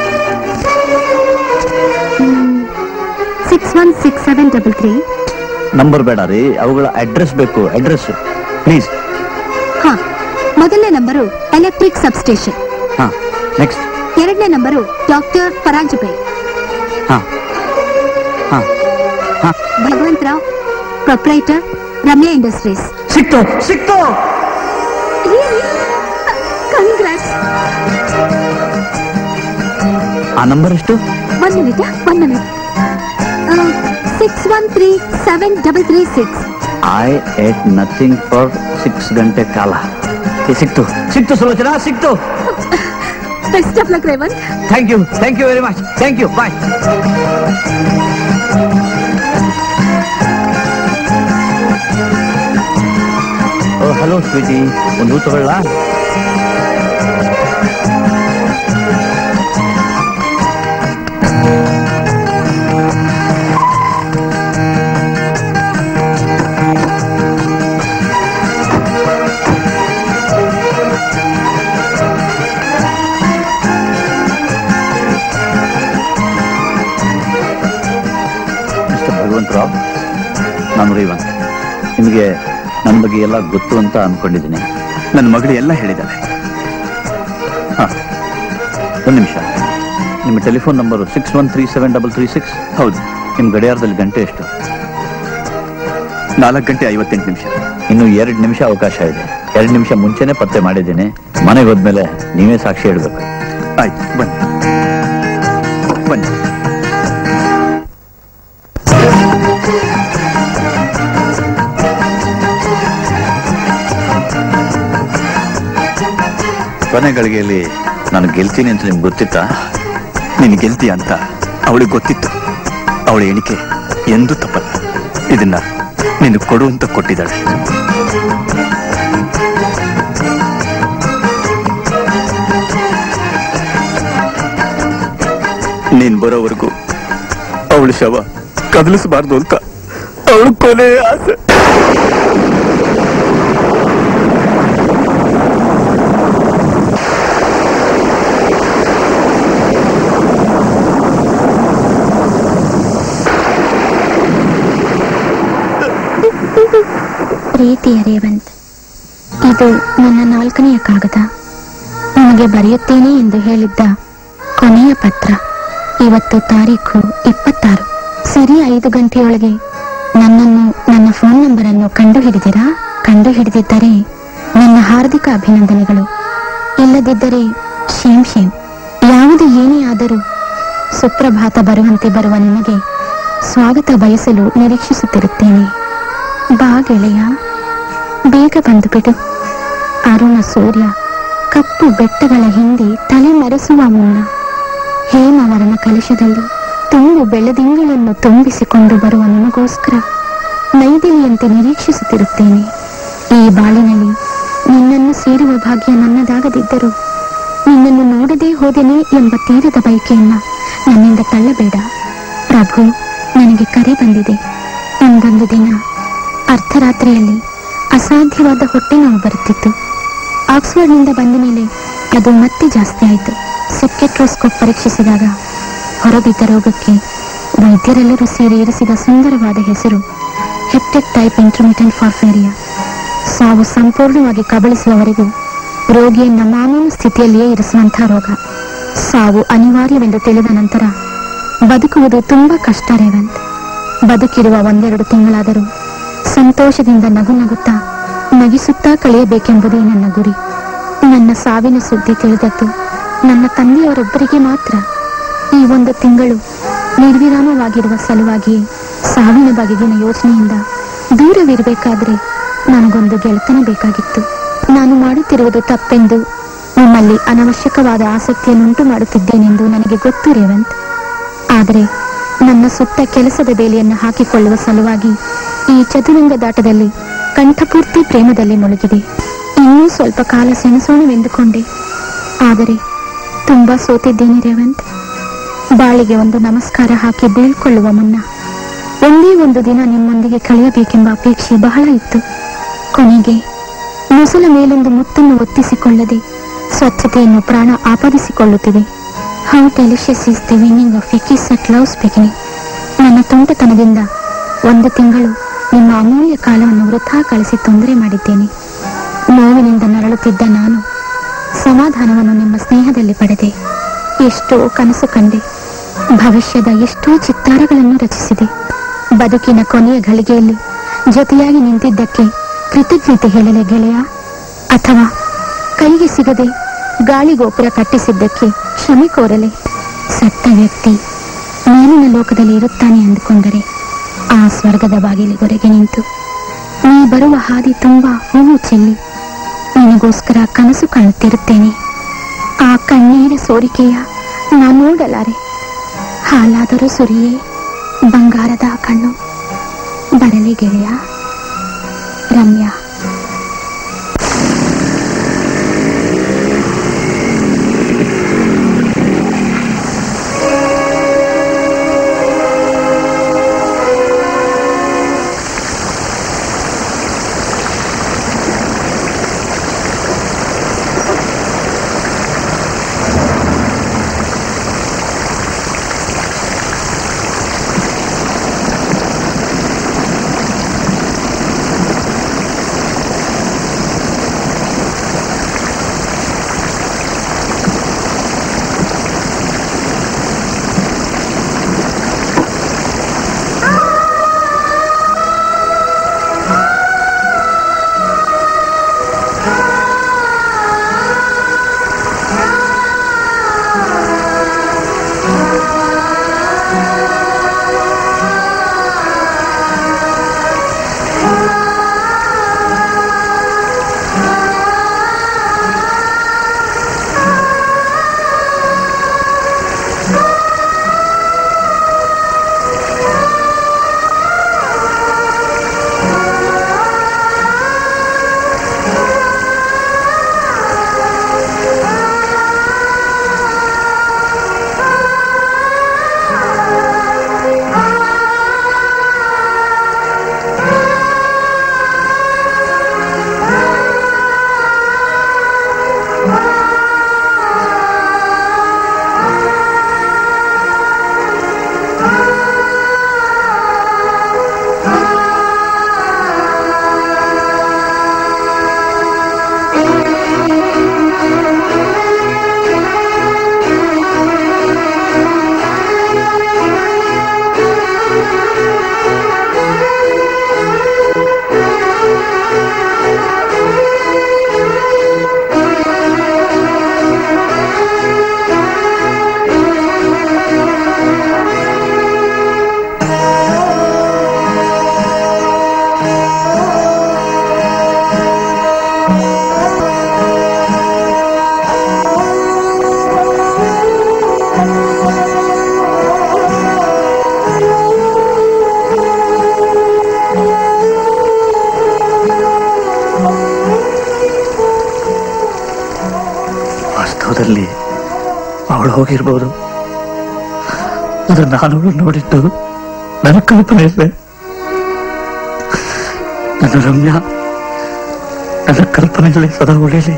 six one six seven double three number ಬೇಡ ರೀ ಅವುಗಳ ಅಡ್ರೆಸ್ ಬೇಕು ಅಡ್ರೆಸ್ ಪ್ಲೀಸ್ ಹಾ ಮೊದಲನೇ ನಂಬರು ಎಲೆಕ್ಟ್ರಿಕ್ ಸಬ್ಸ್ಟೇಷನ್ ಹಾ ನೆಕ್ಸ್ಟ್ ಎರಡನೇ ನಂಬರು ಡಾಕ್ಟರ್ ಪರಾಂಜಪೆ ಹಾ ಹಾ ಹಾ ಭಗವಂತರಾವ್ ಪ್ರೊಪ್ರೈಟರ್ ರಮ್ಯಾ ಇಂಡಸ್ಟ್ರೀಸ್ ಸಿಕ್ತು ಸಿಕ್ತು ಕಂಗ್ರಾಟ್ಸ್ ಆ ನಂಬರ್ ಎಷ್ಟು one minute one minute six one three seven double three six I eight nothing for six ಗಂಟೆ ಕಾಲ ಏ, ಸಿಕ್ತು ಸಿಕ್ತು ಸುಲೋಚನಾ ಸಿಕ್ತು best of luck Revanth thank you thank you very much thank you bye oh hello sweetie ಒಂದು ಹೂ ತಗೊಳ್ಳ mister ಭಗವಂತರಾವ್ ನಾನು ರೇವಂತ್ ನಿಮಗೆ ನನ್ನ ಬಗ್ಗೆ ಎಲ್ಲ ಗೊತ್ತು ಅಂತ ಅನ್ಕೊಂಡಿದ್ದೀನಿ ನನ್ನ ಮಗಳು ಎಲ್ಲ ಹೇಳಿದ್ದಾಳೆ ಹಾ ಒಂದು ನಿಮಿಷ ನಿಮ್ಮ telephone number six one three seven double three six ಹೌದು ನಿಮ್ಮ ಗಡಿಯಾರದಲ್ಲಿ ಗಂಟೆ ಎಷ್ಟು ನಾಲ್ಕು ಗಂಟೆ ಐವತ್ತೆಂಟು ನಿಮಿಷ ಇನ್ನು ಎರಡು ನಿಮಿಷ ಅವಕಾಶ ಇದೆ ಎರಡು ನಿಮಿಷ ಮುಂಚೆನೆ ಪತ್ತೆ ಮಾಡಿದ್ದೀನಿ ಮನೆಗೆ ಹೋದ್ಮೇಲೆ ನೀವೇ ಸಾಕ್ಷಿ ಹೇಳ್ಬೇಕು ಆಯ್ತು ಬನ್ನಿ ಬನ್ನಿ ಕೊನೆ ಗಳಿಗೆಯಲ್ಲಿ ನಾನು ಗೆಲ್ತೀನಿ ಅಂತ ನಿಮ್ಗೆ ಗೊತ್ತಿತ್ತಾ ನೀನು ಗೆಲ್ತೀಯ ಅಂತ ಅವಳಿಗೆ ಗೊತ್ತಿತ್ತು ಅವಳ ಎಣಿಕೆ ಎಂದೂ ತಪ್ಪಲ್ಲ ಇದನ್ನ ನೀನು ಕೊಡು ಅಂತ ಕೊಟ್ಟಿದ್ದಾಳೆ ನೀನ್ ಬರೋವರೆಗೂ ಅವಳ ಶವ ಕದಲಿಸಬಾರ್ದು ಅಂತ ಅವಳು ಕೊನೆ ಆಸೆ ಪ್ರೀತಿಯ ರೇವಂತ್ ಇದು ನನ್ನ ನಾಲ್ಕನೆಯ ಕಾಗದ ನಿಮಗೆ ಬರೆಯುತ್ತೇನೆ ಎಂದು ಹೇಳಿದ್ದ ಕೊನೆಯ ಪತ್ರ ಇವತ್ತು ತಾರೀಖು ಇಪ್ಪತ್ತಾರು ಸರಿ ಐದು ಗಂಟೆಯೊಳಗೆ ನನ್ನನ್ನು ನನ್ನ ಫೋನ್ ನಂಬರ್ ಅನ್ನು ಕಂಡು ಹಿಡಿದಿರಾ ಕಂಡು ಹಿಡಿದಿದ್ದರೆ ನನ್ನ ಹಾರ್ದಿಕ ಅಭಿನಂದನೆಗಳು ಇಲ್ಲದಿದ್ದರೆ ಶೇಮ್ ಶೇಮ್ ಯಾವುದು ಏನೇ ಆದರೂ ಸುಪ್ರಭಾತ ಬರುವಂತೆ ಬರುವ ನಿಮಗೆ ಸ್ವಾಗತ ಬಯಸಲು ನಿರೀಕ್ಷಿಸುತ್ತಿರುತ್ತೇನೆ ಬಾ ಗೆಳೆಯ ಬೇಗ ಬಂದು ಬಿಡು ಅರುಣ ಸೂರ್ಯ ಕಪ್ಪು ಬೆಟ್ಟಗಳ ಹಿಂದೆ ತಲೆ ಮರೆಸುವ ಮುನ್ನ ಹೇಮವರನ ಕಲಶದಲ್ಲಿ ತುಂಬು ಬೆಳದಿಂಗಳನ್ನು ತುಂಬಿಸಿಕೊಂಡು ಬರುವ ನಿಮಗೋಸ್ಕರ ನೈದಿಲಿಯಂತೆ ನಿರೀಕ್ಷಿಸುತ್ತಿರುತ್ತೇನೆ ಈ ಬಾಳಿನಲ್ಲಿ ನಿನ್ನನ್ನು ಸೇರುವ ಭಾಗ್ಯ ನನ್ನದಾಗದಿದ್ದರೂ ನಿನ್ನನ್ನು ನೋಡದೇ ಹೋದೆನೆ ಎಂಬ ತೀರದ ಬಯಕೆಯನ್ನ ನನ್ನಿಂದ ತಳ್ಳಬೇಡ ಪ್ರಭು ನನಗೆ ಕರೆ ಬಂದಿದೆ ಒಂದೊಂದು ದಿನ ಅರ್ಧರಾತ್ರಿಯಲ್ಲಿ ಅಸಾಧ್ಯವಾದ ಹೊಟ್ಟೆ ನೋವು ಬರುತ್ತಿತ್ತು ಆಕ್ಸ್ಫರ್ಡ್ನಿಂದ ಬಂದ ಮೇಲೆ ಅದು ಮತ್ತೆ ಜಾಸ್ತಿ ಆಯಿತು ಸೆಪ್ಕೆಟ್ರೋಸ್ಕೋಪ್ ಪರೀಕ್ಷಿಸಿದಾಗ ಹೊರಬಿದ್ದ ರೋಗಕ್ಕೆ ವೈದ್ಯರೆಲ್ಲರೂ ಸೇರಿ ಇರಿಸಿದ ಸುಂದರವಾದ ಹೆಸರು ಹೆಪ್ಟೆಕ್ ಟೈಪ್ ಇಂಟರ್ಮಿಟೆಂಟ್ ಫಾರ್ಫೇರಿಯಾ ಸಾವು ಸಂಪೂರ್ಣವಾಗಿ ಕಬಳಿಸುವವರೆಗೂ ರೋಗಿಯನ್ನ ಮಾಮೂಲು ಸ್ಥಿತಿಯಲ್ಲಿಯೇ ಇರಿಸುವಂತಹ ರೋಗ ಸಾವು ಅನಿವಾರ್ಯವೆಂದು ತಿಳಿದ ನಂತರ ಬದುಕುವುದು ತುಂಬಾ ಕಷ್ಟ ರೇವಂತ್ ಬದುಕಿರುವ ಒಂದೆರಡು ತಿಂಗಳಾದರೂ ಸಂತೋಷದಿಂದ ನಗು ನಗುತ್ತಾ ನಗಿಸುತ್ತಾ ಕಳೆಯಬೇಕೆಂಬುದೇ ನನ್ನ ಗುರಿ ನನ್ನ ಸಾವಿನ ಸುದ್ದಿ ತಿಳಿದದ್ದು ನನ್ನ ತಂದೆಯವರೊಬ್ಬರಿಗೆ ಮಾತ್ರ ಈ ಒಂದು ತಿಂಗಳು ನಿರ್ವಿರಾಮವಾಗಿರುವ ಸಲುವಾಗಿಯೇ ಸಾವಿನ ಬಗೆಗಿನ ಯೋಚನೆಯಿಂದ ದೂರವಿರಬೇಕಾದ್ರೆ ನನಗೊಂದು ಗೆಳೆತನ ಬೇಕಾಗಿತ್ತು ನಾನು ಮಾಡುತ್ತಿರುವುದು ತಪ್ಪೆಂದು ನಿಮ್ಮಲ್ಲಿ ಅನವಶ್ಯಕವಾದ ಆಸಕ್ತಿಯನ್ನುಂಟು ಮಾಡುತ್ತಿದ್ದೇನೆಂದು ನನಗೆ ಗೊತ್ತು ರೇವಂತ್ ಆದರೆ ನನ್ನ ಸುತ್ತ ಕೆಲಸದ ಬೇಲಿಯನ್ನು ಹಾಕಿಕೊಳ್ಳುವ ಸಲುವಾಗಿ ಈ ಚದುರಂಗದಾಟದಲ್ಲಿ ಕಂಠಪೂರ್ತಿ ಪ್ರೇಮದಲ್ಲಿ ಮುಳುಗಿದೆ ಇನ್ನೂ ಸ್ವಲ್ಪ ಕಾಲ ಸೆಣಸೋಣವೆಂದುಕೊಂಡೆ ಆದರೆ ತುಂಬಾ ಸೋತಿದ್ದೇನೆ ರೇವಂತ್ ಬಾಳಿಗೆ ಒಂದು ನಮಸ್ಕಾರ ಹಾಕಿ ಬೀಳ್ಕೊಳ್ಳುವ ಮುನ್ನ ಒಂದೇ ಒಂದು ದಿನ ನಿಮ್ಮೊಂದಿಗೆ ಕಳೆಯಬೇಕೆಂಬ ಅಪೇಕ್ಷೆ ಬಹಳ ಇತ್ತು ಕೊನೆಗೆ ಮುಸಲ ಮೇಲೊಂದು ಮುತ್ತನ್ನು ಒತ್ತಿಸಿಕೊಳ್ಳದೆ ಸ್ವಚ್ಛತೆಯನ್ನು ಪ್ರಾಣ ಆಪಾದಿಸಿಕೊಳ್ಳುತ್ತಿದೆ how delicious is the winning of a kiss at love's beginning ನನ್ನ ತುಂಟತನದಿಂದ ಒಂದು ತಿಂಗಳು ನಿಮ್ಮ ಅಮೂಲ್ಯ ಕಾಲವನ್ನು ವೃಥಾ ಕಳಿಸಿ ತೊಂದರೆ ಮಾಡಿದ್ದೇನೆ ನೋವಿನಿಂದ ನರಳುತ್ತಿದ್ದ ನಾನು ಸಮಾಧಾನವನ್ನು ನಿಮ್ಮ ಸ್ನೇಹದಲ್ಲಿ ಪಡೆದೆ ಎಷ್ಟೋ ಕನಸು ಕಂಡೆ ಭವಿಷ್ಯದ ಎಷ್ಟೋ ಚಿತ್ತಾರಗಳನ್ನು ರಚಿಸಿದೆ ಬದುಕಿನ ಕೊನೆಯ ಘಳಿಗೆಯಲ್ಲಿ ಜೊತೆಯಾಗಿ ನಿಂತಿದ್ದಕ್ಕೆ ಕೃತಜ್ಞತೆ ಹೇಳಲೆ ಗೆಳೆಯ ಅಥವಾ ಕೈಗೆ ಸಿಗದೆ ಗಾಳಿಗೋಪುರ ಕಟ್ಟಿಸಿದ್ದಕ್ಕೆ ಕ್ಷಮೆ ಕೋರಲೆ ಸತ್ತ ವ್ಯಕ್ತಿ ಮೇಲಿನ ಲೋಕದಲ್ಲಿ ಇರುತ್ತಾನೆ ಅಂದುಕೊಂಡರೆ ಆ ಸ್ವರ್ಗದ ಬಾಗಿಲಿಗೊರೆಗೆ ನಿಂತು ನೀ ಬರುವ ಹಾದಿ ತುಂಬಾ ಹೂವು ಚೆಲ್ಲಿ ನಿನಗೋಸ್ಕರ ಕನಸು ಕಾಣುತ್ತಿರುತ್ತೇನೆ ಆ ಕಣ್ಣೀರ ಸೋರಿಕೆಯ ನಾ ನೋಡಲಾರೆ ಹಾಲಾದರೂ ಸುರಿಯೇ ಬಂಗಾರದ ಕಣ್ಣು ಬರಲಿ ಗೆಳೆಯ ರಮ್ಯಾ ವಾಸ್ತವದಲ್ಲಿ ಅವಳು ಹೋಗಿರ್ಬೋದು ಅದು ನಾನು ಅವಳು ನೋಡಿದ್ದು ನನ್ನ ಕಲ್ಪನೆ ಇದೆ ನನ್ನ ರಮ್ಯಾ ನನ್ನ ಕಲ್ಪನೆಯಲ್ಲಿ ಸದಾ ಉಳಿಯಲಿ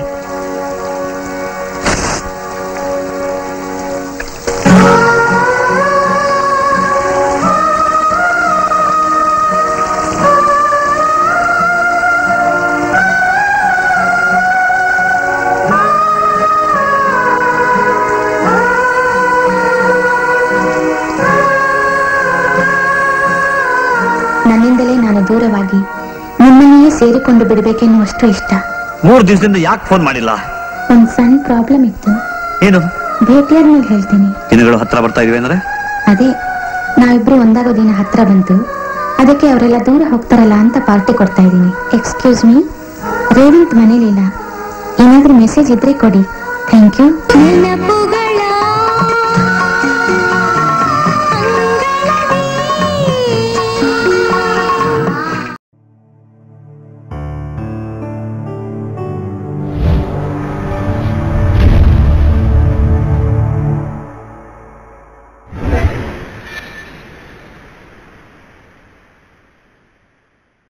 ನನ್ನಿಂದಲೇ ನಾನು ದೂರವಾಗಿ ನಿಮ್ಮನ್ನೆಯೇ ಸೇರಿಕೊಂಡು ಬಿಡಬೇಕೆನ್ನುವಷ್ಟು ಇಷ್ಟ ಮೂರ್ ದಿವಸದಿಂದ ಯಾಕೆ ಫೋನ್ ಮಾಡಿಲ್ಲ ಒಂದ್ ಸಣ್ಣ ಪ್ರಾಬ್ಲಮ್ ಇತ್ತು ಏನು ಭೇಟಿಯಾದ್ಮೇಲೆ ಹೇಳ್ತೀನಿ ದಿನಗಳು ಹತ್ರ ಬರ್ತಾ ಇದೀವಿ ಅಂದ್ರೆ ಅದೇ ನಾವಿಬ್ರು ಒಂದಾಗೋ ದಿನ ಹತ್ರ ಬಂತು ಅದಕ್ಕೆ ಅವರೆಲ್ಲ ದೂರ ಹೋಗ್ತಾರಲ್ಲ ಅಂತ ಪಾರ್ಟಿ ಕೊಡ್ತಾ ಇದ್ದೀನಿ ಎಕ್ಸ್ಕ್ಯೂಸ್ ಮೀ ರೇವಂತ್ ಮನೇಲಿಲ್ಲ ಏನಾದ್ರೂ ಮೆಸೇಜ್ ಇದ್ರೆ ಕೊಡಿ ಥ್ಯಾಂಕ್ ಯು